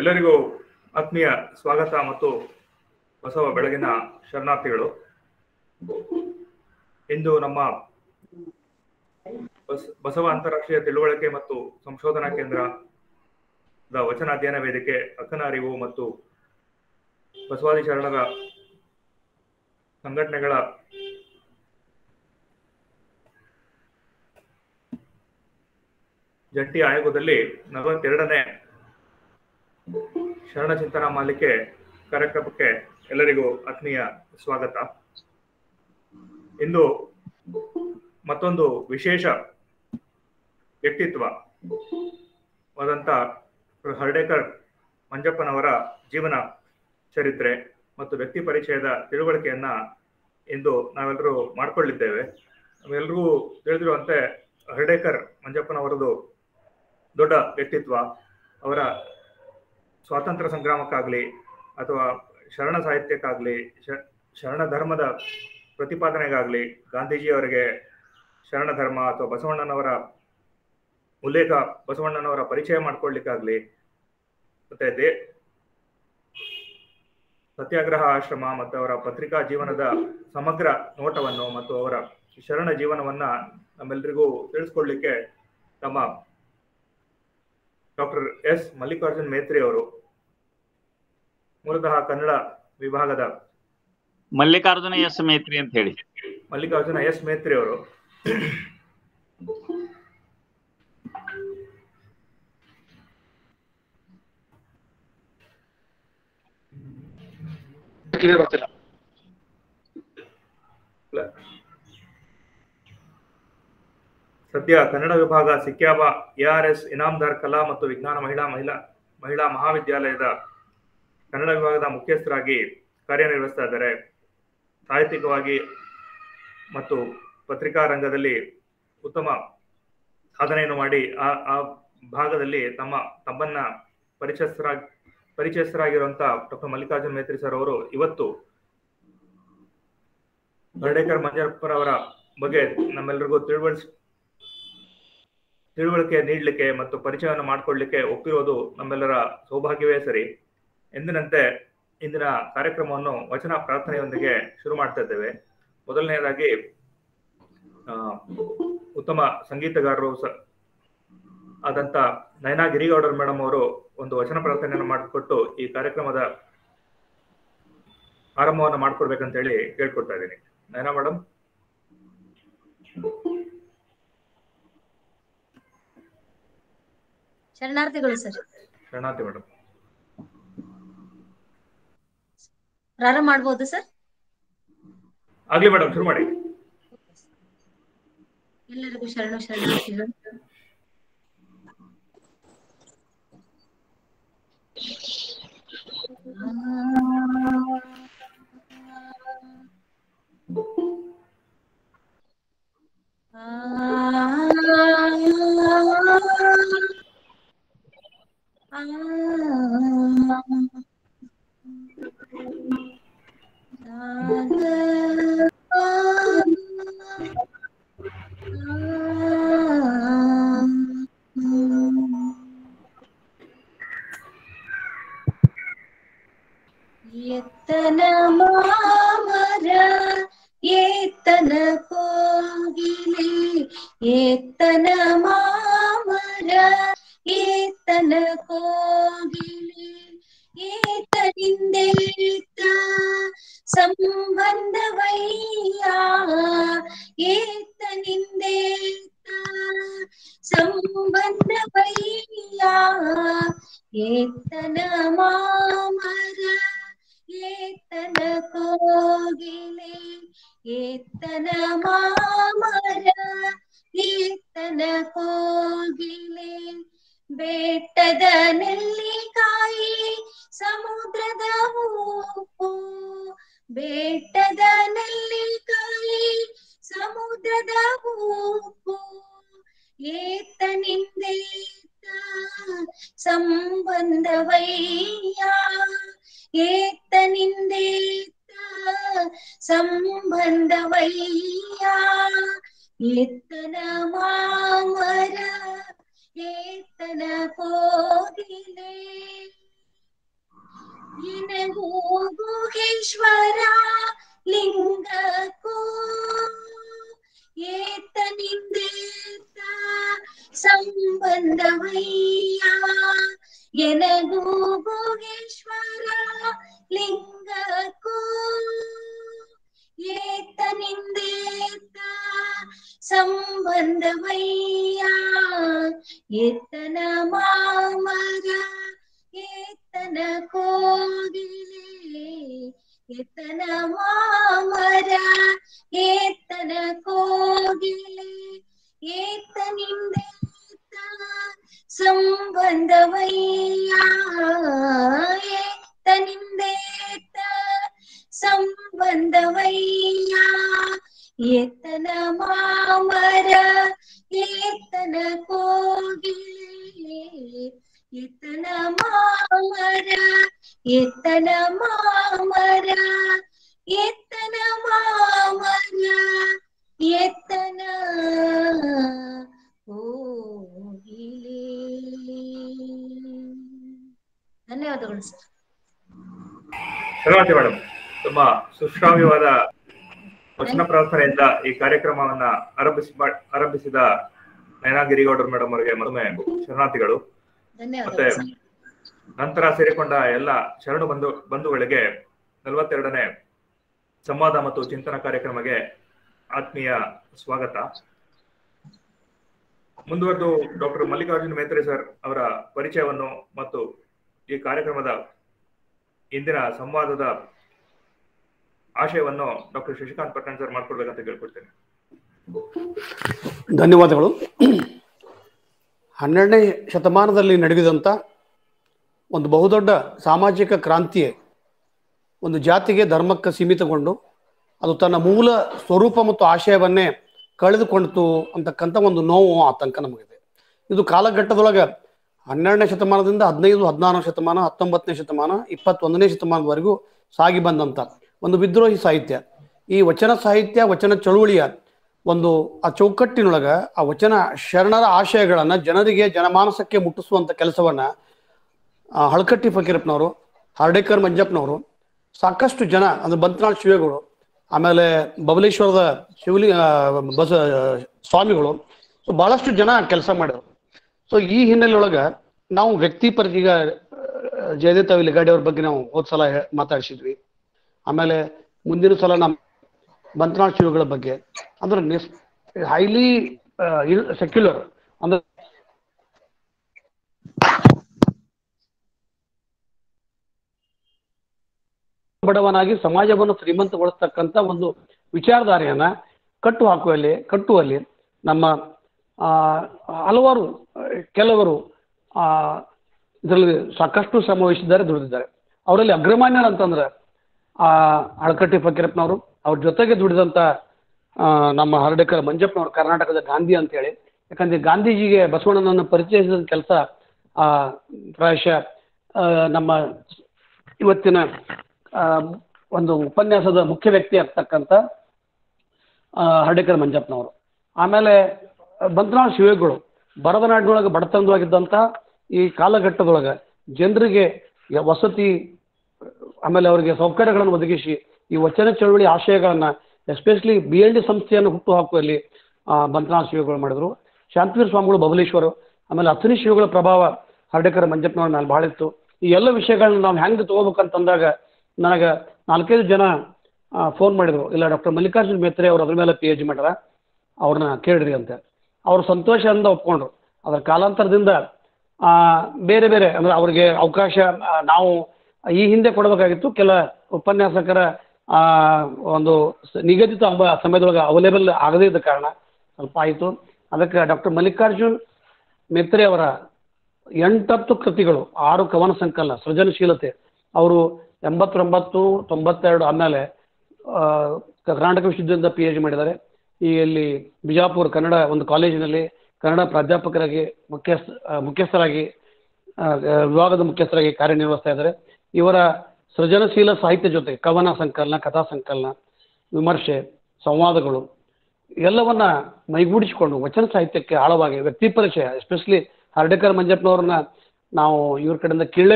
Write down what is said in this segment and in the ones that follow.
ಎಲ್ಲರಿಗೂ ಆತ್ಮೀಯ ಸ್ವಾಗತ ಮತ್ತು ಬಸವ ಬೆಳಗಿನ ಶರಣಾರ್ಥಿಗಳು ಇಂದು ನಮ್ಮ ಬಸ್- ಬಸವ ಅಂತಾರಾಷ್ಟ್ರೀಯ ತಿಳುವಳಿಕೆ ಮತ್ತು ಸಂಶೋಧನಾ ಕೇಂದ್ರದ ವಚನ ಅಧ್ಯಯನ ವೇದಿಕೆ ಅಕ್ಕನ ಅರಿವು ಮತ್ತು ಬಸವಾದಿ ಶರಣರ ಸಂಘಟನೆಗಳ ಜಂಟಿ ಆಯೋಗದಲ್ಲಿ ನಲವತ್ತೆರಡನೇ ಶರಣ ಚಿಂತನಾ ಮಾಲಿಕೆ ಕಾರ್ಯಕ್ರಮಕ್ಕೆ ಎಲ್ಲರಿಗೂ ಆತ್ಮೀಯ ಸ್ವಾಗತ ಇಂದು ಮತ್ತೊಂದು ವಿಶೇಷ ವ್ಯಕ್ತಿತ್ವ ವಾದಂತ ಹರ್ಡೇಕರ್ ಮಂಜಪ್ಪನವರ ಜೀವನ ಚರಿತ್ರೆ ಮತ್ತು ವ್ಯಕ್ತಿ ಪರಿಚಯದ ತಿಳುವಳಿಕೆಯನ್ನ ಇಂದು ನಾವೆಲ್ಲರೂ ಮಾಡ್ಕೊಳ್ಳಿದ್ದೇವೆ ನಮ್ಮೆಲ್ರಿಗೂ ತಿಳಿದಿರುವಂತೆ ಹರ್ಡೇಕರ್ ಮಂಜಪ್ಪನವರದು ದೊಡ್ಡ ವ್ಯಕ್ತಿತ್ವ ಅವರ ಸ್ವಾತಂತ್ರ್ಯ ಸಂಗ್ರಾಮಕ್ಕಾಗ್ಲಿ ಅಥವಾ ಶರಣ ಸಾಹಿತ್ಯಕ್ಕಾಗ್ಲಿ ಶ- ಶರಣ ಧರ್ಮದ ಪ್ರತಿಪಾದನೆಗಾಗ್ಲಿ ಗಾಂಧೀಜಿಯವರಿಗೆ ಶರಣ ಧರ್ಮ ಅಥವಾ ಬಸವಣ್ಣನವರ ಉಲ್ಲೇಖ ಬಸವಣ್ಣನವರ ಪರಿಚಯ ಮಾಡ್ಕೊಳ್ಳಿಕ್ಕಾಗ್ಲಿ ಮತ್ತೆ ದೇ ಸತ್ಯಾಗ್ರಹ ಆಶ್ರಮ ಮತ್ತು ಅವರ ಪತ್ರಿಕಾ ಜೀವನದ ಸಮಗ್ರ ನೋಟವನ್ನು ಮತ್ತು ಅವರ ಶರಣ ಜೀವನವನ್ನ ನಮ್ಮೆಲ್ಲರಿಗೂ ತಿಳಿಸ್ಕೊಡ್ಲಿಕ್ಕೆ ತಮ್ಮ ಡಾಕ್ಟರ್ ಎಸ್ ಮಲ್ಲಿಕಾರ್ಜುನ್ ಮೇತ್ರಿ ಅವರು ಮೂಲತಃ ಕನ್ನಡ ವಿಭಾಗದ ಮಲ್ಲಿಕಾರ್ಜುನ ಎಸ್ ಮೇತ್ರಿ ಅಂತ ಹೇಳಿ ಮಲ್ಲಿಕಾರ್ಜುನ ಎಸ್ ಮೇತ್ರಿ ಅವರು ಸದ್ಯ ಕನ್ನಡ ವಿಭಾಗ ಸಿಕ್ಯಾಬ ಎಆರ್ಎಸ್ ಇನಾಮ್ದಾರ್ ಕಲಾ ಮತ್ತು ವಿಜ್ಞಾನ ಮಹಿಳಾ ಮಹಿಳಾ ಮಹಿಳಾ ಮಹಾವಿದ್ಯಾಲಯದ ಕನ್ನಡ ವಿಭಾಗದ ಮುಖ್ಯಸ್ಥರಾಗಿ ಕಾರ್ಯನಿರ್ವಹಿಸ್ತಾ ಇದ್ದಾರೆ ಸಾಹಿತ್ಯಿಕವಾಗಿ ಮತ್ತು ಪತ್ರಿಕಾ ರಂಗದಲ್ಲಿ ಉತ್ತಮ ಸಾಧನೆಯನ್ನು ಮಾಡಿ ಆ ಆ ಭಾಗದಲ್ಲಿ ತಮ್ಮ ತಮ್ಮನ್ನ ಪರಿಚಯಸ್ಥರಾಗಿ ಪರಿಚಯಸ್ಥರಾಗಿರುವಂತ ಡಾಕ್ಟರ್ ಮಲ್ಲಿಕಾರ್ಜುನ್ ಮೇತ್ರಿ ಸರ್ ಅವರು ಇವತ್ತು ಬರ್ಡೇಕರ್ ಮಂಜಪ್ಪರವರ ಬಗ್ಗೆ ನಮ್ಮೆಲ್ಲರಿಗೂ ತಿಳುವಳಿಸ್ ತಿಳುವಳಿಕೆ ನೀಡಲಿಕ್ಕೆ ಮತ್ತು ಪರಿಚಯವನ್ನು ಮಾಡಿಕೊಳ್ಳಿಕ್ಕೆ ಒಪ್ಪಿರೋದು ನಮ್ಮೆಲ್ಲರ ಸೌಭಾಗ್ಯವೇ ಸರಿ ಎಂದಿನಂತೆ ಇಂದಿನ ಕಾರ್ಯಕ್ರಮವನ್ನು ವಚನ ಪ್ರಾರ್ಥನೆಯೊಂದಿಗೆ ಶುರು ಮಾಡ್ತಾ ಇದ್ದೇವೆ ಮೊದಲನೆಯದಾಗಿ ಆ, ಉತ್ತಮ ಸಂಗೀತಗಾರರು ಸ ಆದಂತ ನಯನಾ ಗಿರಿಗೌಡರ್ ಮೇಡಮ್ ಅವರು ಒಂದು ವಚನ ಪ್ರಾರ್ಥನೆಯನ್ನು ಮಾಡಿಕೊಟ್ಟು ಈ ಕಾರ್ಯಕ್ರಮದ ಆರಂಭವನ್ನು ಮಾಡ್ಕೊಡ್ಬೇಕಂತ ಹೇಳಿ ಕೇಳ್ಕೊಡ್ತಾ ಇದ್ದೀನಿ ನಯನಾ ಮೇಡಮ್ ಶರಣಾರ್ಥಿಗಳು ಸರ್ ಶರಣಾರ್ಥಿ ಮೇಡಮ್ ಪ್ರಾರಂಭ ಮಾಡ್ಬೋದು ಸರ್ ಆಗ್ಲಿ ಮೇಡಮ್ ಶುರು ಮಾಡಿ ಎಲ್ಲರಿಗೂ ಶರಣು ಶರಣಾರ್ಥಿಗಳು ಎತ್ತನ ಮಾಮರ ಏತನ ಕೋಗಿಲೆ ಏತನ ಮಾಮರ ಏತನ ಕೋಗಿಲೆ ಏತನಿಂದೇತ ಸಂಬಂಧವಯ್ಯ ಏತನಿಂದೇತ ಸಂಬಂಧವಯ್ಯ ಏತನ ಮಾಮರ ಏತನ ಕೋಗಿಲೆ ಏತನ ಮಾಮರ ಏತನ ಕೋಗಿಲೆ ಬೆಟ್ಟದ ನೆಲ್ಲಿಕಾಯಿ ಸಮುದ್ರದ ಉಪ್ಪು ಬೆಟ್ಟದ ನೆಲ್ಲಿಕಾಯಿ ಸಮುದ್ರದ ಉಪ್ಪು ಏತನಿಂದೇತ ಸಂಬಂಧವಯ್ಯ ಏತನಿಂದೇತ ಸಂಬಂಧವಯ್ಯ ಏತನ ಮಾಮರ ಏತನ ಕೋಗಿಲೆ ಎನಗೂ ಗುಹೇಶ್ವರ ಲಿಂಗಕ್ಕೂ ಏತನಿಂದೇತ ಸಂಬಂಧವಯ್ಯ ಎನಗೂ ಗುಹೇಶ್ವರ ಲಿಂಗಕ್ಕೂ ಏತನಿಂದೇತ ಸಂಬಂಧವಯ್ಯ ಏತನ ಮಾಮರ ಏತನ ಕೋಗಿಲೆ ಏತನ ಮಾಮರ ಏತನ ಕೋಗಿಲೆ ಏತನಿಂದೇತ ಸಂಬಂಧವಯ್ಯ ಏತನಿಂದೇತ ಸಂಬಂಧವಯ್ಯ ಏತನ ಮಾಮರ ಏತನ ಕೋಗಿಲೆ ಏತನ ಮಾಮರ ಏತನ ಮಾಮರ ಏತನ ಮಾಮರ ಏತನ ಕೋಗಿಲೆ ಧನ್ಯವಾದಗಳು ಸರ್ ಶರಣಾರ್ಥಿ ಮೇಡಮ್ ತುಂಬಾ ಸುಶ್ರಾವ್ಯವಾದ ವಚನ ಪ್ರಾರ್ಥನೆಯಿಂದ ಈ ಕಾರ್ಯಕ್ರಮವನ್ನ ಆರಂಭಿಸಿ ಆರಂಭಿಸಿದ ನಯನಾ ಗಿರಿಗೌಡರು ಮೇಡಮ್ ಅವರಿಗೆ ಮತ್ತೊಮ್ಮೆ ಶರಣಾರ್ಥಿಗಳು ಧನ್ಯವಾದಗಳು ಸರ್ ನಂತರ ಸೇರಿಕೊಂಡ ಎಲ್ಲ ಶರಣು ಬಂಧು ಬಂಧುಗಳಿಗೆ ನಲವತ್ತೆರಡನೇ ಸಂವಾದ ಮತ್ತು ಚಿಂತನ ಕಾರ್ಯಕ್ರಮಕ್ಕೆ ಆತ್ಮೀಯ ಸ್ವಾಗತ ಮುಂದುವರೆದು ಡಾಕ್ಟರ್ ಮಲ್ಲಿಕಾರ್ಜುನ ಮೇತ್ರೆ ಸರ್ ಅವರ ಪರಿಚಯವನ್ನು ಮತ್ತು ಈ ಕಾರ್ಯಕ್ರಮದ ಇಂದಿನ ಸಂವಾದದ ಆಶಯವನ್ನು ಡಾಕ್ಟರ್ ಶಶಿಕಾಂತ್ ಪಟ್ಟಣ್ ಸರ್ ಮಾಡ್ಕೊಡ್ಬೇಕಂತ ಕೇಳ್ಕೊಡ್ತೇನೆ ಧನ್ಯವಾದಗಳು ಹನ್ನೆರಡನೇ ಶತಮಾನದಲ್ಲಿ ನಡೆದಿದಂಥ ಒಂದು ಬಹುದೊಡ್ಡ ಸಾಮಾಜಿಕ ಕ್ರಾಂತಿ ಒಂದು ಜಾತಿಗೆ ಧರ್ಮಕ್ಕೆ ಸೀಮಿತಗೊಂಡು ಅದು ತನ್ನ ಮೂಲ ಸ್ವರೂಪ ಮತ್ತು ಆಶಯವನ್ನೇ ಕಳೆದುಕೊಂಡಿತು ಅಂತಕ್ಕಂಥ ಒಂದು ನೋವು ಆತಂಕ ನಮಗಿದೆ ಇದು ಕಾಲಘಟ್ಟದೊಳಗೆ ಹನ್ನೆರಡನೇ ಶತಮಾನದಿಂದ ಹದಿನೈದು ಹದಿನಾರನೇ ಶತಮಾನ ಹತ್ತೊಂಬತ್ತನೇ ಶತಮಾನ ಇಪ್ಪತ್ತೊಂದನೇ ಶತಮಾನದವರೆಗೂ ಸಾಗಿ ಬಂದಂಥ ಒಂದು ವಿದ್ರೋಹಿ ಸಾಹಿತ್ಯ ಈ ವಚನ ಸಾಹಿತ್ಯ ವಚನ ಚಳುವಳಿಯ ಒಂದು ಆ ಚೌಕಟ್ಟಿನೊಳಗ ಆ ವಚನ ಶರಣರ ಆಶಯಗಳನ್ನ ಜನರಿಗೆ ಜನಮಾನಸಕ್ಕೆ ಮುಟ್ಟಿಸುವಂತ ಕೆಲಸವನ್ನ ಆ, ಹಳಕಟ್ಟಿ ಫಕೀರಪ್ಪನವರು ಹರ್ಡೇಕರ್ ಮಂಜಪ್ಪನವರು ಸಾಕಷ್ಟು ಜನ ಅಂದ್ರೆ ಬಂತನಾಳ್ ಶಿವೇಗಳು ಆಮೇಲೆ ಬಬಲೇಶ್ವರದ ಶಿವಲಿ ಆ, ಬಸ ಸ್ವಾಮಿಗಳು ಸೊ ಬಹಳಷ್ಟು ಜನ ಕೆಲಸ ಮಾಡಿದ್ರು ಸೊ ಈ ಹಿನ್ನೆಲೆಯೊಳಗ ನಾವು ವ್ಯಕ್ತಿಪರ ಈಗ ಆ, ಜಯದೀಪ್ ಲಿಗಾಡಿ ಅವ್ರ ಬಗ್ಗೆ ನಾವು ಹೋದ್ ಸಲ ಹೇ- ಮಾತಾಡ್ಸಿದ್ವಿ ಆಮೇಲೆ ಮುಂದಿನ ಸಲ ನಮ್ಮ ಬಂತನಾಳ್ ಶಿವಗಳ ಬಗ್ಗೆ ಅಂದ್ರೆ ಹೈಲಿ ಸೆಕ್ಯುಲರ್ ಅಂದ್ರೆ ಬಡವನಾಗಿ ಸಮಾಜವನ್ನು ಶ್ರೀಮಂತಗೊಳಿಸ್ತಕ್ಕಂಥ ಒಂದು ವಿಚಾರಧಾರೆಯನ್ನ ಕಟ್ಟು ಹಾಕುವಲ್ಲಿ ಕಟ್ಟುವಲ್ಲಿ ನಮ್ಮ ಆ, ಹಲವಾರು ಆ, ಕೆಲವರು ಆ, ಇದರಲ್ಲಿ ಸಾಕಷ್ಟು ಶ್ರಮ ವಹಿಸಿದ್ದಾರೆ ದುಡಿದಿದ್ದಾರೆ ಅವರಲ್ಲಿ ಅಗ್ರಮಾನ್ಯರು ಅಂತಂದ್ರೆ ಆ ಅಳಕಟ್ಟಿ ಫಕೀರಪ್ಪನವರು ಅವ್ರ ಜೊತೆಗೆ ದುಡಿದಂಥ ಆ, ನಮ್ಮ ಹರ್ಡೇಕರ್ ಮಂಜಪ್ಪನವರು ಕರ್ನಾಟಕದ ಗಾಂಧಿ ಅಂತೇಳಿ ಯಾಕಂದ್ರೆ ಗಾಂಧೀಜಿಗೆ ಬಸವಣ್ಣನನ್ನು ಪರಿಚಯಿಸಿದ ಕೆಲಸ ಪ್ರಾಯಶಃ ಆ, ನಮ್ಮ ಇವತ್ತಿನ ಆ, ಒಂದು ಉಪನ್ಯಾಸದ ಮುಖ್ಯ ವ್ಯಕ್ತಿ ಆಗ್ತಕ್ಕಂಥ ಆ, ಹರ್ಡೇಕರ್ ಮಂಜಪ್ಪನವರು ಆಮೇಲೆ ಬಂತನಾಳ್ ಶಿವೇಗಳು ಬರದ ನಾಡಿನೊಳಗೆ ಬಡತನವಾಗಿದ್ದಂಥ ಈ ಕಾಲಘಟ್ಟದೊಳಗೆ ಜನರಿಗೆ ಯ- ವಸತಿ ಆಮೇಲೆ ಅವರಿಗೆ ಸೌಕರ್ಯಗಳನ್ನು ಒದಗಿಸಿ ಈ ವಚನ ಚಳವಳಿ ಆಶಯಗಳನ್ನ ಎಸ್ಪೆಷಲಿ ಬಿ ಎಲ್ ಡಿ ಸಂಸ್ಥೆಯನ್ನು ಹುಟ್ಟು ಹಾಕುವಲ್ಲಿ ಬಂತನಾಳ ಶಿವಗಳು ಮಾಡಿದ್ರು ಶಾಂತಿವೀರ ಸ್ವಾಮಿಗಳು ಬಬಲೇಶ್ವರು ಆಮೇಲೆ ಅಥನಿ ಶಿವಗಳ ಪ್ರಭಾವ ಹರ್ಡೇಕರ್ ಮಂಜಪ್ಪನವ್ರ ಮೇಲೆ ಭಾಳ ಇತ್ತು ಈ ಎಲ್ಲ ವಿಷಯಗಳನ್ನ ನಾವು ಹೆಂಗೆ ತಗೋಬೇಕಂತಂದಾಗ ನನಗೆ ನಾಲ್ಕೈದು ಜನ ಫೋನ್ ಮಾಡಿದ್ರು ಇಲ್ಲ ಡಾಕ್ಟರ್ ಮಲ್ಲಿಕಾರ್ಜುನ್ ಮೇತ್ರೆ ಅವರು ಅದ್ರ ಮೇಲೆ ಪಿ ಎಚ್ ಮಾಡ್ಯಾರ ಅವ್ರನ್ನ ಕೇಳ್ರಿ ಅಂತ ಅವ್ರು ಸಂತೋಷದಿಂದ ಒಪ್ಕೊಂಡ್ರು ಅದರ ಕಾಲಾಂತರದಿಂದ ಆ, ಬೇರೆ ಬೇರೆ ಅಂದ್ರೆ ಅವ್ರಿಗೆ ಅವಕಾಶ ಆ, ನಾವು ಈ ಹಿಂದೆ ಕೊಡಬೇಕಾಗಿತ್ತು ಕೆಲ ಉಪನ್ಯಾಸಕರ ಆ, ಒಂದು ಸ- ನಿಗದಿತ ಅಂಬ ಸಮಯದೊಳಗೆ ಅವೈಲೇಬಲ್ ಆಗದೇ ಇದ್ದ ಕಾರಣ ಸ್ವಲ್ಪ ಆಯಿತು ಅದಕ್ಕೆ ಡಾಕ್ಟರ್ ಮಲ್ಲಿಕಾರ್ಜುನ್ ಮೆತ್ರೆ ಅವರ ಎಂಟತ್ತು ಕೃತಿಗಳು ಆರು ಕವನ ಸಂಕಲನ ಸೃಜನಶೀಲತೆ ಅವರು ಎಂಬತ್ತೊಂಬತ್ತು ತೊಂಬತ್ತೆರಡು ಆಮೇಲೆ ಆ, ಕರ್ನಾಟಕ ವಿಶ್ವವಿದ್ಯಾಲಯದಿಂದ ಪಿ ಎಚ್ ಡಿ ಮಾಡಿದ್ದಾರೆ ಈ ಇಲ್ಲಿ ಬಿಜಾಪುರ ಕನ್ನಡ ಒಂದು ಕಾಲೇಜಿನಲ್ಲಿ ಕನ್ನಡ ಪ್ರಾಧ್ಯಾಪಕರಾಗಿ ಮುಖ್ಯಸ್ಥ ಆ, ಮುಖ್ಯಸ್ಥರಾಗಿ ಆ, ವಿಭಾಗದ ಮುಖ್ಯಸ್ಥರಾಗಿ ಕಾರ್ಯನಿರ್ವಹಿಸ್ತಾ ಇದ್ದಾರೆ ಇವರ ಸೃಜನಶೀಲ ಸಾಹಿತ್ಯ ಜೊತೆ ಕವನ ಸಂಕಲನ ಕಥಾ ಸಂಕಲನ ವಿಮರ್ಶೆ ಸಂವಾದಗಳು ಎಲ್ಲವನ್ನ ಮೈಗೂಡಿಸಿಕೊಂಡು ವಚನ ಸಾಹಿತ್ಯಕ್ಕೆ ಆಳವಾಗಿ ವ್ಯಕ್ತಿ ಪರಿಚಯ ಎಸ್ಪೆಷಲಿ ಹರ್ಡೇಕರ್ ಮಂಜಪ್ಪನವ್ರನ್ನ ನಾವು ಇವ್ರ ಕಡೆಯಿಂದ ಕೇಳಲೇಬೇಕು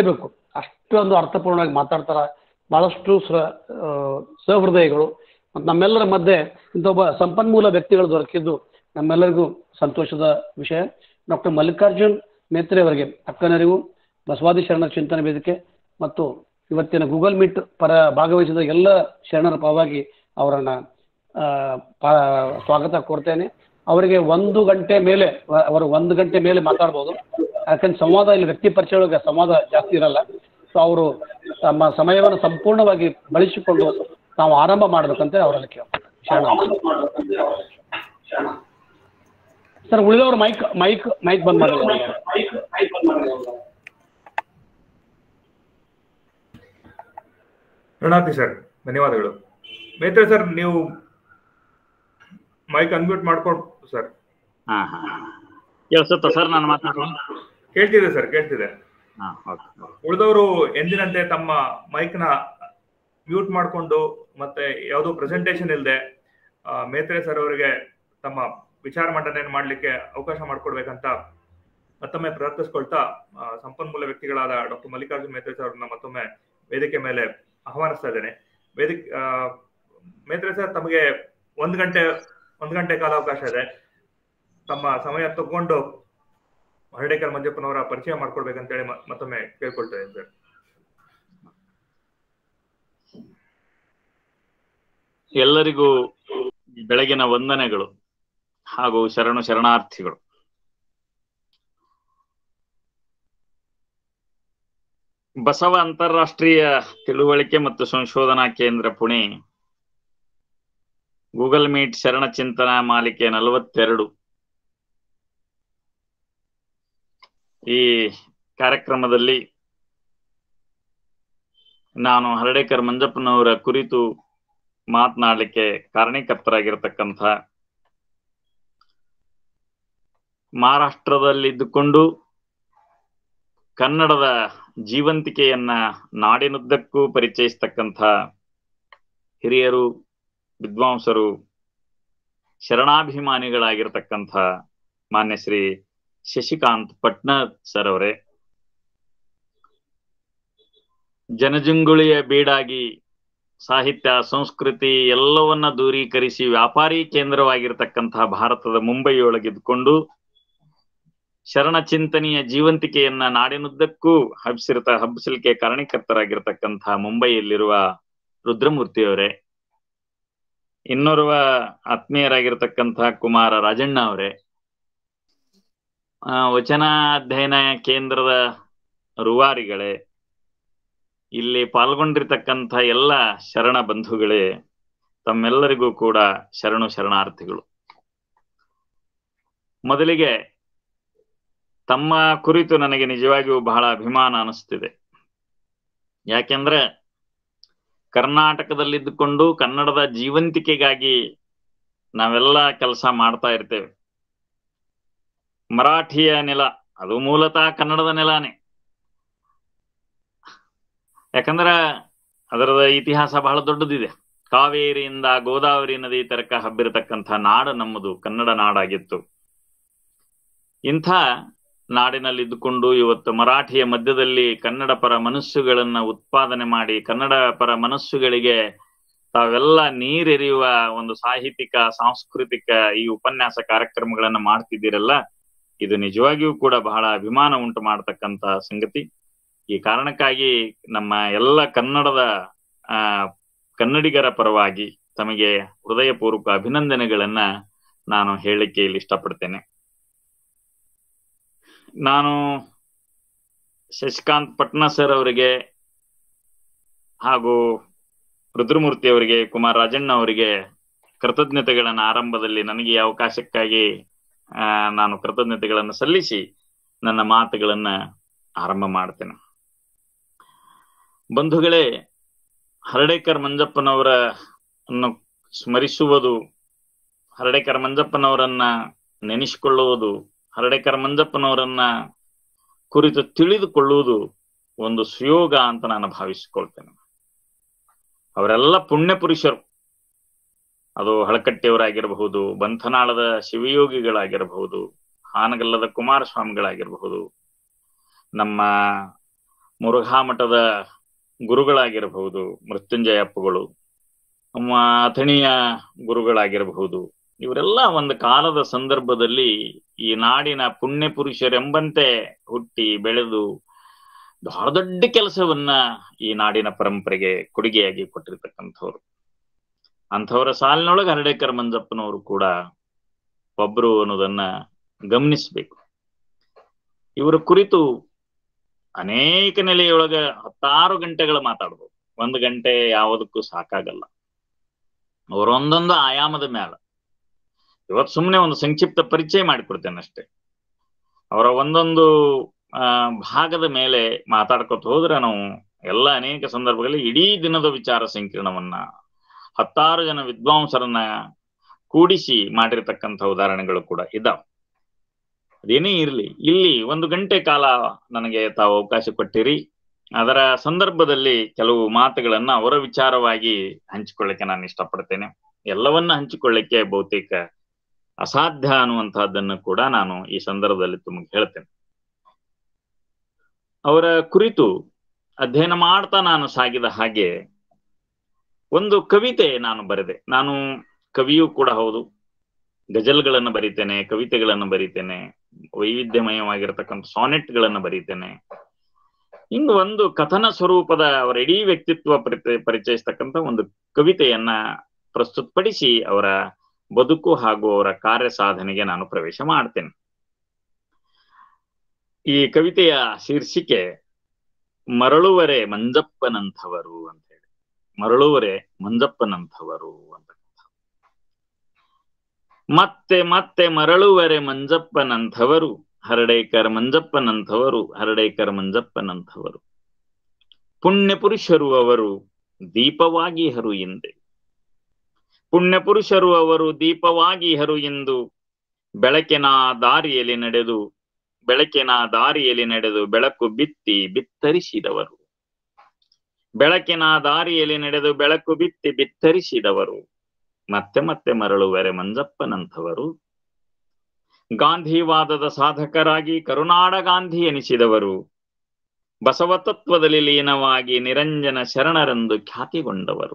ಅಷ್ಟೊಂದು ಅರ್ಥಪೂರ್ಣವಾಗಿ ಮಾತಾಡ್ತಾರೆ ಭಾಳಷ್ಟು ಸ ಆ, ಸಹೃದಯಿಗಳು ಮತ್ತು ನಮ್ಮೆಲ್ಲರ ಮಧ್ಯೆ ಇಂಥ ಒಬ್ಬ ಸಂಪನ್ಮೂಲ ವ್ಯಕ್ತಿಗಳು ದೊರಕಿದ್ದು ನಮ್ಮೆಲ್ಲರಿಗೂ ಸಂತೋಷದ ವಿಷಯ ಡಾಕ್ಟರ್ ಮಲ್ಲಿಕಾರ್ಜುನ್ ಮೇತ್ರೆ ಅವರಿಗೆ ಅಕ್ಕನರಿವು ಬಸವಾದಿ ಶರಣ ಚಿಂತನೆ ವೇದಿಕೆ ಮತ್ತು ಇವತ್ತಿನ ಗೂಗಲ್ ಮೀಟ್ ಪರ ಭಾಗವಹಿಸಿದ ಎಲ್ಲ ಶರಣರ ಪರವಾಗಿ ಅವರನ್ನು ಸ್ವಾಗತ ಕೋರ್ತೇನೆ ಅವರಿಗೆ ಒಂದು ಗಂಟೆ ಮೇಲೆ ವ- ಅವರು ಒಂದು ಗಂಟೆ ಮೇಲೆ ಮಾತಾಡ್ಬೋದು ಯಾಕಂದ್ರೆ ಸಂವಾದ ಇಲ್ಲಿ ವ್ಯಕ್ತಿ ಪರಿಚಯ ಒಳಗೆ ಸಂವಾದ ಜಾಸ್ತಿ ಇರಲ್ಲ ಸೊ ಅವರು ತಮ್ಮ ಸಮಯವನ್ನು ಸಂಪೂರ್ಣವಾಗಿ ಬಳಸಿಕೊಂಡು ನಾವು ಆರಂಭ ಮಾಡಬೇಕಂತ ಅವರಲ್ಲಿ ಕೇಳ ಶರಣ ಸರ್ ಉಳಿದವರು ಮೈಕ್ ಮೈಕ್ ಮೈಕ್ ಬಂದ್ ಮಾಡಿ ಪ್ರಣಾತಿ ಸರ್ ಧನ್ಯವಾದಗಳು ಮೇತ್ರೆ ಸರ್ ನೀವು ಮೈಕ್ ಅನ್ಮ್ಯೂಟ್ ಮಾಡ್ಕೊಂಡು ಸರ್ ಹಾ ಹಾ ಕೇಳಿಸುತ್ತಾ ಸರ್ ನಾನು ಮಾತಾಡೋದು ಕೇಳ್ತಿದೆ ಸರ್ ಕೇಳ್ತಿದೆ ಹಾ ಓಕೆ ಉಳಿದವರು ಎಂದಿನಂತೆ ತಮ್ಮ ಮೈಕ್ ನ ಮ್ಯೂಟ್ ಮಾಡಿಕೊಂಡು ಮತ್ತೆ ಯಾವುದೋ ಪ್ರೆಸೆಂಟೇಷನ್ ಇಲ್ಲದೆ ಮೇತ್ರೆ ಸರ್ ಅವರಿಗೆ ತಮ್ಮ ವಿಚಾರ ಮಂಡನೆಯನ್ನು ಮಾಡಲಿಕ್ಕೆ ಅವಕಾಶ ಮಾಡಿಕೊಡ್ಬೇಕಂತ ಮತ್ತೊಮ್ಮೆ ಪ್ರಾರ್ಥಿಸ್ಕೊಳ್ತಾ ಆ, ಸಂಪನ್ಮೂಲ ವ್ಯಕ್ತಿಗಳಾದ ಡಾಕ್ಟರ್ ಮಲ್ಲಿಕಾರ್ಜುನ್ ಮೇತ್ರೆ ಸರ್ ಅವ್ರನ್ನ ಮತ್ತೊಮ್ಮೆ ವೇದಿಕೆ ಮೇಲೆ ಆಹ್ವಾನಿಸ್ತಾ ಇದ್ದೇನೆ ವೇದಿಕೆ ಆ, ಮೇತ್ರೆ ಸರ್ ತಮಗೆ ಒಂದು ಗಂಟೆ ಒಂದು ಗಂಟೆ ಕಾಲಾವಕಾಶ ಇದೆ ತಮ್ಮ ಸಮಯ ತಗೊಂಡು ಹರ್ಡೇಕರ್ ಮಂಜಪ್ಪನವರ ಪರಿಚಯ ಮಾಡ್ಕೊಡ್ಬೇಕಂತೇಳಿ ಮ- ಮತ್ತೊಮ್ಮೆ ಕೇಳ್ಕೊಳ್ತಾ ಇದ್ದೀನಿ ಸರ್ ಎಲ್ಲರಿಗೂ ಬೆಳಗಿನ ವಂದನೆಗಳು ಹಾಗೂ ಶರಣು ಶರಣಾರ್ಥಿಗಳು ಬಸವ ಅಂತಾರಾಷ್ಟ್ರೀಯ ತಿಳುವಳಿಕೆ ಮತ್ತು ಸಂಶೋಧನಾ ಕೇಂದ್ರ ಪುಣೆ ಗೂಗಲ್ ಮೀಟ್ ಶರಣ ಚಿಂತನಾ ಮಾಲಿಕೆ ನಲವತ್ತೆರಡು ಈ ಕಾರ್ಯಕ್ರಮದಲ್ಲಿ ನಾನು ಹರಡೇಕರ್ ಮಂಜಪ್ಪನವರ ಕುರಿತು ಮಾತನಾಡಲಿಕ್ಕೆ ಕಾರಣೀಕರ್ತರಾಗಿರ್ತಕ್ಕಂಥ ಮಹಾರಾಷ್ಟ್ರದಲ್ಲಿದ್ದುಕೊಂಡು ಕನ್ನಡದ ಜೀವಂತಿಕೆಯನ್ನ ನಾಡಿನುದ್ದಕ್ಕೂ ಪರಿಚಯಿಸ್ತಕ್ಕಂಥ ಹಿರಿಯರು ವಿದ್ವಾಂಸರು ಶರಣಾಭಿಮಾನಿಗಳಾಗಿರ್ತಕ್ಕಂಥ ಮಾನ್ಯ ಶ್ರೀ ಶಶಿಕಾಂತ್ ಪಟ್ನಾಥ್ ಸರ್ ಅವರೇ ಜನಜಂಗುಳಿಯ ಬೀಡಾಗಿ ಸಾಹಿತ್ಯ ಸಂಸ್ಕೃತಿ ಎಲ್ಲವನ್ನ ದೂರೀಕರಿಸಿ ವ್ಯಾಪಾರಿ ಕೇಂದ್ರವಾಗಿರ್ತಕ್ಕಂತಹ ಭಾರತದ ಮುಂಬೈಯೊಳಗಿದ್ದುಕೊಂಡು ಶರಣ ಚಿಂತನೆಯ ಜೀವಂತಿಕೆಯನ್ನ ನಾಡಿನುದ್ದಕ್ಕೂ ಹಬ್ಬಿಸಿರ್ತ ಹಬ್ಬಿಸಲಿಕ್ಕೆ ಕಾರಣೀಕರ್ತರಾಗಿರ್ತಕ್ಕಂತಹ ಮುಂಬೈಯಲ್ಲಿರುವ ರುದ್ರಮೂರ್ತಿಯವರೇ ಇನ್ನೋರ್ವ ಆತ್ಮೀಯರಾಗಿರ್ತಕ್ಕಂತಹ ಕುಮಾರ ರಾಜಣ್ಣ ಅವರೇ ಆ, ವಚನ ಅಧ್ಯಯನ ಕೇಂದ್ರದ ರೂವಾರಿಗಳೇ ಇಲ್ಲಿ ಪಾಲ್ಗೊಂಡಿರ್ತಕ್ಕಂಥ ಎಲ್ಲ ಶರಣ ಬಂಧುಗಳೇ ತಮ್ಮೆಲ್ಲರಿಗೂ ಕೂಡ ಶರಣು ಶರಣಾರ್ಥಿಗಳು ಮೊದಲಿಗೆ ತಮ್ಮ ಕುರಿತು ನನಗೆ ನಿಜವಾಗಿಯೂ ಬಹಳ ಅಭಿಮಾನ ಅನಿಸ್ತಿದೆ ಯಾಕೆಂದ್ರೆ ಕರ್ನಾಟಕದಲ್ಲಿದ್ದುಕೊಂಡು ಕನ್ನಡದ ಜೀವಂತಿಕೆಗಾಗಿ ನಾವೆಲ್ಲ ಕೆಲಸ ಮಾಡ್ತಾ ಇರ್ತೇವೆ ಮರಾಠಿಯ ನೆಲ ಅದು ಮೂಲತಃ ಕನ್ನಡದ ನೆಲಾನೇ ಯಾಕಂದ್ರ ಅದರದ ಇತಿಹಾಸ ಬಹಳ ದೊಡ್ಡದಿದೆ ಕಾವೇರಿಯಿಂದ ಗೋದಾವರಿ ನದಿ ತನಕ ಹಬ್ಬಿರತಕ್ಕಂಥ ನಾಡು ನಮ್ಮದು ಕನ್ನಡ ನಾಡಾಗಿತ್ತು ಇಂಥ ನಾಡಿನಲ್ಲಿದ್ದುಕೊಂಡು ಇವತ್ತು ಮರಾಠಿಯ ಮಧ್ಯದಲ್ಲಿ ಕನ್ನಡ ಪರ ಮನಸ್ಸುಗಳನ್ನ ಉತ್ಪಾದನೆ ಮಾಡಿ ಕನ್ನಡ ಪರ ಮನಸ್ಸುಗಳಿಗೆ ತಾವೆಲ್ಲ ನೀರೆರಿಯುವ ಒಂದು ಸಾಹಿತ್ಯಿಕ ಸಾಂಸ್ಕೃತಿಕ ಈ ಉಪನ್ಯಾಸ ಕಾರ್ಯಕ್ರಮಗಳನ್ನ ಮಾಡ್ತಿದ್ದೀರಲ್ಲ ಇದು ನಿಜವಾಗಿಯೂ ಕೂಡ ಬಹಳ ಅಭಿಮಾನ ಉಂಟು ಮಾಡತಕ್ಕಂತ ಸಂಗತಿ ಈ ಕಾರಣಕ್ಕಾಗಿ ನಮ್ಮ ಎಲ್ಲ ಕನ್ನಡದ ಆ ಕನ್ನಡಿಗರ ಪರವಾಗಿ ತಮಗೆ ಹೃದಯಪೂರ್ವಕ ಅಭಿನಂದನೆಗಳನ್ನ ನಾನು ಹೇಳಲಿಕ್ಕೆ ಇಲ್ಲಿ ಇಷ್ಟಪಡ್ತೇನೆ ನಾನು ಶಶಿಕಾಂತ್ ಪಟ್ನಾ ಸರ್ ಅವರಿಗೆ ಹಾಗೂ ರುದ್ರಮೂರ್ತಿ ಅವರಿಗೆ ಕುಮಾರ್ ರಾಜಣ್ಣ ಅವರಿಗೆ ಕೃತಜ್ಞತೆಗಳನ್ನ ಆರಂಭದಲ್ಲಿ ನನಗೆ ಈ ಅವಕಾಶಕ್ಕಾಗಿ ಆ, ನಾನು ಕೃತಜ್ಞತೆಗಳನ್ನು ಸಲ್ಲಿಸಿ ನನ್ನ ಮಾತುಗಳನ್ನ ಆರಂಭ ಮಾಡ್ತೇನೆ ಬಂಧುಗಳೇ ಹರಡೇಕರ್ ಮಂಜಪ್ಪನವರ ಅನ್ನು ಸ್ಮರಿಸುವುದು ಹರಡೇಕರ್ ಮಂಜಪ್ಪನವರನ್ನ ನೆನೆಸಿಕೊಳ್ಳುವುದು ಹರಡೇಕರ್ ಮಂಜಪ್ಪನವರನ್ನ ಕುರಿತು ತಿಳಿದುಕೊಳ್ಳುವುದು ಒಂದು ಸುಯೋಗ ಅಂತ ನಾನು ಭಾವಿಸಿಕೊಳ್ತೇನೆ ಅವರೆಲ್ಲ ಪುಣ್ಯ ಪುರುಷರು ಅದು ಹಳಕಟ್ಟಿಯವರಾಗಿರಬಹುದು ಬಂಧನಾಳದ ಶಿವಯೋಗಿಗಳಾಗಿರಬಹುದು ಹಾನಗಲ್ಲದ ಕುಮಾರಸ್ವಾಮಿಗಳಾಗಿರಬಹುದು ನಮ್ಮ ಮುರುಘಾ ಮಠದ ಗುರುಗಳಾಗಿರಬಹುದು ಮೃತ್ಯುಂಜಯಪ್ಪಗಳು ನಮ್ಮ ಅಥಣಿಯ ಗುರುಗಳಾಗಿರಬಹುದು ಇವರೆಲ್ಲ ಒಂದು ಕಾಲದ ಸಂದರ್ಭದಲ್ಲಿ ಈ ನಾಡಿನ ಪುಣ್ಯ ಪುರುಷರೆಂಬಂತೆ ಹುಟ್ಟಿ ಬೆಳೆದು ಬಹಳ ದೊಡ್ಡ ಕೆಲಸವನ್ನ ಈ ನಾಡಿನ ಪರಂಪರೆಗೆ ಕೊಡುಗೆಯಾಗಿ ಕೊಟ್ಟಿರ್ತಕ್ಕಂಥವ್ರು ಅಂಥವರ ಸಾಲಿನೊಳಗೆ ಹರಡೇಕರ್ ಮಂಜಪ್ಪನವರು ಕೂಡ ಒಬ್ರು ಅನ್ನೋದನ್ನ ಗಮನಿಸ್ಬೇಕು ಇವರ ಕುರಿತು ಅನೇಕ ನೆಲೆಯೊಳಗ ಹತ್ತಾರು ಗಂಟೆಗಳು ಮಾತಾಡ್ಬೋದು ಒಂದು ಗಂಟೆ ಯಾವುದಕ್ಕೂ ಸಾಕಾಗಲ್ಲ ಅವರೊಂದೊಂದು ಆಯಾಮದ ಮ್ಯಾಲ ಇವತ್ತು ಸುಮ್ಮನೆ ಒಂದು ಸಂಕ್ಷಿಪ್ತ ಪರಿಚಯ ಮಾಡಿಕೊಡ್ತೇನೆ ಅಷ್ಟೇ ಅವರ ಒಂದೊಂದು ಆ ಭಾಗದ ಮೇಲೆ ಮಾತಾಡ್ಕೊತ ಹೋದ್ರೆ ನಾವು ಎಲ್ಲ ಅನೇಕ ಸಂದರ್ಭಗಳಲ್ಲಿ ಇಡೀ ದಿನದ ವಿಚಾರ ಸಂಕಿರಣವನ್ನ ಹತ್ತಾರು ಜನ ವಿದ್ವಾಂಸರನ್ನ ಕೂಡಿಸಿ ಮಾಡಿರ್ತಕ್ಕಂಥ ಉದಾಹರಣೆಗಳು ಕೂಡ ಇದ್ದಾವೆ ಅದೇನೇ ಇರಲಿ ಇಲ್ಲಿ ಒಂದು ಗಂಟೆ ಕಾಲ ನನಗೆ ತಾವು ಅವಕಾಶ ಕೊಟ್ಟಿರಿ ಅದರ ಸಂದರ್ಭದಲ್ಲಿ ಕೆಲವು ಮಾತುಗಳನ್ನ ಅವರ ವಿಚಾರವಾಗಿ ಹಂಚಿಕೊಳ್ಳಿಕ್ಕೆ ನಾನು ಇಷ್ಟಪಡ್ತೇನೆ ಎಲ್ಲವನ್ನ ಹಂಚಿಕೊಳ್ಳಿಕ್ಕೆ ಬಹುತೇಕ ಅಸಾಧ್ಯ ಅನ್ನುವಂತಹದ್ದನ್ನು ಕೂಡ ನಾನು ಈ ಸಂದರ್ಭದಲ್ಲಿ ತಮಗೆ ಹೇಳ್ತೇನೆ ಅವರ ಕುರಿತು ಅಧ್ಯಯನ ಮಾಡ್ತಾ ನಾನು ಸಾಗಿದ ಹಾಗೆ ಒಂದು ಕವಿತೆ ನಾನು ಬರೆದೆ ನಾನು ಕವಿಯೂ ಕೂಡ ಹೌದು ಗಜಲ್ಗಳನ್ನು ಬರೀತೇನೆ ಕವಿತೆಗಳನ್ನು ಬರೀತೇನೆ ವೈವಿಧ್ಯಮಯವಾಗಿರತಕ್ಕಂಥ ಸಾನೆಟ್ಗಳನ್ನು ಬರೀತೇನೆ ಹಿಂಗ ಒಂದು ಕಥನ ಸ್ವರೂಪದ ಅವರ ಇಡೀ ವ್ಯಕ್ತಿತ್ವ ಪರಿಚಯ ಪರಿಚಯಿಸ್ತಕ್ಕಂಥ ಒಂದು ಕವಿತೆಯನ್ನ ಪ್ರಸ್ತುತಪಡಿಸಿ ಅವರ ಬದುಕು ಹಾಗೂ ಅವರ ಕಾರ್ಯ ಸಾಧನೆಗೆ ನಾನು ಪ್ರವೇಶ ಮಾಡ್ತೇನೆ ಈ ಕವಿತೆಯ ಶೀರ್ಷಿಕೆ ಮರಳುವರೆ ಮಂಜಪ್ಪನಂಥವರು ಅಂತ ಹೇಳಿ ಮರಳುವರೆ ಮಂಜಪ್ಪನಂಥವರು ಅಂತ ಮತ್ತೆ ಮತ್ತೆ ಮರಳುವರೆ ಮಂಜಪ್ಪನಂಥವರು ಹರಡೇಕರ್ ಮಂಜಪ್ಪನಂಥವರು ಹರಡೇಕರ್ ಮಂಜಪ್ಪನಂಥವರು ಪುಣ್ಯ ಪುರುಷರು ಅವರು ದೀಪವಾಗಿ ಹರು ಎಂದೆ ಪುಣ್ಯ ಪುರುಷರು ಅವರು ದೀಪವಾಗಿ ಹರು ಎಂದು ಬೆಳಕಿನ ದಾರಿಯಲ್ಲಿ ನಡೆದು ಬೆಳಕಿನ ದಾರಿಯಲ್ಲಿ ನಡೆದು ಬೆಳಕು ಬಿತ್ತಿ ಬಿತ್ತರಿಸಿದವರು ಬೆಳಕಿನ ದಾರಿಯಲ್ಲಿ ನಡೆದು ಬೆಳಕು ಬಿತ್ತಿ ಬಿತ್ತರಿಸಿದವರು ಮತ್ತೆ ಮತ್ತೆ ಮರಳುವರೆ ಮಂಜಪ್ಪನಂಥವರು ಗಾಂಧಿವಾದದ ಸಾಧಕರಾಗಿ ಕರುನಾಡ ಗಾಂಧಿ ಎನಿಸಿದವರು ಬಸವ ತತ್ವದಲ್ಲಿ ಲೀನವಾಗಿ ನಿರಂಜನ ಶರಣರೆಂದು ಖ್ಯಾತಿಗೊಂಡವರು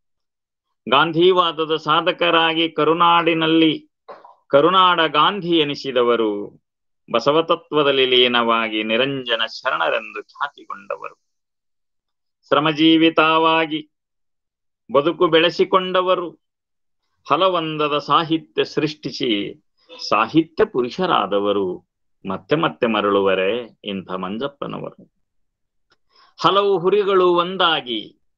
ಗಾಂಧಿವಾದದ ಸಾಧಕರಾಗಿ ಕರುನಾಡಿನಲ್ಲಿ ಕರುನಾಡ ಗಾಂಧಿ ಎನಿಸಿದವರು ಬಸವ ತತ್ವದಲ್ಲಿ ಲೀನವಾಗಿ ನಿರಂಜನ ಶರಣರೆಂದು ಖ್ಯಾತಿಗೊಂಡವರು ಶ್ರಮಜೀವಿತವಾಗಿ ಬದುಕು ಬೆಳೆಸಿಕೊಂಡವರು ಹಲವೊಂದದ ಸಾಹಿತ್ಯ ಸೃಷ್ಟಿಸಿ ಸಾಹಿತ್ಯ ಪುರುಷರಾದವರು ಮತ್ತೆ ಮತ್ತೆ ಮರಳುವರೆ ಇಂಥ ಮಂಜಪ್ಪನವರು ಹಲವು ಹುರಿಗಳು ಒಂದಾಗಿ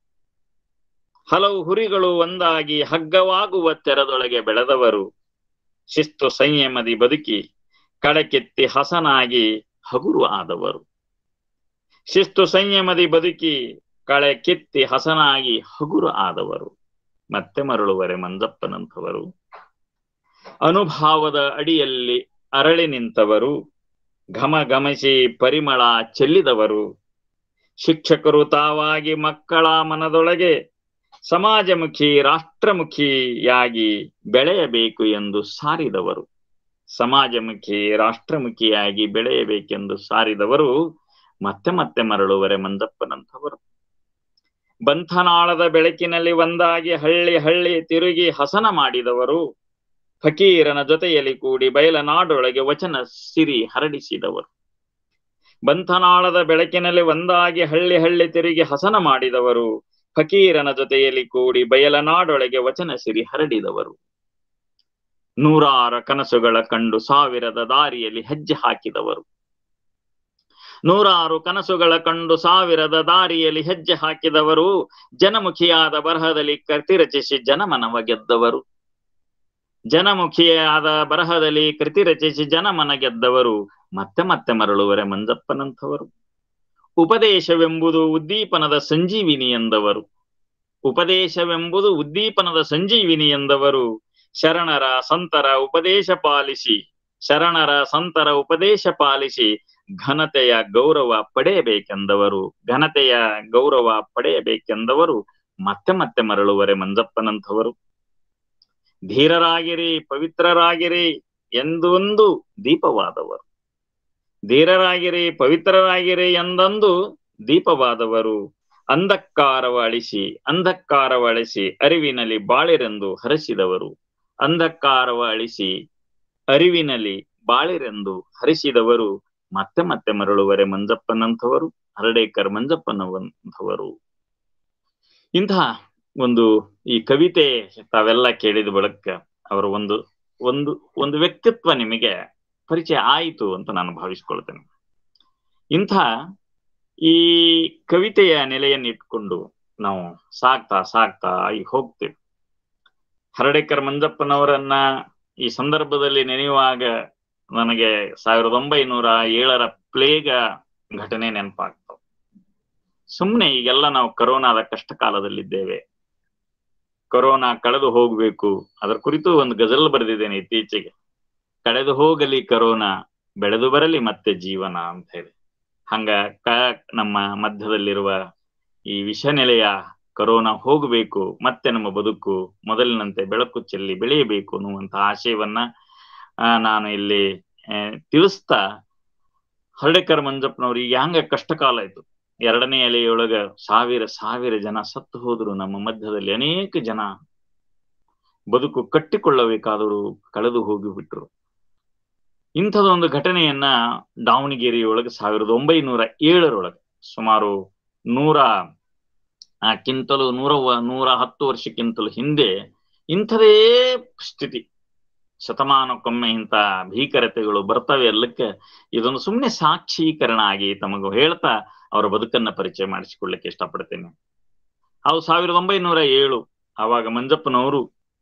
ಹಲವು ಹುರಿಗಳು ಒಂದಾಗಿ ಹಗ್ಗವಾಗುವ ತೆರದೊಳಗೆ ಬೆಳೆದವರು ಶಿಸ್ತು ಸಂಯಮದಿ ಬದುಕಿ ಕಡಕೆತ್ತಿ ಹಸನಾಗಿ ಹಗುರು ಆದವರು ಶಿಸ್ತು ಸಂಯಮದಿ ಬದುಕಿ ಕಳೆ ಕಿತ್ತಿ ಹಸನಾಗಿ ಹಗುರು ಆದವರು ಮತ್ತೆ ಮರಳುವರೆ ಮಂಜಪ್ಪನಂಥವರು ಅನುಭಾವದ ಅಡಿಯಲ್ಲಿ ಅರಳಿ ನಿಂತವರು ಘಮ ಘಮಿಸಿ ಪರಿಮಳ ಚೆಲ್ಲಿದವರು ಶಿಕ್ಷಕರು ತಾವಾಗಿ ಮಕ್ಕಳ ಮನದೊಳಗೆ ಸಮಾಜಮುಖಿ ರಾಷ್ಟ್ರಮುಖಿಯಾಗಿ ಬೆಳೆಯಬೇಕು ಎಂದು ಸಾರಿದವರು ಸಮಾಜಮುಖಿ ರಾಷ್ಟ್ರಮುಖಿಯಾಗಿ ಬೆಳೆಯಬೇಕೆಂದು ಸಾರಿದವರು ಮತ್ತೆ ಮತ್ತೆ ಮರಳುವರೆ ಮಂಜಪ್ಪನಂಥವರು ಬಂಧನಾಳದ ಬೆಳಕಿನಲ್ಲಿ ಒಂದಾಗಿ ಹಳ್ಳಿ ಹಳ್ಳಿ ತಿರುಗಿ ಹಸನ ಮಾಡಿದವರು ಫಕೀರನ ಜೊತೆಯಲ್ಲಿ ಕೂಡಿ ಬಯಲನಾಡೊಳಗೆ ವಚನ ಸಿರಿ ಹರಡಿಸಿದವರು ಬಂಧನಾಳದ ಬೆಳಕಿನಲ್ಲಿ ಒಂದಾಗಿ ಹಳ್ಳಿ ಹಳ್ಳಿ ತಿರುಗಿ ಹಸನ ಮಾಡಿದವರು ಫಕೀರನ ಜೊತೆಯಲ್ಲಿ ಕೂಡಿ ಬಯಲನಾಡೊಳಗೆ ವಚನ ಸಿರಿ ಹರಡಿದವರು ನೂರಾರ ಕನಸುಗಳ ಕಂಡು ಸಾವಿರದ ದಾರಿಯಲ್ಲಿ ಹೆಜ್ಜೆ ಹಾಕಿದವರು ನೂರಾರು ಕನಸುಗಳ ಕಂಡು ಸಾವಿರದ ದಾರಿಯಲ್ಲಿ ಹೆಜ್ಜೆ ಹಾಕಿದವರು ಜನಮುಖಿಯಾದ ಬರಹದಲ್ಲಿ ಕೃತಿ ರಚಿಸಿ ಜನಮನವ ಗೆದ್ದವರು ಜನಮುಖಿಯಾದ ಬರಹದಲ್ಲಿ ಕೃತಿ ರಚಿಸಿ ಜನಮನ ಗೆದ್ದವರು ಮತ್ತೆ ಮತ್ತೆ ಮರಳುವರೆ ಮಂಜಪ್ಪನಂಥವರು ಉಪದೇಶವೆಂಬುದು ಉದ್ದೀಪನದ ಸಂಜೀವಿನಿ ಎಂದವರು ಉಪದೇಶವೆಂಬುದು ಉದ್ದೀಪನದ ಸಂಜೀವಿನಿ ಎಂದವರು ಶರಣರ ಸಂತರ ಉಪದೇಶ ಪಾಲಿಸಿ ಶರಣರ ಸಂತರ ಉಪದೇಶ ಪಾಲಿಸಿ ಘನತೆಯ ಗೌರವ ಪಡೆಯಬೇಕೆಂದವರು ಘನತೆಯ ಗೌರವ ಪಡೆಯಬೇಕೆಂದವರು ಮತ್ತೆ ಮತ್ತೆ ಮರಳುವರೆ ಮಂಜಪ್ಪನಂಥವರು ಧೀರರಾಗಿರಿ ಪವಿತ್ರರಾಗಿರಿ ಎಂದೊಂದು ದೀಪವಾದವರು ಧೀರರಾಗಿರಿ ಪವಿತ್ರರಾಗಿರಿ ಎಂದೊಂದು ದೀಪವಾದವರು ಅಂಧಕಾರವ ಅಳಿಸಿ ಅಂಧಕಾರವ ಅಳಿಸಿ ಅರಿವಿನಲ್ಲಿ ಬಾಳಿರೆಂದು ಹರಸಿದವರು ಅಂಧಕಾರವ ಅಳಿಸಿ ಅರಿವಿನಲ್ಲಿ ಬಾಳಿರೆಂದು ಹರಿಸಿದವರು ಮತ್ತೆ ಮತ್ತೆ ಮರಳುವರೆ ಮಂಜಪ್ಪನಂಥವರು ಹರಡೇಕರ್ ಮಂಜಪ್ಪನವಂಥವರು ಇಂತಹ ಒಂದು ಈ ಕವಿತೆ ತಾವೆಲ್ಲ ಕೇಳಿದ ಬಳಿಕ ಅವರ ಒಂದು ಒಂದು ಒಂದು ವ್ಯಕ್ತಿತ್ವ ನಿಮಗೆ ಪರಿಚಯ ಆಯಿತು ಅಂತ ನಾನು ಭಾವಿಸ್ಕೊಳ್ತೇನೆ ಇಂಥ ಈ ಕವಿತೆಯ ನೆಲೆಯನ್ನಿಟ್ಕೊಂಡು ನಾವು ಸಾಕ್ತಾ ಸಾಕ್ತಾ ಈಗ ಹೋಗ್ತೇವೆ ಹರಡೇಕರ್ ಮಂಜಪ್ಪನವರನ್ನ ಈ ಸಂದರ್ಭದಲ್ಲಿ ನೆನೆಯುವಾಗ ನನಗೆ ಸಾವಿರದ ಒಂಬೈನೂರ ಏಳರ ಪ್ಲೇಗ ಘಟನೆ ನೆನಪಾಗ್ತವೆ ಸುಮ್ಮನೆ ಈಗೆಲ್ಲ ನಾವು ಕರೋನಾದ ಕಷ್ಟ ಕಾಲದಲ್ಲಿದ್ದೇವೆ ಕೊರೋನಾ ಕಳೆದು ಹೋಗ್ಬೇಕು ಅದರ ಕುರಿತು ಒಂದು ಗಜಲ್ ಬರೆದಿದ್ದೇನೆ ಇತ್ತೀಚೆಗೆ ಕಳೆದು ಹೋಗಲಿ ಕರೋನಾ ಬೆಳೆದು ಬರಲಿ ಮತ್ತೆ ಜೀವನ ಅಂತ ಹೇಳಿ ಹಂಗ ಕ ನಮ್ಮ ಮಧ್ಯದಲ್ಲಿರುವ ಈ ವಿಷನೆಲೆಯ ಕರೋನಾ ಹೋಗಬೇಕು ಮತ್ತೆ ನಮ್ಮ ಬದುಕು ಮೊದಲಿನಂತೆ ಬೆಳಕು ಚೆಲ್ಲಿ ಬೆಳೆಯಬೇಕು ಅನ್ನುವಂತ ಆಶಯವನ್ನ ಆ, ನಾನು ಇಲ್ಲಿ ಆ, ತಿಳಿಸ್ತಾ ಹರಡೇಕರ್ ಮಂಜಪ್ಪನವ್ರಿಗೆ ಹಂಗ ಕಷ್ಟ ಕಾಲ ಆಯ್ತು ಎರಡನೇ ಎಲೆಯೊಳಗ ಸಾವಿರ ಸಾವಿರ ಜನ ಸತ್ತು ಹೋದ್ರು ನಮ್ಮ ಮಧ್ಯದಲ್ಲಿ ಅನೇಕ ಜನ ಬದುಕು ಕಟ್ಟಿಕೊಳ್ಳಬೇಕಾದರೂ ಕಳೆದು ಹೋಗಿಬಿಟ್ರು ಇಂಥದೊಂದು ಘಟನೆಯನ್ನ ದಾವಣಗೆರೆಯೊಳಗೆ ಸಾವಿರದ ಒಂಬೈನೂರ ಏಳರೊಳಗೆ ಸುಮಾರು ನೂರ ಆ, ಕ್ಕಿಂತಲೂ ನೂರ ವ- ನೂರ ಹತ್ತು ವರ್ಷಕ್ಕಿಂತಲೂ ಹಿಂದೆ ಇಂಥದೇ ಸ್ಥಿತಿ ಶತಮಾನಕ್ಕೊಮ್ಮೆ ಇಂಥ ಭೀಕರತೆಗಳು ಬರ್ತವೆ ಅಲ್ಲಕ್ಕೆ ಇದೊಂದು ಸುಮ್ಮನೆ ಸಾಕ್ಷೀಕರಣ ಆಗಿ ತಮಗೂ ಹೇಳ್ತಾ ಅವರ ಬದುಕನ್ನ ಪರಿಚಯ ಮಾಡಿಸಿಕೊಳ್ಳಿಕ್ಕೆ ಇಷ್ಟಪಡ್ತೇನೆ ಅವು ಸಾವಿರದ ಒಂಬೈನೂರ ಏಳು ಆವಾಗ ಮಂಜಪ್ಪನವರು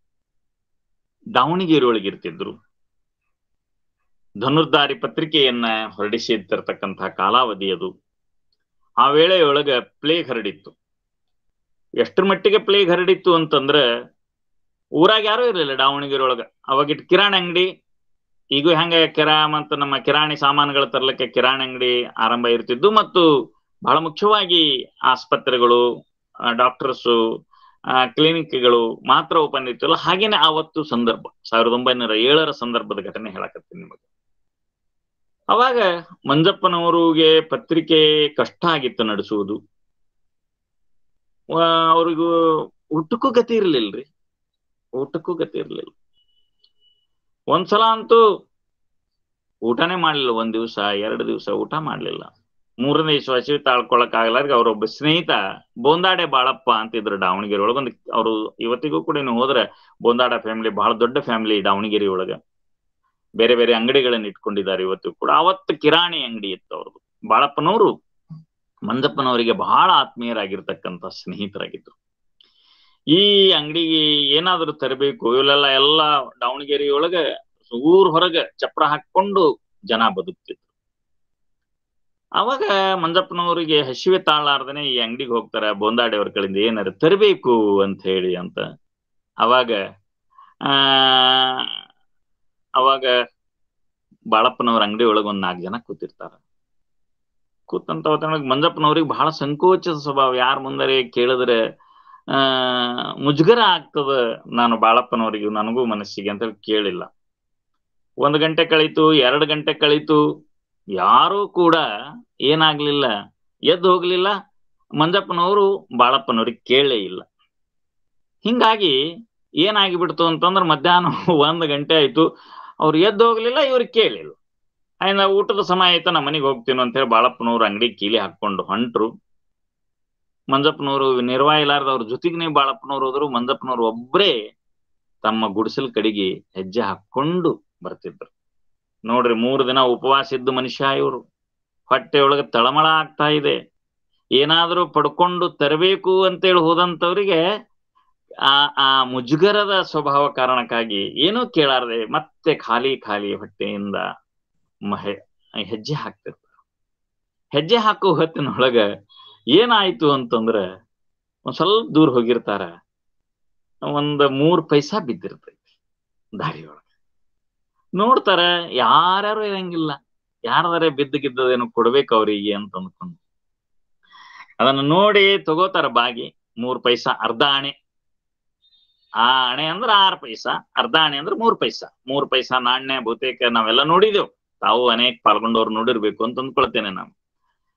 ದಾವಣಗೆರೆ ಒಳಗಿರ್ತಿದ್ರು ಧನುರ್ಧಾರಿ ಪತ್ರಿಕೆಯನ್ನ ಹೊರಡಿಸಿರ್ತಿರ್ತಕ್ಕಂತಹ ಕಾಲಾವಧಿ ಅದು ಆ ವೇಳೆಯೊಳಗ ಪ್ಲೇಗ್ ಹರಡಿತ್ತು ಎಷ್ಟರ ಮಟ್ಟಿಗೆ ಪ್ಲೇಗ್ ಹರಡಿತ್ತು ಅಂತಂದ್ರ ಊರಾಗ ಯಾರೂ ಇರಲಿಲ್ಲ ದಾವಣಗೆರೆ ಒಳಗ ಅವಾಗ ಇಟ್ ಕಿರಾಣಿ ಅಂಗಡಿ ಈಗ ಹೆಂಗ ಕಿರಾ ಮತ್ತು ನಮ್ಮ ಕಿರಾಣಿ ಸಾಮಾನುಗಳ ತರ್ಲಿಕ್ಕೆ ಕಿರಾಣಿ ಅಂಗಡಿ ಆರಂಭ ಇರ್ತಿದ್ದು ಮತ್ತು ಬಹಳ ಮುಖ್ಯವಾಗಿ ಆಸ್ಪತ್ರೆಗಳು ಡಾಕ್ಟರ್ಸು ಕ್ಲಿನಿಕ್ಗಳು ಮಾತ್ರ ಓಪನ್ ಇರ್ತಿಲ್ಲ ಹಾಗೇನೆ ಆವತ್ತು ಸಂದರ್ಭ ಸಾವಿರದ ಒಂಬೈನೂರ ಏಳರ ಸಂದರ್ಭದ ಘಟನೆ ಹೇಳಕತ್ತೀನಿ ನಿಮಗೆ ಅವಾಗ ಮಂಜಪ್ಪನವರಿಗೆ ಪತ್ರಿಕೆ ಕಷ್ಟ ಆಗಿತ್ತು ನಡೆಸುವುದು ಆ, ಅವ್ರಿಗೂ ಊಟಕ್ಕೂ ಗತಿ ಇರ್ಲಿಲ್ರಿ ಊಟಕ್ಕೂ ಗತಿ ಇರ್ಲಿಲ್ಲ ಒಂದ್ಸಲ ಅಂತೂ ಊಟನೇ ಮಾಡ್ಲಿಲ್ಲ ಒಂದ್ ದಿವಸ ಎರಡು ದಿವಸ ಊಟ ಮಾಡ್ಲಿಲ್ಲ ಮೂರನೇ ದಿವಸ ಹಸಿವು ತಾಳ್ಕೊಳಕ್ ಆಗ್ಲಾರ್ಗ ಅವ್ರೊಬ್ಬ ಸ್ನೇಹಿತ ಬೋಂದಾಡೆ ಬಾಳಪ್ಪ ಅಂತಿದ್ರು ದಾವಣಗೆರೆ ಒಳಗ ಒಂದು ಅವರು ಇವತ್ತಿಗೂ ಕೂಡ ನೀವು ಹೋದ್ರೆ ಬೋಂದಾಡ ಫ್ಯಾಮಿಲಿ ಬಹಳ ದೊಡ್ಡ ಫ್ಯಾಮಿಲಿ ದಾವಣಗೆರೆ ಒಳಗ ಬೇರೆ ಬೇರೆ ಅಂಗಡಿಗಳನ್ನ ಇಟ್ಕೊಂಡಿದ್ದಾರೆ ಇವತ್ತು ಕೂಡ ಅವತ್ತು ಕಿರಾಣಿ ಅಂಗಡಿ ಇತ್ತು ಅವ್ರದ್ದು ಬಾಳಪ್ಪನವರು ಮಂಜಪ್ಪನವರಿಗೆ ಬಹಳ ಆತ್ಮೀಯರಾಗಿರ್ತಕ್ಕಂಥ ಸ್ನೇಹಿತರಾಗಿದ್ರು ಈ ಅಂಗಡಿಗೆ ಏನಾದರೂ ತರಬೇಕು ಇವೆಲ್ಲ ಎಲ್ಲ ದಾವಣಗೆರೆಯೊಳಗ ಊರ್ ಹೊರಗ ಚಪ್ರ ಹಾಕೊಂಡು ಜನ ಬದುಕ್ತಿದ್ರು ಅವಾಗ ಮಂಜಪ್ಪನವರಿಗೆ ಹಸಿವೆ ತಾಳಾರ್ದನೆ ಈ ಅಂಗಡಿಗೆ ಹೋಗ್ತಾರ ಬೋಂದಾಡೆ ಅವ್ರ ಕಡೆಯಿಂದ ಏನಾರ ತರಬೇಕು ಅಂತ ಹೇಳಿ ಅಂತ ಅವಾಗ ಆ ಅವಾಗ ಬಾಳಪ್ಪನವ್ರ ಅಂಗಡಿ ಒಳಗ ಒಂದ್ ನಾಲ್ಕು ಜನ ಕೂತಿರ್ತಾರ ಕೂತಂತ ಹೊತ್ತೊಳಗೆ ಮಂಜಪ್ಪನವ್ರಿಗೆ ಬಹಳ ಸಂಕೋಚದ ಸ್ವಭಾವ ಯಾರ ಮುಂದರೆ ಕೇಳಿದ್ರೆ ಆ ಮುಜುಗರ ಆಗ್ತದ ನಾನು ಬಾಳಪ್ಪನವರಿಗೆ ನನಗೂ ಮನಸ್ಸಿಗೆ ಅಂತ ಹೇಳಿ ಕೇಳಿಲ್ಲ ಒಂದು ಗಂಟೆ ಕಳೀತು ಎರಡು ಗಂಟೆ ಕಳೀತು ಯಾರೂ ಕೂಡ ಏನಾಗ್ಲಿಲ್ಲ ಎದ್ದು ಹೋಗ್ಲಿಲ್ಲ ಮಂಜಪ್ಪನವರು ಬಾಳಪ್ಪನವ್ರಿಗೆ ಕೇಳೇ ಇಲ್ಲ ಹಿಂಗಾಗಿ ಏನಾಗಿಬಿಡ್ತು ಅಂತಂದ್ರೆ ಮಧ್ಯಾಹ್ನ ಒಂದ್ ಗಂಟೆ ಆಯ್ತು ಅವ್ರು ಎದ್ದು ಹೋಗ್ಲಿಲ್ಲ ಇವ್ರಿಗೆ ಕೇಳಿಲ್ಲ ಆಯ್ನ ಊಟದ ಸಮಯ ಆಯ್ತು ನಾ ಮನೆಗೆ ಹೋಗ್ತೀನಿ ಅಂತ ಹೇಳಿ ಬಾಳಪ್ಪನವ್ರು ಅಂಗಡಿ ಕೀಲಿ ಹಾಕೊಂಡು ಹೊಂಟ್ರು ಮಂಜಪ್ಪನವರು ನಿರ್ವಾಹ ಇಲ್ಲಾರ್ದ ಅವ್ರ ಜೊತೆಗೆ ಬಾಳಪ್ಪನವ್ರು ಹೋದ್ರು ಮಂಜಪ್ಪನವ್ರು ಒಬ್ರೇ ತಮ್ಮ ಗುಡಿಸಲ್ ಕಡೆಗೆ ಹೆಜ್ಜೆ ಹಾಕೊಂಡು ಬರ್ತಿದ್ರು ನೋಡ್ರಿ ಮೂರು ದಿನ ಉಪವಾಸ ಇದ್ದು ಮನುಷ್ಯ ಇವರು ಹೊಟ್ಟೆ ಒಳಗೆ ತಳಮಳ ಆಗ್ತಾ ಇದೆ ಏನಾದರೂ ಪಡ್ಕೊಂಡು ತರಬೇಕು ಅಂತೇಳಿ ಹೋದಂತವ್ರಿಗೆ ಆ ಆ ಮುಜುಗರದ ಸ್ವಭಾವ ಕಾರಣಕ್ಕಾಗಿ ಏನೂ ಕೇಳಾರ್ದೆ ಮತ್ತೆ ಖಾಲಿ ಖಾಲಿ ಹೊಟ್ಟೆಯಿಂದ ಮಹೆ ಹೆಜ್ಜೆ ಹಾಕ್ತಿರ್ತಾರೆ ಹೆಜ್ಜೆ ಹಾಕೋ ಹೊತ್ತಿನೊಳಗ ಏನಾಯ್ತು ಅಂತಂದ್ರ ಒಂದ್ ಸ್ವಲ್ಪ ದೂರ ಹೋಗಿರ್ತಾರ ಒಂದ್ ಮೂರ್ ಪೈಸಾ ಬಿದ್ದಿರ್ತೈತಿ ದಾರಿಯೊಳಗ ನೋಡ್ತಾರ ಯಾರ್ಯಾರು ಇರಂಗಿಲ್ಲ ಯಾರದಾರೆ ಬಿದ್ದು ಗಿದ್ದದೇನು ಕೊಡ್ಬೇಕು ಅವ್ರಿಗೆ ಅಂತ ಅಂದ್ಕೊಂಡು ಅದನ್ನ ನೋಡಿ ತಗೋತಾರ ಬಾಗಿ ಮೂರ್ ಪೈಸಾ ಅರ್ಧ ಆಣೆ ಆ ಅಣೆ ಅಂದ್ರ ಆರ್ ಪೈಸಾ ಅರ್ಧ ಆಣೆ ಅಂದ್ರ ಮೂರ್ ಪೈಸಾ ಮೂರ್ ಪೈಸಾ ನಾಣ್ಯ ಬಹುತೇಕ ನಾವೆಲ್ಲ ನೋಡಿದೆವು ತಾವು ಅನೇಕ ಪಾಲ್ಗೊಂಡವ್ರು ನೋಡಿರ್ಬೇಕು ಅಂತ ಅಂದ್ಕೊಳ್ತೇನೆ ನಾನು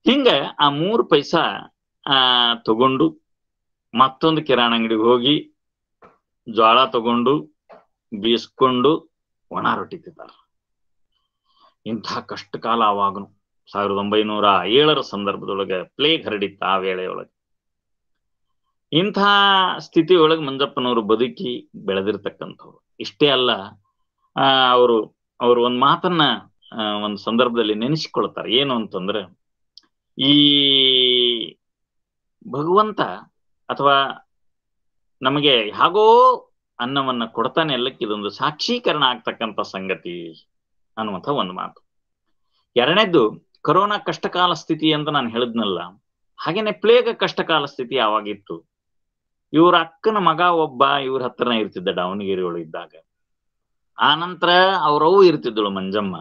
ಹಿಂಗ ಆ ಮೂರು ಪೈಸಾ ಆ ತಗೊಂಡು ಮತ್ತೊಂದು ಕಿರಾಣ ಅಂಗಡಿಗೆ ಹೋಗಿ ಜ್ವಾಳ ತಗೊಂಡು ಬೀಸ್ಕೊಂಡು ಒಣ ರೊಟ್ಟಿ ತಿಂತಾರ ಇಂಥ ಕಷ್ಟ ಕಾಲ ಅವಾಗನು ಸಾವಿರದ ಒಂಬೈನೂರ ಏಳರ ಸಂದರ್ಭದೊಳಗೆ ಪ್ಲೇಗ್ ಹರಡಿತ್ತ ಆ ವೇಳೆಯೊಳಗೆ ಇಂಥ ಸ್ಥಿತಿಯೊಳಗೆ ಮಂಜಪ್ಪನವರು ಬದುಕಿ ಬೆಳೆದಿರ್ತಕ್ಕಂಥವ್ರು ಇಷ್ಟೇ ಅಲ್ಲ ಆ ಅವರು ಅವರು ಒಂದು ಮಾತನ್ನ ಆ, ಒಂದು ಸಂದರ್ಭದಲ್ಲಿ ನೆನೆಸಿಕೊಳ್ತಾರೆ ಏನು ಅಂತಂದ್ರೆ ಈ ಭಗವಂತ ಅಥವಾ ನಮಗೆ ಹಾಗೋ ಅನ್ನವನ್ನ ಕೊಡ್ತಾನೆ ಎಲ್ಲಕ್ಕೆ ಇದೊಂದು ಸಾಕ್ಷೀಕರಣ ಆಗ್ತಕ್ಕಂಥ ಸಂಗತಿ ಅನ್ನುವಂಥ ಒಂದು ಮಾತು ಎರಡನೇದ್ದು ಕೊರೋನಾ ಕಷ್ಟಕಾಲ ಸ್ಥಿತಿ ಅಂತ ನಾನು ಹೇಳಿದ್ನಲ್ಲ ಹಾಗೇನೆ ಪ್ಲೇಗ ಕಷ್ಟಕಾಲ ಸ್ಥಿತಿ ಯಾವಾಗಿತ್ತು ಇವ್ರ ಅಕ್ಕನ ಮಗ ಒಬ್ಬ ಇವ್ರ ಹತ್ರನೇ ಇರ್ತಿದ್ದ ದಾವಣಗೆರೆ ಒಳಗೆ ಇದ್ದಾಗ ಆ ನಂತರ ಅವ್ರವು ಇರ್ತಿದ್ದಳು ಮಂಜಮ್ಮ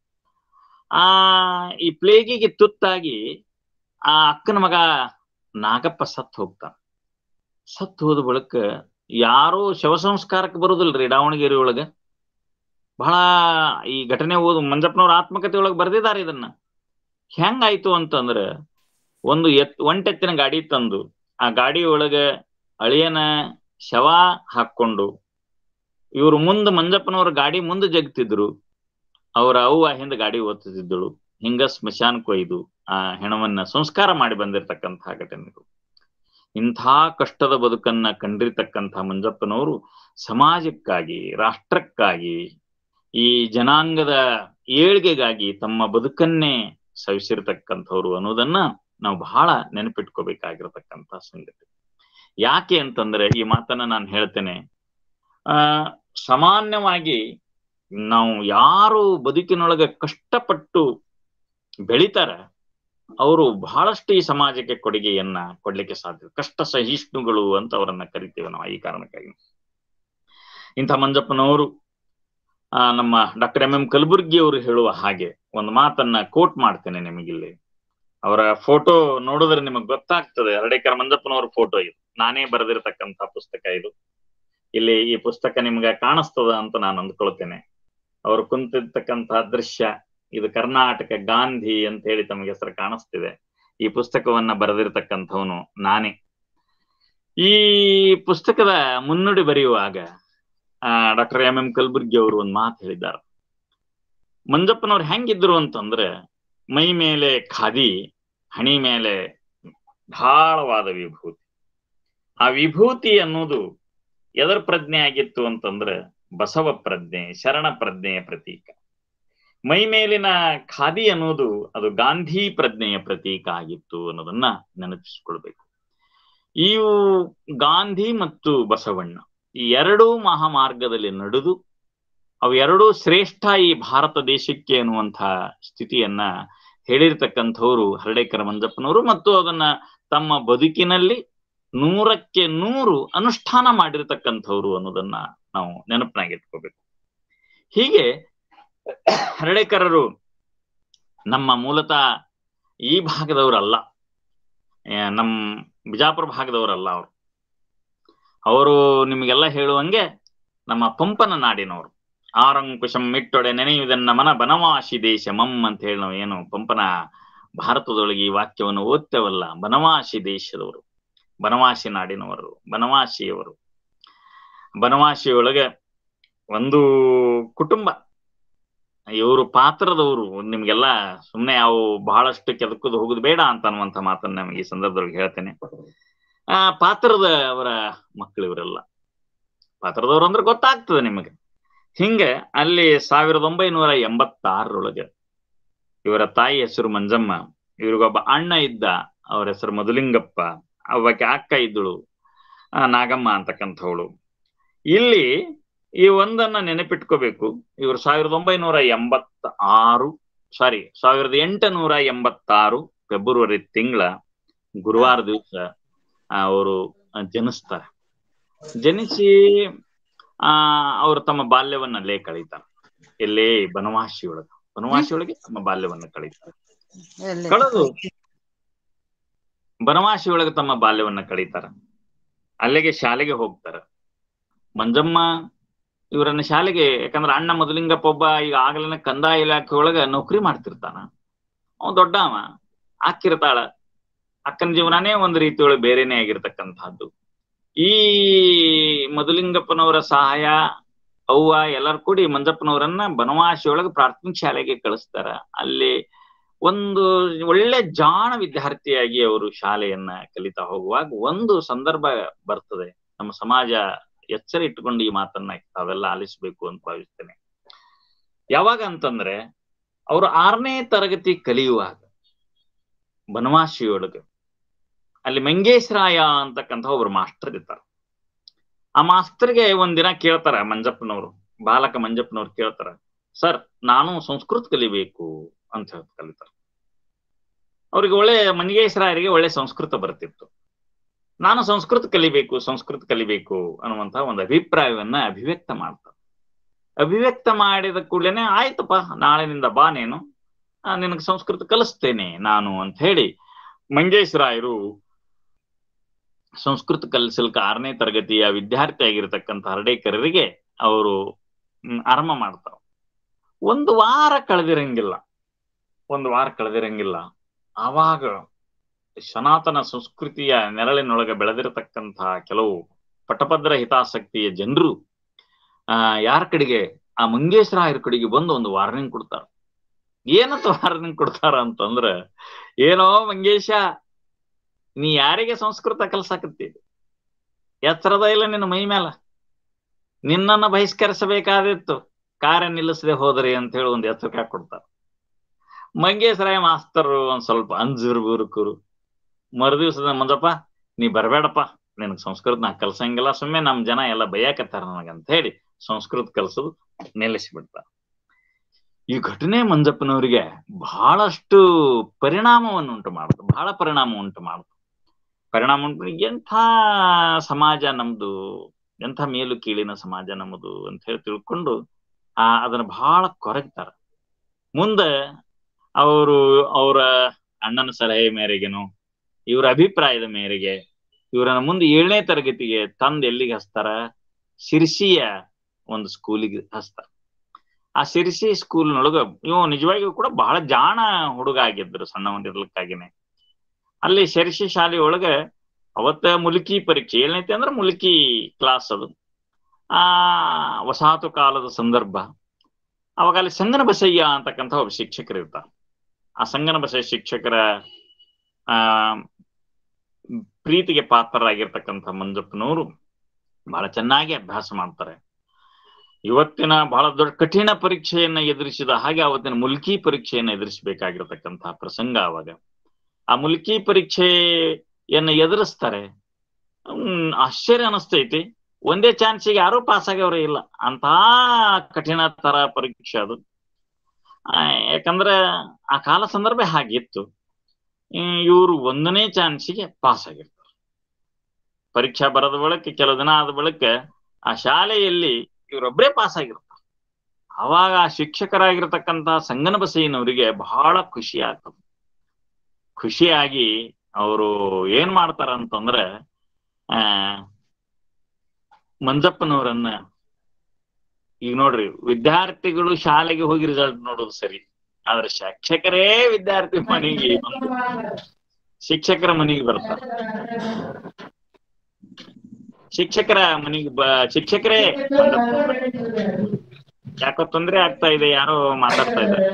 ಆ ಈ ಪ್ಲೇಗಿಗೆ ತುತ್ತಾಗಿ ಆ ಅಕ್ಕನ ಮಗ ನಾಗಪ್ಪ ಸತ್ ಹೋಗ್ತಾನ ಸತ್ ಹೋದ ಬಳಿಕ ಯಾರೋ ಶವ ಸಂಸ್ಕಾರಕ್ಕೆ ಬರುದಿಲ್ರಿ ದಾವಣಗೆರೆ ಒಳಗ ಬಹಳ ಈ ಘಟನೆ ಓದು ಮಂಜಪ್ಪನವ್ರ ಆತ್ಮಕತೆ ಒಳಗೆ ಬರ್ದಿದ್ದಾರೆ ಇದನ್ನ ಹೆಂಗಾಯ್ತು ಅಂತಂದ್ರ ಒಂದು ಎತ್ ಒಂಟೆತ್ತಿನ ಗಾಡಿ ತಂದು ಆ ಗಾಡಿ ಒಳಗ ಅಳಿಯನ ಶವ ಹಾಕೊಂಡು ಇವರು ಮುಂದೆ ಮಂಜಪ್ಪನವ್ರ ಗಾಡಿ ಮುಂದೆ ಜಗ್ತಿದ್ರು ಅವರ ಅವ್ವ ಹಿಂದೆ ಗಾಡಿ ಓದ್ತಿದ್ದಳು ಹಿಂಗ ಸ್ಮಶಾನಕ್ಕೆ ಒಯ್ದು ಆ ಹೆಣವನ್ನ ಸಂಸ್ಕಾರ ಮಾಡಿ ಬಂದಿರತಕ್ಕಂತಹ ಘಟನೆಗಳು ಇಂಥ ಕಷ್ಟದ ಬದುಕನ್ನ ಕಂಡಿರ್ತಕ್ಕಂಥ ಮಂಜಪ್ಪನವರು ಸಮಾಜಕ್ಕಾಗಿ ರಾಷ್ಟ್ರಕ್ಕಾಗಿ ಈ ಜನಾಂಗದ ಏಳ್ಗೆಗಾಗಿ ತಮ್ಮ ಬದುಕನ್ನೇ ಸವಿಸಿರ್ತಕ್ಕಂಥವ್ರು ಅನ್ನೋದನ್ನ ನಾವು ಬಹಳ ನೆನಪಿಟ್ಕೋಬೇಕಾಗಿರತಕ್ಕಂಥ ಸಂಗತಿ ಯಾಕೆ ಅಂತಂದ್ರೆ ಈ ಮಾತನ್ನ ನಾನು ಹೇಳ್ತೇನೆ ಆ ಸಾಮಾನ್ಯವಾಗಿ ನಾವು ಯಾರು ಬದುಕಿನೊಳಗೆ ಕಷ್ಟಪಟ್ಟು ಬೆಳಿತಾರ ಅವರು ಬಹಳಷ್ಟು ಈ ಸಮಾಜಕ್ಕೆ ಕೊಡುಗೆಯನ್ನ ಕೊಡ್ಲಿಕ್ಕೆ ಸಾಧ್ಯ ಕಷ್ಟ ಸಹಿಷ್ಣುಗಳು ಅಂತ ಅವರನ್ನ ಕರಿತೇವೆ ನಾವು ಈ ಕಾರಣಕ್ಕಾಗಿ ಇಂಥ ಮಂಜಪ್ಪನವರು ಆ ನಮ್ಮ ಡಾಕ್ಟರ್ ಎಂ ಎಂ ಕಲಬುರ್ಗಿ ಅವರು ಹೇಳುವ ಹಾಗೆ ಒಂದು ಮಾತನ್ನ ಕೋಟ್ ಮಾಡ್ತೇನೆ ನಿಮಗಿಲ್ಲಿ ಅವರ ಫೋಟೋ ನೋಡಿದ್ರೆ ನಿಮಗೆ ಗೊತ್ತಾಗ್ತದೆ ಹರಡೇಕರ್ ಮಂಜಪ್ಪನವ್ರ ಫೋಟೋ ಇದು ನಾನೇ ಬರೆದಿರತಕ್ಕಂತ ಪುಸ್ತಕ ಇದು ಇಲ್ಲಿ ಈ ಪುಸ್ತಕ ನಿಮ್ಗೆ ಕಾಣಿಸ್ತದ ಅಂತ ನಾನು ಅಂದ್ಕೊಳ್ತೇನೆ ಅವರು ಕುಂತಿರ್ತಕ್ಕಂತಹ ದೃಶ್ಯ ಇದು ಕರ್ನಾಟಕ ಗಾಂಧಿ ಅಂತ ಹೇಳಿ ತಮಗೆ ಹೆಸರು ಕಾಣಿಸ್ತಿದೆ ಈ ಪುಸ್ತಕವನ್ನ ಬರೆದಿರ್ತಕ್ಕಂಥವನು ನಾನೇ ಈ ಪುಸ್ತಕದ ಮುನ್ನುಡಿ ಬರೆಯುವಾಗ ಆ ಡಾಕ್ಟರ್ ಎಂ ಎಂ ಕಲ್ಬುರ್ಗಿ ಅವರು ಒಂದು ಮಾತು ಹೇಳಿದ್ದಾರೆ ಮಂಜಪ್ಪನವ್ರು ಹೆಂಗಿದ್ರು ಅಂತಂದ್ರೆ ಮೈ ಮೇಲೆ ಖಾದಿ ಹಣಿ ಮೇಲೆ ಧಾಳವಾದ ವಿಭೂತಿ ಆ ವಿಭೂತಿ ಅನ್ನೋದು ಎದರ ಪ್ರಜ್ಞೆ ಆಗಿತ್ತು ಅಂತಂದ್ರೆ ಬಸವ ಪ್ರಜ್ಞೆ ಶರಣ ಪ್ರಜ್ಞೆಯ ಪ್ರತೀಕ ಮೈ ಮೇಲಿನ ಖಾದಿ ಅನ್ನೋದು ಅದು ಗಾಂಧಿ ಪ್ರಜ್ಞೆಯ ಪ್ರತೀಕ ಆಗಿತ್ತು ಅನ್ನೋದನ್ನ ನೆನಪಿಸಿಕೊಳ್ಬೇಕು ಇವು ಗಾಂಧಿ ಮತ್ತು ಬಸವಣ್ಣ ಈ ಎರಡೂ ಮಹಾಮಾರ್ಗದಲ್ಲಿ ನಡೆದು ಅವು ಎರಡೂ ಶ್ರೇಷ್ಠ ಈ ಭಾರತ ದೇಶಕ್ಕೆ ಅನ್ನುವಂಥ ಸ್ಥಿತಿಯನ್ನ ಹೇಳಿರ್ತಕ್ಕಂಥವ್ರು ಹರಡೇಕರ ಮಂಜಪ್ಪನವರು ಮತ್ತು ಅದನ್ನ ತಮ್ಮ ಬದುಕಿನಲ್ಲಿ ನೂರಕ್ಕೆ ನೂರು ಅನುಷ್ಠಾನ ಮಾಡಿರ್ತಕ್ಕಂಥವ್ರು ಅನ್ನೋದನ್ನ ನಾವು ನೆನಪಿನಾಗಿಟ್ಕೋಬೇಕು ಹೀಗೆ ಹರಡೇಕರರು ನಮ್ಮ ಮೂಲತಃ ಈ ಭಾಗದವರಲ್ಲ ನಮ್ಮ ಬಿಜಾಪುರ ಭಾಗದವರಲ್ಲ ಅವರು ಅವರು ನಿಮಗೆಲ್ಲ ಹೇಳುವಂಗೆ ನಮ್ಮ ಪಂಪನ ನಾಡಿನವರು ಆರಂಕುಶಂ ಮಿಟ್ಟೊಡೆ ನೆನೆಯುವುದನ್ನ ಮನ ಬನವಾಸಿ ದೇಶ ಮಮ್ ಅಂತ ಹೇಳಿ ನಾವು ಏನು ಪಂಪನ ಭಾರತದೊಳಗೆ ಈ ವಾಕ್ಯವನ್ನು ಓದ್ತೇವಲ್ಲ ಬನವಾಸಿ ದೇಶದವರು ಬನವಾಸಿ ನಾಡಿನವರು ಬನವಾಸಿಯವರು ಬನವಾಸಿಯೊಳಗೆ ಒಂದು ಕುಟುಂಬ ಇವರು ಪಾತ್ರದವರು ನಿಮ್ಗೆಲ್ಲ ಸುಮ್ಮನೆ ಅವು ಬಹಳಷ್ಟು ಕೆದಕದು ಹೋಗುದು ಬೇಡ ಅಂತ ಅನ್ನುವಂಥ ಮಾತನ್ನ ನಮಗೆ ಈ ಸಂದರ್ಭದೊಳಗೆ ಹೇಳ್ತೇನೆ ಆ ಪಾತ್ರದ ಅವರ ಮಕ್ಕಳು ಇವರೆಲ್ಲ ಪಾತ್ರದವರು ಅಂದ್ರೆ ಗೊತ್ತಾಗ್ತದೆ ನಿಮಗೆ ಹಿಂಗೆ ಅಲ್ಲಿ ಸಾವಿರದ ಒಂಬೈನೂರ ಎಂಬತ್ತಾರರೊಳಗೆ ಇವರ ತಾಯಿ ಹೆಸರು ಮಂಜಮ್ಮ ಇವ್ರಿಗೊಬ್ಬ ಅಣ್ಣ ಇದ್ದ ಅವ್ರ ಹೆಸರು ಮಧುಲಿಂಗಪ್ಪ ಅವಕ್ಕೆ ಅಕ್ಕ ಇದ್ದಳು ನಾಗಮ್ಮ ಅಂತಕ್ಕಂಥವಳು ಇಲ್ಲಿ ಈ ಒಂದನ್ನ ನೆನಪಿಟ್ಕೋಬೇಕು ಇವರು ಸಾವಿರದ ಒಂಬೈನೂರ ಎಂಬತ್ತ ಆರು ಸಾರಿ ಸಾವಿರದ ಎಂಟುನೂರ ಎಂಬತ್ತಾರು ಫೆಬ್ರವರಿ ತಿಂಗಳ ಗುರುವಾರ ದಿವಸ ಅವರು ಜನಿಸ್ತಾರೆ ಜನಿಸಿ ಆ ಅವರು ತಮ್ಮ ಬಾಲ್ಯವನ್ನ ಅಲ್ಲೇ ಕಳೀತಾರೆ ಎಲ್ಲೇ ಬನವಾಸಿ ಒಳಗ ಬನವಾಸಿ ಒಳಗೆ ತಮ್ಮ ಬಾಲ್ಯವನ್ನ ಕಳೀತಾರೆ ಕಳೆದು ಬನವಾಸಿ ಒಳಗೆ ತಮ್ಮ ಬಾಲ್ಯವನ್ನ ಕಳೀತಾರ ಅಲ್ಲಿಗೆ ಶಾಲೆಗೆ ಹೋಗ್ತಾರ ಮಂಜಮ್ಮ ಇವರನ್ನ ಶಾಲೆಗೆ ಯಾಕಂದ್ರೆ ಅಣ್ಣ ಮೊದಲಿಂಗಪ್ಪ ಒಬ್ಬ ಈಗ ಆಗ್ಲೇ ಕಂದಾಯ ಇಲಾಖೆ ಒಳಗ ನೌಕರಿ ಮಾಡ್ತಿರ್ತಾನ ಅವ ದೊಡ್ಡ ಅವ ಆಕ್ಕಿರ್ತಾಳ ಅಕ್ಕನ ಜೀವನನೇ ಒಂದು ರೀತಿಯೊಳಗೆ ಬೇರೆನೇ ಆಗಿರ್ತಕ್ಕಂಥದ್ದು ಈ ಮಧುಲಿಂಗಪ್ಪನವರ ಸಹಾಯ ಅವ್ವ ಎಲ್ಲರೂ ಕೂಡಿ ಮಂಜಪ್ಪನವರನ್ನ ಬನವಾಸಿಯೊಳಗೆ ಪ್ರಾಥಮಿಕ ಶಾಲೆಗೆ ಕಳಿಸ್ತಾರ ಅಲ್ಲಿ ಒಂದು ಒಳ್ಳೆ ಜಾಣ ವಿದ್ಯಾರ್ಥಿಯಾಗಿ ಅವರು ಶಾಲೆಯನ್ನ ಕಲಿತಾ ಹೋಗುವಾಗ ಒಂದು ಸಂದರ್ಭ ಬರ್ತದೆ ನಮ್ಮ ಸಮಾಜ ಎಚ್ಚರ ಇಟ್ಟುಕೊಂಡು ಈ ಮಾತನ್ನ ತಾವೆಲ್ಲ ಆಲಿಸ್ಬೇಕು ಅಂತ ಭಾವಿಸ್ತೇನೆ ಯಾವಾಗ ಅಂತಂದ್ರೆ ಅವರು ಆರನೇ ತರಗತಿ ಕಲಿಯುವಾಗ ಬನವಾಸಿಯೊಳಗೆ ಅಲ್ಲಿ ಮಂಗೇಶ್ರಾಯ ಅಂತಕ್ಕಂಥ ಒಬ್ರು ಮಾಸ್ಟರ್ ಇರ್ತಾರೆ ಆ ಮಾಸ್ತರ್ಗೆ ಒಂದಿನ ಕೇಳ್ತಾರ ಮಂಜಪ್ಪನವರು ಬಾಲಕ ಮಂಜಪ್ಪನವ್ರು ಕೇಳ್ತಾರ ಸರ್ ನಾನು ಸಂಸ್ಕೃತ ಕಲಿಬೇಕು ಅಂತ ಹೇಳಿ ಕಲಿತಾರ ಅವ್ರಿಗೆ ಒಳ್ಳೆ ಮಂಗೇಶ್ರಾಯರಿಗೆ ಒಳ್ಳೆ ಸಂಸ್ಕೃತ ಬರ್ತಿತ್ತು ನಾನು ಸಂಸ್ಕೃತ ಕಲಿಬೇಕು ಸಂಸ್ಕೃತ ಕಲಿಬೇಕು ಅನ್ನುವಂತಹ ಒಂದು ಅಭಿಪ್ರಾಯವನ್ನ ಅಭಿವ್ಯಕ್ತ ಮಾಡ್ತಾರೆ ಅಭಿವ್ಯಕ್ತ ಮಾಡಿದ ಕೂಡಲೇ ಆಯ್ತಪ್ಪ ನಾಳೆನಿಂದ ಬಾ ನೀನು ನಿನಗೆ ಸಂಸ್ಕೃತ ಕಲಿಸ್ತೇನೆ ನಾನು ಅಂತ ಹೇಳಿ ಮಂಗೇಶ್ರಾಯರು ಸಂಸ್ಕೃತ ಕಲಿಸಲಿಕ್ಕೆ ಆರನೇ ತರಗತಿಯ ವಿದ್ಯಾರ್ಥಿ ಆಗಿರತಕ್ಕಂಥ ಹರ್ಡೇಕರರಿಗೆ ಅವರು ಆರಂಭ ಮಾಡ್ತಾವ ಒಂದು ವಾರ ಕಳೆದಿರಂಗಿಲ್ಲ ಒಂದು ವಾರ ಕಳೆದಿರಂಗಿಲ್ಲ ಆವಾಗ ಸನಾತನ ಸಂಸ್ಕೃತಿಯ ನೆರಳಿನೊಳಗೆ ಬೆಳೆದಿರತಕ್ಕಂತಹ ಕೆಲವು ಪಟಭದ್ರ ಹಿತಾಸಕ್ತಿಯ ಜನರು ಆ ಯಾರ ಕಡೆಗೆ ಆ ಮಂಗೇಶ್ರಾಯರ ಕಡೆಗೆ ಬಂದು ಒಂದು ವಾರ್ನಿಂಗ್ ಕೊಡ್ತಾರ ಏನಂತ ವಾರ್ನಿಂಗ್ ಕೊಡ್ತಾರ ಅಂತಂದ್ರ ಏನೋ ಮಂಗೇಶ ನೀ ಯಾರಿಗೆ ಸಂಸ್ಕೃತ ಕಲ್ಸಾಕತ್ತಿ ಎತ್ತರದ ಇಲ್ಲ ನಿನ್ನ ಮೈ ಮೇಲ ನಿನ್ನನ್ನ ಬಹಿಷ್ಕರಿಸಬೇಕಾದಿತ್ತು ಕಾರ್ಯ ನಿಲ್ಲಿಸದೆ ಹೋದ್ರಿ ಅಂತ ಹೇಳಿ ಒಂದು ಎಚ್ಚರಿಕೆ ಕೊಡ್ತಾರ ಮಂಗೇಶ್ರಾಯ ಮಾಸ್ತರು ಒಂದ್ ಸ್ವಲ್ಪ ಅಂಜೂರು ಬುರುಕುರು ಮರುದಿವ್ಸದ ಮಂಜಪ್ಪ ನೀ ಬರಬೇಡಪ್ಪ ನಿನಗ್ ಸಂಸ್ಕೃತ ನಾ ಕಲ್ಸಂಗಿಲ್ಲ ಸುಮ್ಮನೆ ನಮ್ ಜನ ಎಲ್ಲ ಬೈಯಾಕತ್ತಾರ ನನಗಂತ ಹೇಳಿ ಸಂಸ್ಕೃತ ಕಲ್ಸೋದು ನಿಲ್ಲಿಸಿಬಿಡ್ತಾರ ಈ ಘಟನೆ ಮಂಜಪ್ಪನವರಿಗೆ ಬಹಳಷ್ಟು ಪರಿಣಾಮವನ್ನು ಉಂಟು ಮಾಡ್ತು ಬಹಳ ಪರಿಣಾಮ ಉಂಟು ಮಾಡ್ತು ಪರಿಣಾಮ ಉಂಟು ಎಂಥ ಸಮಾಜ ನಮ್ದು ಎಂಥ ಮೇಲು ಕೀಳಿನ ಸಮಾಜ ನಮ್ಮದು ಅಂತ ಹೇಳಿ ತಿಳ್ಕೊಂಡು ಆ ಅದನ್ನ ಬಹಳ ಕೊರಗ್ತಾರ ಮುಂದೆ ಅವರು ಅವರ ಅಣ್ಣನ ಸಲಹೆ ಮೇರೆಗೆನು ಇವರ ಅಭಿಪ್ರಾಯದ ಮೇರೆಗೆ ಇವರನ್ನ ಮುಂದೆ ಏಳನೇ ತರಗತಿಗೆ ತಂದು ಎಲ್ಲಿಗೆ ಹಚ್ತಾರ ಶಿರ್ಸಿಯ ಒಂದು ಸ್ಕೂಲಿಗೆ ಹಚ್ತಾರ ಆ ಶಿರ್ಸಿ ಸ್ಕೂಲ್ನೊಳಗ ಇವ್ ನಿಜವಾಗಿಯೂ ಕೂಡ ಬಹಳ ಜಾಣ ಹುಡುಗ ಆಗಿದ್ರು ಸಣ್ಣವನಿರ್ಲಿಕ್ಕಾಗಿನೇ ಅಲ್ಲಿ ಶಿರ್ಸಿ ಶಾಲೆ ಒಳಗ ಅವತ್ತ ಮುಲ್ಕಿ ಪರೀಕ್ಷೆ ಏಳನೇತಿ ಅಂದ್ರೆ ಮುಲ್ಕಿ ಕ್ಲಾಸ್ ಅದು ಆ ವಸಾಹತು ಕಾಲದ ಸಂದರ್ಭ ಅವಾಗ ಅಲ್ಲಿ ಸಂಗನ ಬಸಯ್ಯ ಅಂತಕ್ಕಂಥ ಒಬ್ಬ ಶಿಕ್ಷಕರು ಇರ್ತಾರೆ ಆ ಸಂಗನ ಬಸಯ್ಯ ಶಿಕ್ಷಕರ ಆ ಪ್ರೀತಿಗೆ ಪಾತ್ರರಾಗಿರ್ತಕ್ಕಂಥ ಮಂಜಪ್ಪನವರು ಬಹಳ ಚೆನ್ನಾಗಿ ಅಭ್ಯಾಸ ಮಾಡ್ತಾರೆ ಇವತ್ತಿನ ಬಹಳ ದೊಡ್ಡ ಕಠಿಣ ಪರೀಕ್ಷೆಯನ್ನ ಎದುರಿಸಿದ ಹಾಗೆ ಅವತ್ತಿನ ಮುಲ್ಕಿ ಪರೀಕ್ಷೆಯನ್ನ ಎದುರಿಸಬೇಕಾಗಿರ್ತಕ್ಕಂತಹ ಪ್ರಸಂಗ ಅವಾಗ ಆ ಮುಲ್ಕಿ ಪರೀಕ್ಷೆಯನ್ನ ಎದುರಿಸ್ತಾರೆ ಹ್ಮ್ ಆಶ್ಚರ್ಯ ಅನಿಸ್ತೈತಿ ಒಂದೇ ಚಾನ್ಸಿಗೆ ಯಾರೂ ಪಾಸ್ ಆಗ್ಯವ್ರೆ ಇಲ್ಲ ಅಂತ ಕಠಿಣ ತರ ಪರೀಕ್ಷೆ ಅದು ಯಾಕಂದ್ರೆ ಆ ಕಾಲ ಸಂದರ್ಭ ಹಾಗಿತ್ತು ಇವರು ಒಂದನೇ ಚಾನ್ಸಿಗೆ ಪಾಸ್ ಆಗಿರ್ತಾರೆ ಪರೀಕ್ಷಾ ಬರದ ಬಳಿಕ ಕೆಲವು ದಿನ ಆದ ಬಳಿಕ ಆ ಶಾಲೆಯಲ್ಲಿ ಇವರೊಬ್ಬರೇ ಪಾಸ್ ಆಗಿರ್ತಾರೆ ಅವಾಗ ಆ ಶಿಕ್ಷಕರಾಗಿರ್ತಕ್ಕಂತಹ ಸಂಗನ ಬಸಯ್ಯನವರಿಗೆ ಬಹಳ ಖುಷಿ ಆಗ್ತದೆ ಖುಷಿಯಾಗಿ ಅವರು ಏನ್ ಮಾಡ್ತಾರ ಅಂತಂದ್ರೆ ಆ ಮಂಜಪ್ಪನವರನ್ನ ಈಗ ನೋಡ್ರಿ ವಿದ್ಯಾರ್ಥಿಗಳು ಶಾಲೆಗೆ ಹೋಗಿ ರಿಸಲ್ಟ್ ನೋಡೋದು ಸರಿ ಆದ್ರೆ ಶಿಕ್ಷಕರೇ ವಿದ್ಯಾರ್ಥಿ ಮನೆಗೆ ಶಿಕ್ಷಕರ ಮನೆಗೆ ಬರ್ತಾರೆ ಶಿಕ್ಷಕರ ಮನೆಗೆ ಬ ಶಿಕ್ಷಕರೇ ಯಾಕೋ ತೊಂದ್ರೆ ಆಗ್ತಾ ಇದೆ ಯಾರೋ ಮಾತಾಡ್ತಾ ಇದ್ದಾರೆ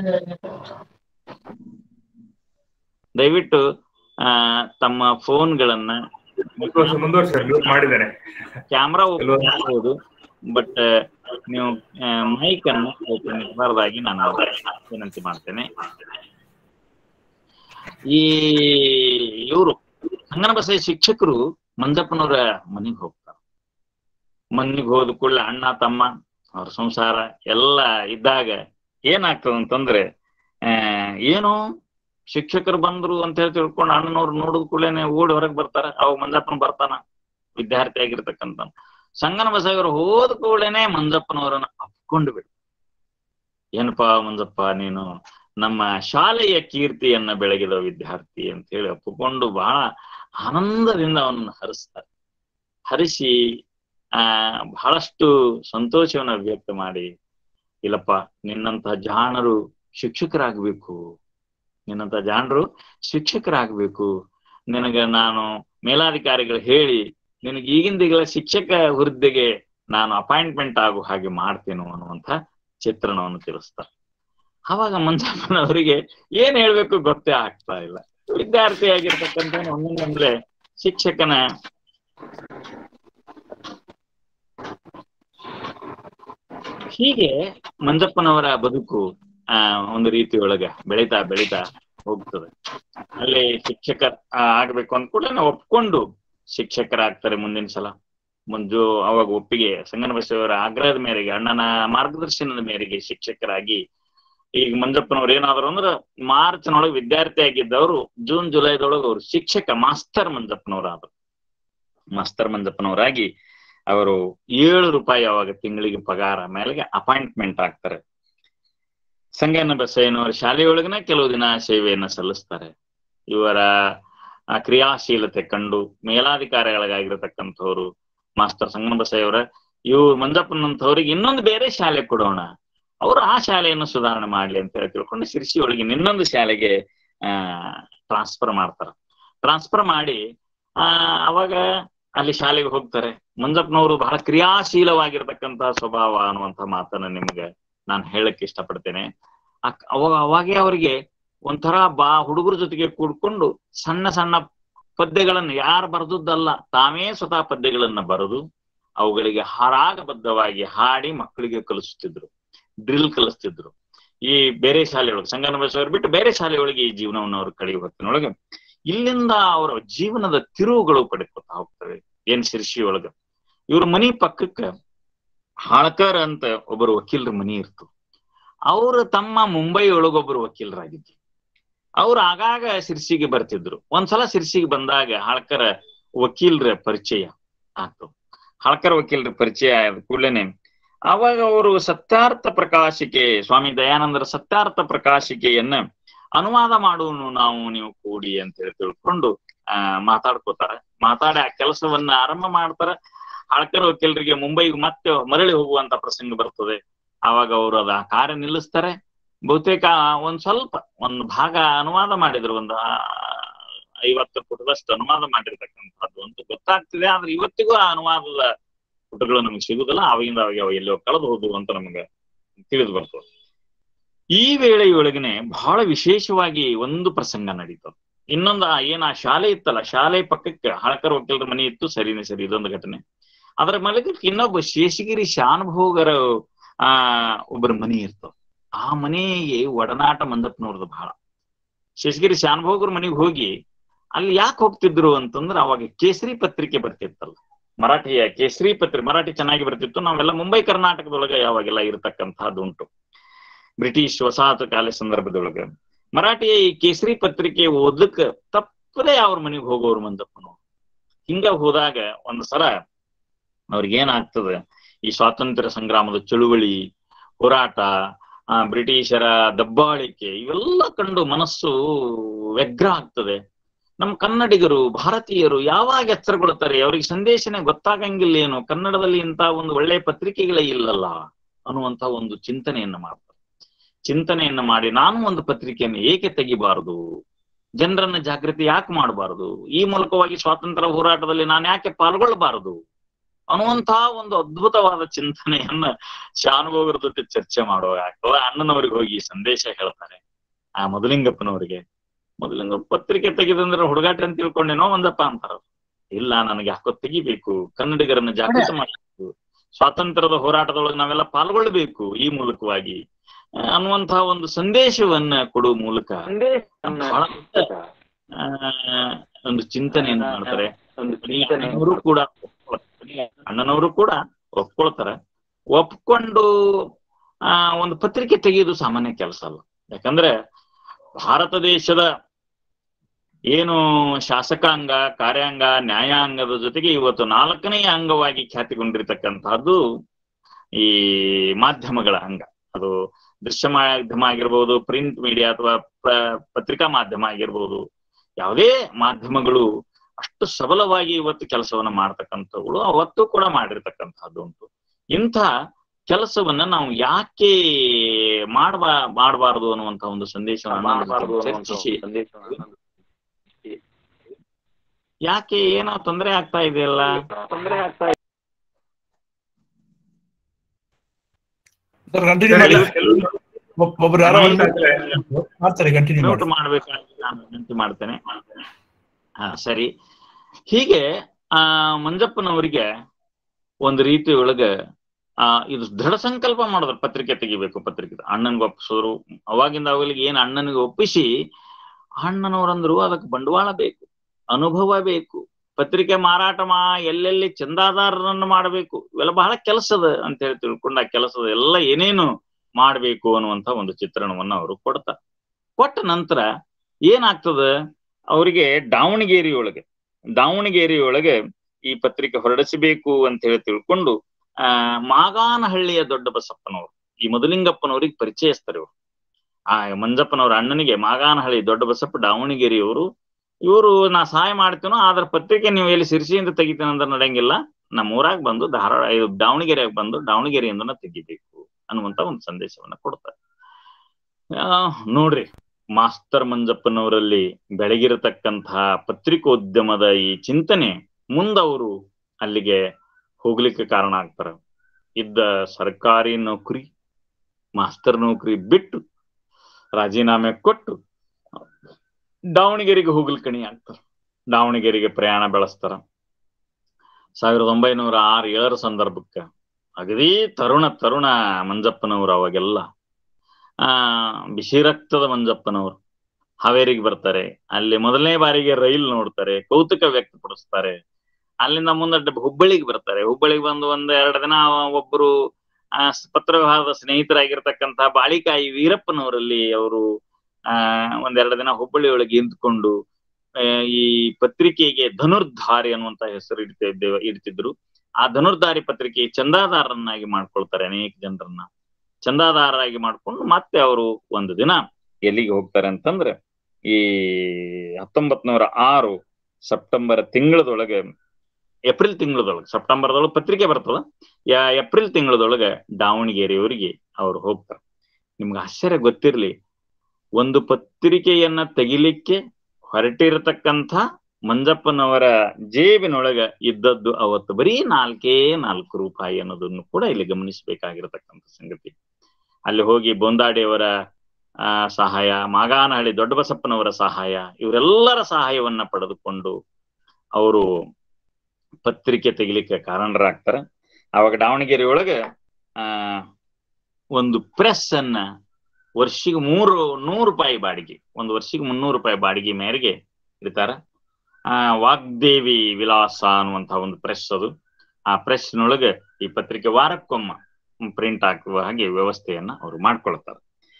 ದಯವಿಟ್ಟು ಆ ತಮ್ಮ ಫೋನ್ಗಳನ್ನ ಮುಂದುವರ್ಸಿ ಮ್ಯೂಟ್ ಮಾಡಿದ್ದೇನೆ ಕ್ಯಾಮ್ರಾ ಓಪನ್ ಮಾಡಬಹುದು ಬಟ್ ನೀವು ಮೈಕ್ ಅನ್ನು ಓಪನ್ ಇರಬಾರ್ದಾಗಿ ನಾನು ವಿನಂತಿ ಮಾಡ್ತೇನೆ ಈ ಇವರು ಸಂಗನ ಬಸಯ್ಯ ಶಿಕ್ಷಕರು ಮಂಜಪ್ಪನವರ ಮನೆಗೆ ಹೋಗ್ತಾರೆ ಮನೆಗೆ ಹೋದ ಕೂಡಲೇ ಅಣ್ಣ ತಮ್ಮ ಅವ್ರ ಸಂಸಾರ ಎಲ್ಲ ಇದ್ದಾಗ ಏನಾಗ್ತದ ಅಂತಂದ್ರೆ ಆ ಏನು ಶಿಕ್ಷಕರು ಬಂದ್ರು ಅಂತ ಹೇಳಿ ತಿಳ್ಕೊಂಡು ಅಣ್ಣನವ್ರು ನೋಡಿದ ಕೂಡಲೇ ಓಡಿ ಹೊರಗೆ ಬರ್ತಾರ ಅವಾಗ ಮಂಜಪ್ಪನ ಬರ್ತಾನ ವಿದ್ಯಾರ್ಥಿ ಆಗಿರ್ತಕ್ಕಂಥ ಸಂಗನ ಬಸಯ್ಯವರು ಹೋದ ಕೂಡಲೇ ಮಂಜಪ್ಪನವರನ್ನ ಅಪ್ಕೊಂಡು ಬಿಡು ಏನಪ್ಪಾ ಮಂಜಪ್ಪ ನೀನು ನಮ್ಮ ಶಾಲೆಯ ಕೀರ್ತಿಯನ್ನ ಬೆಳಗಿದ ವಿದ್ಯಾರ್ಥಿ ಅಂತ ಹೇಳಿ ಒಪ್ಪಿಕೊಂಡು ಬಹಳ ಆನಂದದಿಂದ ಅವನನ್ನು ಹರಿಸ್ತಾರೆ ಹರಿಸಿ ಆ ಬಹಳಷ್ಟು ಸಂತೋಷವನ್ನ ವ್ಯಕ್ತ ಮಾಡಿ ಇಲ್ಲಪ್ಪ ನಿನ್ನಂತಹ ಜಾಣರು ಶಿಕ್ಷಕರಾಗಬೇಕು ನಿನ್ನಂತ ಜಾಣರು ಶಿಕ್ಷಕರಾಗಬೇಕು ನಿನಗ ನಾನು ಮೇಲಾಧಿಕಾರಿಗಳು ಹೇಳಿ ನಿನಗೆ ಈಗಿಂದೀಗಲ ಶಿಕ್ಷಕ ಹುದ್ದೆಗೆ ನಾನು ಅಪಾಯಿಂಟ್ಮೆಂಟ್ ಆಗೋ ಹಾಗೆ ಮಾಡ್ತೇನೋ ಅನ್ನುವಂಥ ಚಿತ್ರಣವನ್ನು ತಿಳಿಸ್ತಾರೆ ಅವಾಗ ಮಂಜಪ್ಪನವರಿಗೆ ಏನ್ ಹೇಳ್ಬೇಕು ಗೊತ್ತೇ ಆಗ್ತಾ ಇಲ್ಲ ವಿದ್ಯಾರ್ಥಿಯಾಗಿರ್ತಕ್ಕಂಥ ಒಮ್ಮೊಮ್ಮೆ ಶಿಕ್ಷಕನ ಹೀಗೆ ಮಂಜಪ್ಪನವರ ಬದುಕು ಆ ಒಂದು ರೀತಿಯೊಳಗ ಬೆಳೀತಾ ಬೆಳೀತಾ ಹೋಗ್ತದೆ ಅಲ್ಲಿ ಶಿಕ್ಷಕ ಆ, ಆಗ್ಬೇಕು ಅಂದ ಕೂಡ ಒಪ್ಕೊಂಡು ಶಿಕ್ಷಕರಾಗ್ತಾರೆ ಮುಂದಿನ ಸಲ ಮುಂಜು ಅವಾಗ ಒಪ್ಪಿಗೆ ಸಂಗನ ಬಸವರ ಆಗ್ರಹದ ಮೇರೆಗೆ ಅಣ್ಣನ ಮಾರ್ಗದರ್ಶನದ ಮೇರೆಗೆ ಶಿಕ್ಷಕರಾಗಿ ಈಗ ಮಂಜಪ್ಪನವ್ರು ಏನಾದ್ರು ಅಂದ್ರ ಮಾರ್ಚ್ನೊಳಗೆ ವಿದ್ಯಾರ್ಥಿ ಆಗಿದ್ದವರು ಜೂನ್ ಜುಲೈದೊಳಗೆ ಅವರು ಶಿಕ್ಷಕ ಮಾಸ್ತರ್ ಮಂಜಪ್ಪನವರಾದ್ರು ಮಾಸ್ತರ್ ಮಂಜಪ್ಪನವರಾಗಿ ಅವರು ಏಳು ರೂಪಾಯಿ ಅವಾಗ ತಿಂಗಳಿಗೆ ಪಗಾರ ಮೇಲೆಗೆ ಅಪಾಯಿಂಟ್ಮೆಂಟ್ ಆಗ್ತಾರೆ ಸಂಗನ ಬಸಯ್ಯನವರ ಶಾಲೆಯೊಳಗನ ಕೆಲವು ದಿನ ಸೇವೆಯನ್ನ ಸಲ್ಲಿಸ್ತಾರೆ ಇವರ ಆ ಕ್ರಿಯಾಶೀಲತೆ ಕಂಡು ಮೇಲಾಧಿಕಾರಿಗಳಾಗಿರತಕ್ಕಂಥವ್ರು ಮಾಸ್ತರ್ ಸಂಗನ ಬಸಯ್ಯವರ ಇವು ಮಂಜಪ್ಪನಂತವ್ರಿಗೆ ಇನ್ನೊಂದು ಬೇರೆ ಶಾಲೆ ಕೊಡೋಣ ಅವರು ಆ ಶಾಲೆಯನ್ನು ಸುಧಾರಣೆ ಮಾಡ್ಲಿ ಅಂತ ಹೇಳಿ ತಿಳ್ಕೊಂಡು ಶಿರ್ಸಿ ಒಳಗೆ ಇನ್ನೊಂದು ಶಾಲೆಗೆ ಆ ಟ್ರಾನ್ಸ್ಫರ್ ಮಾಡ್ತಾರ ಟ್ರಾನ್ಸ್ಫರ್ ಮಾಡಿ ಆ ಅವಾಗ ಅಲ್ಲಿ ಶಾಲೆಗೆ ಹೋಗ್ತಾರೆ ಮಂಜಪ್ಪನವರು ಬಹಳ ಕ್ರಿಯಾಶೀಲವಾಗಿರ್ತಕ್ಕಂತಹ ಸ್ವಭಾವ ಅನ್ನುವಂತ ಮಾತನ್ನ ನಿಮ್ಗೆ ನಾನು ಹೇಳಕ್ ಇಷ್ಟಪಡ್ತೇನೆ ಅಕ್- ಅವಾಗ ಅವಾಗೆ ಅವರಿಗೆ ಒಂಥರ ಬಾ ಹುಡುಗರ ಜೊತೆಗೆ ಕೂಡ್ಕೊಂಡು ಸಣ್ಣ ಸಣ್ಣ ಪದ್ಯಗಳನ್ನು ಯಾರು ಬರೆದದ್ದಲ್ಲ ತಾವೇ ಸ್ವತಃ ಪದ್ಯಗಳನ್ನ ಬರೆದು ಅವುಗಳಿಗೆ ಹಾರಾಗಬದ್ಧವಾಗಿ ಹಾಡಿ ಮಕ್ಕಳಿಗೆ ಕಲಿಸುತ್ತಿದ್ರು ಡ್ರಿಲ್ ಕಲಿಸ್ತಿದ್ರು ಈ ಬೇರೆ ಶಾಲೆಯೊಳಗೆ ಸಂಗನ ಬಸವರು ಬಿಟ್ಟು ಬೇರೆ ಶಾಲೆಯೊಳಗೆ ಈ ಜೀವನವನ್ನು ಅವರು ಕಳೆಯುವ ಹೊತ್ತಿನೊಳಗೆ ಇಲ್ಲಿಂದ ಅವರ ಜೀವನದ ತಿರುವುಗಳು ಪಡ್ಕೊತಾ ಹೋಗ್ತವೆ ಏನ್ ಶಿರ್ಷಿ ಒಳಗ ಇವ್ರ ಮನಿ ಪಕ್ಕಕ್ಕ ಹಾಳ್ಕರ್ ಅಂತ ಒಬ್ಬರು ವಕೀಲರ ಮನಿ ಇರ್ತು ಅವ್ರ ತಮ್ಮ ಮುಂಬೈ ಒಳಗೊಬ್ಬರು ವಕೀಲರಾಗಿದ್ರು ಅವ್ರು ಆಗಾಗ ಸಿರ್ಸಿಗೆ ಬರ್ತಿದ್ರು ಒಂದ್ಸಲ ಸಿರ್ಸಿಗೆ ಬಂದಾಗ ಹಾಳ್ಕರ ವಕೀಲರ ಪರಿಚಯ ಆಯ್ತು ಹಾಳ್ಕರ್ ವಕೀಲರ ಪರಿಚಯ ಆದ ಕೂಡಲೇನೆ ಅವಾಗ ಅವರು ಸತ್ಯಾರ್ಥ ಪ್ರಕಾಶಿಕೆ ಸ್ವಾಮಿ ದಯಾನಂದರ ಸತ್ಯಾರ್ಥ ಪ್ರಕಾಶಿಕೆಯನ್ನ ಅನುವಾದ ಮಾಡುವನು ನಾವು ನೀವು ಕೂಡಿ ಅಂತ ಹೇಳಿ ತಿಳ್ಕೊಂಡು ಆ ಮಾತಾಡ್ಕೋತಾರ ಮಾತಾಡಿ ಆ ಕೆಲಸವನ್ನ ಆರಂಭ ಮಾಡ್ತಾರ ಹಾಳ್ಕರ್ ವಕೀಲರಿಗೆ ಮುಂಬೈಗೆ ಮತ್ತೆ ಮರಳಿ ಹೋಗುವಂತ ಪ್ರಸಂಗ ಬರ್ತದೆ ಆವಾಗ ಅವರು ಅದ ಆ ಕಾರ್ಯ ನಿಲ್ಲಿಸ್ತಾರೆ ಬಹುತೇಕ ಒಂದ್ ಸ್ವಲ್ಪ ಒಂದು ಭಾಗ ಅನುವಾದ ಮಾಡಿದ್ರು ಒಂದು ಆ, ಐವತ್ತು ಪುಟದಷ್ಟು ಅನುವಾದ ಮಾಡಿರ್ತಕ್ಕಂಥದ್ದು ಅಂತ ಗೊತ್ತಾಗ್ತಿದೆ ಆದ್ರೆ ಇವತ್ತಿಗೂ ಆ ಅನುವಾದದ ಪುಟಗಳು ನಮ್ಗೆ ಸಿಗುದಿಲ್ಲ ಅವಾಗಿಂದ ಅವಾಗ ಅವು ಎಲ್ಲೋ ಕಳೆದು ಹೋದ್ವು ಅಂತ ನಮ್ಗೆ ತಿಳಿದು ಬರ್ತದೆ ಈ ವೇಳೆಯೊಳಗನೆ ಬಹಳ ವಿಶೇಷವಾಗಿ ಒಂದು ಪ್ರಸಂಗ ನಡೀತದೆ ಇನ್ನೊಂದು ಆ ಏನ್ ಆ ಶಾಲೆ ಇತ್ತಲ್ಲ ಶಾಲೆ ಪಕ್ಕಕ್ಕೆ ಹಳಕರ್ ವಕೀಲರ ಮನೆ ಇತ್ತು ಸರಿನೇ ಸರಿ ಇದೊಂದು ಘಟನೆ ಅದರ ಮಲಗಕ್ಕೆ ಇನ್ನೊಬ್ಬ ಶೇಷಗಿರಿ ಶಾನುಭೋಗರ ಆ ಒಬ್ಬರ ಮನೆ ಇರ್ತದೆ ಆ ಮನೆಗೆ ಒಡನಾಟ ಮಂದಪ್ಪನವ್ರದ್ದು ಬಹಳ ಶೇಷಗಿರಿ ಶಾನುಭೋಗರ ಮನೆಗೆ ಹೋಗಿ ಅಲ್ಲಿ ಯಾಕೆ ಹೋಗ್ತಿದ್ರು ಅಂತಂದ್ರೆ ಅವಾಗ ಕೇಸರಿ ಪತ್ರಿಕೆ ಬರ್ತಿತ್ತಲ್ಲ ಮರಾಠಿಯ ಕೇಸರಿ ಪತ್ರಿಕೆ ಮರಾಠಿ ಚೆನ್ನಾಗಿ ಬರ್ತಿತ್ತು ನಾವೆಲ್ಲ ಮುಂಬೈ ಕರ್ನಾಟಕದೊಳಗೆ ಯಾವಾಗೆಲ್ಲ ಇರತಕ್ಕಂತಹದ್ದು ಉಂಟು ಬ್ರಿಟಿಷ್ ವಸಾಹತು ಕಾಲ ಸಂದರ್ಭದೊಳಗೆ ಮರಾಠಿಯ ಈ ಕೇಸರಿ ಪತ್ರಿಕೆ ಓದ್ಲಿಕ್ಕ ತಪ್ಪದೇ ಅವ್ರ ಮನೆಗೆ ಹೋಗೋರು ಮಂದಪ್ಪನವ್ರು ಹಿಂಗ ಹೋದಾಗ ಒಂದ್ ಸಲ ಅವ್ರಿಗೆ ಏನಾಗ್ತದೆ ಈ ಸ್ವಾತಂತ್ರ್ಯ ಸಂಗ್ರಾಮದ ಚಳುವಳಿ ಹೋರಾಟ ಆ ಬ್ರಿಟಿಷರ ದಬ್ಬಾಳಿಕೆ ಇವೆಲ್ಲ ಕಂಡು ಮನಸ್ಸು ವ್ಯಗ್ರ ಆಗ್ತದೆ ನಮ್ಮ ಕನ್ನಡಿಗರು ಭಾರತೀಯರು ಯಾವಾಗ ಎಚ್ಚರಗೊಳ್ತಾರೆ ಅವ್ರಿಗೆ ಸಂದೇಶನೇ ಗೊತ್ತಾಗಂಗಿಲ್ಲ ಏನು ಕನ್ನಡದಲ್ಲಿ ಇಂತ ಒಂದು ಒಳ್ಳೆಯ ಪತ್ರಿಕೆಗಳೇ ಇಲ್ಲಲ್ಲ ಅನ್ನುವಂತ ಒಂದು ಚಿಂತನೆಯನ್ನ ಮಾಡ್ತಾರೆ ಚಿಂತನೆಯನ್ನ ಮಾಡಿ ನಾನು ಒಂದು ಪತ್ರಿಕೆಯನ್ನು ಏಕೆ ತೆಗಿಬಾರದು ಜನರನ್ನ ಜಾಗೃತಿ ಯಾಕೆ ಮಾಡಬಾರದು ಈ ಮೂಲಕವಾಗಿ ಸ್ವಾತಂತ್ರ್ಯ ಹೋರಾಟದಲ್ಲಿ ನಾನು ಯಾಕೆ ಪಾಲ್ಗೊಳ್ಳಬಾರದು ಅನ್ನುವಂತಹ ಒಂದು ಅದ್ಭುತವಾದ ಚಿಂತನೆಯನ್ನ ಶಾನುಭೋಗರ ಜೊತೆ ಚರ್ಚೆ ಮಾಡುವಾಗ ಆಗ್ತದೆ ಅಣ್ಣನವರಿಗೆ ಹೋಗಿ ಈ ಸಂದೇಶ ಹೇಳ್ತಾರೆ ಆ ಮಧುಲಿಂಗಪ್ಪನವರಿಗೆ ಮೊದಲಿಂಗ ಪತ್ರಿಕೆ ತೆಗೆದಂದ್ರೆ ಹುಡುಗಾಟ ಅಂತ ತಿಳ್ಕೊಂಡೇನೋ ಒಂದಪ್ಪ ಅಂತಾರ ಇಲ್ಲ ನನಗೆ ಯಾಕೋ ತೆಗಿಬೇಕು ಕನ್ನಡಿಗರನ್ನ ಜಾಗೃತಿ ಮಾಡಬೇಕು ಸ್ವಾತಂತ್ರ್ಯದ ಹೋರಾಟದೊಳಗೆ ನಾವೆಲ್ಲ ಪಾಲ್ಗೊಳ್ಬೇಕು ಈ ಮೂಲಕವಾಗಿ ಆ, ಅನ್ನುವಂತಹ ಒಂದು ಸಂದೇಶವನ್ನ ಕೊಡುವ ಮೂಲಕ ಬಹಳ ದೊಡ್ಡ, ಆ, ಒಂದು ಚಿಂತನೆಯನ್ನ ಮಾಡ್ತಾರೆ ಅಣ್ಣನವರು ಕೂಡ ಒಪ್ಕೊಳ್ತಾರೆ. ಅಣ್ಣನವರು ಕೂಡ ಒಪ್ಕೊಳ್ತಾರೆ ಒಪ್ಕೊಂಡು ಆ ಒಂದು ಪತ್ರಿಕೆ ತೆಗೆಯೋದು ಸಾಮಾನ್ಯ ಕೆಲಸ ಅಲ್ಲ ಯಾಕಂದ್ರೆ ಭಾರತ ದೇಶದ ಏನು ಶಾಸಕಾಂಗ ಕಾರ್ಯಾಂಗ ನ್ಯಾಯಾಂಗದ ಜೊತೆಗೆ ಇವತ್ತು ನಾಲ್ಕನೆಯ ಅಂಗವಾಗಿ ಖ್ಯಾತಿಗೊಂಡಿರ್ತಕ್ಕಂತಹದ್ದು ಈ ಮಾಧ್ಯಮಗಳ ಅಂಗ ಅದು ದೃಶ್ಯ ಮಾಧ್ಯಮ ಆಗಿರ್ಬೋದು ಪ್ರಿಂಟ್ ಮೀಡಿಯಾ ಅಥವಾ ಪ- ಪತ್ರಿಕಾ ಮಾಧ್ಯಮ ಆಗಿರ್ಬೋದು ಯಾವುದೇ ಮಾಧ್ಯಮಗಳು ಅಷ್ಟು ಸಬಲವಾಗಿ ಇವತ್ತು ಕೆಲಸವನ್ನ ಮಾಡ್ತಕ್ಕಂಥವುಗಳು ಅವತ್ತು ಕೂಡ ಮಾಡಿರ್ತಕ್ಕಂಥದ್ದು ಉಂಟು ಇಂಥ ಕೆಲಸವನ್ನ ನಾವು ಯಾಕೆ ಮಾಡಬಾ ಮಾಡಬಾರದು ಅನ್ನುವಂತ ಒಂದು ಸಂದೇಶವನ್ನು ಚರ್ಚಿಸಿ ಯಾಕೆ ಏನೋ ತೊಂದರೆ ಆಗ್ತಾ ಇದೆಯಲ್ಲ ತೊಂದರೆ ಆಗ್ತಾ ಸರ್ ಕಂಟಿನ್ಯೂ ಮಾಡಿ ಒಬ್- ಒಬ್ರು ಯಾರೋ ಅನ್ಮಿಟ್ ಆಗ್ತದೆ. ಮಾಡ್ತಾರೆ ಕಂಟಿನ್ಯೂ ನೋಟ್ ಮಾಡಿ ಮಾಡ್ಬೇಕಾಗಿ ನಾನು ವಿನಂತಿ ಮಾಡ್ತೇನೆ ಹಾ ಸರಿ ಹೀಗೆ ಆ ಮಂಜಪ್ಪನವರಿಗೆ ಒಂದು ರೀತಿ ಒಳಗ ಆ ಇದು ದೃಢ ಸಂಕಲ್ಪ ಮಾಡಿದ್ರು ಪತ್ರಿಕೆ ತೆಗಿಬೇಕು ಪತ್ರಿಕೆ ಅಣ್ಣನ್ಗೆ ಒಪ್ಪಿಸಿದ್ರು ಅವಾಗಿಂದ ಅವಾಗಲಿಗೆ ಏನ್ ಅಣ್ಣನಿಗೆ ಒಪ್ಪಿಸಿ ಅಣ್ಣನವರಂದ್ರು ಅದಕ್ಕೆ ಬಂಡವಾಳ ಬೇಕು ಅನುಭವ ಬೇಕು ಪತ್ರಿಕೆ ಮಾರಾಟ ಮಾ ಎಲ್ಲೆಲ್ಲಿ ಚಂದಾದಾರರನ್ನು ಮಾಡಬೇಕು ಇವೆಲ್ಲ ಬಹಳ ಕೆಲಸದ ಅಂತ ಹೇಳಿ ತಿಳ್ಕೊಂಡ ಆ ಕೆಲಸದ ಎಲ್ಲ ಏನೇನು ಮಾಡಬೇಕು ಅನ್ನುವಂತ ಒಂದು ಚಿತ್ರಣವನ್ನ ಅವರು ಕೊಡ್ತಾರೆ ಕೊಟ್ಟ ನಂತರ ಏನಾಗ್ತದ ಅವರಿಗೆ ದಾವಣಗೆರೆ ಒಳಗೆ ದಾವಣಗೆರೆ ಒಳಗೆ ಈ ಪತ್ರಿಕೆ ಹೊರಡಿಸಬೇಕು ಅಂತ ಹೇಳಿ ತಿಳ್ಕೊಂಡು ಆ ಮಾಗಾನಹಳ್ಳಿಯ ದೊಡ್ಡ ಬಸಪ್ಪನವರು ಈ ಮಧುಲಿಂಗಪ್ಪನವರಿಗೆ ಪರಿಚಯಿಸ್ತಾರೆ ಇವರು ಆ ಮಂಜಪ್ಪನವರ ಅಣ್ಣನಿಗೆ ಮಾಗಾನಹಳ್ಳಿ ದೊಡ್ಡ ಬಸಪ್ಪ ದಾವಣಗೆರೆಯವರು ಇವರು ನಾ ಸಹಾಯ ಮಾಡ್ತೀನೋ ಆದ್ರ ಪತ್ರಿಕೆ ನೀವು ಎಲ್ಲಿ ಸಿರಿಸಿಯಿಂದ ತೆಗಿತೀನಿ ಅಂದ್ರೆ ನಡೆಯಂಗಿಲ್ಲ ನಮ್ಮ ಊರಾಗ ಬಂದು ಧಾರವಾಡ ಇದು ದಾವಣಗೆರೆಯಾಗ ಬಂದು ದಾವಣಗೆರೆಯಿಂದನ ತೆಗಿಬೇಕು ಅನ್ನುವಂತ ಒಂದು ಸಂದೇಶವನ್ನ ಕೊಡ್ತಾರೆ ಆ, ನೋಡ್ರಿ ಮಾಸ್ತರ್ ಮಂಜಪ್ಪನವರಲ್ಲಿ ಬೆಳಗಿರತಕ್ಕಂತಹ ಪತ್ರಿಕೋದ್ಯಮದ ಈ ಚಿಂತನೆ ಮುಂದವರು ಅಲ್ಲಿಗೆ ಹೋಗ್ಲಿಕ್ಕೆ ಕಾರಣ ಆಗ್ತಾರ ಇದ್ದ ಸರ್ಕಾರಿ ನೌಕರಿ ಮಾಸ್ತರ್ ನೌಕರಿ ಬಿಟ್ಟು ರಾಜೀನಾಮೆ ಕೊಟ್ಟು ದಾವಣಗೆರೆಗೆ ಹೋಗ್ಲಿಕ್ಕಣಿ ಆಗ್ತಾರ ದಾವಣಗೆರೆಗೆ ಪ್ರಯಾಣ ಬೆಳೆಸ್ತಾರ ಸಾವಿರದ ಒಂಬೈನೂರ ಆರು ಏಳರ ಸಂದರ್ಭಕ್ಕೆ ಅಗದಿ ತರುಣ ತರುಣ ಮಂಜಪ್ಪನವರು ಅವಾಗೆಲ್ಲ ಆ ಬಿಸಿ ರಕ್ತದ ಮಂಜಪ್ಪನವರು ಹಾವೇರಿಗೆ ಬರ್ತಾರೆ ಅಲ್ಲಿ ಮೊದಲನೇ ಬಾರಿಗೆ ರೈಲ್ ನೋಡ್ತಾರೆ ಕೌತುಕ ವ್ಯಕ್ತಪಡಿಸ್ತಾರೆ ಅಲ್ಲಿಂದ ಮುಂದೆ ಹುಬ್ಬಳ್ಳಿಗೆ ಬರ್ತಾರೆ ಹುಬ್ಬಳ್ಳಿಗೆ ಬಂದು ಒಂದ್ ಎರಡು ದಿನ ಒಬ್ಬರು ಆ ಪತ್ರ ವ್ಯವಹಾರದ ಸ್ನೇಹಿತರಾಗಿರ್ತಕ್ಕಂಥ ಬಾಳಿಕಾಯಿ ವೀರಪ್ಪನವರಲ್ಲಿ ಅವರು ಆ ಒಂದೆರಡು ದಿನ ಹುಬ್ಬಳ್ಳಿ ಒಳಗೆ ನಿಂತ್ಕೊಂಡು ಆ, ಈ ಪತ್ರಿಕೆಗೆ ಧನುರ್ಧಾರಿ ಅನ್ನುವಂತ ಹೆಸರು ಇಡ್ತಾ ಇದ್ದೇವೆ ಇಡ್ತಿದ್ರು ಆ ಧನುರ್ಧಾರಿ ಪತ್ರಿಕೆ ಚಂದಾದಾರರನ್ನಾಗಿ ಮಾಡ್ಕೊಳ್ತಾರೆ ಅನೇಕ ಜನರನ್ನ ಚಂದಾದಾರರಾಗಿ ಮಾಡ್ಕೊಂಡು ಮತ್ತೆ ಅವರು ಒಂದು ದಿನ ಎಲ್ಲಿಗೆ ಹೋಗ್ತಾರೆ ಅಂತಂದ್ರೆ ಈ ಹತ್ತೊಂಬತ್ ನೂರ ಆರು ಸೆಪ್ಟೆಂಬರ್ ತಿಂಗಳದೊಳಗೆ ಏಪ್ರಿಲ್ ತಿಂಗಳದೊಳಗೆ ಸೆಪ್ಟೆಂಬರ್ದೊಳಗೆ ಪತ್ರಿಕೆ ಬರ್ತದ ಯಾ ಏಪ್ರಿಲ್ ತಿಂಗಳದೊಳಗೆ ದಾವಣಗೆರೆಯವರಿಗೆ ಅವರು ಹೋಗ್ತಾರೆ ನಿಮ್ಗೆ ಆಶ್ಚರ್ಯ ಗೊತ್ತಿರ್ಲಿ ಒಂದು ಪತ್ರಿಕೆಯನ್ನ ತೆಗಿಲಿಕ್ಕೆ ಹೊರಟಿರತಕ್ಕಂಥ ಮಂಜಪ್ಪನವರ ಜೇಬಿನೊಳಗ ಇದ್ದದ್ದು ಅವತ್ತು ಬರೀ ನಾಲ್ಕೇ ನಾಲ್ಕು ರೂಪಾಯಿ ಅನ್ನೋದನ್ನು ಕೂಡ ಇಲ್ಲಿ ಗಮನಿಸಬೇಕಾಗಿರತಕ್ಕಂಥ ಸಂಗತಿ ಅಲ್ಲಿ ಹೋಗಿ ಬೊಂದಾಡಿಯವರ ಆ ಸಹಾಯ ಮಾಗಾನಹಳ್ಳಿ ದೊಡ್ಡಬಸಪ್ಪನವರ ಸಹಾಯ ಇವರೆಲ್ಲರ ಸಹಾಯವನ್ನ ಪಡೆದುಕೊಂಡು ಅವರು ಪತ್ರಿಕೆ ತೆಗಿಲಿಕ್ಕೆ ಕಾರಣರಾಗ್ತಾರೆ ಅವಾಗ ದಾವಣಗೆರೆ ಒಳಗೆ ಆ ಒಂದು ಪ್ರೆಸ್ ಅನ್ನ ವರ್ಷಿಗೆ ಮೂರು ನೂರು ರೂಪಾಯಿ ಬಾಡಿಗೆ ಒಂದು ವರ್ಷಿಗೆ ಮುನ್ನೂರು ರೂಪಾಯಿ ಬಾಡಿಗೆ ಮೇರೆಗೆ ಇಡ್ತಾರ ಆ ವಾಗ್ದೇವಿ ವಿಲಾಸ ಅನ್ನುವಂತಹ ಒಂದು ಪ್ರೆಸ್ ಅದು ಆ ಪ್ರೆಸ್ನೊಳಗೆ ಈ ಪತ್ರಿಕೆ ವಾರಕ್ಕೊಮ್ಮ ಪ್ರಿಂಟ್ ಹಾಕುವ ಹಾಗೆ ವ್ಯವಸ್ಥೆಯನ್ನ ಅವರು ಮಾಡ್ಕೊಳ್ತಾರೆ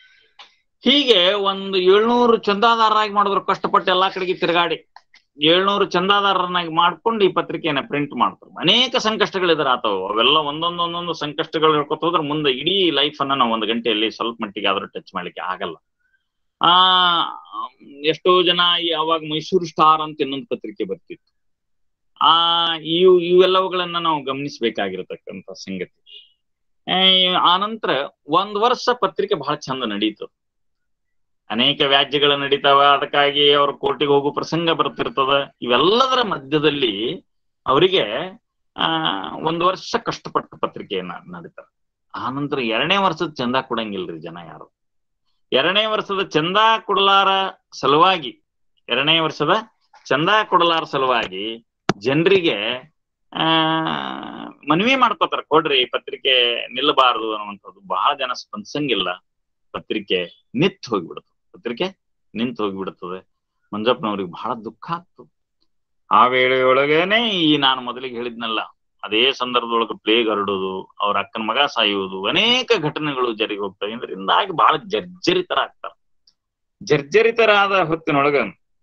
ಹೀಗೆ ಒಂದು ಏಳ್ನೂರು ಚಂದಾದಾರರಾಗಿ ಮಾಡಿದ್ರು ಕಷ್ಟಪಟ್ಟು ಎಲ್ಲಾ ಕಡೆಗೆ ತಿರುಗಾಡಿ ಏಳ್ನೂರು ಚಂದಾದಾರರನ್ನಾಗಿ ಮಾಡ್ಕೊಂಡು ಈ ಪತ್ರಿಕೆಯನ್ನ ಪ್ರಿಂಟ್ ಮಾಡ್ತಾರೆ ಅನೇಕ ಸಂಕಷ್ಟಗಳಿದ್ರೆ ಆತವು ಅವೆಲ್ಲ ಒಂದೊಂದು ಒಂದೊಂದು ಸಂಕಷ್ಟಗಳು ಹೇಳ್ಕೊತ ಹೋದ್ರೆ ಮುಂದೆ ಇಡೀ ಲೈಫ್ ಅನ್ನ ನಾವು ಒಂದು ಗಂಟೆಯಲ್ಲಿ ಸ್ವಲ್ಪ ಮಟ್ಟಿಗೆ ಆದ್ರೂ ಟಚ್ ಮಾಡ್ಲಿಕ್ಕೆ ಆಗಲ್ಲ ಆ ಎಷ್ಟೋ ಜನ ಈ ಅವಾಗ ಮೈಸೂರು ಸ್ಟಾರ್ ಅಂತ ಇನ್ನೊಂದು ಪತ್ರಿಕೆ ಬರ್ತಿತ್ತು ಆ ಇವು ಇವೆಲ್ಲವುಗಳನ್ನ ನಾವು ಗಮನಿಸಬೇಕಾಗಿರತಕ್ಕಂತ ಸಂಗತಿ ಆ, ಆನಂತರ ಒಂದ್ ವರ್ಷ ಪತ್ರಿಕೆ ಬಹಳ ಚಂದ ನಡೀತು ಅನೇಕ ವ್ಯಾಜ್ಯಗಳು ನಡೀತಾವ ಅದಕ್ಕಾಗಿ ಅವ್ರ ಕೋರ್ಟಿಗೆ ಹೋಗೋ ಪ್ರಸಂಗ ಬರ್ತಿರ್ತದ ಇವೆಲ್ಲದರ ಮಧ್ಯದಲ್ಲಿ ಅವರಿಗೆ ಆ ಒಂದು ವರ್ಷ ಕಷ್ಟಪಟ್ಟು ಪತ್ರಿಕೆಯನ್ನ ನಡೀತಾರ ಆನಂತರ ಎರಡನೇ ವರ್ಷದ ಚಂದ ಕೊಡಂಗಿಲ್ರಿ ಜನ ಯಾರು ಎರಡನೇ ವರ್ಷದ ಚಂದ ಕೊಡಲಾರ ಸಲುವಾಗಿ ಎರಡನೇ ವರ್ಷದ ಚಂದ ಕೊಡಲಾರ ಸಲುವಾಗಿ ಜನರಿಗೆ ಆ ಮನವಿ ಮಾಡ್ಕೋತಾರ ಕೊಡ್ರಿ ಪತ್ರಿಕೆ ನಿಲ್ಲಬಾರದು ಅನ್ನುವಂಥದ್ದು ಬಹಳ ಜನ ಸ್ಪಂದಿಸಂಗಿಲ್ಲ ಪತ್ರಿಕೆ ನಿಂತು ಹೋಗ್ಬಿಡುತ್ತೆ ಪತ್ರಿಕೆ ನಿಂತು ಹೋಗ್ಬಿಡುತ್ತದೆ ಮಂಜಪ್ಪನವ್ರಿಗೆ ಬಹಳ ದುಃಖ ಆಗ್ತದೆ ಆ ವೇಳೆಯೊಳಗೇನೆ ಈ ನಾನು ಮೊದಲಿಗೆ ಹೇಳಿದ್ನಲ್ಲ ಅದೇ ಸಂದರ್ಭದೊಳಗೆ ಪ್ಲೇಗ್ ಹರಡೋದು ಅವ್ರ ಅಕ್ಕನ ಮಗ ಸಾಯುವುದು ಅನೇಕ ಘಟನೆಗಳು ಜರಿಗೆ ಹೋಗ್ತವೆ ಇದರಿಂದಾಗಿ ಬಹಳ ಜರ್ಜರಿತರಾಗ್ತಾರೆ ಜರ್ಜರಿತರಾದ ಹೊತ್ತಿನೊಳಗ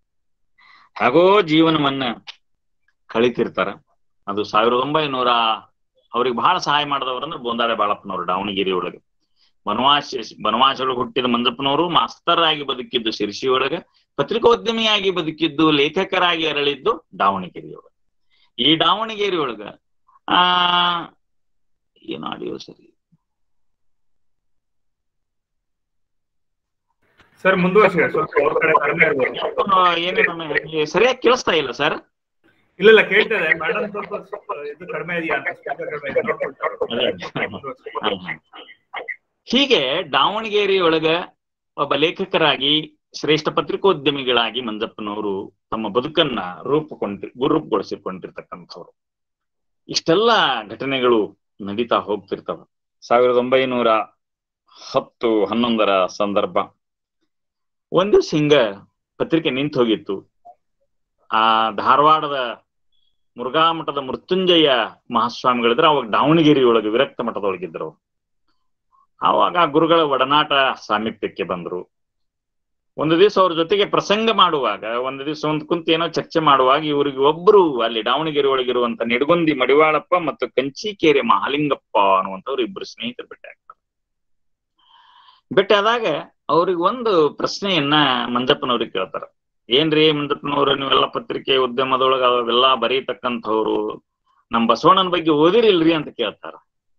ಹಾಗೋ ಜೀವನವನ್ನ ಕಳಿತಿರ್ತಾರ ಅದು ಸಾವಿರದ ಒಂಬೈನೂರ ಅವ್ರಿಗೆ ಬಹಳ ಸಹಾಯ ಮಾಡಿದವರಂದ್ರೆ ಬೋಂದಾಡೆ ಬಾಳಪ್ಪನವರು ದಾವಣಗೆರೆ ಒಳಗೆ ಬನವಾಸ ಬನವಾಸ ಒಳಗೆ ಹುಟ್ಟಿದ ಮಂಜಪ್ಪನವರು ಮಾಸ್ತರ್ ಆಗಿ ಬದುಕಿದ್ದು ಶಿರ್ಸಿ ಒಳಗೆ ಪತ್ರಿಕೋದ್ಯಮಿಯಾಗಿ ಬದುಕಿದ್ದು ಲೇಖಕರಾಗಿ ಅರಳಿದ್ದು ದಾವಣಗೆರೆಯೊಳಗೆ ಈ ದಾವಣಗೆರೆ ಒಳಗ ಆ ಏನು ಆಡಿಯೋ ಸರಿ ಸರ್ ಮುಂದುವರ್ಸಿ ಸ್ವಲ್ಪ ಅವ್ರ ಕಡೆ ಕಡಿಮೆ ಇರ್ಬೋದು ಏನೇನು ನನಗೆ ಸರಿಯಾಗಿ ಕೇಳಿಸ್ತಾ ಇಲ್ಲ ಸರ್ ಇಲ್ಲ ಇಲ್ಲ ಕೇಳ್ತದೆ ಮೇಡಮ್ ಸ್ವಲ್ಪ ಸ್ವಲ್ಪ ಇದು ಕಡಿಮೆ ಇದೆಯಾ ಅಂತ ಸ್ಪೀಕರ್ ಕಡಿಮೆ ಇದೆಯಾ ನೋಡ್ಕೊಳ್ತಾರೆ. ಮುಂದುವರ್ಸಿ. ಹ, ಹ. ಹೀಗೆ ದಾವಣಗೆರೆ ಒಳಗ ಒಬ್ಬ ಲೇಖಕರಾಗಿ ಶ್ರೇಷ್ಠ ಪತ್ರಿಕೋದ್ಯಮಿಗಳಾಗಿ ಮಂಜಪ್ಪನವರು ತಮ್ಮ ಬದುಕನ್ನ ರೂಪುಕೊಂಡಿ ರೂಪುಗೊಳಿಸಿಕೊಂಡಿರ್ತಕ್ಕಂಥವ್ರು ಇಷ್ಟೆಲ್ಲ ಘಟನೆಗಳು ನಡೀತಾ ಹೋಗ್ತಿರ್ತವ ಸಾವಿರದ ಒಂಬೈನೂರ ಹತ್ತು ಹನ್ನೊಂದರ ಸಂದರ್ಭ ಒಂದು ದಿವ್ಸ ಹಿಂಗ ಪತ್ರಿಕೆ ನಿಂತು ಹೋಗಿತ್ತು ಆ ಧಾರವಾಡದ ಮುರುಘಾ ಮಠದ ಮೃತ್ಯುಂಜಯ ಮಹಾಸ್ವಾಮಿಗಳಿದ್ರೆ ಅವಾಗ ದಾವಣಗೆರೆ ಒಳಗೆ ವಿರಕ್ತ ಮಠದೊಳಗಿದ್ರು ಅವ್ರು. ಆವಾಗ ಆ ಗುರುಗಳ ಒಡನಾಟ ಸಾಮೀಪ್ಯಕ್ಕೆ ಬಂದ್ರು ಒಂದು ದಿವಸ ಅವ್ರ ಜೊತೆಗೆ ಪ್ರಸಂಗ ಮಾಡುವಾಗ ಒಂದು ದಿವಸ ಒಂದ್ ಕುಂತ ಏನೋ ಚರ್ಚೆ ಮಾಡುವಾಗ ಇವ್ರಿಗೆ ಒಬ್ರು ಅಲ್ಲಿ ದಾವಣಗೆರೆ ಒಳಗಿರುವಂತ ನಿಡಗುಂದಿ ಮಡಿವಾಳಪ್ಪ ಮತ್ತು ಕಂಚಿಕೇರಿ ಮಹಾಲಿಂಗಪ್ಪ ಅನ್ನುವಂಥವ್ರು ಇಬ್ರು ಸ್ನೇಹಿತರು ಭೇಟಿ ಆಗ್ತಾರೆ ಭೇಟಿ ಆದಾಗ ಅವ್ರಿಗೆ ಒಂದು ಪ್ರಶ್ನೆಯನ್ನ ಮಂಜಪ್ಪನವ್ರಿಗೆ ಕೇಳ್ತಾರ ಏನ್ರಿ ಮಂಜಪ್ಪನವ್ರು ನೀವೆಲ್ಲ ಪತ್ರಿಕೆ ಉದ್ಯಮದೊಳಗ ಅವೆಲ್ಲ ಬರೀತಕ್ಕಂಥವ್ರು ನಮ್ ಬಸವಣ್ಣನ ಬಗ್ಗೆ ಓದಿರಿಲ್ರಿ ಅಂತ ಕೇಳ್ತಾರ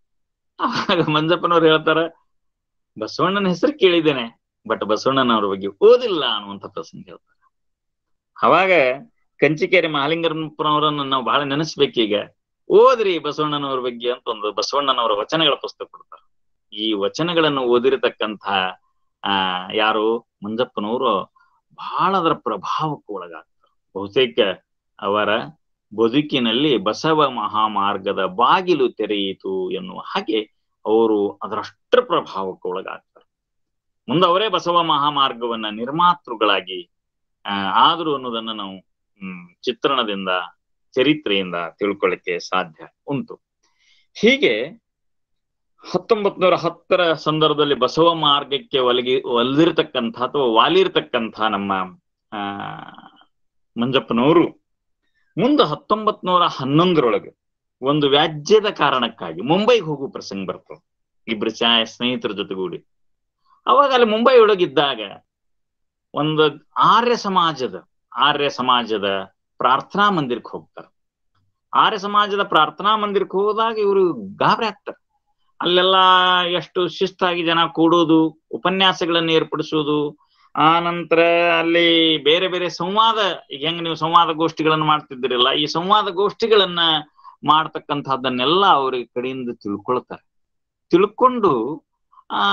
ಆಗ ಮಂಜಪ್ಪನವ್ರು ಹೇಳ್ತಾರ ಬಸವಣ್ಣನ ಹೆಸರು ಕೇಳಿದ್ದೇನೆ ಬಟ್ ಬಸವಣ್ಣನವ್ರ ಬಗ್ಗೆ ಓದಿಲ್ಲ ಅನ್ನುವಂಥ ಪ್ರಸಂಗ ಹೇಳ್ತಾರೆ ಅವಾಗ ಕಂಚಿಕೇರಿ ಮಹಾಲಿಂಗಪ್ಪನವರನ್ನ ನಾವು ಬಹಳ ನೆನೆಸ್ಬೇಕೀಗ ಓದ್ರಿ ಬಸವಣ್ಣನವ್ರ ಬಗ್ಗೆ ಅಂತ ಒಂದು ಬಸವಣ್ಣನವರ ವಚನಗಳ ಪುಸ್ತಕ ಕೊಡ್ತಾರೆ ಈ ವಚನಗಳನ್ನು ಓದಿರತಕ್ಕಂಥ ಆ ಯಾರು ಮಂಜಪ್ಪನವರು ಬಹಳ ಅದರ ಪ್ರಭಾವಕ್ಕೆ ಒಳಗಾಗ್ತಾರೆ ಬಹುತೇಕ ಅವರ ಬದುಕಿನಲ್ಲಿ ಬಸವ ಮಹಾಮಾರ್ಗದ ಬಾಗಿಲು ತೆರೆಯಿತು ಎನ್ನುವ ಹಾಗೆ ಅವರು ಅದರಷ್ಟರ ಪ್ರಭಾವಕ್ಕೆ ಒಳಗಾಗ್ತಾರೆ ಮುಂದೆ ಅವರೇ ಬಸವ ಮಹಾಮಾರ್ಗವನ್ನ ನಿರ್ಮಾತೃಗಳಾಗಿ ಆ ಆದ್ರು ಅನ್ನೋದನ್ನ ನಾವು ಹ್ಮ್ ಚಿತ್ರಣದಿಂದ ಚರಿತ್ರೆಯಿಂದ ತಿಳ್ಕೊಳ್ಳಿಕ್ಕೆ ಸಾಧ್ಯ ಉಂಟು ಹೀಗೆ ಹತ್ತೊಂಬತ್ ನೂರ ಹತ್ತರ ಸಂದರ್ಭದಲ್ಲಿ ಬಸವ ಮಾರ್ಗಕ್ಕೆ ಒಲಗಿ ಒಲಿದಿರ್ತಕ್ಕಂಥ ಅಥವಾ ವಾಲಿರ್ತಕ್ಕಂಥ ನಮ್ಮ ಆ ಮಂಜಪ್ಪನವರು ಮುಂದೆ ಹತ್ತೊಂಬತ್ ನೂರ ಹನ್ನೊಂದರೊಳಗೆ ಒಂದು ವ್ಯಾಜ್ಯದ ಕಾರಣಕ್ಕಾಗಿ ಮುಂಬೈಗೆ ಹೋಗುವ ಪ್ರಸಂಗ ಬರ್ತದೆ ಇಬ್ರು ಚಾ ಸ್ನೇಹಿತರ ಜೊತೆಗೂಡಿ ಅವಾಗ ಅಲ್ಲಿ ಮುಂಬೈ ಒಳಗಿದ್ದಾಗ ಒಂದು ಆರ್ಯ ಸಮಾಜದ ಆರ್ಯ ಸಮಾಜದ ಪ್ರಾರ್ಥನಾ ಮಂದಿರಕ್ಕೆ ಹೋಗ್ತಾರೆ ಆರ್ಯ ಸಮಾಜದ ಪ್ರಾರ್ಥನಾ ಮಂದಿರಕ್ಕೆ ಹೋದಾಗ ಇವರು ಗಾಬರಿ ಆಗ್ತಾರೆ ಅಲ್ಲೆಲ್ಲ ಎಷ್ಟು ಶಿಸ್ತಾಗಿ ಜನ ಕೂಡೋದು ಉಪನ್ಯಾಸಗಳನ್ನು ಏರ್ಪಡಿಸೋದು ಆ ನಂತರ ಅಲ್ಲಿ ಬೇರೆ ಬೇರೆ ಸಂವಾದ ಈಗ ಹೆಂಗ್ ನೀವು ಸಂವಾದ ಗೋಷ್ಠಿಗಳನ್ನು ಮಾಡ್ತಿದ್ದೀರಲ್ಲ ಈ ಸಂವಾದ ಗೋಷ್ಠಿಗಳನ್ನ ಮಾಡ್ತಕ್ಕಂಥದ್ದನ್ನೆಲ್ಲ ಅವ್ರಿಗೆ ಕಡೆಯಿಂದ ತಿಳ್ಕೊಳ್ತಾರೆ ತಿಳ್ಕೊಂಡು ಆ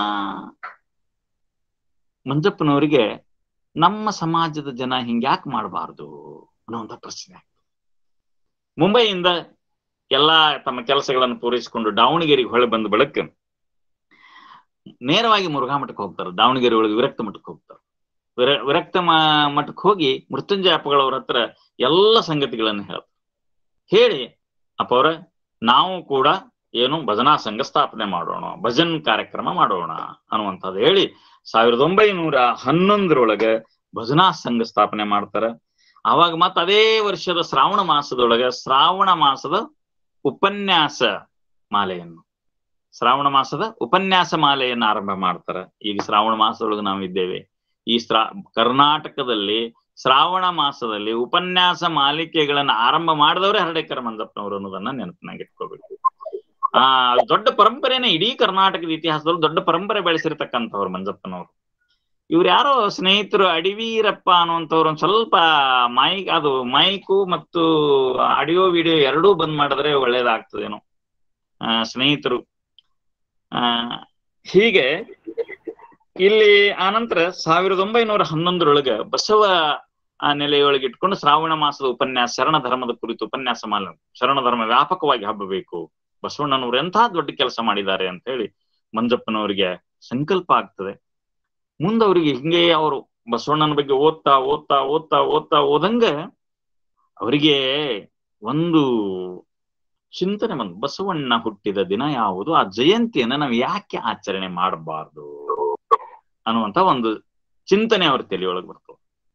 ಮಂಜಪ್ಪನವರಿಗೆ ನಮ್ಮ ಸಮಾಜದ ಜನ ಹಿಂಗ್ಯಾಕ್ ಮಾಡಬಾರ್ದು ಅನ್ನುವಂಥ ಪ್ರಶ್ನೆ ಮುಂಬೈಯಿಂದ ಎಲ್ಲಾ ತಮ್ಮ ಕೆಲಸಗಳನ್ನು ಪೂರೈಸಿಕೊಂಡು ದಾವಣಗೆರೆಗೆ ಹೊಳೆ ಬಂದ ಬಳಿಕ ನೇರವಾಗಿ ಮುರುಘಾ ಮಠಕ್ಕೆ ಹೋಗ್ತಾರೆ ದಾವಣಗೆರೆ ಒಳಗೆ ವಿರಕ್ತ ಮಠಕ್ಕೆ ಹೋಗ್ತಾರೆ ವಿರ ವಿರಕ್ತ ಮ- ಮಠಕ್ಕೆ ಹೋಗಿ ಮೃತ್ಯುಂಜಯ ಅಪ್ಪಗಳವ್ರ ಹತ್ರ ಎಲ್ಲ ಸಂಗತಿಗಳನ್ನು ಹೇಳ್ತಾರೆ ಹೇಳಿ ಅಪ್ಪ ಅವ್ರ ನಾವು ಕೂಡ ಏನು ಭಜನಾ ಸಂಘ ಸ್ಥಾಪನೆ ಮಾಡೋಣ ಭಜನ್ ಕಾರ್ಯಕ್ರಮ ಮಾಡೋಣ ಅನ್ನುವಂಥದ್ದು ಹೇಳಿ ಸಾವಿರದ ಒಂಬೈನೂರ ಹನ್ನೊಂದರೊಳಗೆ ಭಜನಾ ಸಂಘ ಸ್ಥಾಪನೆ ಮಾಡ್ತಾರೆ ಅವಾಗ ಮತ್ತ ಅದೇ ವರ್ಷದ ಶ್ರಾವಣ ಮಾಸದೊಳಗೆ ಶ್ರಾವಣ ಮಾಸದ ಉಪನ್ಯಾಸ ಮಾಲೆಯನ್ನು ಶ್ರಾವಣ ಮಾಸದ ಉಪನ್ಯಾಸ ಮಾಲೆಯನ್ನು ಆರಂಭ ಮಾಡ್ತಾರೆ ಈಗ ಶ್ರಾವಣ ಮಾಸದೊಳಗೆ ನಾವು ಇದ್ದೇವೆ ಈ ಶ್ರಾ ಕರ್ನಾಟಕದಲ್ಲಿ ಶ್ರಾವಣ ಮಾಸದಲ್ಲಿ ಉಪನ್ಯಾಸ ಮಾಲಿಕೆಗಳನ್ನ ಆರಂಭ ಮಾಡಿದವರೇ ಹರಡೇಕರ ಮಂಜಪ್ಪನವರು ಅನ್ನೋದನ್ನ ನೆನಪಿನಾಗ ಇಟ್ಕೋಬೇಕು ಆ ದೊಡ್ಡ ಪರಂಪರೆನೇ ಇಡೀ ಕರ್ನಾಟಕದ ಇತಿಹಾಸದಲ್ಲಿ ದೊಡ್ಡ ಪರಂಪರೆ ಬೆಳೆಸಿರ್ತಕ್ಕಂಥವ್ರು ಮಂಜಪ್ಪನವರು ಇವ್ರು ಯಾರೋ ಸ್ನೇಹಿತರು ಅಡಿವೀರಪ್ಪ ಅನ್ನುವಂಥವ್ರು ಒಂದ್ ಸ್ವಲ್ಪ ಮೈಕ್ ಅದು ಮೈಕು ಮತ್ತು ಆಡಿಯೋ ವಿಡಿಯೋ ಎರಡೂ ಬಂದ್ ಮಾಡಿದ್ರೆ ಒಳ್ಳೇದಾಗ್ತದೇನೋ ಆ ಸ್ನೇಹಿತರು ಆ ಹೀಗೆ ಇಲ್ಲಿ ಆನಂತರ ಸಾವಿರದ ಒಂಬೈನೂರ ಹನ್ನೊಂದರೊಳಗೆ ಬಸವ ಆ ನೆಲೆಯೊಳಗೆ ಇಟ್ಕೊಂಡು ಶ್ರಾವಣ ಮಾಸದ ಉಪನ್ಯಾಸ ಶರಣ ಧರ್ಮದ ಕುರಿತು ಉಪನ್ಯಾಸ ಮಾಲ ಶರಣ ಧರ್ಮ ವ್ಯಾಪಕವಾಗಿ ಹಬ್ಬಬೇಕು ಬಸವಣ್ಣನವರು ಎಂಥ ದೊಡ್ಡ ಕೆಲಸ ಮಾಡಿದ್ದಾರೆ ಅಂತ ಹೇಳಿ ಮಂಜಪ್ಪನವರಿಗೆ ಸಂಕಲ್ಪ ಆಗ್ತದೆ ಮುಂದೆ ಅವರಿಗೆ ಹಿಂಗೆ ಅವರು ಬಸವಣ್ಣನ ಬಗ್ಗೆ ಓದ್ತಾ ಓದ್ತಾ ಓದ್ತಾ ಓದ್ತಾ ಓದಂಗ ಅವರಿಗೆ ಒಂದು ಚಿಂತನೆ ಬಂದು ಬಸವಣ್ಣ ಹುಟ್ಟಿದ ದಿನ ಯಾವುದು ಆ ಜಯಂತಿಯನ್ನ ನಾವು ಯಾಕೆ ಆಚರಣೆ ಮಾಡಬಾರ್ದು ಅನ್ನುವಂತ ಒಂದು ಚಿಂತನೆ ಅವ್ರ ತಲೆಯೊಳಗೆ ಬರ್ತದೆ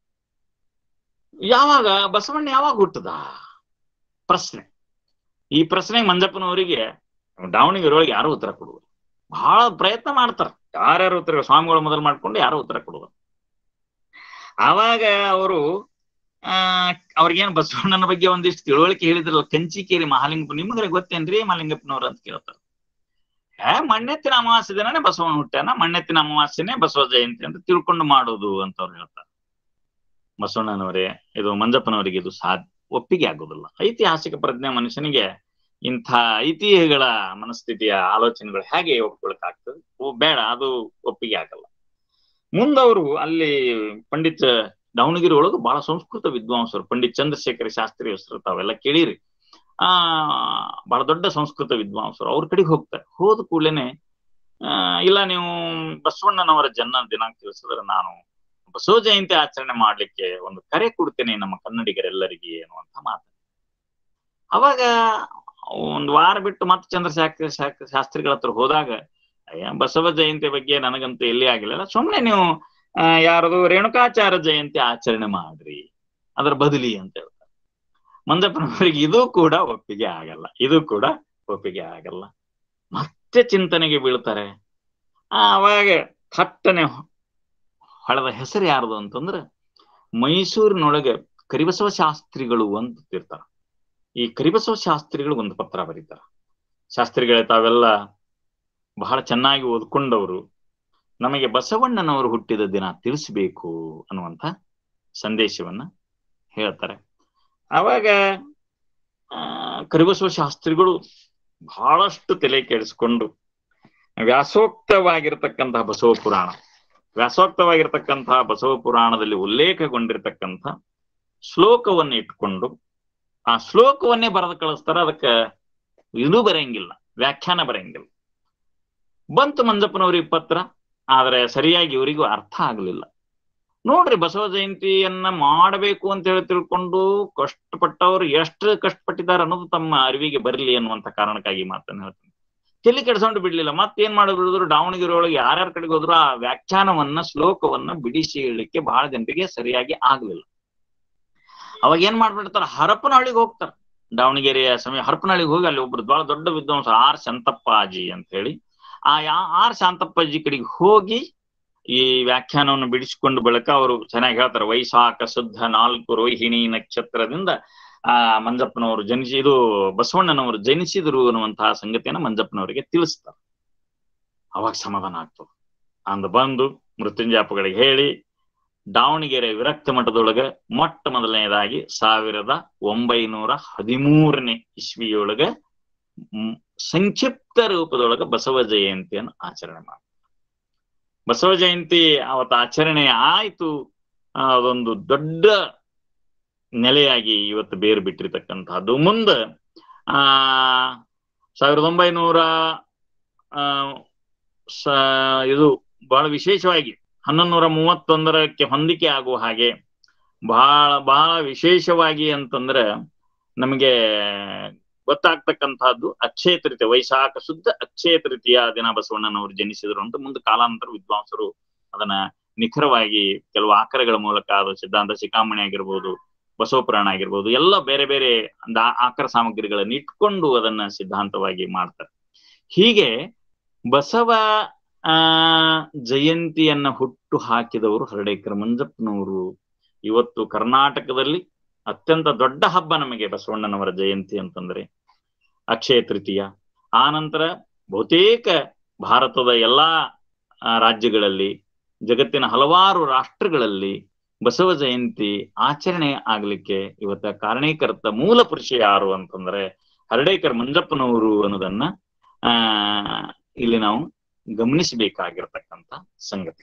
ಯಾವಾಗ ಬಸವಣ್ಣ ಯಾವಾಗ ಹುಟ್ಟದ ಪ್ರಶ್ನೆ ಈ ಪ್ರಶ್ನೆಗೆ ಮಂಜಪ್ಪನವರಿಗೆ ದಾವಣಗೆರೆ ಒಳಗೆ ಯಾರು ಉತ್ತರ ಕೊಡುವರು ಬಹಳ ಪ್ರಯತ್ನ ಮಾಡ್ತಾರ ಯಾರ್ಯಾರು ಉತ್ತರ ಸ್ವಾಮಿಗಳು ಮೊದಲು ಮಾಡ್ಕೊಂಡು ಯಾರು ಉತ್ತರ ಕೊಡುವರು ಆವಾಗ ಅವರು ಆ ಅವ್ರಿಗೇನು ಬಸವಣ್ಣನ ಬಗ್ಗೆ ಒಂದಿಷ್ಟು ತಿಳುವಳಿಕೆ ಹೇಳಿದ್ರಲ್ಲ ಕಂಚಿಕೇರಿ ಮಹಾಲಿಂಗಪ್ಪ ನಿಮ್ಗೆ ಗೊತ್ತೇನ್ರಿ ಮಹಾಲಿಂಗಪ್ಪನವ್ರು ಅಂತ ಕೇಳ್ತಾರೆ ಹೇ ಮಣ್ಣೆತ್ತಿನ ಅಮಾವಾಸ್ಯೆ ದಿನನೇ ಬಸವನ ಹುಟ್ಟ್ಯಾನ ಮಣ್ಣೆತ್ತಿನ ಅಮಾವಾಸ್ಯೆನೇ ಬಸವ ಜಯಂತಿ ಅಂತ ತಿಳ್ಕೊಂಡು ಮಾಡೋದು ಅಂತ ಅವ್ರು ಹೇಳ್ತಾರೆ ಬಸವಣ್ಣನವರೇ ಇದು ಮಂಜಪ್ಪನವರಿಗೆ ಇದು ಸಾಧ್ಯ ಒಪ್ಪಿಗೆ ಆಗೋದಿಲ್ಲ ಐತಿಹಾಸಿಕ ಪ್ರಜ್ಞೆ ಮನುಷ್ಯನಿಗೆ ಇಂಥ ಐತಿಹ್ಯಗಳ ಮನಸ್ಥಿತಿಯ ಆಲೋಚನೆಗಳು ಹೇಗೆ ಒಪ್ಕೊಳಕ್ಕಾಗ್ತದೆ ಓ ಬೇಡ ಅದು ಒಪ್ಪಿಗೆ ಆಗಲ್ಲ ಮುಂದವರು ಅಲ್ಲಿ ಪಂಡಿತ್ ದಾವಣಗೆರೆ ಒಳಗೆ ಬಹಳ ಸಂಸ್ಕೃತ ವಿದ್ವಾಂಸರು ಪಂಡಿತ್ ಚಂದ್ರಶೇಖರ ಶಾಸ್ತ್ರಿ ಹೆಸರು ತಾವೆಲ್ಲ ಕೇಳಿರಿ ಆ ಬಹಳ ದೊಡ್ಡ ಸಂಸ್ಕೃತ ವಿದ್ವಾಂಸರು ಅವ್ರ ಕಡೆಗೆ ಹೋಗ್ತಾರೆ ಹೋದ ಕೂಡಲೇನೆ ಆ ಇಲ್ಲ ನೀವು ಬಸವಣ್ಣನವರ ಜನ್ಮ ದಿನಾಂಕ ತಿಳಿಸಿದ್ರೆ ನಾನು ಬಸವ ಜಯಂತಿ ಆಚರಣೆ ಮಾಡ್ಲಿಕ್ಕೆ ಒಂದು ಕರೆ ಕೊಡ್ತೇನೆ ನಮ್ಮ ಕನ್ನಡಿಗರೆಲ್ಲರಿಗೆ ಅನ್ನುವಂತ ಮಾತು ಅವಾಗ ಒಂದ್ ವಾರ ಬಿಟ್ಟು ಮತ್ತೆ ಚಂದ್ರಶೇಖರ ಶಾಸ್ತ್ರಿ- ಶಾಸ್ತ್ರಿಗಳ ಹತ್ರ ಹೋದಾಗ ಅಯ್ಯ ಬಸವ ಜಯಂತಿ ಬಗ್ಗೆ ನನಗಂತೂ ಎಲ್ಲಿ ಆಗಿಲ್ಲ ಸುಮ್ನೆ ನೀವು ಆ, ಯಾರದು ರೇಣುಕಾಚಾರ್ಯ ಜಯಂತಿ ಆಚರಣೆ ಮಾಡ್ರಿ ಅದರ ಬದಲಿ ಅಂತ ಹೇಳ್ತಾರೆ ಮಂಜಪ್ಪನವರಿಗೆ ಇದು ಕೂಡ ಒಪ್ಪಿಗೆ ಆಗಲ್ಲ ಇದು ಕೂಡ ಒಪ್ಪಿಗೆ ಆಗಲ್ಲ ಮತ್ತೆ ಚಿಂತನೆಗೆ ಬೀಳ್ತಾರೆ ಆ, ಅವಾಗ ಥಟ್ಟನೆ ಹೊಳೆದ ಹೆಸರು ಯಾರ್ದು ಅಂತಂದ್ರೆ ಮೈಸೂರಿನೊಳಗೆ ಕರಿಬಸವ ಶಾಸ್ತ್ರಿಗಳು ಅಂತ ಇರ್ತಾರ ಈ ಕರಿಬಸವ ಶಾಸ್ತ್ರಿಗಳು ಒಂದು ಪತ್ರ ಬರೀತಾರ ಶಾಸ್ತ್ರಿಗಳೇ ತಾವೆಲ್ಲ ಬಹಳ ಚೆನ್ನಾಗಿ ಓದ್ಕೊಂಡವರು ನಮಗೆ ಬಸವಣ್ಣನವರು ಹುಟ್ಟಿದ ದಿನ ತಿಳಿಸ್ಬೇಕು ಅನ್ನುವಂಥ ಸಂದೇಶವನ್ನ ಹೇಳ್ತಾರೆ ಅವಾಗ ಆ ಕರಿಬಸವ ಶಾಸ್ತ್ರಿಗಳು ಬಹಳಷ್ಟು ತಲೆ ಕೆಡಿಸ್ಕೊಂಡು ವ್ಯಾಸೋಕ್ತವಾಗಿರ್ತಕ್ಕಂತಹ ಬಸವ ಪುರಾಣ ವ್ಯಾಸೋಕ್ತವಾಗಿರ್ತಕ್ಕಂತಹ ಬಸವ ಪುರಾಣದಲ್ಲಿ ಉಲ್ಲೇಖಗೊಂಡಿರ್ತಕ್ಕಂಥ ಶ್ಲೋಕವನ್ನು ಇಟ್ಕೊಂಡು ಆ ಶ್ಲೋಕವನ್ನೇ ಬರೆದು ಕಳಿಸ್ತಾರ ಅದಕ್ಕೆ ಇದು ಬರೆಯಂಗಿಲ್ಲ ವ್ಯಾಖ್ಯಾನ ಬರೆಯಂಗಿಲ್ಲ ಬಂತು ಮಂಜಪ್ಪನವ್ರಿಗೆ ಪತ್ರ ಆದ್ರೆ ಸರಿಯಾಗಿ ಇವರಿಗೂ ಅರ್ಥ ಆಗಲಿಲ್ಲ ನೋಡ್ರಿ ಬಸವ ಜಯಂತಿಯನ್ನ ಮಾಡಬೇಕು ಅಂತ ಹೇಳಿ ತಿಳ್ಕೊಂಡು ಕಷ್ಟಪಟ್ಟವ್ರು ಎಷ್ಟು ಕಷ್ಟಪಟ್ಟಿದ್ದಾರೆ ಅನ್ನೋದು ತಮ್ಮ ಅರಿವಿಗೆ ಬರಲಿ ಅನ್ನುವಂತ ಕಾರಣಕ್ಕಾಗಿ ಮಾತನ್ನ ಹೇಳ್ತೀನಿ ತಲೆ ಕೆಡ್ಸ್ಕೊಂಡು ಬಿಡ್ಲಿಲ್ಲ ಮತ್ತೇನ್ ಮಾಡಿದ್ರು ದಾವಣಗೆರೆ ಒಳಗೆ ಯಾರ್ಯಾರ ಕಡೆಗೆ ಹೋದ್ರು ಆ ವ್ಯಾಖ್ಯಾನವನ್ನ ಶ್ಲೋಕವನ್ನ ಬಿಡಿಸಿ ಹೇಳಲಿಕ್ಕೆ ಬಹಳ ಜನರಿಗೆ ಸರಿಯಾಗಿ ಆಗ್ಲಿಲ್ಲ ಅವಾಗ ಏನ್ ಮಾಡ್ಬಿಡ್ತಾರ ಹರಪನಹಳ್ಳಿಗೆ ಹೋಗ್ತಾರ ದಾವಣಗೆರೆಯ ಸಮಯ ಹರಪನಹಳ್ಳಿಗೆ ಹೋಗಿ ಅಲ್ಲಿ ಒಬ್ರು ಬಹಳ ದೊಡ್ಡ ವಿದ್ವಾಂಸ ಆರ್ ಶಾಂತಪ್ಪಾಜಿ ಅಂತ ಹೇಳಿ ಆ ಯಾ ಆರ್ ಶಾಂತಪ್ಪಾಜಿ ಕಡೆಗೆ ಹೋಗಿ ಈ ವ್ಯಾಖ್ಯಾನವನ್ನು ಬಿಡಿಸಿಕೊಂಡು ಬಳಿಕ ಅವರು ಚೆನ್ನಾಗಿ ಹೇಳ್ತಾರೆ ವೈಶಾಖ ಶುದ್ಧ ನಾಲ್ಕು ರೋಹಿಣಿ ನಕ್ಷತ್ರದಿಂದ ಆ ಮಂಜಪ್ಪನವರು ಜನಿಸಿ ಇದು ಬಸವಣ್ಣನವರು ಜನಿಸಿದರು ಅನ್ನುವಂತಹ ಸಂಗತಿಯನ್ನು ಮಂಜಪ್ಪನವರಿಗೆ ತಿಳಿಸ್ತಾರೆ ಅವಾಗ ಸಮಾಧಾನ ಆಗ್ತದೆ ಅಂದ ಬಂದು ಮೃತ್ಯುಂಜಾಪಗಳಿಗೆ ಹೇಳಿ ದಾವಣಗೆರೆ ವಿರಕ್ತ ಮಠದೊಳಗ ಮೊಟ್ಟ ಮೊದಲನೇದಾಗಿ ಸಾವಿರದ ಒಂಬೈನೂರ ಹದಿಮೂರನೇ ಇಸ್ವಿಯೊಳಗ ಮ್, ಸಂಕ್ಷಿಪ್ತ ರೂಪದೊಳಗ ಬಸವ ಜಯಂತಿಯನ್ನು ಆಚರಣೆ ಮಾಡಿ ಬಸವ ಜಯಂತಿ ಅವತ್ತು ಆಚರಣೆ ಆಯ್ತು ಆ, ಅದೊಂದು ದೊಡ್ಡ ನೆಲೆಯಾಗಿ ಇವತ್ತು ಬೇರು ಬಿಟ್ಟಿರ್ತಕ್ಕಂಥದ್ದು ಮುಂದ ಆ ಸಾವಿರದ ಒಂಬೈನೂರ ಆ ಸ ಇದು ಬಹಳ ವಿಶೇಷವಾಗಿ ಹನ್ನೊಂದು ನೂರ ಮೂವತ್ತೊಂದರಕ್ಕೆ ಹೊಂದಿಕೆ ಆಗುವ ಹಾಗೆ ಬಹಳ ಬಹಳ ವಿಶೇಷವಾಗಿ ಅಂತಂದ್ರೆ ನಮಗೆ ಗೊತ್ತಾಗ್ತಕ್ಕಂತಹದ್ದು ಅಕ್ಷಯ ತೃತೀಯ ವೈಶಾಖ ಶುದ್ಧ ಅಕ್ಷಯ ತೃತೀಯ ದಿನ ಬಸವಣ್ಣನವರು ಜನಿಸಿದ್ರು ಅಂತ ಮುಂದೆ ಕಾಲಾನಂತರ ವಿದ್ವಾಂಸರು ಅದನ್ನ ನಿಖರವಾಗಿ ಕೆಲವು ಆಕರಗಳ ಮೂಲಕ ಅದು ಸಿದ್ಧಾಂತ ಶಿಖಾಮಣಿ ಆಗಿರ್ಬೋದು ಬಸವ ಪುರಾಣ ಆಗಿರ್ಬೋದು ಎಲ್ಲ ಬೇರೆ ಬೇರೆ ಒಂದು ಆ- ಆಕರ ಸಾಮಗ್ರಿಗಳನ್ನ ಇಟ್ಕೊಂಡು ಅದನ್ನ ಸಿದ್ಧಾಂತವಾಗಿ ಮಾಡ್ತಾರೆ ಹೀಗೆ ಬಸವ ಆ ಜಯಂತಿಯನ್ನ ಹುಟ್ಟು ಹಾಕಿದವರು ಹರಡೇಕರ ಮಂಜಪ್ಪನವರು ಇವತ್ತು ಕರ್ನಾಟಕದಲ್ಲಿ ಅತ್ಯಂತ ದೊಡ್ಡ ಹಬ್ಬ ನಮಗೆ ಬಸವಣ್ಣನವರ ಜಯಂತಿ ಅಂತಂದ್ರೆ ಅಕ್ಷಯ ತೃತೀಯ ಆ ನಂತರ ಬಹುತೇಕ ಭಾರತದ ಎಲ್ಲಾ ಆ, ರಾಜ್ಯಗಳಲ್ಲಿ ಜಗತ್ತಿನ ಹಲವಾರು ರಾಷ್ಟ್ರಗಳಲ್ಲಿ ಬಸವ ಜಯಂತಿ ಆಚರಣೆ ಆಗ್ಲಿಕ್ಕೆ ಇವತ್ತ ಕಾರಣೀಕರ್ತ ಮೂಲ ಪುರುಷ ಯಾರು ಅಂತಂದ್ರೆ ಹರಡೇಕರ್ ಮಂಜಪ್ಪನವರು ಅನ್ನೋದನ್ನ ಆ ಇಲ್ಲಿ ನಾವು ಗಮನಿಸಬೇಕಾಗಿರ್ತಕ್ಕಂಥ ಸಂಗತಿ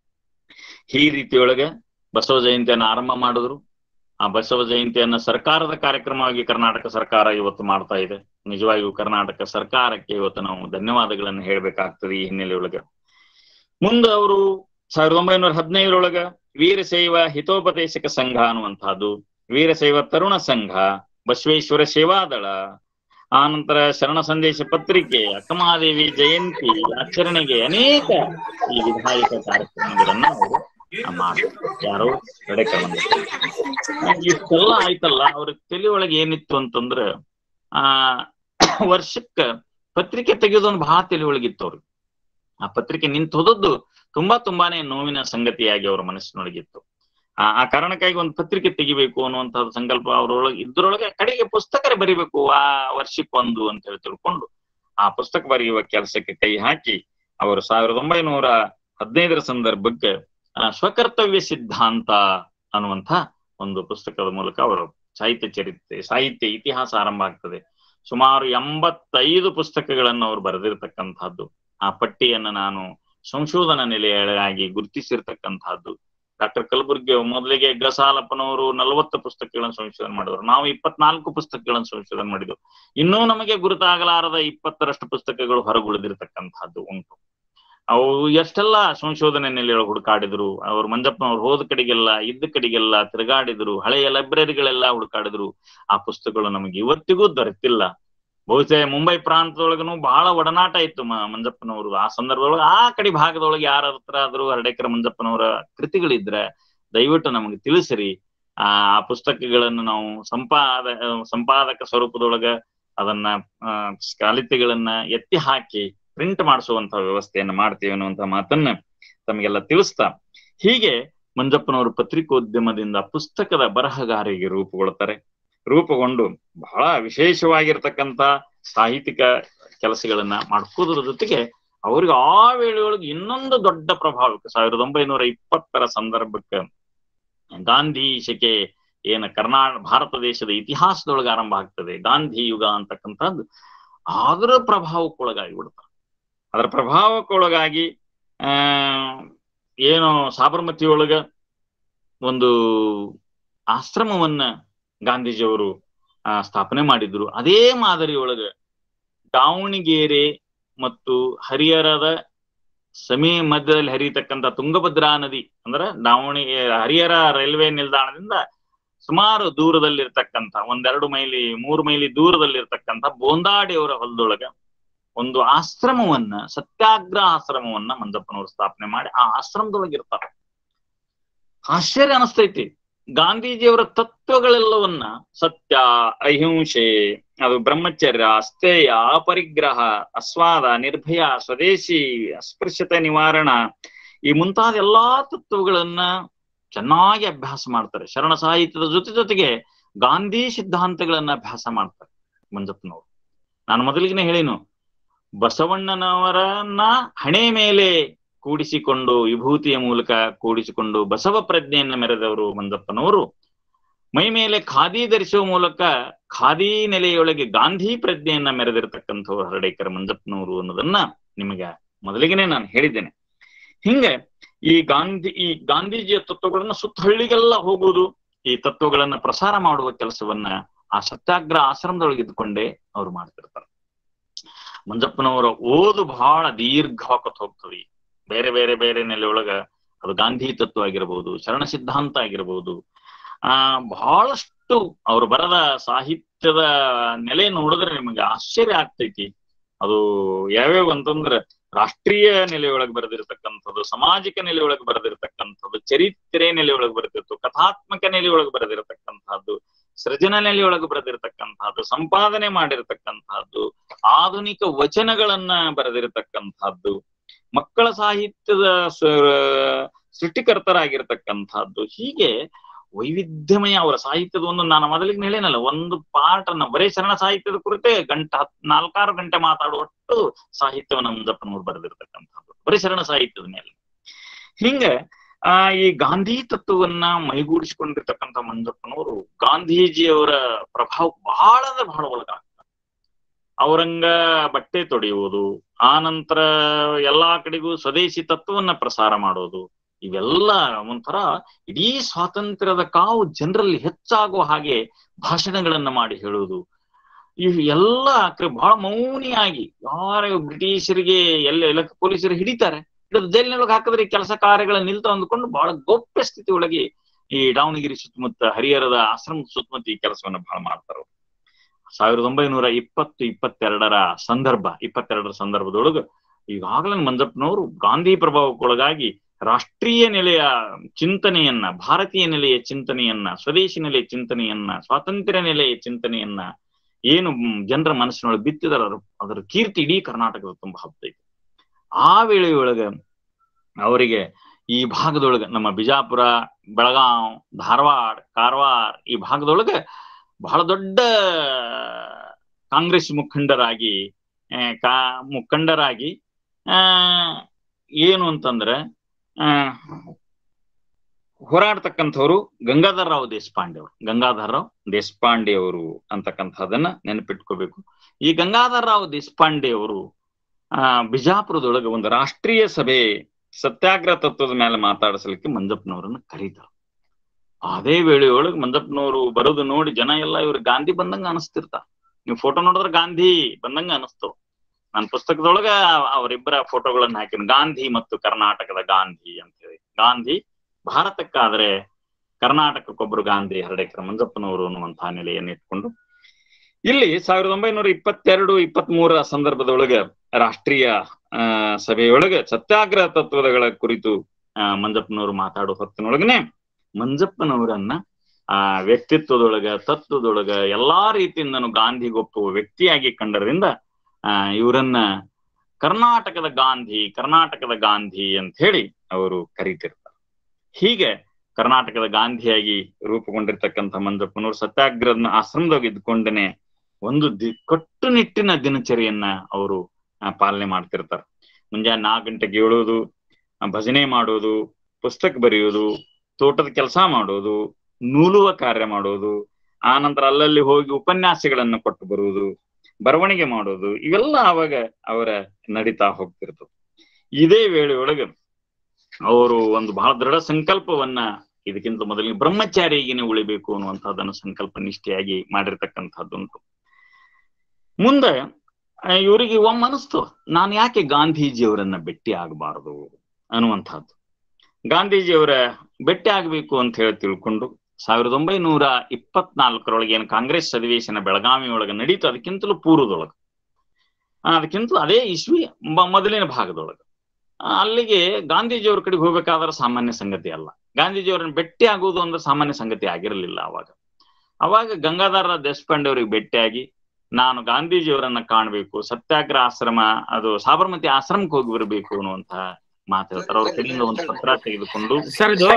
ಈ ರೀತಿಯೊಳಗೆ ಬಸವ ಜಯಂತಿಯನ್ನು ಆರಂಭ ಮಾಡಿದ್ರು ಆ ಬಸವ ಜಯಂತಿಯನ್ನ ಸರ್ಕಾರದ ಕಾರ್ಯಕ್ರಮವಾಗಿ ಕರ್ನಾಟಕ ಸರ್ಕಾರ ಇವತ್ತು ಮಾಡ್ತಾ ಇದೆ ನಿಜವಾಗಿಯೂ ಕರ್ನಾಟಕ ಸರ್ಕಾರಕ್ಕೆ ಇವತ್ತು ನಾವು ಧನ್ಯವಾದಗಳನ್ನು ಹೇಳ್ಬೇಕಾಗ್ತದೆ ಈ ಹಿನ್ನೆಲೆಯೊಳಗೆ ಮುಂದೆ ಅವರು ಸಾವಿರದ ಒಂಬೈನೂರ ಹದಿನೈದರೊಳಗ ವೀರಶೈವ ಹಿತೋಪದೇಶಕ ಸಂಘ ಅನ್ನುವಂತಹದ್ದು ವೀರಶೈವ ತರುಣ ಸಂಘ ಬಸವೇಶ್ವರ ಸೇವಾದಳ ಆನಂತರ ಶರಣ ಸಂದೇಶ ಪತ್ರಿಕೆ ಅಕ್ಕಮಹಾದೇವಿ ಜಯಂತಿ ಆಚರಣೆಗೆ ಅನೇಕ ಈ ವಿಧಾಯಕ ಕಾರ್ಯಕ್ರಮಗಳನ್ನ ಅವರು ಮಾಡಿದ್ರು ಯಾರು ಕಡೆಕ ಇಷ್ಟೆಲ್ಲ ಆಯ್ತಲ್ಲ ಅವ್ರ ತಲೆ ಒಳಗೆ ಏನಿತ್ತು ಅಂತಂದ್ರ ಆ ವರ್ಷಕ್ಕ ಪತ್ರಿಕೆ ತೆಗೆಯೋದೊಂದು ಬಹಳ ತಲೆ ಒಳಗಿತ್ತು ಅವ್ರಿಗೆ ಆ ಪತ್ರಿಕೆ ನಿಂತು ಹೋದದ್ದು ತುಂಬಾ ತುಂಬಾನೇ ನೋವಿನ ಸಂಗತಿಯಾಗಿ ಅವರ ಮನಸ್ಸಿನೊಳಗಿತ್ತು ಆ ಆ ಕಾರಣಕ್ಕಾಗಿ ಒಂದು ಪತ್ರಿಕೆ ತೆಗಿಬೇಕು ಅನ್ನುವಂತಹ ಸಂಕಲ್ಪ ಅವರೊಳಗೆ ಇದ್ರೊಳಗೆ ಕಡೆಗೆ ಪುಸ್ತಕರೇ ಬರಿಬೇಕು ಆ ವರ್ಷಕ್ಕೊಂದು ಅಂತ ಹೇಳಿ ತಿಳ್ಕೊಂಡು ಆ ಪುಸ್ತಕ ಬರೆಯುವ ಕೆಲಸಕ್ಕೆ ಕೈ ಹಾಕಿ ಅವರು ಸಾವಿರದ ಒಂಬೈನೂರ ಹದಿನೈದರ ಸಂದರ್ಭಕ್ಕೆ ಆ, ಸ್ವಕರ್ತವ್ಯ ಸಿದ್ಧಾಂತ ಅನ್ನುವಂಥ ಒಂದು ಪುಸ್ತಕದ ಮೂಲಕ ಅವರು ಸಾಹಿತ್ಯ ಚರಿತ್ರೆ ಸಾಹಿತ್ಯ ಇತಿಹಾಸ ಆರಂಭ ಆಗ್ತದೆ ಸುಮಾರು ಎಂಬತ್ತೈದು ಪುಸ್ತಕಗಳನ್ನು ಅವರು ಬರೆದಿರತಕ್ಕಂತಹದ್ದು ಆ ಪಟ್ಟಿಯನ್ನು ನಾನು ಸಂಶೋಧನಾ ನೆಲೆಯಾಗಿ ಗುರುತಿಸಿರ್ತಕ್ಕಂತಹದ್ದು ಡಾಕ್ಟರ್ ಕಲಬುರ್ಗಿ ಮೊದಲಿಗೆ ಗಸಾಲಪ್ಪನವರು ನಲವತ್ತು ಪುಸ್ತಕಗಳನ್ನು ಸಂಶೋಧನೆ ಮಾಡಿದ್ರು ನಾವು ಇಪ್ಪತ್ನಾಲ್ಕು ಪುಸ್ತಕಗಳನ್ನು ಸಂಶೋಧನೆ ಮಾಡಿದ್ವು ಇನ್ನೂ ನಮಗೆ ಗುರುತಾಗಲಾರದ ಇಪ್ಪತ್ತರಷ್ಟು ಪುಸ್ತಕಗಳು ಹೊರಗುಳಿದಿರ್ತಕ್ಕಂತಹದ್ದು ಉಂಟು ಅವು ಎಷ್ಟೆಲ್ಲ ಸಂಶೋಧನೆ ನೆಲೆಯೊಳಗೆ ಹುಡುಕಾಡಿದ್ರು ಅವ್ರು ಮಂಜಪ್ಪನವ್ರು ಹೋದ ಕಡೆಗೆಲ್ಲ ಇದ್ದ ಕಡೆಗೆಲ್ಲ ತಿರುಗಾಡಿದ್ರು ಹಳೆಯ ಲೈಬ್ರರಿಗಳೆಲ್ಲ ಹುಡುಕಾಡಿದ್ರು ಆ ಪುಸ್ತಕಗಳು ನಮಗೆ ಇವತ್ತಿಗೂ ದೊರೆತಿಲ್ಲ ಬಹುಶಃ ಮುಂಬೈ ಪ್ರಾಂತದೊಳಗನು ಬಹಳ ಒಡನಾಟ ಇತ್ತು ಮ- ಮಂಜಪ್ಪನವರು ಆ ಸಂದರ್ಭದೊಳಗೆ ಆ ಕಡೆ ಭಾಗದೊಳಗೆ ಯಾರ ಹತ್ರ ಆದ್ರೂ ಹರಡೇಕರ ಮಂಜಪ್ಪನವರ ಕೃತಿಗಳಿದ್ರೆ ದಯವಿಟ್ಟು ನಮಗೆ ತಿಳಿಸಿರಿ ಆ ಆ ಪುಸ್ತಕಗಳನ್ನು ನಾವು ಸಂಪಾದ ಸಂಪಾದಕ ಸ್ವರೂಪದೊಳಗ ಅದನ್ನ ಆ, ಸಾಹಿತ್ಯಗಳನ್ನ ಎತ್ತಿ ಹಾಕಿ ಪ್ರಿಂಟ್ ಮಾಡಿಸುವಂತ ವ್ಯವಸ್ಥೆಯನ್ನ ಮಾಡ್ತೀವಿ ಅನ್ನುವಂತ ಮಾತನ್ನ ತಮಗೆಲ್ಲ ತಿಳಿಸ್ತಾ ಹೀಗೆ ಮಂಜಪ್ಪನವರು ಪತ್ರಿಕೋದ್ಯಮದಿಂದ ಪುಸ್ತಕದ ಬರಹಗಾರಿಗೆ ರೂಪುಗೊಳ್ತಾರೆ ರೂಪುಗೊಂಡು ಬಹಳ ವಿಶೇಷವಾಗಿರ್ತಕ್ಕಂಥ ಸಾಹಿತ್ಯಿಕ ಕೆಲಸಗಳನ್ನ ಮಾಡ್ಕೋದ್ರ ಜೊತೆಗೆ ಅವ್ರಿಗೆ ಆ ವೇಳೆಯೊಳಗೆ ಇನ್ನೊಂದು ದೊಡ್ಡ ಪ್ರಭಾವ ಸಾವಿರದ ಒಂಬೈನೂರ ಇಪ್ಪತ್ತರ ಸಂದರ್ಭಕ್ಕೆ ಗಾಂಧಿ ಶಕೆ ಏನ ಕರ್ನಾಟಕ ಭಾರತ ದೇಶದ ಇತಿಹಾಸದೊಳಗೆ ಆರಂಭ ಆಗ್ತದೆ ಗಾಂಧಿ ಯುಗ ಅಂತಕ್ಕಂಥದ್ದು ಅದರ ಪ್ರಭಾವಕ್ಕೊಳಗಾಗಿ ಬಿಡ್ತಾರೆ ಅದರ ಪ್ರಭಾವಕ್ಕೊಳಗಾಗಿ ಆ ಏನು ಸಾಬರಮತಿ ಒಳಗ ಒಂದು ಆಶ್ರಮವನ್ನ ಗಾಂಧೀಜಿಯವರು ಆ, ಸ್ಥಾಪನೆ ಮಾಡಿದ್ರು ಅದೇ ಮಾದರಿ ಒಳಗ ದಾವಣಗೆರೆ ಮತ್ತು ಹರಿಹರದ ಸಮೀ ಮಧ್ಯದಲ್ಲಿ ಹರಿಯತಕ್ಕಂತ ತುಂಗಭದ್ರಾ ನದಿ ಅಂದ್ರ ದಾವಣಗೆರೆ ಹರಿಹರ ರೈಲ್ವೆ ನಿಲ್ದಾಣದಿಂದ ಸುಮಾರು ದೂರದಲ್ಲಿರ್ತಕ್ಕಂಥ ಒಂದೆರಡು ಮೈಲಿ ಮೂರು ಮೈಲಿ ದೂರದಲ್ಲಿರ್ತಕ್ಕಂಥ ಬೋಂದಾಡಿಯವರ ಹೊಲದೊಳಗ ಒಂದು ಆಶ್ರಮವನ್ನ ಸತ್ಯಾಗ್ರಹ ಆಶ್ರಮವನ್ನ ಮಂಜಪ್ಪನವರು ಸ್ಥಾಪನೆ ಮಾಡಿ ಆ ಆಶ್ರಮದೊಳಗೆ ಇರ್ತಾರೆ ಆಶ್ಚರ್ಯ ಅನಿಸ್ತೈತಿ ಗಾಂಧೀಜಿಯವರ ತತ್ವಗಳೆಲ್ಲವನ್ನ ಸತ್ಯ ಅಹಿಂಸೆ ಅದು ಬ್ರಹ್ಮಚರ್ಯ ಅಸ್ಥೇಯ ಅಪರಿಗ್ರಹ ಅಸ್ವಾದ ನಿರ್ಭಯ ಸ್ವದೇಶಿ ಅಸ್ಪೃಶ್ಯತೆ ನಿವಾರಣ ಈ ಮುಂತಾದ ಎಲ್ಲಾ ತತ್ವಗಳನ್ನ ಚೆನ್ನಾಗಿ ಅಭ್ಯಾಸ ಮಾಡ್ತಾರೆ ಶರಣ ಸಾಹಿತ್ಯದ ಜೊತೆ ಜೊತೆಗೆ ಗಾಂಧಿ ಸಿದ್ಧಾಂತಗಳನ್ನ ಅಭ್ಯಾಸ ಮಾಡ್ತಾರೆ ಮಂಜಪ್ಪನವರು ನಾನು ಮೊದಲಿಗೆ ಹೇಳಿನು ಬಸವಣ್ಣನವರನ್ನ ಹಣೆ ಮೇಲೆ ಕೂಡಿಸಿಕೊಂಡು ವಿಭೂತಿಯ ಮೂಲಕ ಕೂಡಿಸಿಕೊಂಡು ಬಸವ ಪ್ರಜ್ಞೆಯನ್ನ ಮೆರೆದವರು ಮಂಜಪ್ಪನವರು ಮೈ ಮೇಲೆ ಖಾದಿ ಧರಿಸುವ ಮೂಲಕ ಖಾದಿ ನೆಲೆಯೊಳಗೆ ಗಾಂಧಿ ಪ್ರಜ್ಞೆಯನ್ನ ಮೆರೆದಿರ್ತಕ್ಕಂಥವ್ರು ಹರಡೇಕರ ಮಂಜಪ್ಪನವರು ಅನ್ನೋದನ್ನ ನಿಮಗೆ ಮೊದಲಿಗೆನೆ ನಾನು ಹೇಳಿದ್ದೇನೆ ಹಿಂಗೆ ಈ ಗಾಂಧಿ ಈ ಗಾಂಧೀಜಿಯ ತತ್ವಗಳನ್ನ ಸುತ್ತ ಹಳ್ಳಿಗೆಲ್ಲ ಹೋಗುವುದು ಈ ತತ್ವಗಳನ್ನ ಪ್ರಸಾರ ಮಾಡುವ ಕೆಲಸವನ್ನ ಆ ಸತ್ಯಾಗ್ರಹ ಆಶ್ರಮದೊಳಗೆ ಇದ್ಕೊಂಡೇ ಅವ್ರು ಮಾಡ್ತಿರ್ತಾರೆ ಮಂಜಪ್ಪನವರ ಓದು ಬಹಳ ದೀರ್ಘವಾಕತ್ ಹೋಗ್ತದೆ ಬೇರೆ ಬೇರೆ ಬೇರೆ ನೆಲೆಯೊಳಗ ಅದು ಗಾಂಧಿ ತತ್ವ ಆಗಿರ್ಬೋದು ಶರಣ ಸಿದ್ಧಾಂತ ಆಗಿರ್ಬೋದು ಆ ಬಹಳಷ್ಟು ಅವ್ರು ಬರದ ಸಾಹಿತ್ಯದ ನೆಲೆ ನೋಡಿದ್ರೆ ನಿಮಗೆ ಆಶ್ಚರ್ಯ ಆಗ್ತೈತಿ ಅದು ಯಾವ್ಯಾವ ಅಂತಂದ್ರ ರಾಷ್ಟ್ರೀಯ ನೆಲೆಯೊಳಗೆ ಬರೆದಿರ್ತಕ್ಕಂಥದ್ದು ಸಾಮಾಜಿಕ ನೆಲೆಯೊಳಗೆ ಬರೆದಿರ್ತಕ್ಕಂಥದ್ದು ಚರಿತ್ರೆ ನೆಲೆಯೊಳಗೆ ಬರೆದಿರ್ತು ಕಥಾತ್ಮಕ ನೆಲೆಯೊಳಗೆ ಬರೆದಿರ್ತಕ್ಕಂಥದ್ದು ಸೃಜನ ನೆಲೆಯೊಳಗೆ ಬರೆದಿರ್ತಕ್ಕಂಥದ್ದು ಸಂಪಾದನೆ ಮಾಡಿರ್ತಕ್ಕಂಥದ್ದು ಆಧುನಿಕ ವಚನಗಳನ್ನ ಬರೆದಿರತಕ್ಕಂಥದ್ದು ಮಕ್ಕಳ ಸಾಹಿತ್ಯದ ಸೃಷ್ಟಿಕರ್ತರಾಗಿರ್ತಕ್ಕಂಥದ್ದು ಹೀಗೆ ವೈವಿಧ್ಯಮಯ ಅವರ ಸಾಹಿತ್ಯದ ಒಂದು ನಾನು ಮೊದಲಿಗೆ ಹೇಳಿನಲ್ಲ ಒಂದು ಪಾರ್ಟ್ ಅನ್ನ ಬರೀ ಶರಣ ಸಾಹಿತ್ಯದ ಕುರಿತೇ ಗಂಟೆ ಹತ್ ನಾಲ್ಕಾರು ಗಂಟೆ ಮಾತಾಡುವಷ್ಟು ಸಾಹಿತ್ಯವನ್ನು ಮುಂದಪ್ಪನವ್ರು ಬರೆದಿರ್ತಕ್ಕಂಥದ್ದು ಬರೀ ಶರಣ ಸಾಹಿತ್ಯದ ಮೇಲೆ ಹಿಂಗೆ ಆ ಈ ಗಾಂಧಿ ತತ್ವವನ್ನ ಮೈಗೂಡಿಸಿಕೊಂಡಿರ್ತಕ್ಕಂಥ ಮಂಜಪ್ಪನವರು ಗಾಂಧೀಜಿಯವರ ಪ್ರಭಾವ ಬಹಳ ಅಂದ್ರೆ ಬಹಳ ಒಳಗಾಗ್ತಾರೆ ಅವರಂಗ ಬಟ್ಟೆ ತೊಡೆಯುವುದು ಆ ನಂತರ ಎಲ್ಲಾ ಕಡೆಗೂ ಸ್ವದೇಶಿ ತತ್ವವನ್ನ ಪ್ರಸಾರ ಮಾಡೋದು ಇವೆಲ್ಲ ಒಂಥರ ಇಡೀ ಸ್ವಾತಂತ್ರ್ಯದ ಕಾವು ಜನರಲ್ಲಿ ಹೆಚ್ಚಾಗುವ ಹಾಗೆ ಭಾಷಣಗಳನ್ನ ಮಾಡಿ ಹೇಳುವುದು ಇವ್ ಎಲ್ಲ ಕ- ಬಹಳ ಮೌನಿಯಾಗಿ ಯಾರ ಬ್ರಿಟಿಷರಿಗೆ ಎಲ್ಲ ಎಲ್ಲ ಪೊಲೀಸರು ಹಿಡಿತಾರೆ ಹಿಡಿದು ಜೈಲಿನೊಳಗೆ ಹಾಕಿದ್ರೆ ಈ ಕೆಲಸ ಕಾರ್ಯಗಳ ನಿಲ್ತು ಅಂದ್ಕೊಂಡು ಬಹಳ ಗೌಪ್ಯ ಸ್ಥಿತಿ ಒಳಗೆ ಈ ದಾವಣಗೆರೆ ಸುತ್ತಮುತ್ತ ಹರಿಹರದ ಆಶ್ರಮದ ಸುತ್ತಮುತ್ತ ಈ ಕೆಲಸವನ್ನ ಬಹಳ ಮಾಡ್ತಾರೆ ಅವ್ರು. ಸಾವಿರದ ಒಂಬೈನೂರ ಇಪ್ಪತ್ತು ಇಪ್ಪತ್ತೆರಡರ ಸಂದರ್ಭ ಇಪ್ಪತ್ತೆರಡರ ಸಂದರ್ಭದೊಳಗ ಈಗಾಗಲೇ ಮಂಜಪ್ಪನವರು ಗಾಂಧಿ ಪ್ರಭಾವಕ್ಕೊಳಗಾಗಿ ರಾಷ್ಟ್ರೀಯ ನೆಲೆಯ ಚಿಂತನೆಯನ್ನ ಭಾರತೀಯ ನೆಲೆಯ ಚಿಂತನೆಯನ್ನ ಸ್ವದೇಶಿ ನೆಲೆಯ ಚಿಂತನೆಯನ್ನ ಸ್ವಾತಂತ್ರ್ಯ ನೆಲೆಯ ಚಿಂತನೆಯನ್ನ ಏನು ಮ್, ಜನರ ಮನಸ್ಸಿನೊಳಗೆ ಬಿತ್ತಿದಾರ ಅದರ ಕೀರ್ತಿ ಇಡೀ ಕರ್ನಾಟಕದ ತುಂಬಾ ಹಬ್ಬೈತಿ ಆ ವೇಳೆಯೊಳಗ ಅವರಿಗೆ ಈ ಭಾಗದೊಳಗ ನಮ್ಮ ಬಿಜಾಪುರ ಬೆಳಗಾವ್ ಧಾರವಾಡ ಕಾರವಾರ ಈ ಭಾಗದೊಳಗ ಬಹಳ ದೊಡ್ಡ ಕಾಂಗ್ರೆಸ್ ಮುಖಂಡರಾಗಿ ಆ, ಕಾ ಮುಖಂಡರಾಗಿ ಆ ಏನು ಅಂತಂದ್ರೆ ಆ ಹೋರಾಡ್ತಕ್ಕಂಥವ್ರು ಗಂಗಾಧರ ರಾವ್ ದೇಶಪಾಂಡೆ ಅವರು ಗಂಗಾಧರ ರಾವ್ ದೇಶಪಾಂಡೆ ಅವರು ಅಂತಕ್ಕಂಥದ್ದನ್ನ ನೆನಪಿಟ್ಕೋಬೇಕು ಈ ಗಂಗಾಧರ ರಾವ್ ದೇಶಪಾಂಡೆ ಅವರು ಆ ಬಿಜಾಪುರದೊಳಗೆ ಒಂದು ರಾಷ್ಟ್ರೀಯ ಸಭೆ ಸತ್ಯಾಗ್ರಹ ತತ್ವದ ಮೇಲೆ ಮಾತಾಡಿಸಲಿಕ್ಕೆ ಮಂಜಪ್ಪನವರನ್ನ ಕರೀತಾರೆ ಅದೇ ವೇಳೆಯೊಳಗೆ ಮಂಜಪ್ಪನವರು ಬರೋದು ನೋಡಿ ಜನ ಎಲ್ಲ ಇವ್ರು ಗಾಂಧಿ ಬಂದಂಗ ಅನಿಸ್ತಿರ್ತಾರ ನೀವು ಫೋಟೋ ನೋಡಿದ್ರೆ ಗಾಂಧಿ ಬಂದಂಗ ಅನಿಸ್ತು ನನ್ನ ಪುಸ್ತಕದೊಳಗ ಅವರಿಬ್ಬರ ಫೋಟೋಗಳನ್ನ ಹಾಕಿನ ಗಾಂಧಿ ಮತ್ತು ಕರ್ನಾಟಕದ ಗಾಂಧಿ ಅಂತ ಹೇಳಿ ಗಾಂಧಿ ಭಾರತಕ್ಕಾದ್ರೆ ಕರ್ನಾಟಕಕ್ಕೊಬ್ಬರು ಗಾಂಧಿ ಹರಡೇಕರ ಮಂಜಪ್ಪನವರು ಅನ್ನುವಂತಹ ನೆಲೆಯನ್ನು ಇಟ್ಕೊಂಡು ಇಲ್ಲಿ ಸಾವಿರದ ಒಂಬೈನೂರ ಇಪ್ಪತ್ತೆರಡು ಇಪ್ಪತ್ತ್ ಮೂರರ ಸಂದರ್ಭದೊಳಗೆ ರಾಷ್ಟ್ರೀಯ ಆ ಸಭೆಯೊಳಗೆ ಸತ್ಯಾಗ್ರಹ ತತ್ವಗಳ ಕುರಿತು ಆ ಮಂಜಪ್ಪನವರು ಮಾತಾಡೋ ಹೊತ್ತಿನೊಳಗನೆ ಮಂಜಪ್ಪನವರನ್ನ ಆ ವ್ಯಕ್ತಿತ್ವದೊಳಗ ತತ್ವದೊಳಗ ಎಲ್ಲಾ ರೀತಿಯಿಂದನೂ ಗಾಂಧಿಗೊಪ್ಪುವ ವ್ಯಕ್ತಿಯಾಗಿ ಕಂಡರಿಂದ ಆ ಇವರನ್ನ ಕರ್ನಾಟಕದ ಗಾಂಧಿ ಕರ್ನಾಟಕದ ಗಾಂಧಿ ಅಂತ ಹೇಳಿ ಅವರು ಕರೀತಿರ್ತಾರೆ ಹೀಗೆ ಕರ್ನಾಟಕದ ಗಾಂಧಿಯಾಗಿ ರೂಪುಗೊಂಡಿರ್ತಕ್ಕಂಥ ಮಂಜಪ್ಪನವರು ಸತ್ಯಾಗ್ರಹದ ಆಶ್ರಮದಾಗ ಇದ್ಕೊಂಡನೆ ಒಂದು ದಿ ಕಟ್ಟುನಿಟ್ಟಿನ ದಿನಚರಿಯನ್ನ ಅವರು ಆ, ಪಾಲನೆ ಮಾಡ್ತಿರ್ತಾರೆ ಮುಂಜಾನೆ ನಾಲ್ಕು ಗಂಟೆಗೆ ಏಳೋದು ಆ, ಭಜನೆ ಮಾಡೋದು ಪುಸ್ತಕ ಬರೆಯೋದು ತೋಟದ ಕೆಲಸ ಮಾಡೋದು ನೂಲುವ ಕಾರ್ಯ ಮಾಡೋದು ಆ ನಂತರ ಅಲ್ಲಲ್ಲಿ ಹೋಗಿ ಉಪನ್ಯಾಸಗಳನ್ನು ಕೊಟ್ಟು ಬರುವುದು ಬರವಣಿಗೆ ಮಾಡೋದು ಇವೆಲ್ಲ ಅವಾಗ ಅವರ ನಡೀತಾ ಹೋಗ್ತಿರ್ತದೆ ಇದೇ ವೇಳೆಯೊಳಗೆ ಅವರು ಒಂದು ಬಹಳ ದೃಢ ಸಂಕಲ್ಪವನ್ನ ಇದಕ್ಕಿಂತ ಮೊದಲಿಗೆ ಬ್ರಹ್ಮಚಾರಿಗಿನೇ ಉಳಿಬೇಕು ಅನ್ನುವಂಥದ್ದನ್ನು ಸಂಕಲ್ಪ ನಿಷ್ಠೆಯಾಗಿ ಮಾಡಿರ್ತಕ್ಕಂಥದ್ದುಂಟು ಮುಂದೆ ಆ, ಇವರಿಗೆ ಒಮ್ಮೆ ಅನಿಸ್ತು ನಾನು ಯಾಕೆ ಗಾಂಧೀಜಿಯವರನ್ನ ಭೇಟಿ ಆಗಬಾರದು ಅನ್ನುವಂಥದ್ದು ಗಾಂಧೀಜಿಯವರ ಭೇಟಿ ಆಗ್ಬೇಕು ಅಂತ ಹೇಳಿ ತಿಳ್ಕೊಂಡು ಸಾವಿರದ ಒಂಬೈನೂರ ಇಪ್ಪತ್ನಾಲ್ಕರೊಳಗೆ ಏನು ಕಾಂಗ್ರೆಸ್ ಅಧಿವೇಶನ ಬೆಳಗಾವಿ ಒಳಗೆ ನಡೀತು ಅದಕ್ಕಿಂತಲೂ ಪೂರ್ವದೊಳಗೆ ಆ, ಅದಕ್ಕಿಂತಲೂ ಅದೇ ಇಸ್ವಿ ಮ- ಮೊದಲಿನ ಭಾಗದೊಳಗೆ ಆ, ಅಲ್ಲಿಗೆ ಗಾಂಧೀಜಿಯವ್ರ ಕಡೆಗೆ ಹೋಗ್ಬೇಕಾದ್ರೆ ಸಾಮಾನ್ಯ ಸಂಗತಿ ಅಲ್ಲ ಗಾಂಧೀಜಿಯವರನ್ನ ಭೇಟಿ ಆಗುವುದು ಅಂದ್ರೆ ಸಾಮಾನ್ಯ ಸಂಗತಿ ಆಗಿರಲಿಲ್ಲ ಅವಾಗ ಅವಾಗ ಗಂಗಾಧರ ದೇಶಪಾಂಡೆ ಅವರಿಗೆ ಭೇಟಿಯಾಗಿ ನಾನು ಗಾಂಧೀಜಿಯವರನ್ನ ಕಾಣಬೇಕು ಸತ್ಯಾಗ್ರಹ ಆಶ್ರಮ ಅದು ಸಾಬರಮತಿ ಆಶ್ರಮಕ್ಕೆ ಹೋಗಿ ಬರಬೇಕು ಅನ್ನುವಂತಹ ಮಾತು ಹೇಳ್ತಾರೆ ಅವ್ರ ಕಡೆಯಿಂದ ಒಂದು ಪತ್ರ ತೆಗೆದುಕೊಂಡು ಸರ್ ಇದು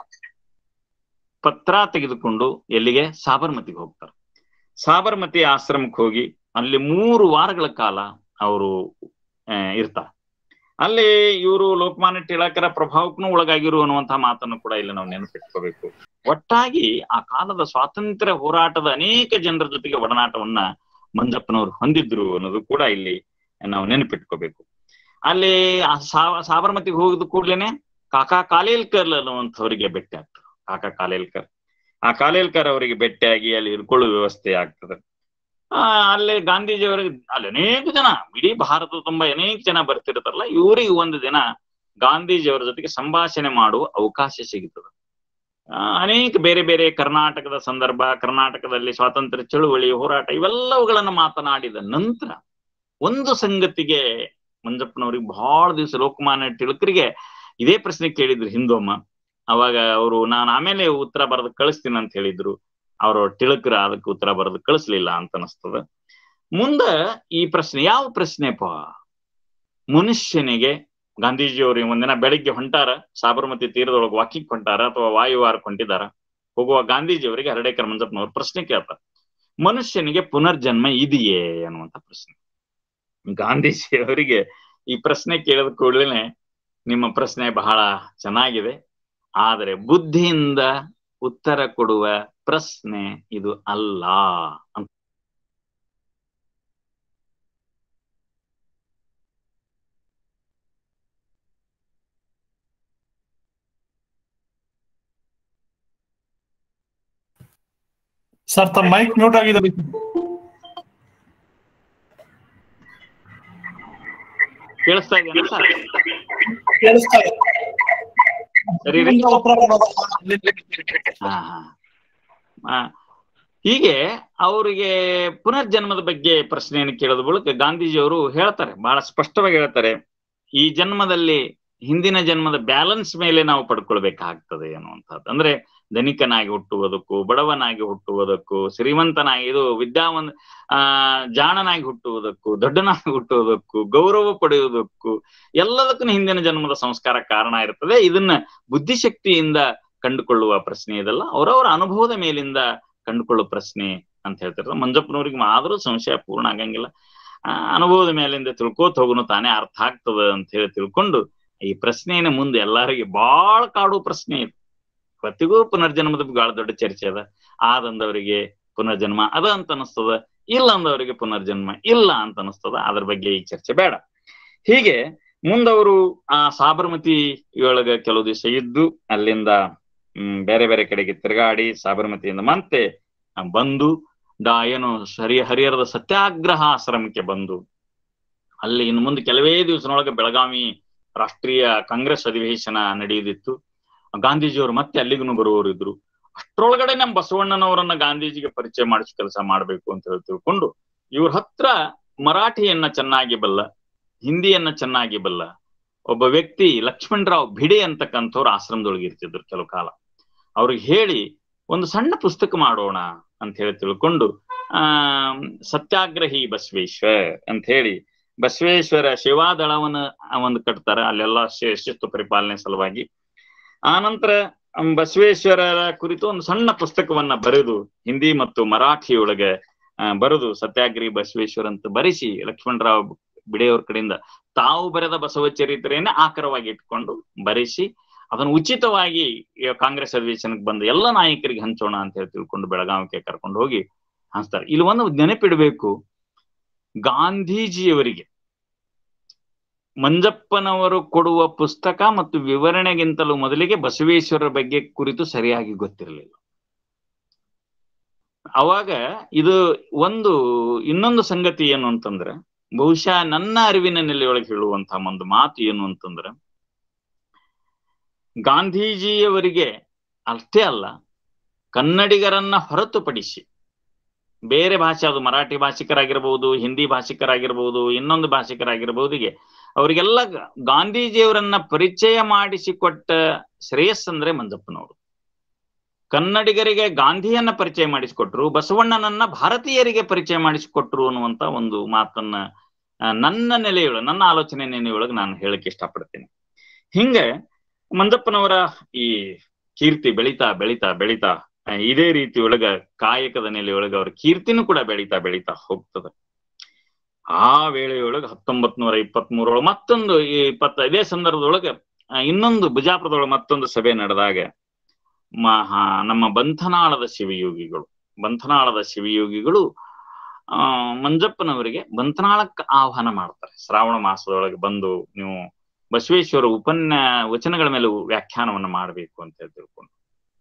ಪತ್ರ ತೆಗೆದುಕೊಂಡು ಎಲ್ಲಿಗೆ ಸಾಬರ್ಮತಿಗೆ ಹೋಗ್ತಾರೆ ಸಾಬರ್ಮತಿ ಆಶ್ರಮಕ್ಕೆ ಹೋಗಿ ಅಲ್ಲಿ ಮೂರು ವಾರಗಳ ಕಾಲ ಅವರು ಇರ್ತಾರೆ ಅಲ್ಲಿ ಇವರು ಲೋಕಮಾನ್ಯ ಟಿಳಕರ ಪ್ರಭಾವಕ್ಕೂ ಒಳಗಾಗಿರು ಅನ್ನುವಂತಹ ಮಾತನ್ನು ಕೂಡ ಇಲ್ಲಿ ನಾವು ನೆನಪಿಟ್ಕೋಬೇಕು ಒಟ್ಟಾಗಿ ಆ ಕಾಲದ ಸ್ವಾತಂತ್ರ್ಯ ಹೋರಾಟದ ಅನೇಕ ಜನರ ಜೊತೆಗೆ ಒಡನಾಟವನ್ನ ಮಂಜಪ್ಪನವರು ಹೊಂದಿದ್ರು ಅನ್ನೋದು ಕೂಡ ಇಲ್ಲಿ ನಾವು ನೆನಪಿಟ್ಕೋಬೇಕು ಅಲ್ಲಿ ಆ ಸಾ- ಸಾಬರ್ಮತಿಗೆ ಹೋಗಿದ ಕೂಡ್ಲೇನೆ ಕಾಕಾ ಕಾಲೇಲ್ಕರ್ ಅನ್ನುವಂಥವರಿಗೆ ಭೇಟಿ ಆಗ್ತಾರೆ ಕಾಕಾ ಕಾಲೇಲ್ಕರ್ ಆ ಕಾಲೇಲ್ಕರ್ ಅವರಿಗೆ ಭೇಟಿಯಾಗಿ ಅಲ್ಲಿ ಇಳ್ಕೊಳ್ಳುವ ವ್ಯವಸ್ಥೆ ಆಗ್ತದೆ ಆ ಅಲ್ಲಿ ಗಾಂಧೀಜಿಯವರಿಗೆ ಅಲ್ಲಿ ಅನೇಕ ಜನ ಇಡೀ ಭಾರತ ತುಂಬಾ ಅನೇಕ ಜನ ಬರ್ತಿರ್ತಾರಲ್ಲ ಇವರಿಗೆ ಒಂದು ದಿನ ಗಾಂಧೀಜಿಯವರ ಜೊತೆಗೆ ಸಂಭಾಷಣೆ ಮಾಡುವ ಅವಕಾಶ ಸಿಗುತ್ತದೆ ಆ, ಅನೇಕ ಬೇರೆ ಬೇರೆ ಕರ್ನಾಟಕದ ಸಂದರ್ಭ ಕರ್ನಾಟಕದಲ್ಲಿ ಸ್ವಾತಂತ್ರ್ಯ ಚಳುವಳಿ ಹೋರಾಟ ಇವೆಲ್ಲವುಗಳನ್ನ ಮಾತನಾಡಿದ ನಂತರ ಒಂದು ಸಂಗತಿಗೆ ಮಂಜಪ್ಪನವ್ರಿಗೆ ಬಹಳ ದಿವಸ ಲೋಕಮಾನ್ಯ ತಿಳಕರಿಗೆ ಇದೇ ಪ್ರಶ್ನೆ ಕೇಳಿದ್ರು ಹಿಂದೊಮ್ಮ ಅವಾಗ ಅವರು ನಾನು ಆಮೇಲೆ ಉತ್ತರ ಬರೆದು ಕಳಿಸ್ತೀನಿ ಅಂತ ಹೇಳಿದ್ರು ಅವರು ತಿಳಕರ ಅದಕ್ಕೆ ಉತ್ತರ ಬರೆದು ಕಳಿಸ್ಲಿಲ್ಲ ಅಂತ ಅನಿಸ್ತದ ಮುಂದ ಈ ಪ್ರಶ್ನೆ ಯಾವ ಪ್ರಶ್ನೆಪ್ಪ ಮನುಷ್ಯನಿಗೆ ಗಾಂಧೀಜಿಯವರು ಒಂದಿನ ಬೆಳಿಗ್ಗೆ ಹೊಂಟಾರ ಸಾಬರಮತಿ ತೀರದೊಳಗೆ ವಾಕಿಂಗ್ ಹೊಂಟಾರ ಅಥವಾ ವಾಯುವಾರಕ್ಕೆ ಹೊಂಟಿದಾರ ಹೋಗುವ ಗಾಂಧೀಜಿಯವರಿಗೆ ಹರಡೇಕರ್ ಮಂಜಪ್ಪನವ್ರು ಪ್ರಶ್ನೆ ಕೇಳ್ತಾರೆ ಮನುಷ್ಯನಿಗೆ ಪುನರ್ಜನ್ಮ ಇದೆಯೇ ಅನ್ನುವಂತ ಪ್ರಶ್ನೆ ಗಾಂಧೀಜಿಯವರಿಗೆ ಈ ಪ್ರಶ್ನೆ ಕೇಳಿದ ಕೂಡಲೇ ನಿಮ್ಮ ಪ್ರಶ್ನೆ ಬಹಳ ಚೆನ್ನಾಗಿದೆ ಆದರೆ ಬುದ್ಧಿಯಿಂದ ಉತ್ತರ ಕೊಡುವ ಪ್ರಶ್ನೆ ಇದು ಅಲ್ಲ ಅಂತ ಸರ್ ತಮ್ಮ ಮೈಕ್ ಮ್ಯೂಟ್ ಆಗಿದೆ ಕೇಳಿಸ್ತಾ ಇದೆಯಾ ಸರ್ ಕೇಳಿಸ್ತಾ ಇದೆ. ಸರಿ ರೀ. ಉತ್ತರ ಕೊಡೋದು. ಹಾ ಹಾ ಆ, ಹೀಗೆ ಅವರಿಗೆ ಪುನರ್ಜನ್ಮದ ಬಗ್ಗೆ ಪ್ರಶ್ನೆಯನ್ನು ಕೇಳೋದ ಬಳಿಕ ಗಾಂಧೀಜಿಯವರು ಹೇಳ್ತಾರೆ ಬಹಳ ಸ್ಪಷ್ಟವಾಗಿ ಹೇಳ್ತಾರೆ ಈ ಜನ್ಮದಲ್ಲಿ ಹಿಂದಿನ ಜನ್ಮದ ಬ್ಯಾಲೆನ್ಸ್ ಮೇಲೆ ನಾವು ಪಡ್ಕೊಳ್ಬೇಕಾಗ್ತದೆ ಅನ್ನುವಂಥದ್ದು ಅಂದ್ರೆ ಧನಿಕನಾಗಿ ಹುಟ್ಟುವುದಕ್ಕೂ ಬಡವನಾಗಿ ಹುಟ್ಟುವುದಕ್ಕೂ ಶ್ರೀಮಂತನಾಗಿ ಇದು ವಿದ್ಯಾವನ್ ಆ ಜಾಣನಾಗಿ ಹುಟ್ಟುವುದಕ್ಕೂ ದೊಡ್ಡನಾಗಿ ಹುಟ್ಟುವುದಕ್ಕೂ ಗೌರವ ಪಡೆಯುವುದಕ್ಕೂ ಎಲ್ಲದಕ್ಕೂ ಹಿಂದಿನ ಜನ್ಮದ ಸಂಸ್ಕಾರ ಕಾರಣ ಇರ್ತದೆ ಇದನ್ನ ಬುದ್ಧಿಶಕ್ತಿಯಿಂದ ಕಂಡುಕೊಳ್ಳುವ ಪ್ರಶ್ನೆ ಇದಲ್ಲ ಅವರವರ ಅನುಭವದ ಮೇಲಿಂದ ಕಂಡುಕೊಳ್ಳುವ ಪ್ರಶ್ನೆ ಅಂತ ಹೇಳ್ತಾರೆ ಮಂಜಪ್ಪನವ್ರಿಗೆ ಆದ್ರೂ ಸಂಶಯ ಪೂರ್ಣ ಆಗಂಗಿಲ್ಲ ಆ, ಅನುಭವದ ಮೇಲಿಂದ ತಿಳ್ಕೋತ ಹೋಗುನು ತಾನೇ ಅರ್ಥ ಆಗ್ತದ ಅಂತ ಹೇಳಿ ತಿಳ್ಕೊಂಡು ಈ ಪ್ರಶ್ನೆನ ಮುಂದೆ ಎಲ್ಲರಿಗೆ ಬಾಳ ಕಾಡು ಪ್ರಶ್ನೆ ಇದೆ ಇವತ್ತಿಗೂ ಪುನರ್ಜನ್ಮದ ಬಗ್ಗೆ ಬಹಳ ದೊಡ್ಡ ಚರ್ಚೆ ಅದ ಆದಂದವರಿಗೆ ಪುನರ್ಜನ್ಮ ಅದ ಅಂತ ಅನಿಸ್ತದ ಇಲ್ಲ ಅಂದವರಿಗೆ ಪುನರ್ಜನ್ಮ ಇಲ್ಲ ಅಂತ ಅನಿಸ್ತದ ಅದ್ರ ಬಗ್ಗೆ ಈ ಚರ್ಚೆ ಬೇಡ ಹೀಗೆ ಮುಂದವರು ಆ ಸಾಬರಮತಿ ಒಳಗ ಕೆಲವು ದಿವಸ ಇದ್ದು ಅಲ್ಲಿಂದ ಹ್ಮ್ ಬೇರೆ ಬೇರೆ ಕಡೆಗೆ ತಿರುಗಾಡಿ ಸಾಬರಮತಿಯಿಂದ ಮತ್ತೆ ಆ, ಬಂದು ಡಾ ಏನು ಸರಿ ಹರಿಹರದ ಸತ್ಯಾಗ್ರಹ ಆಶ್ರಮಕ್ಕೆ ಬಂದು ಅಲ್ಲಿ ಇನ್ನು ಮುಂದೆ ಕೆಲವೇ ದಿವಸನೊಳಗೆ ಬೆಳಗಾವಿ ರಾಷ್ಟ್ರೀಯ ಕಾಂಗ್ರೆಸ್ ಅಧಿವೇಶನ ನಡೆಯುತ್ತಿತ್ತು ಗಾಂಧೀಜಿಯವರು ಮತ್ತೆ ಅಲ್ಲಿಗೂ ಬರುವವರು ಇದ್ರು ಅಷ್ಟ್ರೊಳಗಡೆ ನಮ್ಮ ಬಸವಣ್ಣನವರನ್ನ ಗಾಂಧೀಜಿಗೆ ಪರಿಚಯ ಮಾಡಿಸೋ ಕೆಲಸ ಮಾಡ್ಬೇಕು ಅಂತ ಹೇಳಿ ತಿಳ್ಕೊಂಡು ಇವ್ರ ಹತ್ರ ಮರಾಠಿಯನ್ನ ಚೆನ್ನಾಗಿ ಬಲ್ಲ ಹಿಂದಿಯನ್ನ ಚೆನ್ನಾಗಿ ಬಲ್ಲ ಒಬ್ಬ ವ್ಯಕ್ತಿ ಲಕ್ಷ್ಮಣರಾವ್ ಭಿಡೆ ಅಂತಕ್ಕಂಥವ್ರು ಆಶ್ರಮದೊಳಗೆ ಇರ್ತಿದ್ರು ಕೆಲವು ಕಾಲ ಅವ್ರಿಗೆ ಹೇಳಿ ಒಂದು ಸಣ್ಣ ಪುಸ್ತಕ ಮಾಡೋಣ ಅಂತ ಹೇಳಿ ತಿಳ್ಕೊಂಡು ಆ ಸತ್ಯಾಗ್ರಹಿ ಬಸವೇಶ್ವರ್ ಅಂತ ಹೇಳಿ ಬಸವೇಶ್ವರ ಸೇವಾದಳವನ್ನ ಒಂದು ಕಟ್ತಾರೆ ಅಲ್ಲೆಲ್ಲ ಶಿ- ಶಿಸ್ತು ಪರಿಪಾಲನೆ ಸಲುವಾಗಿ ಆನಂತರ ಅಮ್ ಬಸವೇಶ್ವರರ ಕುರಿತು ಒಂದು ಸಣ್ಣ ಪುಸ್ತಕವನ್ನ ಬರೆದು ಹಿಂದಿ ಮತ್ತು ಮರಾಠಿಯೊಳಗೆ ಆ, ಬರೆದು ಸತ್ಯಾಗ್ರಹಿ ಬಸವೇಶ್ವರ ಅಂತ ಬರೆಸಿ ಲಕ್ಷ್ಮಣರಾವ್ ಬಿಡೆಯವ್ರ ಕಡೆಯಿಂದ ತಾವು ಬರೆದ ಬಸವ ಚರಿತ್ರೆಯನ್ನೇ ಆಕರವಾಗಿ ಇಟ್ಕೊಂಡು ಬರೆಸಿ ಅದನ್ನು ಉಚಿತವಾಗಿ ಈ ಕಾಂಗ್ರೆಸ್ ಅಧಿವೇಶನಕ್ಕೆ ಬಂದ ಎಲ್ಲ ನಾಯಕರಿಗೆ ಹಂಚೋಣ ಅಂತ ಹೇಳಿ ತಿಳ್ಕೊಂಡು ಬೆಳಗಾವಿಗೆ ಕರ್ಕೊಂಡು ಹೋಗಿ ಹಂಚ್ತಾರೆ ಇಲ್ಲಿ ಒಂದು ನೆನಪಿಡಬೇಕು ಗಾಂಧೀಜಿಯವರಿಗೆ ಮಂಜಪ್ಪನವರು ಕೊಡುವ ಪುಸ್ತಕ ಮತ್ತು ವಿವರಣೆಗಿಂತಲೂ ಮೊದಲಿಗೆ ಬಸವೇಶ್ವರರ ಬಗ್ಗೆ ಕುರಿತು ಸರಿಯಾಗಿ ಗೊತ್ತಿರಲಿಲ್ಲ ಅವಾಗ ಇದು ಒಂದು ಇನ್ನೊಂದು ಸಂಗತಿ ಏನು ಅಂತಂದ್ರೆ ಬಹುಶಃ ನನ್ನ ಅರಿವಿನ ನೆಲೆಯೊಳಗೆ ಹೇಳುವಂತಹ ಒಂದು ಮಾತು ಏನು ಅಂತಂದ್ರೆ ಗಾಂಧೀಜಿಯವರಿಗೆ ಅಷ್ಟೇ ಅಲ್ಲ ಕನ್ನಡಿಗರನ್ನ ಹೊರತುಪಡಿಸಿ ಬೇರೆ ಭಾಷೆ ಅದು ಮರಾಠಿ ಭಾಷಿಕರಾಗಿರ್ಬೋದು ಹಿಂದಿ ಭಾಷಿಕರಾಗಿರ್ಬೋದು ಇನ್ನೊಂದು ಭಾಷಿಕರಾಗಿರ್ಬೋದಿಗೆ ಅವರಿಗೆಲ್ಲ ಗ- ಗಾಂಧೀಜಿಯವರನ್ನ ಪರಿಚಯ ಮಾಡಿಸಿಕೊಟ್ಟ ಶ್ರೇಯಸ್ಸಂದ್ರೆ ಮಂಜಪ್ಪನವರು ಕನ್ನಡಿಗರಿಗೆ ಗಾಂಧಿಯನ್ನ ಪರಿಚಯ ಮಾಡಿಸಿಕೊಟ್ರು ಬಸವಣ್ಣನನ್ನ ಭಾರತೀಯರಿಗೆ ಪರಿಚಯ ಮಾಡಿಸಿಕೊಟ್ರು ಅನ್ನುವಂತ ಒಂದು ಮಾತನ್ನ ಆ, ನನ್ನ ನೆಲೆಯೊಳಗೆ ನನ್ನ ಆಲೋಚನೆ ನೆಲೆಯೊಳಗೆ ನಾನು ಹೇಳಕ್ಕೆ ಇಷ್ಟಪಡ್ತೀನಿ ಹಿಂಗೆ ಮಂಜಪ್ಪನವರ ಈ ಕೀರ್ತಿ ಬೆಳಿತಾ ಬೆಳಿತಾ ಬೆಳಿತಾ ಆ, ಇದೇ ರೀತಿ ಒಳಗ ಕಾಯಕದ ನೆಲೆಯೊಳಗ ಅವ್ರ ಕೀರ್ತಿನೂ ಕೂಡ ಬೆಳಿತಾ ಬೆಳಿತಾ ಹೋಗ್ತದೆ ಆ ವೇಳೆಯೊಳಗೆ ಹತ್ತೊಂಬತ್ ನೂರ ಇಪ್ಪತ್ತ್ ಮೂರೊಳಗೆ ಮತ್ತೊಂದು ಈ ಇಪ್ಪತ್ತ ಇದೇ ಸಂದರ್ಭದೊಳಗೆ ಆ, ಇನ್ನೊಂದು ಬಿಜಾಪುರದೊಳಗೆ ಮತ್ತೊಂದು ಸಭೆ ನಡೆದಾಗ ಮಹಾ ನಮ್ಮ ಬಂಧನಾಳದ ಶಿವಯೋಗಿಗಳು ಬಂಧನಾಳದ ಶಿವಯೋಗಿಗಳು ಆ ಮಂಜಪ್ಪನವರಿಗೆ ಬಂಧನಾಳಕ್ಕೆ ಆಹ್ವಾನ ಮಾಡ್ತಾರೆ ಶ್ರಾವಣ ಮಾಸದೊಳಗೆ ಬಂದು ನೀವು ಬಸವೇಶ್ವರ ಉಪನ್ಯ ವಚನಗಳ ಮೇಲೆ ವ್ಯಾಖ್ಯಾನವನ್ನ ಮಾಡಬೇಕು ಅಂತ ಹೇಳಿ ತಿಳ್ಕೊಂಡು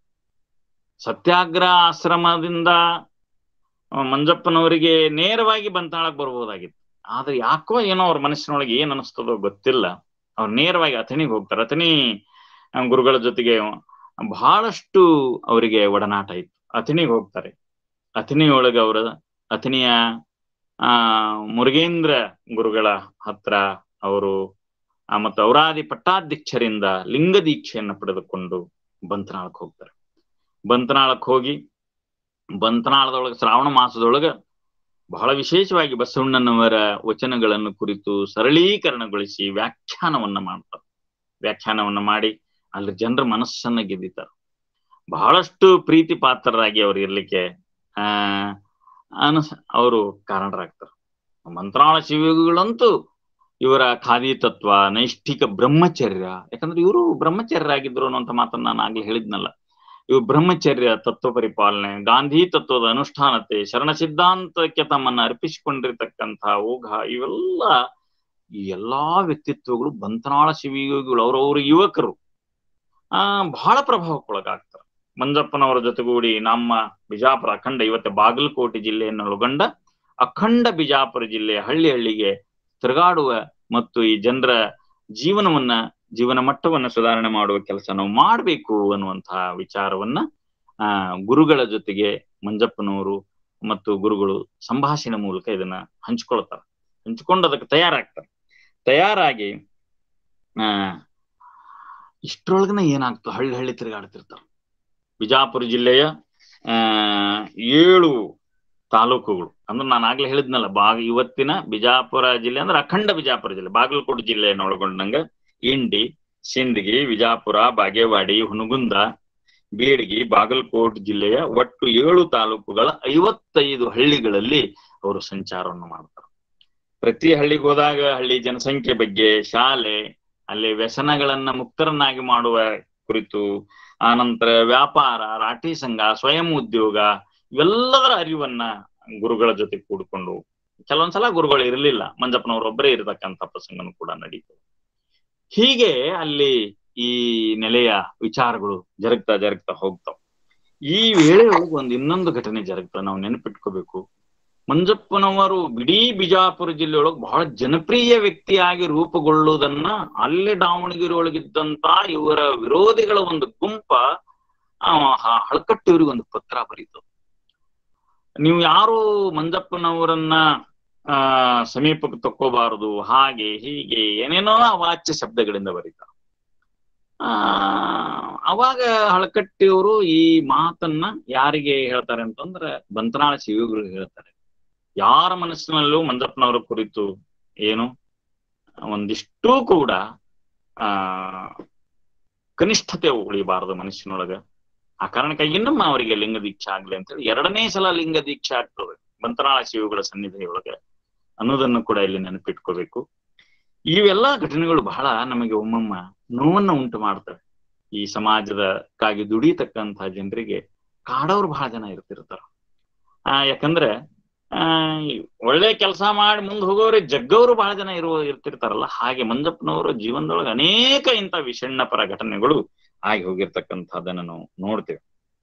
ಸತ್ಯಾಗ್ರಹ ಆಶ್ರಮದಿಂದ ಆ, ಮಂಜಪ್ಪನವರಿಗೆ ನೇರವಾಗಿ ಬಂತಾಳಕ್ ಬರ್ಬೋದಾಗಿತ್ತು ಆದ್ರೆ ಯಾಕೋ ಏನೋ ಅವ್ರ ಮನಸ್ಸಿನೊಳಗೆ ಏನ್ ಅನಿಸ್ತದೋ ಗೊತ್ತಿಲ್ಲ ಅವ್ರು ನೇರವಾಗಿ ಅಥಣಿಗೆ ಹೋಗ್ತಾರೆ ಅಥಣಿ ಆ, ಗುರುಗಳ ಜೊತೆಗೆ ಬಹಳಷ್ಟು ಅವರಿಗೆ ಒಡನಾಟ ಇತ್ತು ಅಥಣಿಗೆ ಹೋಗ್ತಾರೆ ಅಥಣಿ ಒಳಗೆ ಅವರ ಅಥಣಿಯ ಆ ಮುರುಗೇಂದ್ರ ಗುರುಗಳ ಹತ್ರ ಅವರು ಆ ಮತ್ತು ಔರಾದಿ ಪಟ್ಟಾಧ್ಯಕ್ಷರಿಂದ ಲಿಂಗ ದೀಕ್ಷೆಯನ್ನು ಪಡೆದುಕೊಂಡು ಬಂತನಾಳಕ್ಕೆ ಹೋಗ್ತಾರೆ ಬಂತನಾಳಕ್ಕೆ ಹೋಗಿ ಬಂತನಾಳದೊಳಗೆ ಶ್ರಾವಣ ಮಾಸದೊಳಗ ಬಹಳ ವಿಶೇಷವಾಗಿ ಬಸವಣ್ಣನವರ ವಚನಗಳನ್ನು ಕುರಿತು ಸರಳೀಕರಣಗೊಳಿಸಿ ವ್ಯಾಖ್ಯಾನವನ್ನ ಮಾಡ್ತಾರೆ ವ್ಯಾಖ್ಯಾನವನ್ನ ಮಾಡಿ ಅಲ್ಲಿ ಜನರ ಮನಸ್ಸನ್ನ ಗೆದ್ದಿದ್ದಾರೆ ಬಹಳಷ್ಟು ಪ್ರೀತಿ ಪಾತ್ರರಾಗಿ ಅವ್ರು ಇರ್ಲಿಕ್ಕೆ ಆ ಅನಸ್ ಅವರು ಕಾರಣರಾಗ್ತಾರೆ ಮಂತ್ರಾಳ ಶಿವಯೋಗಿಗಳಂತೂ ಇವರ ಖಾದಿ ತತ್ವ ನೈಷ್ಠಿಕ ಬ್ರಹ್ಮಚರ್ಯ ಯಾಕಂದ್ರೆ ಇವರು ಬ್ರಹ್ಮಚರ್ಯರಾಗಿದ್ರು ಅನ್ನುವಂಥ ಮಾತನ್ನ ನಾನು ಆಗ್ಲೇ ಹೇಳಿದ್ನಲ್ಲ ಇವು ಬ್ರಹ್ಮಚರ್ಯ ತತ್ವ ಪರಿಪಾಲನೆ ಗಾಂಧಿ ತತ್ವದ ಅನುಷ್ಠಾನತೆ ಶರಣ ಸಿದ್ಧಾಂತಕ್ಕೆ ತಮ್ಮನ್ನ ಅರ್ಪಿಸಿಕೊಂಡಿರ್ತಕ್ಕಂತಹ ಓಘ ಇವೆಲ್ಲ ಈ ಎಲ್ಲಾ ವ್ಯಕ್ತಿತ್ವಗಳು ಬಂತನಾಳ ಶಿವಯೋಗಿಗಳು ಅವರವರು ಯುವಕರು ಆ ಬಹಳ ಪ್ರಭಾವಕ್ಕೊಳಗಾಗ್ತಾರೆ ಮಂಜಪ್ಪನವರ ಜೊತೆಗೂಡಿ ನಮ್ಮ ಬಿಜಾಪುರ ಅಖಂಡ ಇವತ್ತು ಬಾಗಲಕೋಟೆ ಜಿಲ್ಲೆಯನ್ನು ಒಳಗೊಂಡ ಅಖಂಡ ಬಿಜಾಪುರ ಜಿಲ್ಲೆಯ ಹಳ್ಳಿ ಹಳ್ಳಿಗೆ ತಿರುಗಾಡುವ ಮತ್ತು ಈ ಜನರ ಜೀವನವನ್ನ ಜೀವನ ಮಟ್ಟವನ್ನ ಸುಧಾರಣೆ ಮಾಡುವ ಕೆಲಸ ನಾವು ಮಾಡಬೇಕು ಅನ್ನುವಂತಹ ವಿಚಾರವನ್ನ ಆ ಗುರುಗಳ ಜೊತೆಗೆ ಮಂಜಪ್ಪನವರು ಮತ್ತು ಗುರುಗಳು ಸಂಭಾಷಣೆ ಮೂಲಕ ಇದನ್ನ ಹಂಚ್ಕೊಳ್ತಾರೆ ಹಂಚ್ಕೊಂಡು ಅದಕ್ಕೆ ತಯಾರಾಗ್ತಾರೆ ತಯಾರಾಗಿ ಆ ಇಷ್ಟ್ರೊಳಗನ ಏನಾಗ್ತದೆ ಹಳ್ಳಿ ಹಳ್ಳಿ ತಿರುಗಾಡ್ತಿರ್ತಾರೆ ಬಿಜಾಪುರ ಜಿಲ್ಲೆಯ ಆ ಏಳು ತಾಲೂಕುಗಳು ಅಂದ್ರೆ ನಾನು ಆಗ್ಲೇ ಹೇಳಿದ್ನಲ್ಲ ಬಾಗ ಇವತ್ತಿನ ಬಿಜಾಪುರ ಜಿಲ್ಲೆ ಅಂದ್ರೆ ಅಖಂಡ ಬಿಜಾಪುರ ಜಿಲ್ಲೆ ಬಾಗಲಕೋಟೆ ಜಿಲ್ಲೆಯನ್ನು ಒಳಗೊಂಡಂಗ ಇಂಡಿ ಸಿಂದಗಿ ವಿಜಾಪುರ ಬಾಗೇವಾಡಿ ಹುನಗುಂದ ಬೀಳಗಿ ಬಾಗಲಕೋಟ್ ಜಿಲ್ಲೆಯ ಒಟ್ಟು ಏಳು ತಾಲೂಕುಗಳ ಐವತ್ತೈದು ಹಳ್ಳಿಗಳಲ್ಲಿ ಅವರು ಸಂಚಾರವನ್ನು ಮಾಡ್ತಾರೆ ಪ್ರತಿ ಹಳ್ಳಿಗೆ ಹೋದಾಗ ಹಳ್ಳಿ ಜನಸಂಖ್ಯೆ ಬಗ್ಗೆ ಶಾಲೆ ಅಲ್ಲಿ ವ್ಯಸನಗಳನ್ನ ಮುಕ್ತರನ್ನಾಗಿ ಮಾಡುವ ಕುರಿತು ಆನಂತರ ವ್ಯಾಪಾರ ರಾಠಿ ಸಂಘ ಸ್ವಯಂ ಉದ್ಯೋಗ ಇವೆಲ್ಲದರ ಅರಿವನ್ನ ಗುರುಗಳ ಜೊತೆ ಕೂಡಿಕೊಂಡು ಕೆಲವೊಂದ್ಸಲ ಗುರುಗಳು ಇರಲಿಲ್ಲ ಮಂಜಪ್ಪನವರು ಒಬ್ಬರೇ ಇರತಕ್ಕಂಥ ಪ್ರಸಂಗನೂ ಕೂಡ ನಡೀತು ಹೀಗೆ ಅಲ್ಲಿ ಈ ನೆಲೆಯ ವಿಚಾರಗಳು ಜರುಗ್ತಾ ಜರುಗ್ತಾ ಹೋಗ್ತಾವ ಈ ವೇಳೆ ಒಳಗೆ ಒಂದು ಇನ್ನೊಂದು ಘಟನೆ ಜರುಗ್ತಾ ನಾವು ನೆನಪಿಟ್ಕೋಬೇಕು ಮಂಜಪ್ಪನವರು ಇಡೀ ಬಿಜಾಪುರ ಜಿಲ್ಲೆಯೊಳಗೆ ಬಹಳ ಜನಪ್ರಿಯ ವ್ಯಕ್ತಿಯಾಗಿ ರೂಪುಗೊಳ್ಳುವುದನ್ನ ಅಲ್ಲೇ ದಾವಣಗೆರೆ ಒಳಗಿದ್ದಂತ ಇವರ ವಿರೋಧಿಗಳ ಒಂದು ಗುಂಪ ಆ ಹ- ಹಳಕಟ್ಟಿಯವರಿಗೆ ಒಂದು ಪತ್ರ ಬರೀತು ನೀವು ಯಾರು ಮಂಜಪ್ಪನವರನ್ನ ಆ ಸಮೀಪಕ್ಕೆ ತಕ್ಕೋಬಾರದು ಹಾಗೆ ಹೀಗೆ ಏನೇನೋ ಅವಾಚ್ಯ ಶಬ್ದಗಳಿಂದ ಬರೀತಾರೆ ಆ ಅವಾಗ ಹಳಕಟ್ಟಿಯವರು ಈ ಮಾತನ್ನ ಯಾರಿಗೆ ಹೇಳ್ತಾರೆ ಅಂತಂದ್ರೆ ಬಂತನಾಳ ಶಿವಗುರು ಹೇಳ್ತಾರೆ ಯಾರ ಮನಸ್ಸಿನಲ್ಲೂ ಮಂಜಪ್ಪನವರ ಕುರಿತು ಏನು ಒಂದಿಷ್ಟೂ ಕೂಡ ಆ ಕನಿಷ್ಠತೆ ಉಳಿಬಾರದು ಮನುಷ್ಯನೊಳಗ ಆ ಕಾರಣಕ್ಕಾಗಿ ಇನ್ನೊಮ್ಮೆ ಅವರಿಗೆ ಲಿಂಗ ದೀಕ್ಷೆ ಆಗ್ಲಿ ಅಂತೇಳಿ ಎರಡನೇ ಸಲ ಲಿಂಗ ದೀಕ್ಷೆ ಆಗ್ತದೆ ಬಂತನಾಳ ಶಿವಗಳ ಸನ್ನಿಧಿಯೊಳಗೆ ಅನ್ನೋದನ್ನು ಕೂಡ ಇಲ್ಲಿ ನೆನಪಿಟ್ಕೋಬೇಕು ಇವೆಲ್ಲಾ ಘಟನೆಗಳು ಬಹಳ ನಮಗೆ ಒಮ್ಮೊಮ್ಮ ನೋವನ್ನ ಉಂಟು ಮಾಡ್ತವೆ ಈ ಸಮಾಜದಕ್ಕಾಗಿ ದುಡಿತಕ್ಕಂತಹ ಜನರಿಗೆ ಕಾಡೋರು ಬಹಳ ಜನ ಇರ್ತಿರ್ತಾರ ಆ ಯಾಕಂದ್ರೆ ಆ ಈ ಒಳ್ಳೆ ಕೆಲಸ ಮಾಡಿ ಮುಂದೆ ಹೋಗೋರು ಜಗ್ಗವರು ಬಹಳ ಜನ ಇರುವ ಇರ್ತಿರ್ತಾರಲ್ಲ ಹಾಗೆ ಮಂಜಪ್ಪನವರು ಜೀವನದೊಳಗೆ ಅನೇಕ ಇಂಥ ವಿಷಣ್ಣ ಪರ ಘಟನೆಗಳು ಆಗಿ ಹೋಗಿರ್ತಕ್ಕಂಥದ್ದನ್ನ ನಾವು ನೋಡ್ತೇವೆ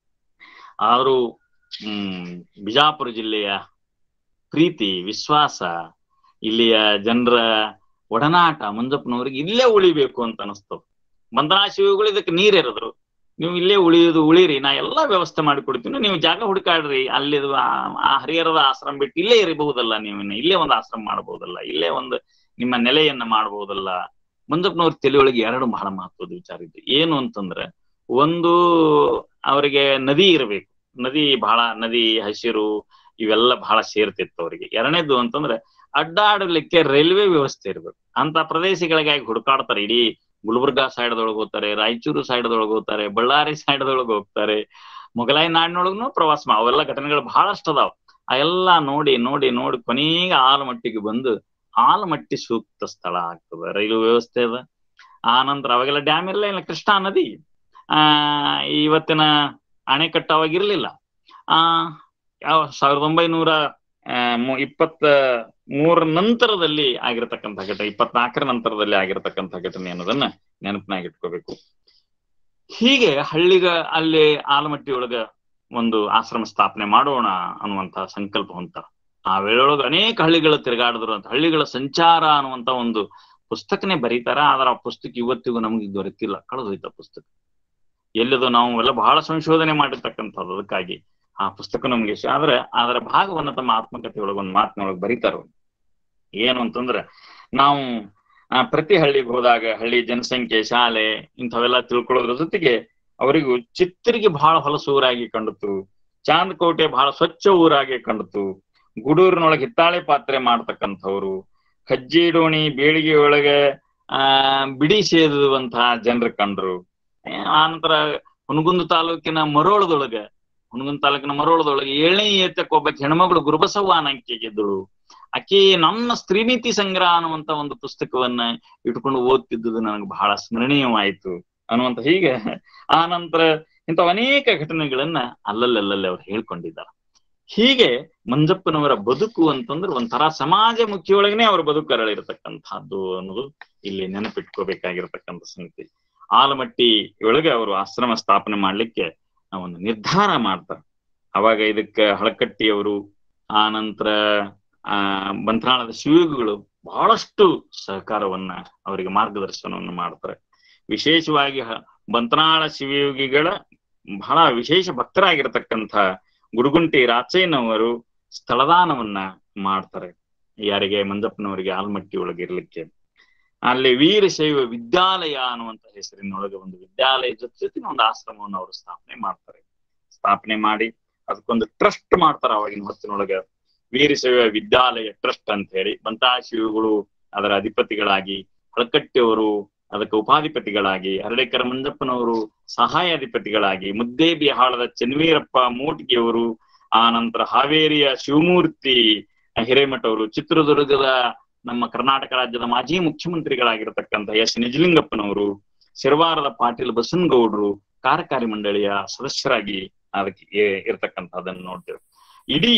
ಆದ್ರೂ ಹ್ಮ್ ಬಿಜಾಪುರ ಜಿಲ್ಲೆಯ ಪ್ರೀತಿ ವಿಶ್ವಾಸ ಇಲ್ಲಿಯ ಜನರ ಒಡನಾಟ ಮಂಜಪ್ಪನವ್ರಿಗೆ ಇಲ್ಲೇ ಉಳಿಬೇಕು ಅಂತ ಅನಿಸ್ತದ ಬಂಧನಾ ಶಿವಗಳು ಇದಕ್ಕೆ ನೀರ್ ಎರೆದ್ರು ನೀವು ಇಲ್ಲೇ ಉಳಿಯೋದು ಉಳಿರಿ ನಾ ಎಲ್ಲಾ ವ್ಯವಸ್ಥೆ ಮಾಡಿಕೊಡ್ತೀನಿ ನೀವು ಜಾಗ ಹುಡುಕಾಡ್ರಿ ಅಲ್ಲಿ ಆ ಹರಿಹರದ ಆಶ್ರಮ ಬಿಟ್ಟು ಇಲ್ಲೇ ಇರಬಹುದಲ್ಲ ನೀವು ಇನ್ನು ಇಲ್ಲೇ ಒಂದು ಆಶ್ರಮ ಮಾಡಬಹುದಲ್ಲ ಇಲ್ಲೇ ಒಂದು ನಿಮ್ಮ ನೆಲೆಯನ್ನ ಮಾಡಬಹುದಲ್ಲ ಮಂಜಪ್ಪನವ್ರ ತಲೆಯೊಳಗೆ ಎರಡು ಬಹಳ ಮಹತ್ವದ ವಿಚಾರ ಇದ್ದು ಏನು ಅಂತಂದ್ರೆ ಒಂದು ಅವರಿಗೆ ನದಿ ಇರಬೇಕು ನದಿ ಬಹಳ ನದಿ ಹಸಿರು ಇವೆಲ್ಲ ಬಹಳ ಸೇರ್ತಿತ್ತು ಅವರಿಗೆ ಎರಡನೇದು ಅಂತಂದ್ರೆ ಅಡ್ಡಾಡಲಿಕ್ಕೆ ರೈಲ್ವೆ ವ್ಯವಸ್ಥೆ ಇರ್ಬೇಕು ಅಂತ ಪ್ರದೇಶಗಳಿಗಾಗಿ ಹುಡುಕಾಡ್ತಾರೆ ಇಡೀ ಗುಲ್ಬರ್ಗಾ ಸೈಡ್ದೊಳಗೆ ಹೋಗ್ತಾರೆ ರಾಯಚೂರು ಸೈಡ್ದೊಳಗೆ ಹೋಗ್ತಾರೆ ಬಳ್ಳಾರಿ ಸೈಡ್ದೊಳಗೆ ಹೋಗ್ತಾರೆ ಮೊಘಲಾಯಿ ನಾಡಿನೊಳಗೂ ಪ್ರವಾಸ ಮಾ ಅವೆಲ್ಲ ಘಟನೆಗಳು ಬಹಳಷ್ಟು ಅದಾವ ಆ ಎಲ್ಲಾ ನೋಡಿ ನೋಡಿ ನೋಡಿ ಕೊನೆಗೆ ಆಲಮಟ್ಟಿಗೆ ಬಂದು ಆಲಮಟ್ಟಿ ಸೂಕ್ತ ಸ್ಥಳ ಆಗ್ತದೆ ರೈಲು ವ್ಯವಸ್ಥೆ ಅದ ಆ ನಂತರ ಅವಾಗೆಲ್ಲ ಡ್ಯಾಮ್ ಇರಲಿಲ್ಲ ಇಲ್ಲ ಕೃಷ್ಣಾ ನದಿ ಆ ಇವತ್ತಿನ ಅಣೆಕಟ್ಟು ಅವಾಗ ಇರ್ಲಿಲ್ಲ ಆ ಯಾವ ಸಾವಿರದ ಒಂಬೈನೂರ ಆ, ಮು- ಇಪ್ಪತ್ತ ಮೂರ ನಂತರದಲ್ಲಿ ಆಗಿರತಕ್ಕಂಥ ಘಟನೆ ಇಪ್ಪತ್ನಾಲ್ಕರ ನಂತರದಲ್ಲಿ ಆಗಿರತಕ್ಕಂಥ ಘಟನೆ ಅನ್ನೋದನ್ನ ನೆನಪಿನಾಗ ಇಟ್ಕೋಬೇಕು ಹೀಗೆ ಹಳ್ಳಿಗ ಅಲ್ಲಿ ಆಲಮಟ್ಟಿ ಒಳಗ ಒಂದು ಆಶ್ರಮ ಸ್ಥಾಪನೆ ಮಾಡೋಣ ಅನ್ನುವಂತ ಸಂಕಲ್ಪ ಹೊಂತಾರ ಆ ವೇಳೆಯೊಳಗ ಅನೇಕ ಹಳ್ಳಿಗಳು ತಿರುಗಾಡಿದ್ರು ಅಂತ ಹಳ್ಳಿಗಳ ಸಂಚಾರ ಅನ್ನುವಂತ ಒಂದು ಪುಸ್ತಕನೇ ಬರೀತಾರ ಆದ್ರೆ ಆ ಪುಸ್ತಕ ಇವತ್ತಿಗೂ ನಮಗೆ ದೊರೆತಿಲ್ಲ ಕಳೆದೋಯ್ತ ಪುಸ್ತಕ ಎಲ್ಲಿದು ನಾವು ಎಲ್ಲ ಬಹಳ ಸಂಶೋಧನೆ ಮಾಡಿರ್ತಕ್ಕಂಥದ್ದು ಅದಕ್ಕಾಗಿ ಆ ಪುಸ್ತಕ ನಮ್ಗೆ ಇಷ್ಟ ಆದ್ರೆ ಅದರ ಭಾಗವನ್ನ ತಮ್ಮ ಆತ್ಮಕಥೆ ಒಳಗೆ ಒಂದು ಮಾತಿನೊಳಗೆ ಬರೀತಾರ ಅವ್ರು. ಏನು ಅಂತಂದ್ರೆ ನಾವು ಆ, ಪ್ರತಿ ಹಳ್ಳಿಗೆ ಹೋದಾಗ ಹಳ್ಳಿ ಜನಸಂಖ್ಯೆ ಶಾಲೆ ಇಂಥವೆಲ್ಲ ತಿಳ್ಕೊಳ್ಳೋದ್ರ ಜೊತೆಗೆ ಅವರಿಗೂ ಚಿತ್ತರಿಗೆ ಬಹಳ ಹೊಲಸು ಊರಾಗಿ ಕಂಡಿತು ಚಾಂದಕೋಟೆ ಬಹಳ ಸ್ವಚ್ಛ ಊರಾಗಿ ಕಂಡಿತು ಗೂಡೂರಿನೊಳಗೆ ಹಿತ್ತಾಳೆ ಪಾತ್ರೆ ಮಾಡ್ತಕ್ಕಂಥವ್ರು ಕಜ್ಜಿ ಡೋಣಿ ಬೇಳಿಗೆ ಒಳಗೆ ಆ ಬಿಡಿ ಸೇದುವಂತಹ ಜನರು ಕಂಡ್ರು ಆನಂತರ ಹುನಗುಂದ ತಾಲೂಕಿನ ಮರೋಳದೊಳಗೆ ಹುನಗುಂದ ತಾಲೂಕಿನ ಮರೋಳದೊಳಗೆ ಏಳನೇ ಏತಕ್ಕೆ ಒಬ್ಬ ಹೆಣ್ಮಗಳು ಗುರುಬಸವ್ವ ಅನ್ನಂಕೆಗಿದ್ದಳು ಆಕೆ ನನ್ನ ಸ್ತ್ರೀನೀತಿ ಸಂಗ್ರಹ ಅನ್ನುವಂತ ಒಂದು ಪುಸ್ತಕವನ್ನ ಇಟ್ಕೊಂಡು ಓದ್ತಿದ್ದುದು ನನಗೆ ಬಹಳ ಸ್ಮರಣೀಯವಾಯಿತು ಅನ್ನುವಂತ ಹೀಗೆ ಆ ನಂತರ ಇಂಥ ಅನೇಕ ಘಟನೆಗಳನ್ನ ಅಲ್ಲಲ್ಲಲ್ಲಲ್ಲಿ ಅವ್ರು ಹೇಳ್ಕೊಂಡಿದ್ದಾರೆ ಹೀಗೆ ಮಂಜಪ್ಪನವರ ಬದುಕು ಅಂತಂದ್ರೆ ಒಂಥರ ಸಮಾಜ ಮುಖಿಯೊಳಗನೆ ಅವರ ಬದುಕು ಅರಳಿರತಕ್ಕಂಥದ್ದು ಅನ್ನೋದು ಇಲ್ಲಿ ನೆನಪಿಟ್ಕೋಬೇಕಾಗಿರತಕ್ಕಂಥ ಸಂಗತಿ ಆಲಮಟ್ಟಿ ಒಳಗೆ ಅವರು ಆಶ್ರಮ ಸ್ಥಾಪನೆ ಮಾಡ್ಲಿಕ್ಕೆ ಒಂದು ನಿರ್ಧಾರ ಮಾಡ್ತಾರೆ ಅವಾಗ ಇದಕ್ಕೆ ಹಳಕಟ್ಟಿಯವರು ಆ ನಂತರ ಆ ಬಂತ್ರಾಳದ ಶಿವಯೋಗಿಗಳು ಬಹಳಷ್ಟು ಸಹಕಾರವನ್ನ ಅವರಿಗೆ ಮಾರ್ಗದರ್ಶನವನ್ನು ಮಾಡ್ತಾರೆ ವಿಶೇಷವಾಗಿ ಹ- ಬಂತ್ರಾಳ ಶಿವಯೋಗಿಗಳ ಬಹಳ ವಿಶೇಷ ಭಕ್ತರಾಗಿರ್ತಕ್ಕಂಥ ಗುಡುಗುಂಟಿ ರಾಚಯ್ಯನವರು ಸ್ಥಳದಾನವನ್ನ ಮಾಡ್ತಾರೆ ಯಾರಿಗೆ ಮಂಜಪ್ಪನವರಿಗೆ ಆಲ್ಮಟ್ಟಿ ಒಳಗೆ ಇರ್ಲಿಕ್ಕೆ ಅಲ್ಲಿ ವೀರಶೈವ ವಿದ್ಯಾಲಯ ಅನ್ನುವಂತ ಹೆಸರಿನೊಳಗೆ ಒಂದು ವಿದ್ಯಾಲಯ ಜೊತೆ ಜೊತೆಗೆ ಒಂದು ಆಶ್ರಮವನ್ನು ಅವರು ಸ್ಥಾಪನೆ ಮಾಡ್ತಾರೆ ಸ್ಥಾಪನೆ ಮಾಡಿ ಅದಕ್ಕೊಂದು ಟ್ರಸ್ಟ್ ಮಾಡ್ತಾರೆ ಅವಾಗಿನ ಹೊತ್ತಿನೊಳಗೆ ವೀರಶೈವ ವಿದ್ಯಾಲಯ ಟ್ರಸ್ಟ್ ಅಂತ ಹೇಳಿ ಬಂತಾಶಿವುಗಳು ಅದರ ಅಧಿಪತಿಗಳಾಗಿ ಹಳಕಟ್ಟಿಯವರು ಅದಕ್ಕೆ ಉಪಾಧಿಪತಿಗಳಾಗಿ ಹರಡೇಕರ ಮಂಜಪ್ಪನವರು ಸಹಾಯಾಧಿಪತಿಗಳಾಗಿ ಮುದ್ದೇಬಿಹಾಳದ ಚೆನ್ವೀರಪ್ಪ ಮೂಟ್ಗಿಯವರು ಆ ನಂತರ ಹಾವೇರಿಯ ಶಿವಮೂರ್ತಿ ಹಿರೇಮಠ ಅವರು ಚಿತ್ರದುರ್ಗದ ನಮ್ಮ ಕರ್ನಾಟಕ ರಾಜ್ಯದ ಮಾಜಿ ಮುಖ್ಯಮಂತ್ರಿಗಳಾಗಿರತಕ್ಕಂಥ ಎಸ್ ನಿಜಲಿಂಗಪ್ಪನವರು ಸಿರವಾರದ ಪಾಟೀಲ್ ಬಸನಗೌಡರು ಕಾರ್ಯಕಾರಿ ಮಂಡಳಿಯ ಸದಸ್ಯರಾಗಿ ಅದಕ್ಕೆ ಇ- ಇರ್ತಕ್ಕಂಥದ್ದನ್ನು ನೋಡ್ತೇವೆ ಇಡೀ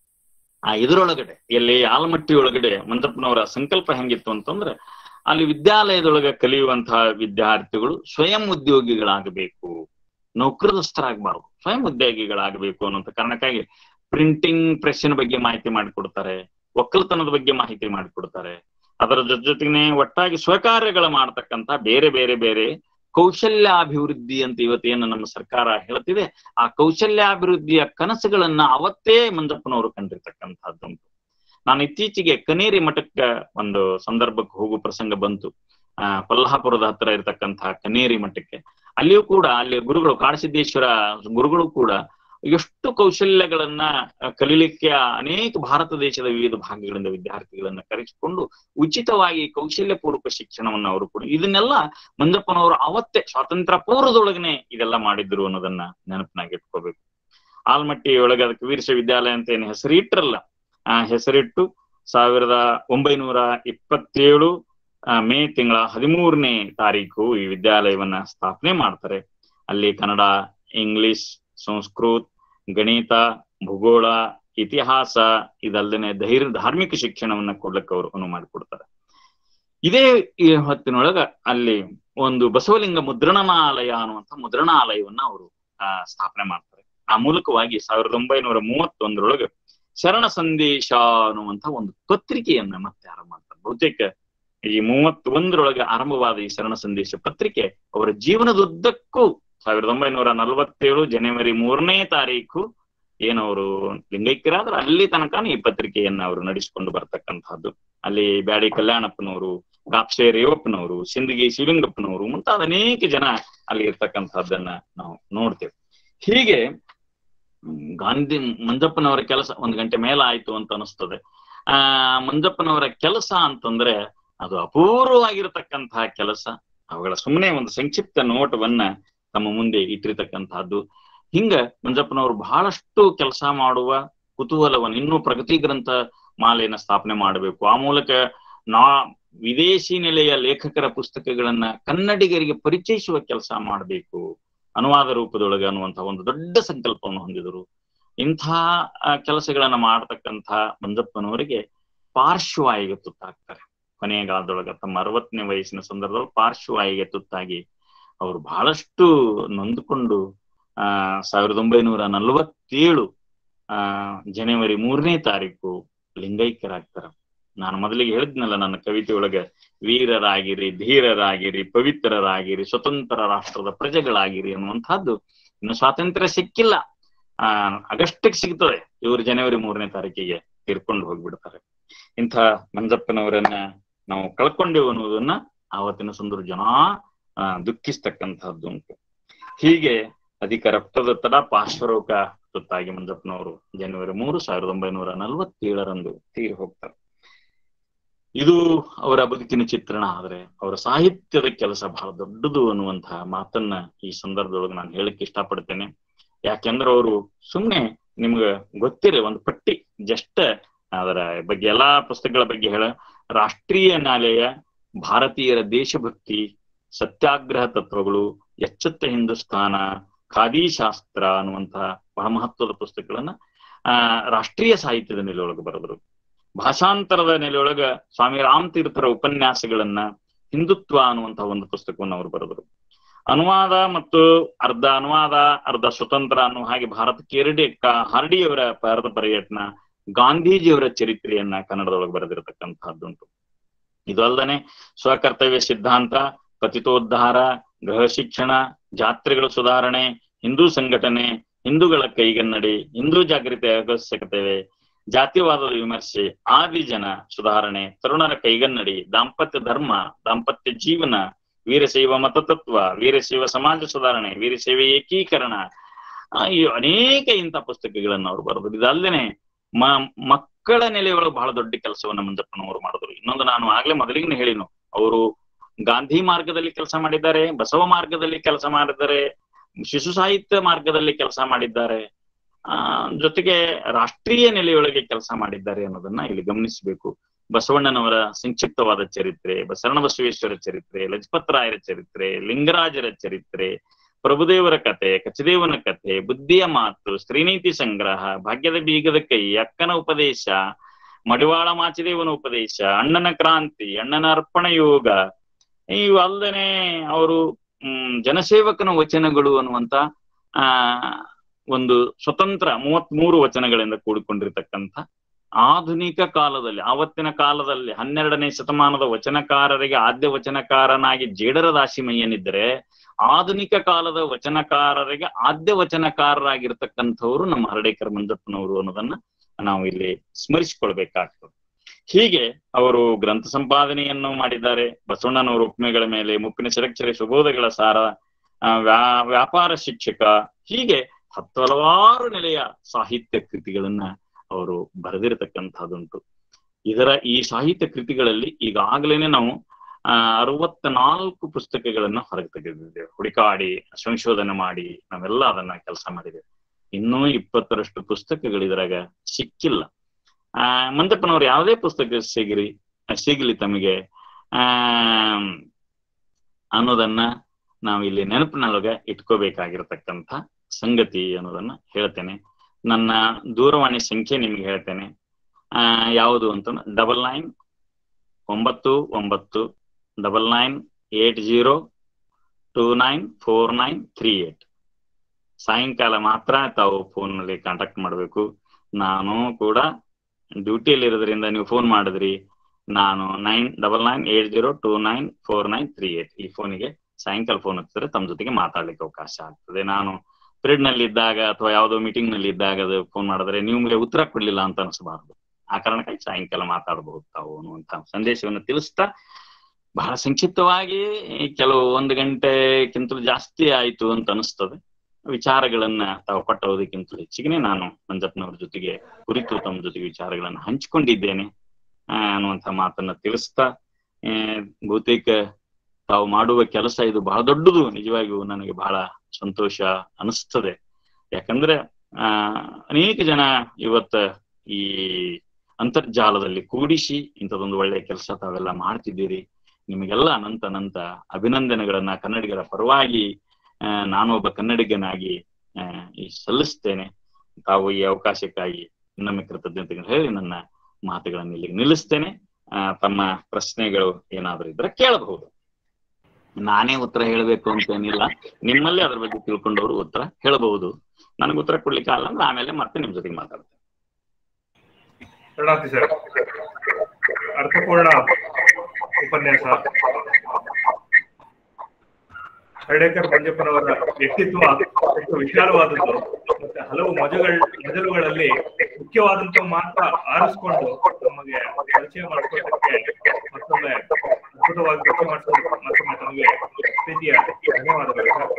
ಆ ಇದರೊಳಗಡೆ ಎಲ್ಲಿ ಆಲಮಟ್ಟಿ ಒಳಗಡೆ ಮಂಜಪ್ಪನವರ ಸಂಕಲ್ಪ ಹೆಂಗಿತ್ತು ಅಂತಂದ್ರೆ ಅಲ್ಲಿ ವಿದ್ಯಾಲಯದೊಳಗೆ ಕಲಿಯುವಂತಹ ವಿದ್ಯಾರ್ಥಿಗಳು ಸ್ವಯಂ ಉದ್ಯೋಗಿಗಳಾಗಬೇಕು ನೌಕರದಸ್ಥರಾಗಬಾರ್ದು ಸ್ವಯಂ ಉದ್ಯೋಗಿಗಳಾಗಬೇಕು ಅನ್ನೋಂಥ ಕಾರಣಕ್ಕಾಗಿ ಪ್ರಿಂಟಿಂಗ್ ಪ್ರೆಸ್ಸಿನ ಬಗ್ಗೆ ಮಾಹಿತಿ ಮಾಡಿಕೊಡ್ತಾರೆ ಒಕ್ಕಲ್ತನದ ಬಗ್ಗೆ ಮಾಹಿತಿ ಮಾಡಿಕೊಡ್ತಾರೆ ಅದರ ಜೊತೆ ಜೊತೆಗೆ ಒಟ್ಟಾಗಿ ಸ್ವಕಾರ್ಯಗಳ ಮಾಡ್ತಕ್ಕಂತ ಬೇರೆ ಬೇರೆ ಬೇರೆ ಕೌಶಲ್ಯಾಭಿವೃದ್ಧಿ ಅಂತ ಇವತ್ತೇನು ನಮ್ಮ ಸರ್ಕಾರ ಹೇಳ್ತಿದೆ ಆ ಕೌಶಲ್ಯಾಭಿವೃದ್ಧಿಯ ಕನಸುಗಳನ್ನ ಅವತ್ತೇ ಮಂಜಪ್ಪನವರು ಕಂಡಿರ್ತಕ್ಕಂಥದ್ದುಂಟು ನಾನು ಇತ್ತೀಚೆಗೆ ಕನೇರಿ ಮಠಕ್ಕೆ ಒಂದು ಸಂದರ್ಭಕ್ಕೆ ಹೋಗುವ ಪ್ರಸಂಗ ಬಂತು ಆ ಕೊಲ್ಹಾಪುರದ ಹತ್ರ ಇರತಕ್ಕಂತಹ ಕನೇರಿ ಮಠಕ್ಕೆ ಅಲ್ಲಿಯೂ ಕೂಡ ಅಲ್ಲಿ ಗುರುಗಳು ಕಾಡಸಿದ್ದೇಶ್ವರ ಗುರುಗಳು ಕೂಡ ಎಷ್ಟು ಕೌಶಲ್ಯಗಳನ್ನ ಆ, ಕಲೀಲಿಕ್ಕೆ ಅನೇಕ ಭಾರತ ದೇಶದ ವಿವಿಧ ಭಾಗಗಳಿಂದ ವಿದ್ಯಾರ್ಥಿಗಳನ್ನ ಕರೆಸಿಕೊಂಡು ಉಚಿತವಾಗಿ ಕೌಶಲ್ಯ ಪೂರ್ವಕ ಶಿಕ್ಷಣವನ್ನ ಅವರು ಕೂಡ ಇದನ್ನೆಲ್ಲ ಮಂಜಪ್ಪನವರು ಅವತ್ತೇ ಸ್ವಾತಂತ್ರ್ಯ ಪೂರ್ವದೊಳಗನೆ ಇದೆಲ್ಲ ಮಾಡಿದ್ರು ಅನ್ನೋದನ್ನ ನೆನಪಿನಾಗಿ ಇಟ್ಕೋಬೇಕು ಆಲ್ಮಟ್ಟಿ ಒಳಗೆ ಅದಕ್ಕೆ ವೀರಶ ವಿದ್ಯಾಲಯ ಅಂತ ಏನು ಹೆಸರಿಟ್ರಲ್ಲ ಆ ಹೆಸರಿಟ್ಟು ಸಾವಿರದ ಒಂಬೈನೂರ ಇಪ್ಪತ್ತೇಳು ಆ, ಮೇ ತಿಂಗಳ ಹದಿಮೂರನೇ ತಾರೀಕು ಈ ವಿದ್ಯಾಲಯವನ್ನ ಸ್ಥಾಪನೆ ಮಾಡ್ತಾರೆ ಅಲ್ಲಿ ಕನ್ನಡ ಇಂಗ್ಲಿಷ್ ಸಂಸ್ಕೃತ್ ಗಣಿತ ಭೂಗೋಳ ಇತಿಹಾಸ ಇದಲ್ಲದೆ ಧೈರ್ಯ ಧಾರ್ಮಿಕ ಶಿಕ್ಷಣವನ್ನ ಕೊಡ್ಲಿಕ್ಕೆ ಅವರು ಅನುವು ಮಾಡಿಕೊಡ್ತಾರೆ ಇದೇ ಈ ಹೊತ್ತಿನೊಳಗ ಅಲ್ಲಿ ಒಂದು ಬಸವಲಿಂಗ ಮುದ್ರಣಾಲಯ ಅನ್ನುವಂಥ ಮುದ್ರಣಾಲಯವನ್ನ ಅವರು ಆ ಸ್ಥಾಪನೆ ಮಾಡ್ತಾರೆ ಆ ಮೂಲಕವಾಗಿ ಸಾವಿರದ ಒಂಬೈನೂರ ಮೂವತ್ತೊಂದರೊಳಗೆ ಶರಣ ಸಂದೇಶ ಅನ್ನುವಂಥ ಒಂದು ಪತ್ರಿಕೆಯನ್ನ ಮತ್ತೆ ಆರಂಭ ಮಾಡ್ತಾರೆ ಬಹುತೇಕ ಈ ಮೂವತ್ತೊಂದರೊಳಗೆ ಆರಂಭವಾದ ಈ ಶರಣ ಸಂದೇಶ ಪತ್ರಿಕೆ ಅವರ ಜೀವನದುದ್ದಕ್ಕೂ ಸಾವಿರದ ಒಂಬೈನೂರ ನಲವತ್ತೇಳು ಜನವರಿ ಮೂರನೇ ತಾರೀಕು ಏನವರು ಲಿಂಗೈಕ್ಯರಾದ್ರೆ ಅಲ್ಲಿ ತನಕ ಈ ಪತ್ರಿಕೆಯನ್ನ ಅವರು ನಡೆಸಿಕೊಂಡು ಬರ್ತಕ್ಕಂಥದ್ದು ಅಲ್ಲಿ ಬ್ಯಾಡಿ ಕಲ್ಯಾಣಪ್ಪನವರು ಕಾಪ್ಸೆ ರೇವಪ್ಪನವರು ಸಿಂದಗಿ ಶಿವಲಿಂಗಪ್ಪನವರು ಮುಂತಾದ ಅನೇಕ ಜನ ಅಲ್ಲಿ ಇರ್ತಕ್ಕಂಥದ್ದನ್ನ ನಾವು ನೋಡ್ತೇವೆ ಹೀಗೆ ಹ್ಮ್, ಗಾಂಧಿ ಮಂಜಪ್ಪನವರ ಕೆಲಸ ಒಂದ್ ಗಂಟೆ ಮೇಲೆ ಆಯ್ತು ಅಂತ ಅನಿಸ್ತದೆ ಆ ಮಂಜಪ್ಪನವರ ಕೆಲಸ ಅಂತಂದ್ರೆ ಅದು ಅಪೂರ್ವವಾಗಿರತಕ್ಕಂತಹ ಕೆಲಸ ಅವುಗಳ ಸುಮ್ಮನೆ ಒಂದು ಸಂಕ್ಷಿಪ್ತ ನೋಟವನ್ನ ತಮ್ಮ ಮುಂದೆ ಇಟ್ಟಿರ್ತಕ್ಕಂತಹದ್ದು ಹಿಂಗ ಮಂಜಪ್ಪನವರು ಬಹಳಷ್ಟು ಕೆಲಸ ಮಾಡುವ ಕುತೂಹಲವನ್ನು ಇನ್ನೂ ಪ್ರಗತಿ ಗ್ರಂಥ ಮಾಲೆಯನ್ನ ಸ್ಥಾಪನೆ ಮಾಡಬೇಕು ಆ ಮೂಲಕ ನಾ ವಿದೇಶಿ ನೆಲೆಯ ಲೇಖಕರ ಪುಸ್ತಕಗಳನ್ನ ಕನ್ನಡಿಗರಿಗೆ ಪರಿಚಯಿಸುವ ಕೆಲಸ ಮಾಡಬೇಕು ಅನುವಾದ ರೂಪದೊಳಗೆ ಅನ್ನುವಂತ ಒಂದು ದೊಡ್ಡ ಸಂಕಲ್ಪವನ್ನು ಹೊಂದಿದರು ಇಂಥ ಆ, ಕೆಲಸಗಳನ್ನ ಮಾಡತಕ್ಕಂಥ ಮಂಜಪ್ಪನವರಿಗೆ ಪಾರ್ಶ್ವವಾಯಿಗೆ ತುತ್ತಾಗ್ತಾರೆ ಕೊನೆಗಾಲದೊಳಗೆ ತಮ್ಮ ಅರವತ್ತನೇ ವಯಸ್ಸಿನ ಸಂದರ್ಭದಲ್ಲಿ ಪಾರ್ಶ್ವವಾಯಿಗೆ ತುತ್ತಾಗಿ ಅವರು ಬಹಳಷ್ಟು ನೊಂದುಕೊಂಡು ಆ ಸಾವಿರದ ಒಂಬೈನೂರ ನಲವತ್ತೇಳು ಆ ಜನವರಿ ಮೂರನೇ ತಾರೀಕು ಲಿಂಗೈಕ್ಯರಾಗ್ತಾರ ನಾನು ಮೊದಲಿಗೆ ಹೇಳಿದ್ನಲ್ಲ ನನ್ನ ಕವಿತೆ ಒಳಗೆ ವೀರರಾಗಿರಿ ಧೀರರಾಗಿರಿ ಪವಿತ್ರರಾಗಿರಿ ಸ್ವತಂತ್ರ ರಾಷ್ಟ್ರದ ಪ್ರಜೆಗಳಾಗಿರಿ ಅನ್ನುವಂಥದ್ದು ಇನ್ನು ಸ್ವಾತಂತ್ರ್ಯ ಸಿಕ್ಕಿಲ್ಲ ಆ ಆಗಸ್ಟ್ಗೆ ಸಿಗ್ತದೆ ಇವರು ಜನವರಿ ಮೂರನೇ ತಾರೀಕಿಗೆ ತೀರ್ಕೊಂಡು ಹೋಗ್ಬಿಡ್ತಾರೆ ಇಂಥ ಮಂಜಪ್ಪನವರನ್ನ ನಾವು ಕಳ್ಕೊಂಡೆವು ಅನ್ನೋದನ್ನ ಆವತ್ತಿನ ಸುಂದರ ಜನ ಆ, ದುಃಖಿಸ್ತಕ್ಕಂತಹದ್ದು ಉಂಟು ಹೀಗೆ ಅಧಿಕ ರಕ್ತದೊತ್ತಡ ಪಾರ್ಶ್ವರೋಗ ತುತ್ತಾಗಿ ಮಂಜಪ್ಪನವರು ಜನವರಿ ಮೂರು ಸಾವಿರದ ಒಂಬೈನೂರ ನಲವತ್ತೇಳರಂದು ತೀರಿ ಹೋಗ್ತಾರೆ ಇದು ಅವರ ಬದುಕಿನ ಚಿತ್ರಣ ಆದ್ರೆ ಅವರ ಸಾಹಿತ್ಯದ ಕೆಲಸ ಬಹಳ ದೊಡ್ಡದು ಅನ್ನುವಂತಹ ಮಾತನ್ನ ಈ ಸಂದರ್ಭದೊಳಗೆ ನಾನು ಹೇಳಕ್ ಇಷ್ಟಪಡ್ತೇನೆ ಯಾಕೆಂದ್ರೆ ಅವರು ಸುಮ್ನೆ ನಿಮ್ಗ ಗೊತ್ತಿರ ಒಂದು ಪಟ್ಟಿ ಜಸ್ಟ್ ಅದರ ಬಗ್ಗೆ ಎಲ್ಲಾ ಪುಸ್ತಕಗಳ ಬಗ್ಗೆ ಹೇಳ ರಾಷ್ಟ್ರೀಯ ನ್ಯಾಯಾಲಯ ಭಾರತೀಯರ ದೇಶಭಕ್ತಿ ಸತ್ಯಾಗ್ರಹ ತತ್ವಗಳು ಎಚ್ಚೆತ್ತ ಹಿಂದೂಸ್ತಾನ ಖಾದಿ ಶಾಸ್ತ್ರ ಅನ್ನುವಂತಹ ಬಹಳ ಮಹತ್ವದ ಪುಸ್ತಕಗಳನ್ನ ಆ ರಾಷ್ಟ್ರೀಯ ಸಾಹಿತ್ಯದ ನೆಲೆಯೊಳಗೆ ಬರೆದರು ಭಾಷಾಂತರದ ನೆಲೆಯೊಳಗ ಸ್ವಾಮಿ ರಾಮ್ ತೀರ್ಥರ ಉಪನ್ಯಾಸಗಳನ್ನ ಹಿಂದುತ್ವ ಅನ್ನುವಂತಹ ಒಂದು ಪುಸ್ತಕವನ್ನು ಅವರು ಬರೆದರು ಅನುವಾದ ಮತ್ತು ಅರ್ಧ ಅನುವಾದ ಅರ್ಧ ಸ್ವತಂತ್ರ ಅನ್ನುವ ಹಾಗೆ ಭಾರತಕ್ಕೆ ಎರಡೇ ಕ- ಹಾರ್ಡಿಯವರ ಭಾರತ ಪರ್ಯಟನ ಗಾಂಧೀಜಿಯವರ ಚರಿತ್ರೆಯನ್ನ ಕನ್ನಡದೊಳಗೆ ಬರೆದಿರತಕ್ಕಂತಹದ್ದುಂಟು ಇದು ಅಲ್ಲದೆ ಸ್ವಕರ್ತವ್ಯ ಸಿದ್ಧಾಂತ ಪತಿತೋದ್ಧಾರ ಗೃಹ ಶಿಕ್ಷಣ ಜಾತ್ರೆಗಳ ಸುಧಾರಣೆ ಹಿಂದೂ ಸಂಘಟನೆ ಹಿಂದೂಗಳ ಕೈಗನ್ನಡಿ ಹಿಂದೂ ಜಾಗೃತಿ ಅವಶ್ಯಕತೆ ಜಾತಿವಾದದ ವಿಮರ್ಶೆ ಆದಿ ಜನ ಸುಧಾರಣೆ ತರುಣರ ಕೈಗನ್ನಡಿ ದಾಂಪತ್ಯ ಧರ್ಮ ದಾಂಪತ್ಯ ಜೀವನ ವೀರಶೈವ ಮತತತ್ವ ವೀರಶೈವ ಸಮಾಜ ಸುಧಾರಣೆ ವೀರಶೈವ ಏಕೀಕರಣ ಆ, ಈ ಅನೇಕ ಇಂಥ ಪುಸ್ತಕಗಳನ್ನು ಅವರು ಬರೆದರು ಇದಲ್ಲದೆ ಮ ಮಕ್ಕಳ ನೆಲೆಯೊಳಗೆ ಬಹಳ ದೊಡ್ಡ ಕೆಲಸವನ್ನ ಮಂಜಪ್ಪನವರು ಮಾಡಿದ್ರು ಇನ್ನೊಂದು ನಾನು ಆಗ್ಲೇ ಮೊದಲಿಗೆ ಹೇಳಿನು ಅವರು ಗಾಂಧಿ ಮಾರ್ಗದಲ್ಲಿ ಕೆಲಸ ಮಾಡಿದ್ದಾರೆ ಬಸವ ಮಾರ್ಗದಲ್ಲಿ ಕೆಲಸ ಮಾಡಿದ್ದಾರೆ ಶಿಶು ಸಾಹಿತ್ಯ ಮಾರ್ಗದಲ್ಲಿ ಕೆಲಸ ಮಾಡಿದ್ದಾರೆ ಆ ಜೊತೆಗೆ ರಾಷ್ಟ್ರೀಯ ನೆಲೆಯೊಳಗೆ ಕೆಲಸ ಮಾಡಿದ್ದಾರೆ ಅನ್ನೋದನ್ನ ಇಲ್ಲಿ ಗಮನಿಸಬೇಕು ಬಸವಣ್ಣನವರ ಸಂಕ್ಷಿಪ್ತವಾದ ಚರಿತ್ರೆ ಬಸವಣ್ಣ ಬಸವೇಶ್ವರ ಚರಿತ್ರೆ ಲಜಪತರಾಯರ ಚರಿತ್ರೆ ಲಿಂಗರಾಜರ ಚರಿತ್ರೆ ಪ್ರಭುದೇವರ ಕತೆ ಕಚದೇವನ ಕಥೆ ಬುದ್ಧಿಯ ಮಾತು ಸ್ತ್ರೀನೀತಿ ಸಂಗ್ರಹ ಭಾಗ್ಯದ ಬೀಗದ ಕೈ ಅಕ್ಕನ ಉಪದೇಶ ಮಡಿವಾಳ ಮಾಚಿದೇವನ ಉಪದೇಶ ಅಣ್ಣನ ಕ್ರಾಂತಿ ಅಣ್ಣನ ಅರ್ಪಣ ಯೋಗ ಇವು ಅಲ್ಲದೆ ಅವರು ಹ್ಮ್ ಜನಸೇವಕನ ವಚನಗಳು ಅನ್ನುವಂತ ಆ ಒಂದು ಸ್ವತಂತ್ರ ಮೂವತ್ತ್ ಮೂರು ವಚನಗಳಿಂದ ಕೂಡಿಕೊಂಡಿರ್ತಕ್ಕಂಥ ಆಧುನಿಕ ಕಾಲದಲ್ಲಿ ಆವತ್ತಿನ ಕಾಲದಲ್ಲಿ ಹನ್ನೆರಡನೇ ಶತಮಾನದ ವಚನಕಾರರಿಗೆ ಆದ್ಯ ವಚನಕಾರನಾಗಿ ಜೇಡರ ದಾಸಿಮಯ್ಯನಿದ್ದರೆ ಆಧುನಿಕ ಕಾಲದ ವಚನಕಾರರಿಗೆ ಆದ್ಯ ವಚನಕಾರರಾಗಿರ್ತಕ್ಕಂಥವ್ರು ನಮ್ಮ ಹರಡೇಕರ್ ಮಂಜಪ್ಪನವರು ಅನ್ನೋದನ್ನ ನಾವು ಇಲ್ಲಿ ಸ್ಮರಿಸಿಕೊಳ್ಬೇಕಾಗ್ತದೆ ಹೀಗೆ ಅವರು ಗ್ರಂಥ ಸಂಪಾದನೆಯನ್ನು ಮಾಡಿದ್ದಾರೆ ಬಸವಣ್ಣನವರ ಉಪ್ಮೆಗಳ ಮೇಲೆ ಮುಪ್ಪಿನ ಶಿರಕ್ಷರೆ ಸುಬೋಧಗಳ ಸಾರ ಆ, ವ್ಯಾ ವ್ಯಾಪಾರ ಶಿಕ್ಷಕ ಹೀಗೆ ಹತ್ತು ಹಲವಾರು ನೆಲೆಯ ಸಾಹಿತ್ಯ ಕೃತಿಗಳನ್ನ ಅವರು ಬರೆದಿರತಕ್ಕಂಥದ್ದುಂಟು ಇದರ ಈ ಸಾಹಿತ್ಯ ಕೃತಿಗಳಲ್ಲಿ ಈಗಾಗಲೇ ನಾವು ಆ ಅರವತ್ತ ನಾಲ್ಕು ಪುಸ್ತಕಗಳನ್ನ ಹೊರಗೆ ತೆಗೆದಿದ್ದೇವೆ ಹುಡುಕಾಡಿ ಸಂಶೋಧನೆ ಮಾಡಿ ನಾವೆಲ್ಲ ಅದನ್ನ ಕೆಲಸ ಮಾಡಿದ್ದೇವೆ ಇನ್ನೂ ಇಪ್ಪತ್ತರಷ್ಟು ಪುಸ್ತಕಗಳು ಇದರಾಗ ಸಿಕ್ಕಿಲ್ಲ ಆ ಮಂಜಪ್ಪನವ್ರು ಯಾವುದೇ ಪುಸ್ತಕ ಸಿಗಿರಿ ಸಿಗಲಿ ತಮಗೆ ಆ ಅನ್ನೋದನ್ನ ನಾವು ಇಲ್ಲಿ ನೆನಪಿನೊಳಗೆ ಇಟ್ಕೋಬೇಕಾಗಿರತಕ್ಕಂಥ ಸಂಗತಿ ಅನ್ನೋದನ್ನ ಹೇಳ್ತೇನೆ ನನ್ನ ದೂರವಾಣಿ ಸಂಖ್ಯೆ ನಿಮ್ಗೆ ಹೇಳ್ತೇನೆ ಆ ಯಾವುದು ಅಂತ ಡಬಲ್ ನೈನ್ ಒಂಬತ್ತು ಒಂಬತ್ತು double nine eight zero two nine four nine three eight ಸಾಯಂಕಾಲ ಮಾತ್ರ ತಾವು ಫೋನ್ ನಲ್ಲಿ ಕಾಂಟ್ಯಾಕ್ಟ್ ಮಾಡಬೇಕು ನಾನು ಕೂಡ ಡ್ಯೂಟಿಯಲ್ಲಿ ಇರೋದ್ರಿಂದ ನೀವು ಫೋನ್ ಮಾಡಿದ್ರಿ ನಾನು nine double nine eight zero two nine four nine three eight ಈ ಫೋನಿಗೆ ಸಾಯಂಕಾಲ ಫೋನ್ ಹಚ್ಚಿದ್ರೆ ತಮ್ಮ ಜೊತೆಗೆ ಮಾತಾಡ್ಲಿಕ್ಕೆ ಅವಕಾಶ ಆಗ್ತದೆ ನಾನು ಪಿರಿಯಡ್ ನಲ್ಲಿ ಇದ್ದಾಗ ಅಥವಾ ಯಾವುದೋ ಮೀಟಿಂಗ್ ನಲ್ಲಿ ಇದ್ದಾಗ ಅದು ಫೋನ್ ಮಾಡಿದ್ರೆ ನಿಮ್ಗೆ ಉತ್ತರ ಕೊಡ್ಲಿಲ್ಲ ಅಂತ ಅನಿಸಬಾರ್ದು ಆ ಕಾರಣಕ್ಕಾಗಿ ಸಾಯಂಕಾಲ ಮಾತಾಡಬಹುದು ತಾವು ಅನ್ನುವಂತ ಸಂದೇಶವನ್ನು ತಿಳಿಸ್ತಾ ಬಹಳ ಸಂಕ್ಷಿಪ್ತವಾಗಿ ಕೆಲವು ಒಂದು ಗಂಟೆಕ್ಕಿಂತಲೂ ಜಾಸ್ತಿ ಆಯ್ತು ಅಂತ ಅನಿಸ್ತದೆ ವಿಚಾರಗಳನ್ನ ತಾವು ಕೊಟ್ಟೋದಕ್ಕಿಂತಲೂ ಹೆಚ್ಚಿಗೆ ನಾನು ಮಂಜಪ್ಪನವ್ರ ಜೊತೆಗೆ ಕುರಿತು ತಮ್ಮ ಜೊತೆಗೆ ವಿಚಾರಗಳನ್ನ ಹಂಚಿಕೊಂಡಿದ್ದೇನೆ ಆ, ಅನ್ನುವಂಥ ಮಾತನ್ನ ತಿಳಿಸ್ತಾ ಆ, ಬಹುತೇಕ ತಾವು ಮಾಡುವ ಕೆಲಸ ಇದು ಬಹಳ ದೊಡ್ಡದು ನಿಜವಾಗಿಯೂ ನನಗೆ ಬಹಳ ಸಂತೋಷ ಅನಿಸ್ತದೆ ಯಾಕಂದ್ರೆ ಆ ಅನೇಕ ಜನ ಇವತ್ತ ಈ ಅಂತರ್ಜಾಲದಲ್ಲಿ ಕೂಡಿಸಿ ಇಂಥದೊಂದು ಒಳ್ಳೆಯ ಕೆಲಸ ತಾವೆಲ್ಲ ಮಾಡ್ತಿದ್ದೀರಿ ನಿಮಗೆಲ್ಲ ಅನಂತ ಅನಂತ ಅಭಿನಂದನೆಗಳನ್ನ ಕನ್ನಡಿಗರ ಪರವಾಗಿ ಆ, ನಾನು ಒಬ್ಬ ಕನ್ನಡಿಗನಾಗಿ ಆ, ಈ ಸಲ್ಲಿಸ್ತೇನೆ ತಾವು ಈ ಅವಕಾಶಕ್ಕಾಗಿ ಇನ್ನೊಮ್ಮೆ ಕೃತಜ್ಞತೆಗಳು ಹೇಳಿ ನನ್ನ ಮಾತುಗಳನ್ನು ಇಲ್ಲಿಗೆ ನಿಲ್ಲಿಸ್ತೇನೆ ಆ, ತಮ್ಮ ಪ್ರಶ್ನೆಗಳು ಏನಾದರೂ ಇದ್ರೆ ಕೇಳಬಹುದು ನಾನೇ ಉತ್ತರ ಹೇಳಬೇಕು ಅಂತ ಏನಿಲ್ಲ ನಿಮ್ಮಲ್ಲಿ ಅದ್ರ ಬಗ್ಗೆ ತಿಳ್ಕೊಂಡವರು ಉತ್ತರ ಹೇಳಬಹುದು ನನಗೆ ಉತ್ತರ ಕೊಡ್ಲಿಕ್ಕೆ ಆಗಲ್ಲ ಅಂದ್ರೆ ಆಮೇಲೆ ಮತ್ತೆ ನಿಮ್ ಜೊತೆಗೆ ಮಾತಾಡ್ತೇನೆ ಶರಣಾರ್ಥಿ ಸರ್ ಅರ್ಥಪೂರ್ಣ ಉಪನ್ಯಾಸ ಹರ್ಡೇಕರ್ ಮಂಜಪ್ಪನವರ ವ್ಯಕ್ತಿತ್ವ ಎಷ್ಟು ವಿಶಾಲವಾದದ್ದು ಮತ್ತೆ ಹಲವು ಮಜಗಳ ಮಜಲುಗಳಲ್ಲಿ ಮುಖ್ಯವಾದಂತ ಮಾತ್ರ ಆರಿಸ್ಕೊಂಡು ನಮಗೆ ಪರಿಚಯ ಮಾಡಿಕೊಟ್ಟಕ್ಕೆ ಮತ್ತೊಮ್ಮೆ ಅದ್ಭುತವಾಗಿ ಪರಿಚಯ ಮಾಡಿಸೋದಕ್ಕೆ ಮತ್ತೊಮ್ಮೆ ತಮಗೆ ಪ್ರೀತಿಯ ಧನ್ಯವಾದಗಳು ಸರ್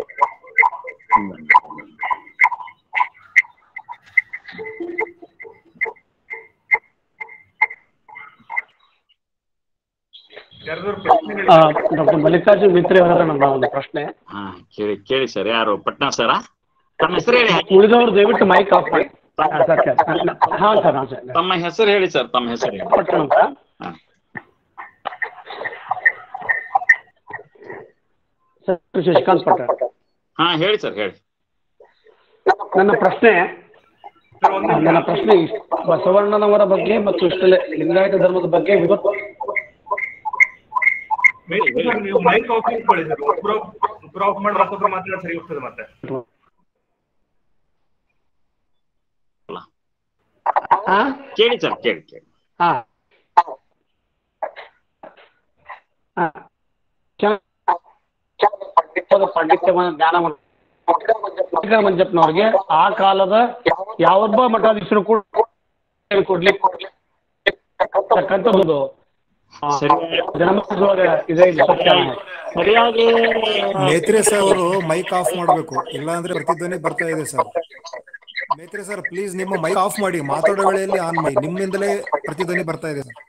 ಯಾರಾದ್ರೂ ಪ್ರಶ್ನೆಗಳು ಡಾಕ್ಟರ್ ಮಲ್ಲಿಕಾರ್ಜುನ್ ಮಿತ್ರೆ ಅವರ ನಮ್ಮ ಒಂದು ಪ್ರಶ್ನೆ ಹಾ ಕೇಳಿ ಕೇಳಿ ಸರ್ ಯಾರು ಪಟ್ನಾ ಸರ ತಮ್ಮ ಹೆಸರು ಹೇಳಿ ಉಳಿದವರು ದಯವಿಟ್ಟು ಮೈಕ್ ಆಫ್ ಮಾಡಿ ಹಾ, ಸರ್ ಸರ್ ಹಾಂ ಸರ್ ಹಾಂ ಸರ್ ತಮ್ಮ ಹೆಸರು ಹೇಳಿ ಸರ್ ತಮ್ಮ ಹೆಸರು ಹೇಳಿ ಪಟ್ಟಣ ಅಂತ ಹಾ. ಸರ್ ಶಶಿಕಾಂತ್ ಪಟ್ಟ ಹಾ ಹೇಳಿ ಸರ್ ಹೇಳಿ ನನ್ನ ಪ್ರಶ್ನೆ ಸರ್, ಒಂದು ನನ್ನ ಪ್ರಶ್ನೆ ಇಷ್ಟ್- ಬಸವಣ್ಣನವರ ಬಗ್ಗೆ ಮತ್ತು ಇಷ್ಟಲೆ ಲಿಂಗಾಯತ ಧರ್ಮದ ಬಗ್ಗೆ ವಿವತ್ತು ಮೈ- ಸರ್, ನೀವು ಮೈಕ್ ಆಫ್ ಇಟ್ಕೊಳ್ಳಿ ಸರ್ ಒಬ್ರು ಒಬ್ರು ಆಫ್ ಮಾಡಿ ಮತ್ತೊಬ್ರು ಮಾತಾಡೋದು ಸರಿ ಹೋಗ್ತದೆ ಮತ್ತೆ ಹಾ ಕೇಳಿ ಸರ್ ಕೇಳಿ ಕೇಳಿ ಹಾ ಹಾ ಚ- ಪಾಂಡಿತ್ಯವನ್ನು ಜ್ಞಾನವನ್ನು ಶಂಕರ ಮಂಜಪ್ಪನವ್ರಿಗೆ ಆ ಕಾಲದ ಯಾವೊಬ್ಬ ಮಠಾಧೀಶರು ಕೂಡ ಕೊಡ್ಲಿಕ್ಕೆ ತಕ್ಕಂತ ಒಂದು ಆ, ಸರಿ. ಜನಮತದೊಳಗೆ ಇದೆ ಇದು ಸತ್ಯ ಸರಿಯಾಗಿ ಮೇತ್ರೆ ಸರ್ ಅವರು ಮೈಕ್ ಆಫ್ ಮಾಡಬೇಕು ಇಲ್ಲ ಅಂದ್ರೆ ಪ್ರತಿಧ್ವನಿ ಬರ್ತಾ ಇದೆ ಸರ್ ಮೇತ್ರೆ ಸರ್ ಪ್ಲೀಸ್ ನಿಮ್ಮ ಮೈಕ್ ಆಫ್ ಮಾಡಿ ಮಾತಾಡೋ ವೇಳೆಯಲ್ಲಿ ಆನ್ ಮಾಡಿ ನಿಮ್ಮಿಂದಲೇ ಪ್ರತಿಧ್ವನಿ ಬರ್ತಾ ಇದೆ ಸರ್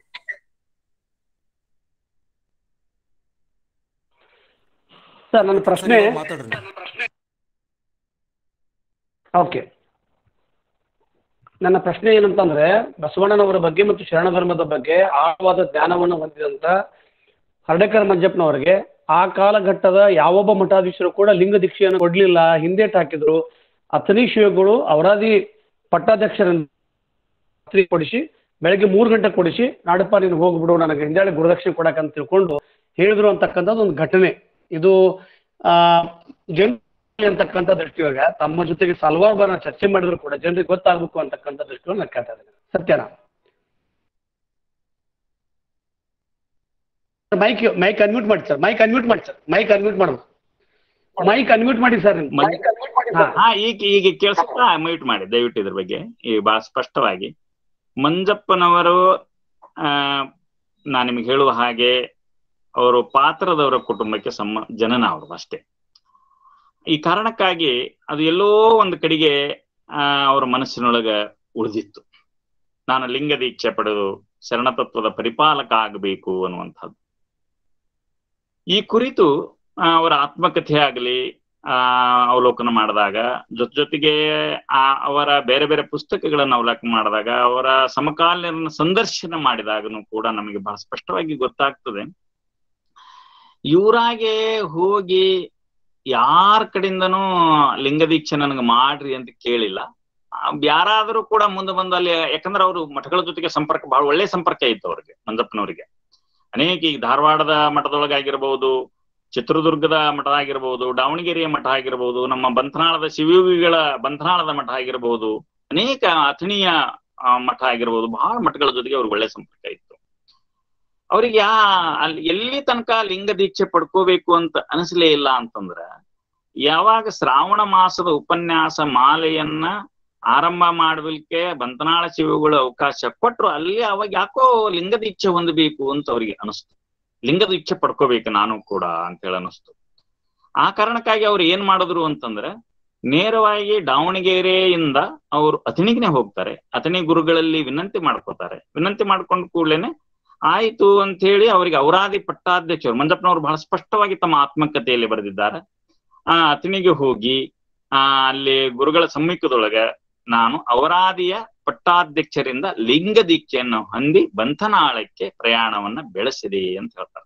ಸರ್ ನನ್ನ ಪ್ರಶ್ನೆ ಸರಿ, ಮಾತಾಡ್ರಿ ಓಕೆ ನನ್ನ ಪ್ರಶ್ನೆ ಏನಂತಂದ್ರೆ ಬಸವಣ್ಣನವರ ಬಗ್ಗೆ ಮತ್ತು ಶರಣ ಧರ್ಮದ ಬಗ್ಗೆ ಆಳವಾದ ಜ್ಞಾನವನ್ನು ಹೊಂದಿದಂತ ಹರ್ಡೇಕರ್ ಮಂಜಪ್ಪನವರಿಗೆ ಆ ಕಾಲಘಟ್ಟದ ಯಾವೊಬ್ಬ ಮಠಾಧೀಶರು ಕೂಡ ಲಿಂಗ ದೀಕ್ಷೆಯನ್ನು ಕೊಡ್ಲಿಲ್ಲ ಹಿಂದೇಟ್ ಹಾಕಿದ್ರು ಅಥಣಿ ಶಿವಗಳು ಅವರಾದಿ ಪಟ್ಟಾಧ್ಯಕ್ಷರನ್ನು ರಾತ್ರಿ ಕೊಡಿಸಿ ಬೆಳಗ್ಗೆ ಮೂರು ಗಂಟೆ ಕೊಡಿಸಿ ನಾಡಪ್ಪ ನೀನು ಹೋಗ್ಬಿಡು ನನಗೆ ಹಿಂದಾಳಿ ಗುರುದಕ್ಷಿಣೆ ಕೊಡಕಂತ ತಿಳ್ಕೊಂಡು ಹೇಳಿದ್ರು ಅಂತಕ್ಕಂಥದ್ದು ಒಂದು ಘಟನೆ ಇದು ಆ ಜನ ಅಂತಕ್ಕಂಥ ದೃಷ್ಟಿಯೊಳಗ ತಮ್ಮ ಜೊತೆಗೆ ಹಲವಾರು ಬಾರಿ ನಾನು ಚರ್ಚೆ ಮಾಡಿದ್ರು ಕೂಡ ಜನರಿಗೆ ಗೊತ್ತಾಗಬೇಕು ಅಂತಕ್ಕಂಥ ದೃಷ್ಟಿಯೊಳಗೆ ನಾನು ಕೇಳ್ತಾ ಇದ್ದೇನೆ ಸತ್ಯನಾ ಮೈಕ್ ಮೈಕ್ ಅನ್ಮ್ಯೂಟ್ ಮಾಡಿ ಸರ್ ಮೈಕ್ ಅನ್ಮ್ಯೂಟ್ ಮಾಡಿ ಸರ್ ಮೈಕ್ ಅನ್ಮ್ಯೂಟ್ ಮಾಡ್ಬೇಕು ಮೈಕ್ ಅನ್ಮ್ಯೂಟ್ ಮಾಡಿ ಸರ್ ಮೈಕ್- ಹಾ ಹಾ ಈಗ ಈಗ ಕೇಳಿಸುತ್ತಾ ಮ್ಯೂಟ್ ಮಾಡಿ ದಯವಿಟ್ಟು ಇದ್ರ ಬಗ್ಗೆ ಈ ಬಹಳ ಸ್ಪಷ್ಟವಾಗಿ ಮಂಜಪ್ಪನವರು ಆ ನಾ ನಿಮ್ಗೆ ಹೇಳುವ ಹಾಗೆ ಅವರು ಪಾತ್ರದವರ ಕುಟುಂಬಕ್ಕೆ ಸಮ ಜನನ ಅವರು ಅಷ್ಟೇ ಈ ಕಾರಣಕ್ಕಾಗಿ ಅದು ಎಲ್ಲೋ ಒಂದು ಕಡೆಗೆ ಆ ಅವರ ಮನಸ್ಸಿನೊಳಗ ಉಳಿದಿತ್ತು ನಾನು ಲಿಂಗ ದೀಕ್ಷೆ ಪಡೆದು ಶರಣತತ್ವದ ಪರಿಪಾಲಕ ಆಗಬೇಕು ಅನ್ನುವಂಥದ್ದು ಈ ಕುರಿತು ಆ, ಅವರ ಆತ್ಮಕಥೆ ಆಗಲಿ ಆ ಅವಲೋಕನ ಮಾಡಿದಾಗ ಜೊತೆ ಜೊತೆಗೆ ಆ ಅವರ ಬೇರೆ ಬೇರೆ ಪುಸ್ತಕಗಳನ್ನು ಅವಲೋಕನ ಮಾಡಿದಾಗ ಅವರ ಸಮಕಾಲೀನ ಸಂದರ್ಶನ ಮಾಡಿದಾಗನು ಕೂಡ ನಮಗೆ ಬಹಳ ಸ್ಪಷ್ಟವಾಗಿ ಗೊತ್ತಾಗ್ತದೆ ಇವರಾಗೆ ಹೋಗಿ ಯಾರ ಕಡೆಯಿಂದನೂ ಲಿಂಗ ದೀಕ್ಷೆ ನನಗೆ ಮಾಡ್ರಿ ಅಂತ ಕೇಳಿಲ್ಲ ಆ, ಯಾರಾದರೂ ಕೂಡ ಮುಂದೆ ಬಂದು ಅಲ್ಲಿ ಯಾಕಂದ್ರೆ ಅವರು ಮಠಗಳ ಜೊತೆಗೆ ಸಂಪರ್ಕ ಬಹಳ ಒಳ್ಳೆ ಸಂಪರ್ಕ ಇತ್ತು ಅವ್ರಿಗೆ ಮಂಜಪ್ಪನವರಿಗೆ ಅನೇಕ ಈಗ ಧಾರವಾಡದ ಮಠದೊಳಗಾಗಿರ್ಬಹುದು ಚಿತ್ರದುರ್ಗದ ಮಠ ಆಗಿರ್ಬೋದು ದಾವಣಗೆರೆಯ ಮಠ ಆಗಿರ್ಬೋದು ನಮ್ಮ ಬಂಧನಾಳದ ಶಿವಯೋಗಿಗಳ ಬಂಧನಾಳದ ಮಠ ಆಗಿರ್ಬೋದು ಅನೇಕ ಅಥಣಿಯ ಆ, ಮಠ ಆಗಿರ್ಬೋದು ಬಹಳ ಮಠಗಳ ಜೊತೆಗೆ ಅವ್ರಿಗೆ ಒಳ್ಳೆ ಸಂಪರ್ಕ ಇತ್ತು ಅವ್ರಿಗೆ ಯಾ ಅಲ್ಲಿ ಎಲ್ಲಿ ತನಕ ಲಿಂಗ ದೀಕ್ಷೆ ಪಡ್ಕೋಬೇಕು ಅಂತ ಅನಿಸ್ಲೇ ಇಲ್ಲ ಅಂತಂದ್ರ ಯಾವಾಗ ಶ್ರಾವಣ ಮಾಸದ ಉಪನ್ಯಾಸ ಮಾಲೆಯನ್ನ ಆರಂಭ ಮಾಡಲಿಕ್ಕೆ ಬಂತನಾಳ ಶಿವಗಳು ಅವಕಾಶ ಕೊಟ್ರು ಅಲ್ಲಿ ಅವಾಗ ಯಾಕೋ ಲಿಂಗ ದೀಕ್ಷೆ ಹೊಂದಬೇಕು ಅಂತ ಅವ್ರಿಗೆ ಅನಿಸ್ತು ಲಿಂಗದ ಇಚ್ಛೆ ಪಡ್ಕೋಬೇಕು ನಾನು ಕೂಡ ಅಂತ ಹೇಳಿ ಅನಿಸ್ತು ಆ ಕಾರಣಕ್ಕಾಗಿ ಅವ್ರು ಏನ್ ಮಾಡಿದ್ರು ಅಂತಂದ್ರೆ ನೇರವಾಗಿ ದಾವಣಗೆರೆಯಿಂದ ಅವರು ಅಥಣಿಗ್ನೆ ಹೋಗ್ತಾರೆ ಅಥಣಿ ಗುರುಗಳಲ್ಲಿ ವಿನಂತಿ ಮಾಡ್ಕೋತಾರೆ ವಿನಂತಿ ಮಾಡ್ಕೊಂಡ್ ಕೂಡ್ಲೇನೆ ಆಯ್ತು ಅಂತ ಹೇಳಿ ಅವರಿಗೆ ಅವರಾದಿ ಪಟ್ಟಾಧ್ಯಕ್ಷರು ಮಂಜಪ್ಪನವರು ಬಹಳ ಸ್ಪಷ್ಟವಾಗಿ ತಮ್ಮ ಆತ್ಮಕಥೆಯಲ್ಲಿ ಬರೆದಿದ್ದಾರೆ ಆ ಅಥಣಿಗೆ ಹೋಗಿ ಆ ಅಲ್ಲಿ ಗುರುಗಳ ಸಮ್ಮುಖದೊಳಗ ನಾನು ಅವರಾದಿಯ ಪಟ್ಟಾಧ್ಯಕ್ಷರಿಂದ ಲಿಂಗ ದೀಕ್ಷೆಯನ್ನು ಹೊಂದಿ ಬಂಧನಾಳಕ್ಕೆ ಪ್ರಯಾಣವನ್ನ ಬೆಳೆಸಿದೆ ಅಂತ ಹೇಳ್ತಾರೆ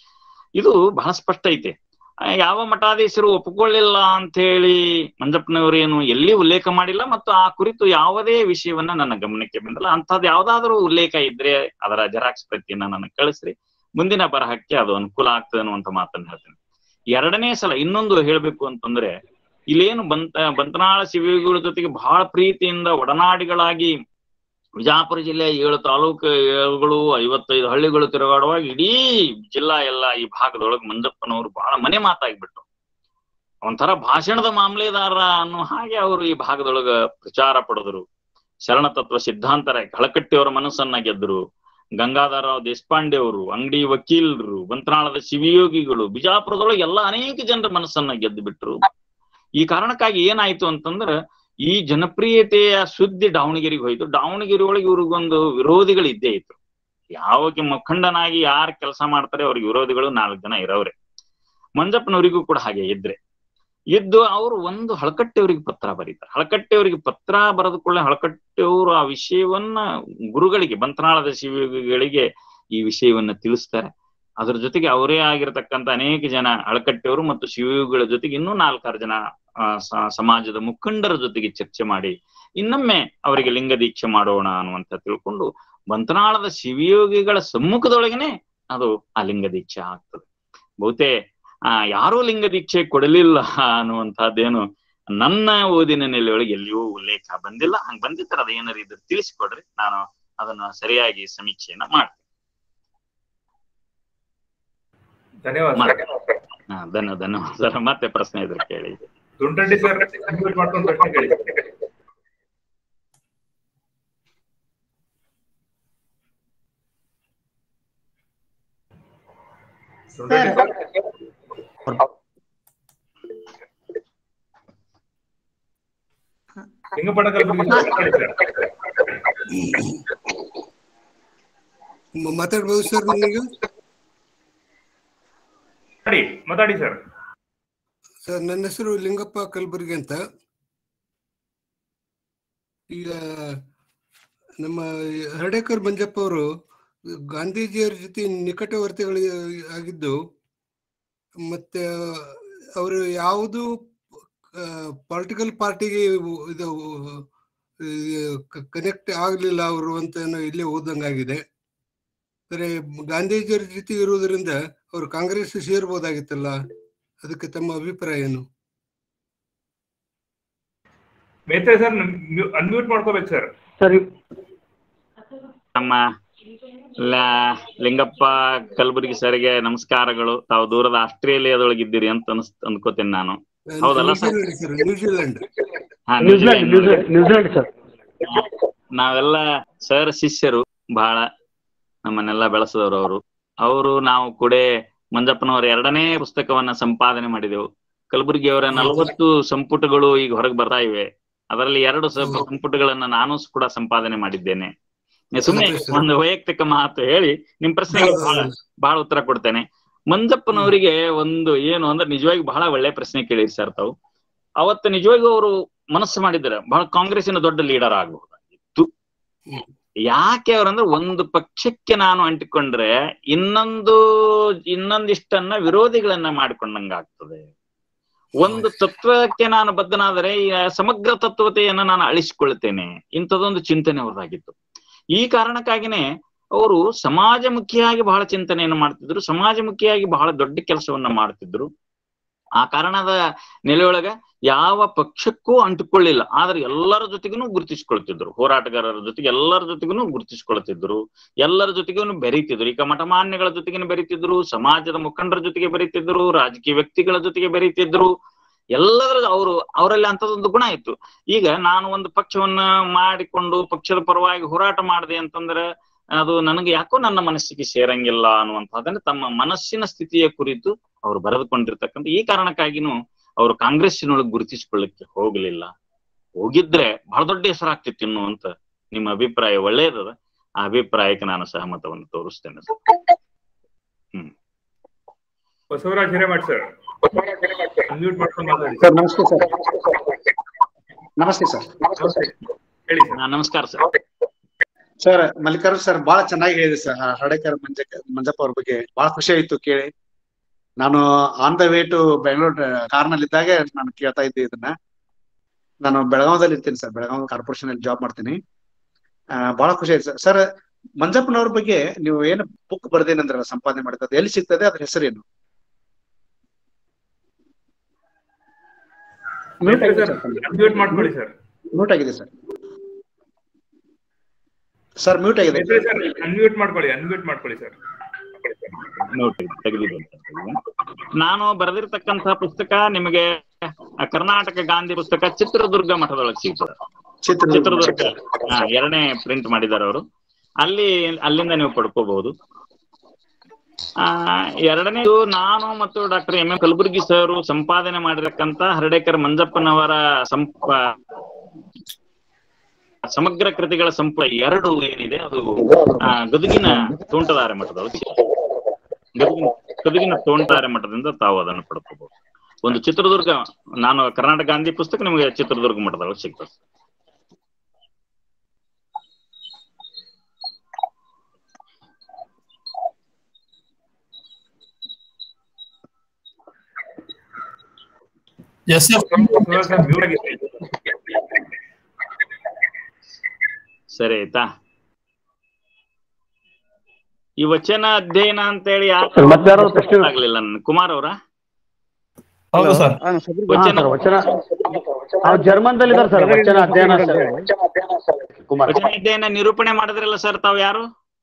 ಇದು ಬಹಳ ಸ್ಪಷ್ಟ ಐತೆ ಆ, ಯಾವ ಮಠಾಧೀಶರು ಒಪ್ಪಿಕೊಳ್ಳಿಲ್ಲ ಅಂತ ಹೇಳಿ ಮಂಜಪ್ಪನವರು ಏನು ಎಲ್ಲಿ ಉಲ್ಲೇಖ ಮಾಡಿಲ್ಲ ಮತ್ತು ಆ ಕುರಿತು ಯಾವುದೇ ವಿಷಯವನ್ನ ನನ್ನ ಗಮನಕ್ಕೆ ಬಂದಿಲ್ಲ ಅಂತದ್ ಯಾವ್ದಾದ್ರು ಉಲ್ಲೇಖ ಇದ್ರೆ ಅದರ ಜೆರಾಕ್ಸ್ ಪ್ರತಿಯನ್ನ ನನಗೆ ಕಳಿಸ್ರಿ ಮುಂದಿನ ಬರಹಕ್ಕೆ ಅದು ಅನುಕೂಲ ಆಗ್ತದೆ ಅನ್ನುವಂತ ಮಾತನ್ನ ಹೇಳ್ತೀನಿ ಎರಡನೇ ಸಲ ಇನ್ನೊಂದು ಹೇಳ್ಬೇಕು ಅಂತಂದ್ರೆ ಇಲ್ಲೇನು ಬಂತ ಬಂತನಾಳ ಶಿವಗಳ ಜೊತೆಗೆ ಬಹಳ ಪ್ರೀತಿಯಿಂದ ಒಡನಾಡಿಗಳಾಗಿ ವಿಜಾಪುರ ಜಿಲ್ಲೆಯ ಏಳು ತಾಲೂಕುಗಳು ಐವತ್ತೈದು ಹಳ್ಳಿಗಳು ತಿರುಗಾಡುವಾಗ ಇಡೀ ಜಿಲ್ಲಾ ಎಲ್ಲ ಈ ಭಾಗದೊಳಗೆ ಮಂಜಪ್ಪನವರು ಬಹಳ ಮನೆ ಮಾತಾಗ್ಬಿಟ್ರು ಒಂಥರ ಭಾಷಣದ ಮಾಮಲೆದಾರ ಅನ್ನೋ ಹಾಗೆ ಅವರು ಈ ಭಾಗದೊಳಗ ಪ್ರಚಾರ ಪಡೆದರು ಶರಣ ತತ್ವ ಸಿದ್ಧಾಂತರ ಕಳಕಟ್ಟಿಯವರ ಮನಸ್ಸನ್ನ ಗೆದ್ರು ಗಂಗಾಧರರಾವ್ ದೇಶಪಾಂಡೆ ಅವರು ಅಂಗಡಿ ವಕೀಲರು ಬಂತನಾಳದ ಶಿವಯೋಗಿಗಳು ಬಿಜಾಪುರದೊಳಗೆ ಎಲ್ಲ ಅನೇಕ ಜನರ ಮನಸ್ಸನ್ನ ಗೆದ್ದು ಬಿಟ್ರು ಈ ಕಾರಣಕ್ಕಾಗಿ ಏನಾಯ್ತು ಅಂತಂದ್ರ ಈ ಜನಪ್ರಿಯತೆಯ ಸುದ್ದಿ ದಾವಣಗೆರೆಗೆ ಹೋಯ್ತು ದಾವಣಗೆರೆ ಒಳಗೆ ಇವ್ರಿಗೊಂದು ವಿರೋಧಿಗಳು ಇದ್ದೇ ಇತ್ತು ಯಾವಾಗ ಮುಖಂಡನಾಗಿ ಯಾರು ಕೆಲಸ ಮಾಡ್ತಾರೆ ಅವ್ರಿಗೆ ವಿರೋಧಿಗಳು ನಾಲ್ಕು ಜನ ಇರೋವ್ರೆ ಮಂಜಪ್ಪನವರಿಗೂ ಕೂಡ ಹಾಗೆ ಇದ್ರೆ ಇದ್ದು ಅವರು ಒಂದು ಹಳಕಟ್ಟೆಯವರಿಗೆ ಪತ್ರ ಬರೀತಾರೆ ಹಳಕಟ್ಟೆಯವರಿಗೆ ಪತ್ರ ಬರೆದ ಕೂಡಲೇ ಹಳಕಟ್ಟೆಯವರು ಆ ವಿಷಯವನ್ನ ಗುರುಗಳಿಗೆ ಬಂತನಾಳದ ಶಿವಗಳಿಗೆ ಈ ವಿಷಯವನ್ನ ತಿಳಿಸ್ತಾರೆ ಅದ್ರ ಜೊತೆಗೆ ಅವರೇ ಆಗಿರತಕ್ಕಂತ ಅನೇಕ ಜನ ಹಳಕಟ್ಟೆಯವರು ಮತ್ತು ಶಿವಯೋಗಿಗಳ ಜೊತೆಗೆ ಇನ್ನೂ ನಾಲ್ಕಾರು ಜನ ಆ, ಸ- ಸಮಾಜದ ಮುಖಂಡರ ಜೊತೆಗೆ ಚರ್ಚೆ ಮಾಡಿ ಇನ್ನೊಮ್ಮೆ ಅವರಿಗೆ ಲಿಂಗ ದೀಕ್ಷೆ ಮಾಡೋಣ ಅನ್ನುವಂತ ತಿಳ್ಕೊಂಡು ಬಂತನಾಳದ ಶಿವಯೋಗಿಗಳ ಸಮ್ಮುಖದೊಳಗನೆ ಅದು ಆ ಲಿಂಗ ದೀಕ್ಷೆ ಆಗ್ತದೆ ಬಹುತೇ ಆ ಯಾರೂ ಲಿಂಗ ದೀಕ್ಷೆ ಕೊಡಲಿಲ್ಲ ಅನ್ನುವಂತಹದ್ದೇನು ನನ್ನ ಓದಿನ ನೆಲೆಯೊಳಗೆ ಎಲ್ಲಿಯೂ ಉಲ್ಲೇಖ ಬಂದಿಲ್ಲ ಹಂಗ್ ಬಂದಿದ್ರೆ ಅದು ಏನಾರ ಇದ್ರೆ ತಿಳಿಸಿಕೊಡ್ರಿ ನಾನು ಅದನ್ನ ಸರಿಯಾಗಿ ಸಮೀಕ್ಷೆಯನ್ನ ಮಾಡ್ತೀನಿ ಧನ್ಯವಾದ ಮಾಡ್ತೀನಿ. ಹಾ ಧನ್ಯ ಧನ್ಯವಾದ ಸರ್ ಮತ್ತೆ ಪ್ರಶ್ನೆ ಇದ್ರೆ ಕೇಳಿ ದುಂಡಡ್ಡಿ ಸರ್ unmute ಮಾಡ್ಕೊಂಡು ಪ್ರಶ್ನೆ ಕೇಳಿ ದುಂಡಡ್ಡಿ ಸರ್ ಲಿಂಗಪಡಕಲ್ ಬಗ್ಗೆ ಮಾತಾಡಿ ಸರ್ ಮ- ಮಾತಾಡ್ಬೋದು ಸರ್ ನನಗೆ ಮಾತಾಡಿ ಮಾತಾಡಿ ಸರ್ ಸರ್ ನನ್ನ ಹೆಸರು ಲಿಂಗಪ್ಪ ಕಲಬುರ್ಗಿ ಅಂತ ಈಗ ನಮ್ಮ ಹರ್ಡೇಕರ್ ಮಂಜಪ್ಪ ಅವರು ಗಾಂಧೀಜಿಯವರ ಜೊತೆ ನಿಕಟವರ್ತಿಗಳು ಆಗಿದ್ದು ಮತ್ತೆ ಅವರು ಯಾವುದು ಪೊಲಿಟಿಕಲ್ ಪಾರ್ಟಿಗೆ ಇದು ಕನೆಕ್ಟ್ ಆಗಲಿಲ್ಲ ಅವರು ಅಂತ ಏನೋ ಇಲ್ಲೇ ಓದಂಗಾಗಿದೆ ಆದರೆ ಗಾಂಧೀಜಿಯವರ ಜೊತೆ ಇರುವುದರಿಂದ ಅವರು ಕಾಂಗ್ರೆಸ್ ಸೇರ್ಬೋದಾಗಿತ್ತಲ್ಲ ಅದಕ್ಕೆ ತಮ್ಮ ಅಭಿಪ್ರಾಯ ಏನು ಮೇತ್ರೆ ಸರ್ ಅನ್ಮ್ಯೂಟ್ ಮಾಡ್ಕೋಬೇಕು ಸರ್ ಸರಿ ನಮ್ಮ ಲ- ಲಿಂಗಪ್ಪ ಕಲಬುರ್ಗಿ ಸರ್ಗೆ ನಮಸ್ಕಾರಗಳು ತಾವು ದೂರದ ಆಸ್ಟ್ರೇಲಿಯಾದೊಳಗಿದ್ದೀರಿ ಅಂತ ಅನ್ಸ್ ಅನ್ಕೋತೀನಿ ನಾನು ಹೌದಲ್ಲ ಸರ್? ನ್ಯೂಜಿಲೆಂಡ್ ಸರ್ ನ್ಯೂಜಿಲೆಂಡ್ ಹಾ, New Zealand New Zealand New Zealand New Zealand sir ನಾವೆಲ್ಲ ಸರ್ ಶಿಷ್ಯರು ಬಹಳ ನಮ್ಮನ್ನೆಲ್ಲ ಬೆಳೆಸಿದವರು ಅವರು ಅವರು ನಾವು ಕೂಡ ಮಂಜಪ್ಪನವರ ಎರಡನೇ ಪುಸ್ತಕವನ್ನ ಸಂಪಾದನೆ ಮಾಡಿದೆವು ಕಲಬುರಗಿ ಅವರ ನಲವತ್ತು ಸಂಪುಟಗಳು ಈಗ ಹೊರಗೆ ಬರ್ತಾ ಇವೆ ಅದರಲ್ಲಿ ಎರಡು ಸ- ಹೌದು. ಸಂಪುಟಗಳನ್ನ ನಾನು ಕೂಡ ಸಂಪಾದನೆ ಮಾಡಿದ್ದೇನೆ ಸುಮ್ಮನೆ ಹೌದು ಸರ್. ಒಂದು ವೈಯಕ್ತಿಕ ಮಾತು ಹೇಳಿ ನಿಮ್ ಪ್ರಶ್ನೆಗೆ ಹೌದು, ಬಹಳ ಹೌದು. ಬಹಳ ಉತ್ತರ ಕೊಡ್ತೇನೆ ಮಂಜಪ್ಪನವರಿಗೆ ಒಂದು ಏನು ಅಂದ್ರೆ ನಿಜವಾಗಿ ಬಹಳ ಒಳ್ಳೆ ಪ್ರಶ್ನೆ ಕೇಳಿರಿ ಸರ್ ತಾವು ಅವತ್ತು ನಿಜವಾಗಿ ಅವರು ಮನಸ್ಸು ಮಾಡಿದ್ರೆ ಬಹಳ ಕಾಂಗ್ರೆಸ್ಸಿನ ದೊಡ್ಡ ಲೀಡರ್ ಆಗಬಹುದಾಗಿತ್ತು ಹ್ಮ್. ಯಾಕೆ ಅವರಂದ್ರೆ ಒಂದು ಪಕ್ಷಕ್ಕೆ ನಾನು ಅಂಟಿಕೊಂಡ್ರೆ ಇನ್ನೊಂದು ಇನ್ನೊಂದಿಷ್ಟನ್ನ ವಿರೋಧಿಗಳನ್ನ ಮಾಡಿಕೊಂಡಂಗ ಆಗ್ತದೆ ಒಂದು ತತ್ವಕ್ಕೆ ನಾನು ಬದ್ಧನಾದರೆ ಈ ಸಮಗ್ರ ತತ್ವತೆಯನ್ನ ನಾನು ಅಳಿಸಿಕೊಳ್ತೇನೆ ಇಂಥದೊಂದು ಚಿಂತನೆ ಅವ್ರದ್ದಾಗಿತ್ತು ಈ ಕಾರಣಕ್ಕಾಗಿನೇ ಅವರು ಸಮಾಜಮುಖಿಯಾಗಿ ಬಹಳ ಚಿಂತನೆಯನ್ನು ಮಾಡ್ತಿದ್ರು ಸಮಾಜಮುಖಿಯಾಗಿ ಬಹಳ ದೊಡ್ಡ ಕೆಲಸವನ್ನ ಮಾಡ್ತಿದ್ರು ಆ ಕಾರಣದ ನೆಲೆಯೊಳಗ ಯಾವ ಪಕ್ಷಕ್ಕೂ ಅಂಟಿಕೊಳ್ಳಿಲ್ಲ ಆದ್ರೆ ಎಲ್ಲರ ಜೊತೆಗೂ ಗುರುತಿಸ್ಕೊಳ್ತಿದ್ರು ಹೋರಾಟಗಾರರ ಜೊತೆಗೆ ಎಲ್ಲರ ಜೊತೆಗೂ ಗುರುತಿಸ್ಕೊಳ್ತಿದ್ರು ಎಲ್ಲರ ಜೊತೆಗೂ ಬೆರೀತಿದ್ರು ಈಗ ಮಠಮಾನ್ಯಗಳ ಜೊತೆಗೆ ಬೆರೀತಿದ್ರು ಸಮಾಜದ ಮುಖಂಡರ ಜೊತೆಗೆ ಬೆರೀತಿದ್ರು ರಾಜಕೀಯ ವ್ಯಕ್ತಿಗಳ ಜೊತೆಗೆ ಬೆರೀತಿದ್ರು ಎಲ್ಲದರ ಅವರು ಅವರಲ್ಲಿ ಅಂತದೊಂದು ಗುಣ ಇತ್ತು ಈಗ ನಾನು ಒಂದು ಪಕ್ಷವನ್ನ ಮಾಡಿಕೊಂಡು ಪಕ್ಷದ ಪರವಾಗಿ ಹೋರಾಟ ಮಾಡಿದೆ ಅಂತಂದ್ರೆ ಅದು ನನಗೆ ಯಾಕೋ ನನ್ನ ಮನಸ್ಸಿಗೆ ಸೇರಂಗಿಲ್ಲ ಅನ್ನುವಂಥದ್ದನ್ನ ತಮ್ಮ ಮನಸ್ಸಿನ ಸ್ಥಿತಿಯ ಕುರಿತು ಅವರು ಬರೆದುಕೊಂಡಿರ್ತಕ್ಕಂಥ ಈ ಕಾರಣಕ್ಕಾಗಿನೂ ಅವರು ಕಾಂಗ್ರೆಸ್ಸಿನೊಳಗೆ ಗುರುತಿಸಿಕೊಳ್ಳಕ್ಕೆ ಹೋಗಲಿಲ್ಲ ಹೋಗಿದ್ರೆ ಬಹಳ ದೊಡ್ಡ ಹೆಸರಾಗ್ತಿತ್ತು ಇನ್ನು ಅಂತ ನಿಮ್ಮ ಅಭಿಪ್ರಾಯ ಒಳ್ಳೆಯದದ ಆ ಅಭಿಪ್ರಾಯಕ್ಕೆ ನಾನು ಸಹಮತವನ್ನು ತೋರಿಸ್ತೇನೆ sir Basavaraj Hiremath sir unmute ಮಾಡ್ಕೊಂಡು ಮಾತಾಡಿ ಸರ್ ನಮಸ್ತೆ ಸರ್ ನಮಸ್ತೆ ಸರ್ ಹೇಳಿ ಸರ್ ಹಾ, ನಮಸ್ಕಾರ ಸರ್ ಸರ್ ಮಲ್ಲಿಕಾರ್ಜುನ್ ಸರ್ ಬಹಳ ಚೆನ್ನಾಗಿ ಹೇಳಿದೆ ಸರ್ ಹಡೇಕರ್ ಮಂಜ ಮಂಜಪ್ಪ ಅವ್ರ ಬಗ್ಗೆ ಬಹಳ ಖುಷಿ ಆಯ್ತು ಕೇಳಿ ನಾನು on the way to Bengaluru ಕಾರ್ನಲ್ಲಿ ಇದ್ದಾಗ ನಾನು ಕೇಳ್ತಾ ಇದ್ದೆ ಇದನ್ನ ನಾನು ಬೆಳಗಾವದಲ್ಲಿ ಇರ್ತೀನಿ ಸರ್ ಬೆಳಗಾವ್ ಕಾರ್ಪೊರೇಷನ್ ಅಲ್ಲಿ ಜಾಬ್ ಮಾಡ್ತೀನಿ ಆ, ಬಹಳ ಖುಷಿ ಆಯ್ತು ಸರ್ ಸರ್ ಮಂಜಪ್ಪನವ್ರ ಬಗ್ಗೆ ನೀವು ಏನು ಬುಕ್ ಬರ್ದೇನಂದ್ರಲ್ಲ ಸಂಪಾದನೆ ಮಾಡಿದ್ದು ಎಲ್ಲಿ ಸಿಗ್ತದೆ ಅದ್ರ ಹೆಸರೇನು ಮ್ಯೂಟ್ ಆಗಿದೆ ಸರ್ ಸರ್ ಅನ್ಮ್ಯೂಟ್ ಮಾಡ್ಕೊಳ್ಳಿ ಸರ್ ಮ್ಯೂಟ್ ಆಗಿದೆ ಸರ್ ಸರ್ ಮ್ಯೂಟ್ ಆಗಿದೆ ಮೇತ್ರೆ ಸರ್ ಅನ್ಮ್ಯೂಟ್ ಮಾಡ್ಕೊಳ್ಳಿ ಅನ್ಮ್ಯೂಟ್ ಮಾಡ್ಕೊಳ್ಳಿ ಸರ್ ನೋಟ್ ತೆಗೆದಿದೆ ನಾನು ಬರೆದಿರ್ತಕ್ಕಂತಹ ಪುಸ್ತಕ ನಿಮಗೆ ಕರ್ನಾಟಕ ಗಾಂಧಿ ಪುಸ್ತಕ ಚಿತ್ರದುರ್ಗ ಮಠದೊಳಗೆ ಸಿಗ್ತದೆ ಚಿತ್ರದುರ್ಗ ಹಾ ಎರಡನೇ ಪ್ರಿಂಟ್ ಮಾಡಿದ್ದಾರೆ ಅವರು ಅಲ್ಲಿ ಅಲ್ಲಿಂದ ನೀವು ಪಡ್ಕೋಬಹುದು ಆ ಎರಡನೇದು ನಾನು ಮತ್ತು doctor M M Kalburgi sir ಸಂಪಾದನೆ ಮಾಡಿರಕ್ಕಂತ ಹರ್ಡೇಕರ್ ಮಂಜಪ್ಪನವರ ಸಂಪ ಸಮಗ್ರ ಕೃತಿಗಳ ಸಂಪ ಎರಡು ಏನಿದೆ ಅದು ಆ, ಗದುಗಿನ ತೋಂಟದಾರೆ ಮಠದೊಳಗೆ ಸಿಗ್ತದೆ. ಗದುಗಿನ ಗದುಗಿನ ತೋಂಟದಾರೆ ಮಠದಿಂದ ತಾವು ಅದನ್ನು ಪಡ್ಕೋಬಹುದು ಒಂದು ಚಿತ್ರದುರ್ಗ ನಾನು ಕರ್ನಾಟಕ ಗಾಂಧಿ ಪುಸ್ತಕ ನಿಮಗೆ ಚಿತ್ರದುರ್ಗ ಮಠದೊಳಗೆ ಸಿಗ್ತದೆ S F Basavaraj sir mute ಆಗಿದೆ ಸರಿ ಆಯ್ತಾ ಈ ವಚನ ಅಧ್ಯಯನ ಅಂತೇಳಿ ಯಾಕೆ ಸರ್, ಮತ್ತೆ ಯಾರೋ ಪ್ರಶ್ನೆ- ಆಗ್ಲಿಲ್ಲ ನನ್ಗೆ ಕುಮಾರ್ ಅವರ ಹೌದು ಸರ್ ಹಾ ವಚನ ಸರ್ ವಚನ ಅವ್ರು ಜರ್ಮನ್ದಲ್ಲಿ ಇದಾರೆ ಸರ್ ವಚನ ಅಧ್ಯಯನ ಸರ್ ಕುಮಾರ್ ವಚನ ಅಧ್ಯಯನ ನಿರೂಪಣೆ ಮಾಡಿದ್ರಲ್ಲ ಸರ್ ತಾವು ಯಾರು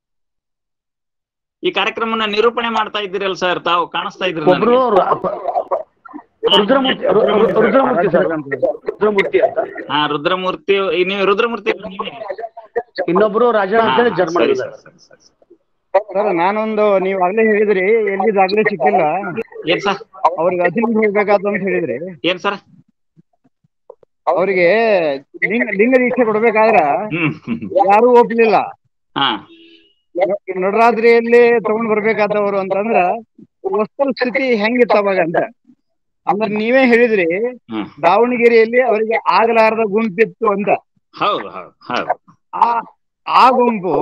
ಈ ಕಾರ್ಯಕ್ರಮನ ನಿರೂಪಣೆ ಮಾಡ್ತಾ ಇದ್ದೀರಲ್ಲ ಸರ್ ತಾವು ಕಾಣಿಸ್ತಾ ಇದ್ರಿ ಒಬ್ರು ರು- ಅಪ್ಪ- ರುದ್ರಮೂರ್ತಿ ರು- ರು- ರುದ್ರಮೂರ್ತಿ ಸರ್ ರುದ್ರಮೂರ್ತಿ ಅಂತ ಹಾ ರುದ್ರಮೂರ್ತಿ ಈ ನೀವು ರುದ್ರಮೂರ್ತಿ ನೀವೇ? ಇನ್ನೊಬ್ರು ರಾಜ ಹಾ, ಅಂತೇಳಿ ಹಾ, ಜರ್ಮನ್ ಸರಿ, ಇದ್ದಾರೆ ಸರಿ, ಸರಿ, ಸರಿ. ಸರ್ ನಾನೊಂದು ನೀವ್ ಆಗ್ಲೇ ಹೇಳಿದ್ರಿ ಎಲ್ಲಿದಾಗ್ಲೇ ಸಿಕ್ಕಿಲ್ಲ ಏನ್ ಸರ್ ಅವ್ರಿಗೆ ಅಧೀನ ಹೋಗ್ಬೇಕಾದ ಅಂತ ಹೇಳಿದ್ರಿ ಏನ್ ಸರ್ ಅವ್ರಿಗೆ ಲಿಂಗ ಲಿಂಗ ದೀಕ್ಷೆ ಕೊಡ್ಬೇಕಾದ್ರ ಹ್ಮ್ ಹ್ಮ್. ಯಾರು ಒಪ್ಲಿಲ್ಲ ಹಾ ನಡರಾತ್ರಿಯಲ್ಲಿ ತಗೊಂಡ್ ಬರ್ಬೇಕಾದವರು ಅಂತಂದ್ರ ವಸ್ತು ಸ್ಥಿತಿ ಹೆಂಗಿತ್ತು ಅವಾಗ ಅಂತ ಅಂದ್ರೆ ನೀವೇ ಹೇಳಿದ್ರಿ ಹ್ಮ್ ದಾವಣಗೆರೆಯಲ್ಲಿ ಅವರಿಗೆ ಆಗಲಾರದ ಗುಂಪಿತ್ತು ಅಂತ ಹೌದು ಹೌದು ಹೌದು ಆ ಆ ಗುಂಪು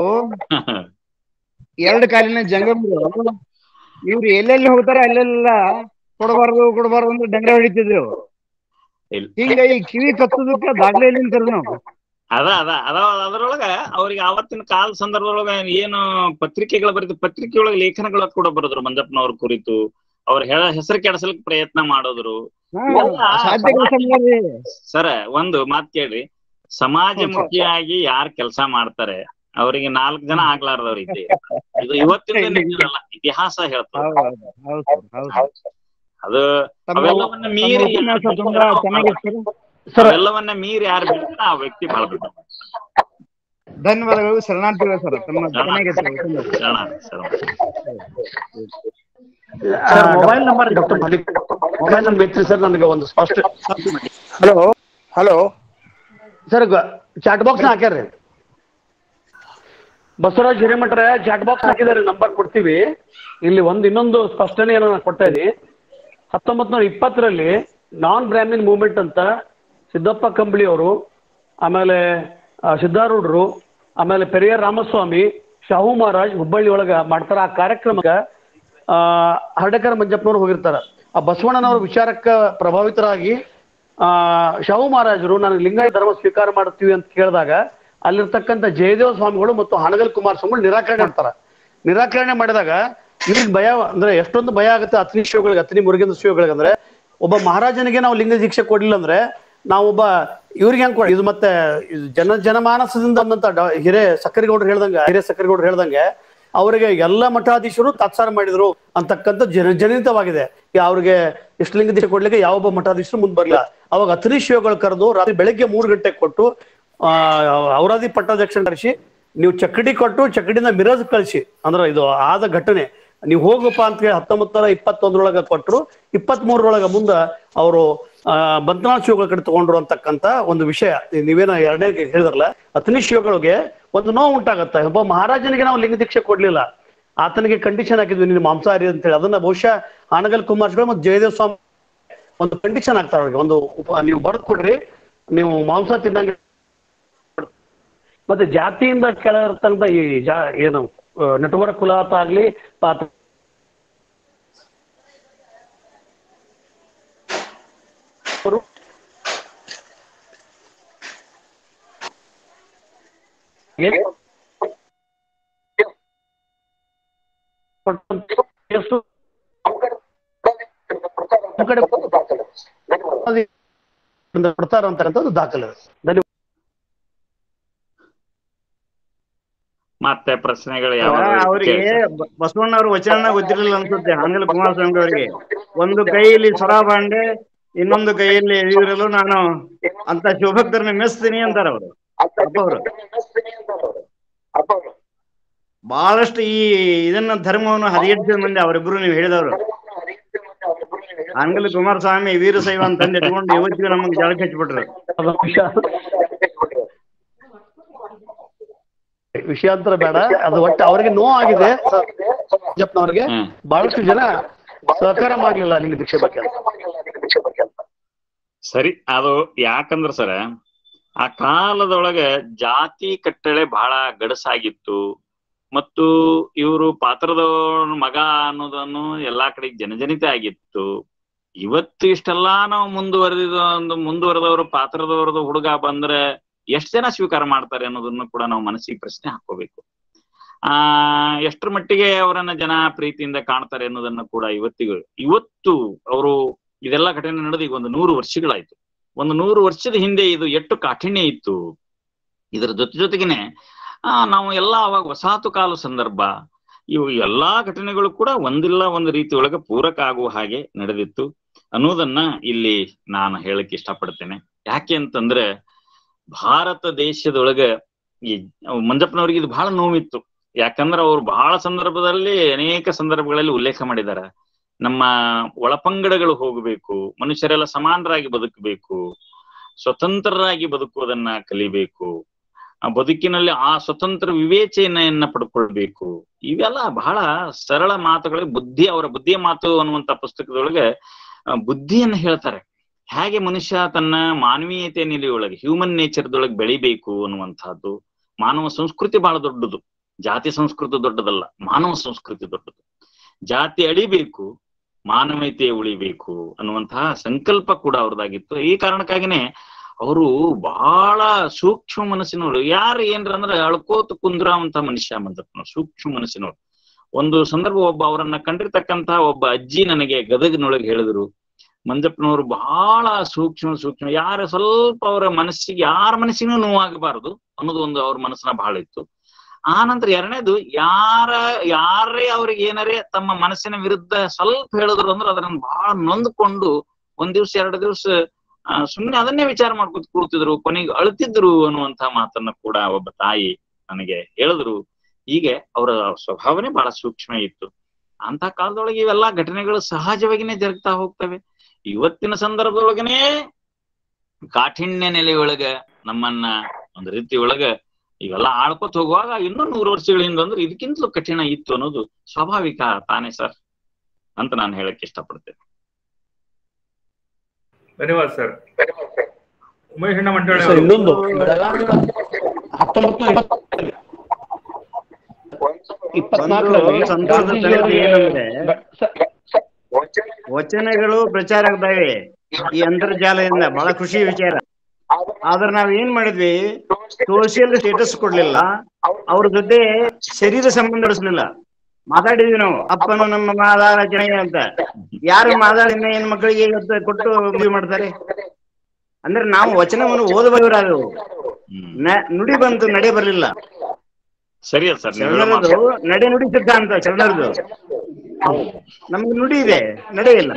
ಎರಡು ಕಾಲಿನ ಜಂಗಮರು ಇವ್ರು ಎಲ್ಲೆಲ್ಲಿ ಹೋಗ್ತಾರೆ ಅಲ್ಲೆಲ್ಲ ಕೊಡಬಾರ್ದು ಕೊಡಬಾರ್ದು ಅಂತ ಡಂಗ್ರ ಹೊಡಿತಿದ್ರು ಇಲ್ಲ. ಹಿಂಗಾಗಿ ಕಿವಿ ಕತ್ತದಕ್ಕ ದಾಖಲೆ ಎಲ್ಲಿಂತಾರ ನಾವು ಅದ ಅದ ಅದ ಅದ್ರೊಳಗ ಅವ್ರಿಗೆ ಆವತ್ತಿನ ಕಾಲ ಸಂದರ್ಭದೊಳಗ ಏನು ಪತ್ರಿಕೆಗಳ ಬರೀತು ಪತ್ರಿಕೆ ಒಳಗ ಲೇಖನಗಳ ಕೂಡ ಬರೆದ್ರು ಮಂಜಪ್ಪನವ್ರ ಕುರಿತು ಅವ್ರ ಹೇಳ ಹೆಸರು ಕೆಡಸಲಿಕ್ಕೆ ಪ್ರಯತ್ನ ಮಾಡೋದ್ರು ಹಾ, ಇವೆಲ್ಲ ಸಾಧ್ಯ ಕೆಲಸ ಮಾಡ್ರಿ ಸರ ಒಂದು ಮಾತ್ ಕೇಳ್ರಿ ಸಮಾಜಮುಖಿಯಾಗಿ ಯಾರ್ ಕೆಲಸ ಮಾಡ್ತಾರೆ ಅವರಿಗೆ ನಾಲ್ಕು ಜನ ಆಗ್ಲಾರ್ದವ್ರು ಇದ್ದೇ ಇರ್ತಾರೆ. ಇದು ಇವತ್ತಿನ ನಿಜವಲ್ಲ ಇತಿಹಾಸ ಹೇಳ್ತದೆ ಹೌದು ಹೌದು ಹೌದು ಹೌದು ಅದು ತಮ್ಮ ಅವೆಲ್ಲವನ್ನ ತಮ್ಮ ಮೀರಿ ಉಪನ್ಯಾಸ ತುಂಬಾ ಚೆನ್ನಾಗಿತ್ತು ಸರ್ ಅವೆಲ್ಲವನ್ನ ಮೀರಿ ಯಾರು ಬೆಳಿತಾರ ಆ ವ್ಯಕ್ತಿ ಬಹಳ ದೊಡ್ಡ ಧನ್ಯವಾದಗಳು ಶರಣಾರ್ಥಿಗಳು ಸರ್ ತಮ್ಮ ಚೆನ್ನಾಗಿತ್ತು ಉಪನ್ಯಾಸ. ಶರಣ ಶರಣ sir mobile number doctor Malik mobile number ಐತ್ರಿ ಸರ್ ನನಗೆ ಒಂದು ಸ್ಪಷ್ಟ hello hello sir chat box ಹಾಕ್ಯಾರ್ರಿ ಬಸವರಾಜ್ ಹಿರೇಮಠರ ಚಾಟ್ ಬಾಕ್ಸ್ ಹಾಕಿದಾರೆ ನಂಬರ್ ಕೊಡ್ತೀವಿ ಇಲ್ಲಿ ಒಂದು ಇನ್ನೊಂದು ಸ್ಪಷ್ಟನೆಯನ್ನು ನಾನು ಕೊಡ್ತಾ ಇದ್ದೀನಿ ಹತ್ತೊಂಬತ್ತು ನೂರ ಇಪ್ಪತ್ತರಲ್ಲಿ ನಾನ್ ಬ್ರಾಹ್ಮಿನ್ ಮೂವ್ಮೆಂಟ್ ಅಂತ ಸಿದ್ದಪ್ಪ ಕಂಬಳಿ ಅವರು ಆಮೇಲೆ ಆ, ಸಿದ್ಧಾರೂಢರು ಆಮೇಲೆ ಪೆರಿಯಾರ್ ರಾಮಸ್ವಾಮಿ ಶಾಹು ಮಹಾರಾಜ್ ಹುಬ್ಬಳ್ಳಿ ಒಳಗ ಮಾಡ್ತಾರ ಆ ಕಾರ್ಯಕ್ರಮಕ್ಕೆ ಆ, ಹರ್ಡಕರ ಮಂಜಪ್ಪನವ್ರು ಹೋಗಿರ್ತಾರ ಆ ಬಸವಣ್ಣನವರ ವಿಚಾರಕ್ಕೆ ಪ್ರಭಾವಿತರಾಗಿ ಆ ಶಾಹು ಮಹಾರಾಜರು ನನಗೆ ಲಿಂಗಾಯತ ಧರ್ಮ ಸ್ವೀಕಾರ ಮಾಡುತ್ತೀವಿ ಅಂತ ಕೇಳಿದಾಗ ಅಲ್ಲಿರ್ತಕ್ಕಂಥ ಜಯದೇವ ಸ್ವಾಮಿಗಳು ಮತ್ತು ಹಣಗಲ್ ಕುಮಾರ ಸ್ವಾಮಿಗಳು ನಿರಾಕರಣೆ ಮಾಡ್ತಾರ ನಿರಾಕರಣೆ ಮಾಡಿದಾಗ ಇವ್ರಿಗೆ ಭಯ ಅಂದ್ರೆ ಎಷ್ಟೊಂದು ಭಯ ಆಗುತ್ತೆ ಅತ್ನಿ ಶಿವಗಳಿಗೆ ಅತ್ನಿ ಮುರುಗೇಂದ್ರ ಶಿವಗಳಿಗೆ ಅಂದ್ರೆ ಒಬ್ಬ ಮಹಾರಾಜನಿಗೆ ನಾವು ಲಿಂಗ ದೀಕ್ಷೆ ಕೊಡ್ಲಿಲ್ಲ ಅಂದ್ರೆ ನಾವೊಬ್ಬ ಇವ್ರಿಗೆ ಹೆಂಗ್ ಕೊಡಿ ಇದು ಮತ್ತೆ ಇದು ಜನ ಜನಮಾನಸದಿಂದ ಬಂದಂತ ಡಾ- ಹಿರೇ ಸಕ್ಕರಿಗೌಡರು ಹೇಳ್ದಂಗೆ ಹಿರೇ ಸಕ್ಕರಿಗೌಡರು ಹೇಳ್ದಂಗೆ ಅವರಿಗೆ ಎಲ್ಲ ಮಠಾಧೀಶರು ತಾತ್ಸಾರ ಮಾಡಿದ್ರು ಅಂತಕ್ಕಂಥ ಜನ ಜನಿತವಾಗಿದೆ ಈ ಅವ್ರಿಗೆ ಇಷ್ಟಲಿಂಗ ದೀಕ್ಷೆ ಕೊಡ್ಲಿಕ್ಕೆ ಯಾವೊಬ್ಬ ಮಠಾಧೀಶರು ಮುಂದ್ ಬರ್ಲಿಲ್ಲ ಅವಾಗ ಅತ್ರಿ ಶಿವಗಳು ಕರೆದು ರಾತ್ರಿ ಬೆಳಗ್ಗೆ ಮೂರು ಗಂಟೆಗೆ ಕೊಟ್ಟು ಆ ಔರಾದಿ ಪಟ್ಟಾಧ್ಯಕ್ಷ ಕರೆಸಿ ನೀವು ಚಕ್ಕಡಿ ಕೊಟ್ಟು ಚಕ್ಕಡಿನ ಮಿರಜ್ ಕಳಿಸಿ ಅಂದ್ರೆ ಇದು ಆದ ಘಟನೆ ನೀವು ಹೋಗಪ್ಪ ಅಂತ ಹೇಳಿ ಹತ್ತೊಂಬತ್ತು ನೂರ ಇಪ್ಪತ್ತೊಂದರೊಳಗ ಕೊಟ್ಟರು ಇಪ್ಪತ್ತ್ ಮೂರರೊಳಗ ಮುಂದ ಅವರು ಬಂತನಾಳ್ ಶಿವಗಳ ಕಡೆ ತಗೊಂಡ್ರು ಅಂತಕ್ಕಂತ ಒಂದು ವಿಷಯ ನೀವೇನ ಎರಡನೇ ಹೇಳಿದ್ರಲ್ಲ ಅತನಿ ಶಿವಗಳಿಗೆ ಒಂದು ನೋವು ಉಂಟಾಗತ್ತೆ ಒಬ್ಬ ಮಹಾರಾಜನಿಗೆ ನಾವು ಲಿಂಗ ದೀಕ್ಷೆ ಕೊಡ್ಲಿಲ್ಲ ಆತನಿಗೆ ಕಂಡೀಷನ್ ಹಾಕಿದ್ವಿ ನೀನು ಮಾಂಸಾಹಾರಿ ಅಂತ ಹೇಳಿ ಅದನ್ನ ಬಹುಶಃ ಆನಗಲ್ ಕುಮಾರ್ ಮತ್ತು ಜಯದೇವ್ ಸ್ವಾಮಿ ಒಂದು ಕಂಡೀಷನ್ ಆಗ್ತಾರೆ ಅವ್ರಿಗೆ ಒಂದು ಉಪ ನೀವು ಬರೆದು ಕೊಡ್ರಿ ನೀವು ಮಾಂಸ ತಿನ್ನಂಗೆ ಮತ್ತೆ ಜಾತಿಯಿಂದ ಕೆಳಗಿರ್ತಕ್ಕಂಥ ಈ ಜಾ ಏನು ಆ, ನಟವರ ಕುಲಾತ ಆಗ್ಲಿ ಪಾತ್ರ ಅವರು ಏನು? ಎಷ್ಟು ನಮ್ ಕಡೆ ಕೊಡ್ತಾರ ಅಂತಕ್ಕಂಥದ್ದು ದಾಖಲೆ ಧನ್ಯವಾದ ಮತ್ತೆ ಪ್ರಶ್ನೆಗಳು ಆ, ಯಾವ ಅವ್ರಿಗೆ ಬ- ಬಸವಣ್ಣವ್ರ ವಚನ ಗೊತ್ತಿರಲಿಲ್ಲ ಅನ್ಸುತ್ತೆ ಹಾನಗಲ್ ಕುಮಾರಸ್ವಾಮಿ ಅವರಿಗೆ ಒಂದು ಕೈಯಲ್ಲಿ ಸ್ವರಾಭಾಂಡೆ ಇನ್ನೊಂದು ಕೈಯಲ್ಲಿ ಎಳೆದಿರಲು ನಾನು ಅಂತ ಶಿವಭಕ್ತರನ್ನ ಮೆಚ್ತೀನಿ ಅಂತಾರ ಅವರು ಅಪ್ಪವರು ಬಹಳಷ್ಟು ಈ ಇದನ್ನ ಧರ್ಮವನ್ನು ಹರಿಯಡಿಸಿದ ಮಂದಿ ಅವರಿಬ್ರು ನೀವು ಹೇಳಿದವರು ಹಾನಗಲ್ ಕುಮಾರಸ್ವಾಮಿ ವೀರಶೈವ ಅಂತಂದು ಇಟ್ಕೊಂಡು ಇವತ್ತಿಗೂ ನಮಗೆ ಜಳಕ್ಕೆ ಹಚ್ಬಿಟ್ರು ಅದು ವಿಷಯ ವಿಷಯಾಂತರ ಬೇಡ ಅದು ಒಟ್ಟು ಅವರಿಗೆ ನೋವು ಆಗಿದೆ ಜಪ್ನವ್ರಿಗೆ ಹ್ಮ್ ಬಹಳಷ್ಟು ಜನ ಸಹಕಾರ ಮಾಡ್ಲಿಲ್ಲ ನಿಮ್ಗೆ ದೀಕ್ಷೆ ಬಗ್ಗೆ ಸರಿ ಅದು ಯಾಕಂದ್ರ ಸರ ಆ ಕಾಲದೊಳಗೆ ಜಾತಿ ಕಟ್ಟಳೆ ಬಹಳ ಗಡಸಾಗಿತ್ತು ಮತ್ತು ಇವರು ಪಾತ್ರದವ್ರ ಮಗ ಅನ್ನೋದನ್ನು ಎಲ್ಲಾ ಕಡೆ ಜನಜನಿತ ಆಗಿತ್ತು ಇವತ್ತು ಇಷ್ಟೆಲ್ಲಾ ನಾವು ಮುಂದುವರೆದ ಒಂದು ಮುಂದುವರೆದವರು ಪಾತ್ರದವ್ರದ್ದು ಹುಡುಗ ಬಂದ್ರೆ ಎಷ್ಟ್ ಜನ ಸ್ವೀಕಾರ ಮಾಡ್ತಾರೆ ಅನ್ನೋದನ್ನು ಕೂಡ ನಾವು ಮನಸ್ಸಿಗೆ ಪ್ರಶ್ನೆ ಹಾಕೋಬೇಕು ಆ ಎಷ್ಟರ ಮಟ್ಟಿಗೆ ಅವರನ್ನ ಜನ ಪ್ರೀತಿಯಿಂದ ಕಾಣ್ತಾರೆ ಅನ್ನೋದನ್ನ ಕೂಡ ಇವತ್ತಿಗೂ ಇವತ್ತು ಅವರು ಇದೆಲ್ಲ ಘಟನೆ ನಡೆದು ಈಗ ಒಂದು ನೂರು ವರ್ಷಗಳಾಯ್ತು ಒಂದು ನೂರು ವರ್ಷದ ಹಿಂದೆ ಇದು ಎಷ್ಟು ಕಾಠಿಣ್ಯ ಇತ್ತು ಇದರ ಜೊತೆ ಜೊತೆಗೇನೆ ಆ ನಾವು ಎಲ್ಲ ಅವಾಗ ವಸಾಹತು ಕಾಲ ಸಂದರ್ಭ ಇವು ಎಲ್ಲಾ ಘಟನೆಗಳು ಕೂಡ ಒಂದಿಲ್ಲ ಒಂದು ರೀತಿ ಒಳಗೆ ಪೂರಕ ಆಗುವ ಹಾಗೆ ನಡೆದಿತ್ತು ಅನ್ನೋದನ್ನ ಇಲ್ಲಿ ನಾನು ಹೇಳಕ್ ಇಷ್ಟಪಡ್ತೇನೆ ಯಾಕೆ ಅಂತಂದ್ರೆ ಭಾರತ ದೇಶದೊಳಗ ಈ ಮಂಜಪ್ಪನವ್ರಿಗೆ ಇದು ಬಹಳ ನೋವಿತ್ತು ಯಾಕಂದ್ರೆ ಅವ್ರು ಬಹಳ ಸಂದರ್ಭದಲ್ಲಿ ಅನೇಕ ಸಂದರ್ಭಗಳಲ್ಲಿ ಉಲ್ಲೇಖ ಮಾಡಿದ್ದಾರೆ ನಮ್ಮ ಒಳಪಂಗಡಗಳು ಹೋಗಬೇಕು ಮನುಷ್ಯರೆಲ್ಲ ಸಮಾನರಾಗಿ ಬದುಕಬೇಕು ಸ್ವತಂತ್ರರಾಗಿ ಬದುಕುವುದನ್ನ ಕಲಿಬೇಕು ಆ ಬದುಕಿನಲ್ಲಿ ಆ ಸ್ವತಂತ್ರ ವಿವೇಚನೆಯನ್ನ ಪಡ್ಕೊಳ್ಬೇಕು ಇವೆಲ್ಲ ಬಹಳ ಸರಳ ಮಾತುಗಳು ಬುದ್ಧಿ ಅವರ ಬುದ್ಧಿಯ ಮಾತು ಅನ್ನುವಂತ ಪುಸ್ತಕದೊಳಗೆ ಆ, ಬುದ್ಧಿಯನ್ನ ಹೇಳ್ತಾರೆ ಹೇಗೆ ಮನುಷ್ಯ ತನ್ನ ಮಾನವೀಯತೆ ನೆಲೆಯೊಳಗೆ ಹ್ಯೂಮನ್ ನೇಚರ್ದೊಳಗೆ ಬೆಳಿಬೇಕು ಅನ್ನುವಂಥದ್ದು ಮಾನವ ಸಂಸ್ಕೃತಿ ಬಹಳ ದೊಡ್ಡದು ಜಾತಿ ಸಂಸ್ಕೃತಿ ದೊಡ್ಡದಲ್ಲ ಮಾನವ ಸಂಸ್ಕೃತಿ ದೊಡ್ಡದು ಜಾತಿ ಅಳಿಬೇಕು ಮಾನವೀಯತೆ ಉಳಿಬೇಕು ಅನ್ನುವಂತಹ ಸಂಕಲ್ಪ ಕೂಡ ಅವ್ರದ್ದಾಗಿತ್ತು ಈ ಕಾರಣಕ್ಕಾಗಿನೇ ಅವರು ಬಹಳ ಸೂಕ್ಷ್ಮ ಮನಸ್ಸಿನವರು ಯಾರು ಏನ್ರ ಅಂದ್ರೆ ಅಳ್ಕೋತ ಕುಂದ್ರಾವಂತ ಮನುಷ್ಯ ಮಂಜಪ್ಪನ ಸೂಕ್ಷ್ಮ ಮನಸ್ಸಿನವರು ಒಂದು ಸಂದರ್ಭ ಒಬ್ಬ ಅವರನ್ನ ಕಂಡಿರ್ತಕ್ಕಂತಹ ಒಬ್ಬ ಅಜ್ಜಿ ನನಗೆ ಗದಗಿನೊಳಗೆ ಹೇಳಿದ್ರು ಮಂಜಪ್ಪನವರು ಬಹಳ ಸೂಕ್ಷ್ಮ ಸೂಕ್ಷ್ಮ ಯಾರ ಸ್ವಲ್ಪ ಅವರ ಮನಸ್ಸಿಗೆ ಯಾರ ಮನಸ್ಸಿಗೂ ನೋವಾಗಬಾರದು ಅನ್ನೋದು ಒಂದು ಅವ್ರ ಮನಸ್ಸಿನ ಬಹಳ ಇತ್ತು ಆ ನಂತರ ಎರಡನೇದು ಯಾರ ಯಾರೇ ಅವ್ರಿಗೆ ಏನಾರೇ ತಮ್ಮ ಮನಸ್ಸಿನ ವಿರುದ್ಧ ಸ್ವಲ್ಪ ಹೇಳಿದ್ರು ಅಂದ್ರೆ ಅದನ್ನ ಬಹಳ ನೊಂದ್ಕೊಂಡು ಒಂದ್ ದಿವ್ಸ ಎರಡು ದಿವ್ಸ ಆ, ಸುಮ್ನೆ ಅದನ್ನೇ ವಿಚಾರ ಮಾಡ್ಕೊತ ಕೂರ್ತಿದ್ರು ಕೊನೆಗೆ ಅಳ್ತಿದ್ರು ಅನ್ನುವಂತ ಮಾತನ್ನ ಕೂಡ ಒಬ್ಬ ತಾಯಿ ನನಗೆ ಹೇಳಿದ್ರು ಹೀಗೆ ಅವರ ಸ್ವಭಾವನೆ ಬಹಳ ಸೂಕ್ಷ್ಮ ಇತ್ತು ಅಂತ ಕಾಲದೊಳಗೆ ಇವೆಲ್ಲಾ ಘಟನೆಗಳು ಸಹಜವಾಗಿನೇ ಜರುಗ್ತಾ ಹೋಗ್ತವೆ ಇವತ್ತಿನ ಸಂದರ್ಭದೊಳಗನೆ ಕಾಠಿಣ್ಯ ನೆಲೆಯೊಳಗ ನಮ್ಮನ್ನ ಒಂದ್ ರೀತಿ ಒಳಗ ಇವೆಲ್ಲ ಆಳ್ಕೊತ ಹೋಗುವಾಗ ಇನ್ನೂ ನೂರು ವರ್ಷಗಳ ಹಿಂದೆ ಅಂದ್ರೆ ಇದಕ್ಕಿಂತಲೂ ಕಠಿಣ ಇತ್ತು ಅನ್ನೋದು ಸ್ವಾಭಾವಿಕ ತಾನೇ ಸರ್ ಅಂತ ನಾನು ಹೇಳಕ್ ಇಷ್ಟಪಡ್ತೇನೆ ಧನ್ಯವಾದ ಸರ್ ಉಮೇಶ್ ಅಣ್ಣ ಮಂಡಳಿ ಸರ್ ಇನ್ನೊಂದು ಬೆಳಗಾವಿ ಹತ್ತೊಂಬತ್ತು ಇಪ್ಪತ್ನಾಲ್ಕರಲ್ಲಿ ಒಂದು ಸಂತೋಷದ ಸಂಗತಿ ಏನಂದ್ರೆ ವಚನಗಳು ಪ್ರಚಾರ ಆಗ್ತಾವೆ ಈ ಅಂತರ್ಜಾಲದಿಂದ ಬಹಳ ಖುಷಿ ವಿಚಾರ ಆದ್ರೆ ನಾವ್ ಏನ್ ಮಾಡಿದ್ವಿ ಸೋಷಿಯಲ್ ಸ್ಟೇಟಸ್ ಕೊಡ್ಲಿಲ್ಲ ಅವ್ರ ಜೊತೆ ಶರೀರ ಸಂಬಂಧ ನಡೆಸಲಿಲ್ಲ ಮಾತಾಡಿದ್ವಿ ನಾವು ಅಪ್ಪನು ನಮ್ಮ ಮಾದಾರ ಜನ ಅಂತ ಯಾರು ಮಾದಾಡಿನ ಏನ್ ಮಕ್ಕಳಿಗೆ ಇವತ್ತು ಕೊಟ್ಟು ಮದುವೆ ಮಾಡ್ತಾರೆ ಅಂದ್ರೆ ನಾವು ವಚನವನ್ನು ಓದಬಲ್ಲವರಾದವು ನ- ನುಡಿ ಬಂತು ನಡೆ ಬರಲಿಲ್ಲ ಸರಿ ಸರ್ ನೀವು ಹೇಳೋ ಮಾತು. ಶರಣರದು ನಡೆ ನುಡಿ ಸಿದ್ಧಾಂತ ಶರಣರದು ನಮ್ಗೆ ನುಡಿ ಇದೆ ನಡೆ ಇಲ್ಲ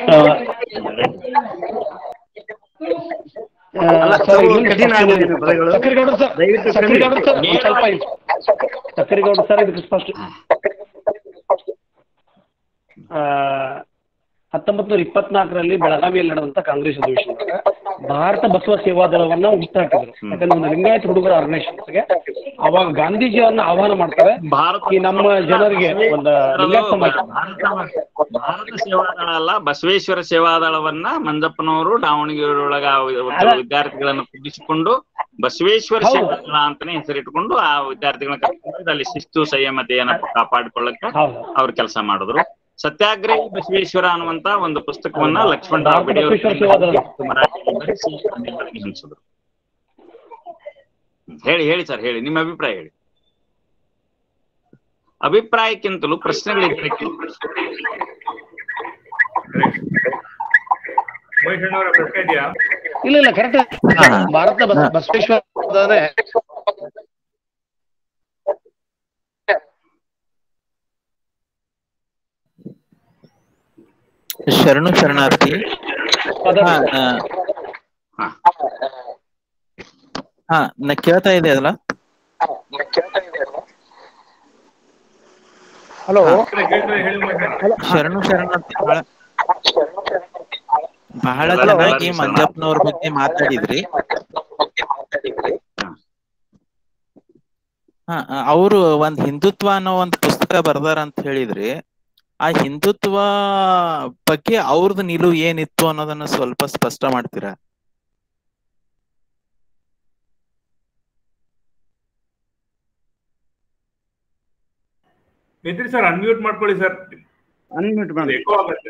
ಅಲ್ಲ, ಸರ್ ಸ್ವಲ್ಪ ಇನ್ನೊಂದು ಕಠಿಣ ಪ್ರಶ್ನೆ ಆಗಿದೆ ಇದೆ. ಪದಗಳು. ಸಕ್ಕರೆಗೌಡ್ರು ಸರ್ ದಯವಿಟ್ಟು ಸಕ್ಕರೆಗೌಡ್ರು ಸರ್ ಕ್ಷಮಿಸಿ. ಒಂದ್ ಸ್ವಲ್ಪ ಇದು. ಸಕ್ಕರೆಗೌಡ್ರು ಸರ್ ಇದಕ್ಕೆ ಸ್ಪಷ್ಟ ಆ, ಹತ್ತೊಂಬತ್ತು ನೂರ ಇಪ್ಪತ್ನಾಲ್ಕರಲ್ಲಿ ಬೆಳಗಾವಿಯಲ್ಲಿ ನಡೆದಂತ ಕಾಂಗ್ರೆಸ್ ಅಧಿವೇಶನದಾಗ ಭಾರತ ಬಸವ ಸೇವಾದಳವನ್ನ ಹುಟ್ಟಾಕಿದ್ರು ಯಾಕಂದ್ರೆ ಒಂದು ಲಿಂಗಾಯತ ಹುಡುಗರ ಆರ್ಗನೈಸೇಷನ್ಗೆ ಅವಾಗ ಗಾಂಧೀಜಿ ಅವ್ರನ್ನ ಆಹ್ವಾನ ಮಾಡ್ತಾರೆ ಈ ನಮ್ಮ ಜನರಿಗೆ ಒಂದು ಲಿಂಗಾಯತ ಸಮಾಜ ಭಾರತ ಭಾರತ ಸೇವಾದಳ ಅಲ್ಲ ಬಸವೇಶ್ವರ ಸೇವಾದಳವನ್ನ ಮಂಜಪ್ಪನವರು ದಾವಣಗೆರೆ ಒಳಗ ವಿದ್ಯಾರ್ಥಿಗಳನ್ನ ಕೂಡಿಸಿಕೊಂಡು ಬಸವೇಶ್ವರ ಹೌದು. ಸೇವಾದಳ ಅಂತಾನೆ ಹೆಸರಿಟ್ಕೊಂಡು ಆ ವಿದ್ಯಾರ್ಥಿಗಳನ್ನ ಕರ್ಕೊಂಡು ಹೋಗಿ ಅಲ್ಲಿ ಶಿಸ್ತು ಸಂಯಮತೆಯನ್ನ ಕಾಪಾಡಿಕೊಳ್ಳಕ್ಕೆ ಹೌದು ಅವ್ರು ಕೆಲಸ ಮಾಡಿದ್ರು ಸತ್ಯಾಗ್ರಹಿ ಬಸವೇಶ್ವರ ಅನ್ನುವಂತ ಒಂದು ಪುಸ್ತಕವನ್ನ ಲಕ್ಷ್ಮಣ ರಾವ್ ಭಾರತ ಬೆಡಿಯವರು ಬಸವೇಶ್ವರ ಸೇವಾದಳ. ಮರಾಠಿಯಲ್ಲಿ ಬರೆಸಿ ಅದನ್ನೆಲ್ಲರಿಗೆ ಹಂಚಿದ್ರು ಹೇಳಿ ಹೇಳಿ ಸರ್ ಹೇಳಿ ನಿಮ್ಮ ಅಭಿಪ್ರಾಯ ಹೇಳಿ ಅಭಿಪ್ರಾಯಕ್ಕಿಂತಲೂ ಪ್ರಶ್ನೆಗಳಿದ್ರೆ ಉಮೇಶ್ ಅಣ್ಣವರ ಪ್ರಶ್ನೆ ಇದೆಯಾ ಇಲ್ಲ ಇಲ್ಲ ಕರೆಕ್ಟ್ ಭಾರತ ಬಸ- ಬಸವೇಶ್ವರ ಅಂದ್ರೆ ಶರಣು ಶರಣಾರ್ಥಿ ಹಾ ಆ, ಹಾ ನಾ ಕೇಳ್ತಾ ಇದೆ ಅಲ್ಲ ಹಲೋ ಕೇಳ್ತದೆ ಹೇಳಿ ಉಮೇಶ್ ಅಣ್ಣ ಶರಣು ಶರಣಾರ್ಥಿ ಬಹಳ ಬಹಳ ಎಲ್ಲ ಚೆನ್ನಾಗಿ ಎಲ್ಲರಿಗೂ ಮಂಜಪ್ಪನವ್ರ ಬಗ್ಗೆ ಮಾತಾಡಿದ್ರಿ ಹಾ ಅವರು ಒಂದ್ ಹಿಂದುತ್ವ ಅನ್ನೋ ಒಂದ್ ಪುಸ್ತಕ ಬರ್ದಾರ ಅಂತ ಹೇಳಿದ್ರಿ ಆ ಹಿಂದುತ್ವ ಬಗ್ಗೆ ಅವ್ರದ್ದು ನಿಲುವು ಏನಿತ್ತು ಅನ್ನೋದನ್ನ ಸ್ವಲ್ಪ ಸ್ಪಷ್ಟ ಮಾಡ್ತೀರಾ ನಿತಿನ್ ಸರ್ ಅನ್ಮ್ಯೂಟ್ ಮಾಡ್ಕೊಳ್ಳಿ ಸರ್ ಅನ್ಮ್ಯೂಟ್ ಮಾಡಿ ಎಕೋ ಆಗುತ್ತೆ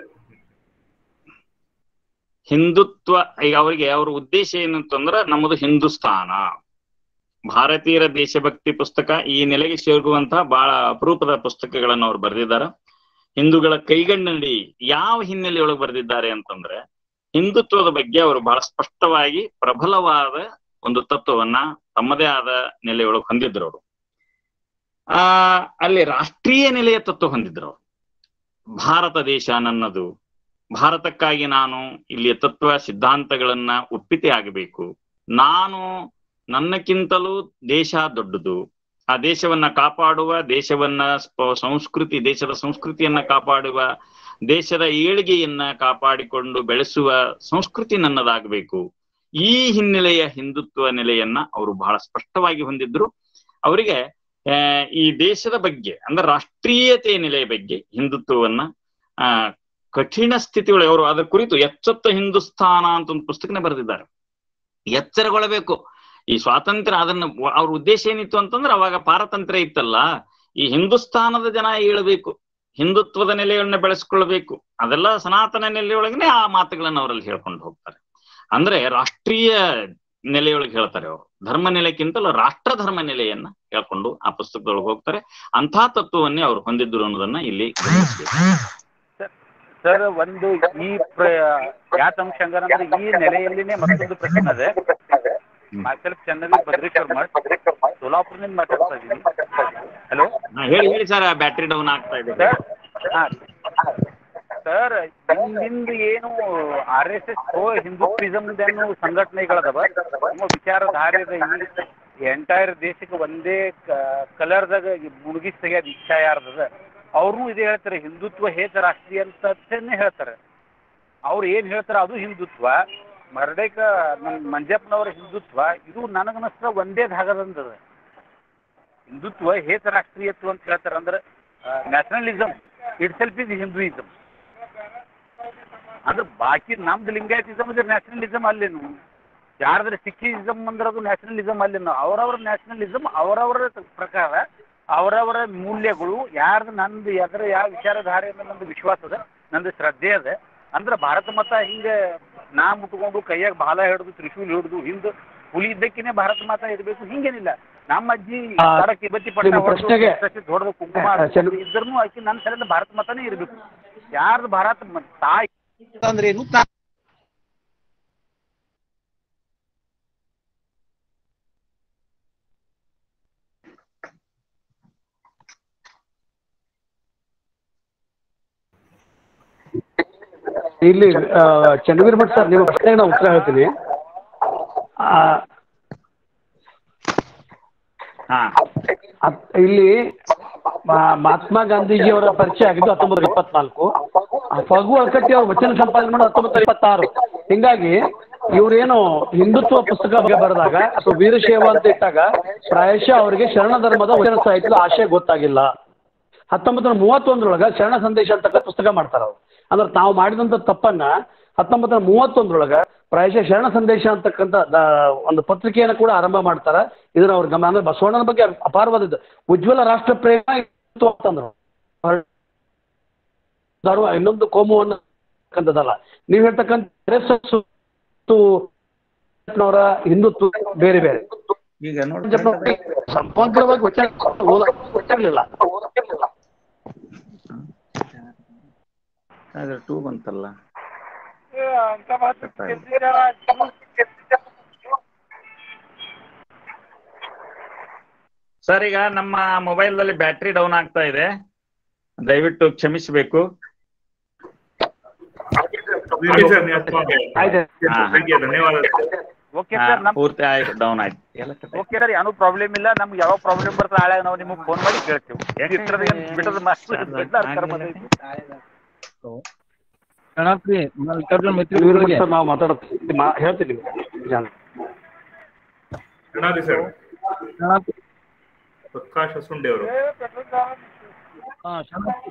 ಹಿಂದುತ್ವ ಈಗ ಅವರಿಗೆ ಅವ್ರ ಉದ್ದೇಶ ಏನಂತಂದ್ರ ನಮ್ಮದು ಹಿಂದೂಸ್ತಾನ ಭಾರತೀಯರ ದೇಶಭಕ್ತಿ ಪುಸ್ತಕ ಈ ನೆಲೆಗೆ ಸೇರುವಂತಹ ಬಹಳ ಅಪರೂಪದ ಪುಸ್ತಕಗಳನ್ನು ಅವ್ರು ಬರೆದಿದ್ದಾರ ಹಿಂದೂಗಳ ಕೈಗಣ್ಣಲ್ಲಿ ಯಾವ ಹಿನ್ನೆಲೆಯೊಳಗೆ ಬರೆದಿದ್ದಾರೆ ಅಂತಂದ್ರೆ ಹಿಂದುತ್ವದ ಬಗ್ಗೆ ಅವರು ಬಹಳ ಸ್ಪಷ್ಟವಾಗಿ ಪ್ರಬಲವಾದ ಒಂದು ತತ್ವವನ್ನ ತಮ್ಮದೇ ಆದ ನೆಲೆಯೊಳಗೆ ಹೊಂದಿದ್ರು ಅವರು ಆ ಅಲ್ಲಿ ರಾಷ್ಟ್ರೀಯ ನೆಲೆಯ ತತ್ವ ಹೊಂದಿದ್ರು ಅವರು ಭಾರತ ದೇಶ ನನ್ನದು ಭಾರತಕ್ಕಾಗಿ ನಾನು ಇಲ್ಲಿಯ ತತ್ವ ಸಿದ್ಧಾಂತಗಳನ್ನ ಒಪ್ಪಿತೆ ಆಗಬೇಕು ನಾನು ನನ್ನಕ್ಕಿಂತಲೂ ದೇಶ ದೊಡ್ಡದು ಆ ದೇಶವನ್ನ ಕಾಪಾಡುವ ದೇಶವನ್ನ ಸ್ಪ- ಸಂಸ್ಕೃತಿ ದೇಶದ ಸಂಸ್ಕೃತಿಯನ್ನ ಕಾಪಾಡುವ ದೇಶದ ಏಳಿಗೆಯನ್ನ ಕಾಪಾಡಿಕೊಂಡು ಬೆಳೆಸುವ ಸಂಸ್ಕೃತಿ ನನ್ನದಾಗಬೇಕು ಈ ಹಿನ್ನೆಲೆಯ ಹಿಂದುತ್ವ ನೆಲೆಯನ್ನ ಅವರು ಬಹಳ ಸ್ಪಷ್ಟವಾಗಿ ಹೊಂದಿದ್ರು ಅವರಿಗೆ ಆ, ಈ ದೇಶದ ಬಗ್ಗೆ ಅಂದ್ರೆ ರಾಷ್ಟ್ರೀಯತೆ ನೆಲೆಯ ಬಗ್ಗೆ ಹಿಂದುತ್ವವನ್ನ ಆ ಕಠಿಣ ಸ್ಥಿತಿಗಳು ಅವರು ಅದರ ಕುರಿತು ಎಚ್ಚೆತ್ತ ಹಿಂದೂಸ್ತಾನ ಅಂತ ಒಂದು ಪುಸ್ತಕನೇ ಬರೆದಿದ್ದಾರೆ ಎಚ್ಚರಗೊಳ್ಳಬೇಕು ಈ ಸ್ವಾತಂತ್ರ್ಯ ಅದನ್ನ ವ- ಅವ್ರ ಉದ್ದೇಶ ಏನಿತ್ತು ಅಂತಂದ್ರೆ ಅವಾಗ ಪಾರತಂತ್ರ್ಯ ಇತ್ತಲ್ಲ ಈ ಹಿಂದೂಸ್ತಾನದ ಜನ ಏಳಬೇಕು ಹಿಂದುತ್ವದ ನೆಲೆಯನ್ನ ಬೆಳೆಸ್ಕೊಳ್ಬೇಕು ಅದೆಲ್ಲ ಸನಾತನ ನೆಲೆಯೊಳಗನೆ ಆ ಮಾತುಗಳನ್ನ ಅವರಲ್ಲಿ ಹೇಳ್ಕೊಂಡು ಹೋಗ್ತಾರೆ ಅಂದ್ರೆ ರಾಷ್ಟ್ರೀಯ ನೆಲೆಯೊಳಗೆ ಹೇಳ್ತಾರೆ ಅವರು ಧರ್ಮ ನೆಲೆಕ್ಕಿಂತಲೂ ರಾಷ್ಟ್ರ ಧರ್ಮ ನೆಲೆಯನ್ನ ಹೇಳ್ಕೊಂಡು ಆ ಪುಸ್ತಕದೊಳಗೆ ಹೋಗ್ತಾರೆ ಅಂಥ ತತ್ವವನ್ನೇ ಅವ್ರು ಹೊಂದಿದ್ರು ಅನ್ನೋದನ್ನ ಇಲ್ಲಿ ಗಮನಿಸ್ಬೇಕು ಸರ್ ಒಂದು ಈ ಪ್ರ ಯಾತ ಅಂಶ ಹಂಗಂದ್ರೆ ಈ ನೆಲೆಯಲ್ಲಿನೇ ಮತ್ತೊಂದು ಪ್ರಶ್ನೆ ಅದೇ ಸ್ವಲ್ಪ ಚನ್ನಗಿ ಭದ್ರೇಶ್ವರ್ ಮಠ್ ಸೋಲಾಪುರದಿಂದ ಮಾತಾಡ್ತಾ ಇದ್ದೀನಿ ಹಲೋ ಹಾ, ಹೇಳಿ ಹೇಳಿ ಸರ್ ಬ್ಯಾಟ್ರಿ ಡೌನ್ ಆಗ್ತಾ ಇದೆ ಸರ್ ಹಾಂ ಸರ್ ಹಿಂದಿಂದ ಏನು ಆರ್ ಎಸ್ ಎಸ್ ಪ್ರೋ ಹಿಂದೂಯಿಸಮ್ದೇನು ಸಂಘಟನೆಗಳದವ ನಮ್ಮ ವಿಚಾರಧಾರೆದ ಈ ಎಂಟೈರ್ ದೇಶಕ್ಕೆ ಒಂದೇ ಕಲರ್ದಾಗ ಮುಳುಗಿಸಿ ತೆಗಿಯೋದು ಇಚ್ಛಾ ಯಾರ್ದದ ಅವ್ರೂ ಇದೇ ಹೇಳ್ತಾರೆ ಹಿಂದುತ್ವ ಹೇತ ರಾಷ್ಟ್ರೀಯ ಅಂತನೇ ಹೇಳ್ತಾರೆ ಅವ್ರು ಏನು ಹೇಳ್ತಾರೆ ಅದು ಹಿಂದುತ್ವ ಮರಡೇಕ ನಮ್ಮ ಮಂಜಪ್ಪನವರ ಹಿಂದುತ್ವ ಇದು ನನಗನ್ನಿಸ್ತ ಒಂದೇ ಧಾಗದಂದದ ಹಿಂದುತ್ವ ಹೇತ ರಾಷ್ಟ್ರೀಯತ್ವ ಅಂತ ಹೇಳ್ತಾರೆ ಅಂದ್ರೆ nationalism itself is Hinduism ಅಂದ್ರೆ ಬಾಕಿ ನಮ್ದು ಲಿಂಗಾಯತಿಸಮ್ ಅಂದ್ರೆ ನ್ಯಾಷನಲಿಸಮ್ ಅಲ್ಲೇನು ಯಾರ್ದ್ರೆ ಸಿಖಿಸಮ್ ಅಂದ್ರೆ ಅದು ನ್ಯಾಷನಲಿಸಮ್ ಅಲ್ಲೇನು ಅವರವರ ನ್ಯಾಷನಲಿಸಮ್ ಅವರವರ ಪ್ರಕಾರ ಅವರವರ ಮೂಲ್ಯಗಳು ಯಾರ್ದು ನಂದು ಎದರ ಯಾವ ವಿಚಾರಧಾರೆ ಅನ್ನೋ ನಂದು ವಿಶ್ವಾಸ ಅದ ನಂದು ಶ್ರದ್ಧೆ ಅದ ಅಂದ್ರೆ ಭಾರತ ಮತ ಹಿಂಗೆ ನಾ ಮುಟ್ಕೊಂಡು ಕೈಯಾಗ ಬಾಲ ಹಿಡಿದು ತ್ರಿಶೂಲ್ ಹಿಡಿದು ಹಿಂದೆ ಹುಲಿ ಇದ್ದಕ್ಕಿನೇ ಭಾರತ ಮಾತಾ ಇರಬೇಕು ಹಿಂಗೇನಿಲ್ಲ ನಮ್ಮ ಅಜ್ಜಿ ಆ, ಕರಕ್ಕೆ ಬತ್ತಿ ಪಟ್ಟ ನಿಮ್ಮ ಹೊಡೆದು ಪ್ರಶ್ನೆಗೆ- ಹೊಡೆದು ಕುಂಕುಮ ಆ, ಚೆನ್ನ- ಇದ್ರೂ ಆಕಿ ನನ್ನ ಸರಿಯಿಂದ ಭಾರತ ಮತನೇ ಇರಬೇಕು ಯಾರ್ದು ಭಾರತ ಮ- ತಾಯಿ ಅಂದ್ರೆ ಏನು ಇಲ್ಲಿ ಆ, ಚನ್ನವೀರ್ ಭಟ್ ಸರ್ ನಿಮ್ಮ ಪ್ರಶ್ನೆಗೆ ನಾನು ಉತ್ತರ ಹೇಳ್ತೀನಿ ಆ, ಹಾ ಅತ್- ಇಲ್ಲಿ ಮಾ- ಮಹಾತ್ಮ ಗಾಂಧೀಜಿಯವರ ಪರಿಚಯ ಆಗಿದ್ದು ಹತ್ತೊಂಬತ್ತು ಇಪ್ಪತ್ನಾಲ್ಕು ಆ ಫಗು ಅಳ್ಕಟ್ಟಿ ಅವರು ವಚನ ಸಂಪಾದನೆ ಮಾಡೋದು ಹತ್ತೊಂಬತ್ತು ಇಪ್ಪತ್ತಾರು ಹಿಂಗಾಗಿ ಇವರೇನು ಹಿಂದುತ್ವ ಪುಸ್ತಕ ಬಗ್ಗೆ ಬರೆದಾಗ ಅಥವಾ ವೀರಶೈವ ಅಂತ ಇಟ್ಟಾಗ ಪ್ರಾಯಶಃ ಅವರಿಗೆ ಶರಣ ಧರ್ಮದ ವಚನ ಸಾಹಿತ್ಯದ ಆಶಯ ಗೊತ್ತಾಗಿಲ್ಲ ಹತ್ತೊಂಬತ್ತು ನೂರ ಮೂವತ್ತೊಂದರೊಳಗೆ ಶರಣ ಸಂದೇಶ ಅಂತಕ್ಕ ಪುಸ್ತಕ ಮಾಡ್ತಾರೆ ಅವರು ಅಂದ್ರೆ ತಾವು ಮಾಡಿದಂಥ ತಪ್ಪನ್ನ ಹತ್ತೊಂಬತ್ತು ನೂರ ಮೂವತ್ತೊಂದರೊಳಗೆ ಪ್ರಾಯಶಃ ಶರಣ ಸಂದೇಶ ಅಂತಕ್ಕಂಥ ದ- ಒಂದು ಪತ್ರಿಕೆಯನ್ನು ಕೂಡ ಆರಂಭ ಮಾಡ್ತಾರೆ ಇದನ್ನ ಅವ್ರ ಗಮನ ಅಂದ್ರೆ ಬಸವಣ್ಣನ ಬಗ್ಗೆ ಅಪಾರವಾದದ್ದು ಉಜ್ವಲ ರಾಷ್ಟ್ರ ಪ್ರೇಮ ಇತ್ತು ಅಂತಂದ್ರು ಧರ್ಮ ಇನ್ನೊಂದು ಕೋಮು ಅನ್ನಕ್ಕಂಥದ್ದಲ್ಲ ನೀವು ಹೇಳ್ತಕ್ಕಂಥ RSS ಮತ್ತು ನವರ ಹಿಂದುತ್ವ ಬೇರೆ ಬೇರೆ ಈಗ ನೋಡಿ ಸಮಗ್ರವಾಗಿ ವಚನ ಓದ- ಗೊತ್ತಿರ್ಲಿಲ್ಲ ಟೂ ಬಂತಲ್ಲ ಸರ್ ಈಗ ನಮ್ಮ ಮೊಬೈಲ್ ನಲ್ಲಿ ಬ್ಯಾಟ್ರಿ ಡೌನ್ ಆಗ್ತಾ ಇದೆ ದಯವಿಟ್ಟು ಕ್ಷಮಿಸಬೇಕು ಇರ್ಲಿ ಸರ್ ನೀವು ಅಷ್ಟೊಂದು ಆಯ್ತು ಹಾ. Thank you, ಧನ್ಯವಾದ ಓಕೆ ಸರ್ ನಮ್ ಪೂರ್ತಿ ಆಯ್ತು ಡೌನ್ ಆಯ್ತು ಎಲ್ಲ ಕತೆ. ಓಕೆ ಸರ್ ಏನೂ ಪ್ರಾಬ್ಲಮ್ ಇಲ್ಲ ನಮ್ಗೆ ಯಾವ ಪ್ರಾಬ್ಲಮ್ ಬರ್ತದೆ ನಾಳೆ ನಾವು ನಿಮಗೆ ಫೋನ್ ಮಾಡಿ ಕೇಳ್ತೀವಿ ಇಷ್ಟರದ ಏನು ಬಿಡದ ಮಾಸ್ಟರ್ ಗಣಪತಿ ಮಲ್ಲಿಕಾರ್ಜುನ ಮಿತ್ರಿ ಚನ್ನವೀರ್ ಭಟ್ ಗುರುಗಳಿಗೆ ಸರ್ ನಾವು ಮಾತಾಡ್ತೀವಿ ಮಾ- ಹೇಳ್ತೀನಿ ನಿಮ್ಗೆ. ಗಣಾದಿ ಸರ್ ಗಣಪತಿ ಪ್ರಕಾಶ್ ಹಸುಂಡಿ ಅವರು ಹಾ, ಶರಣಾರ್ಥಿ.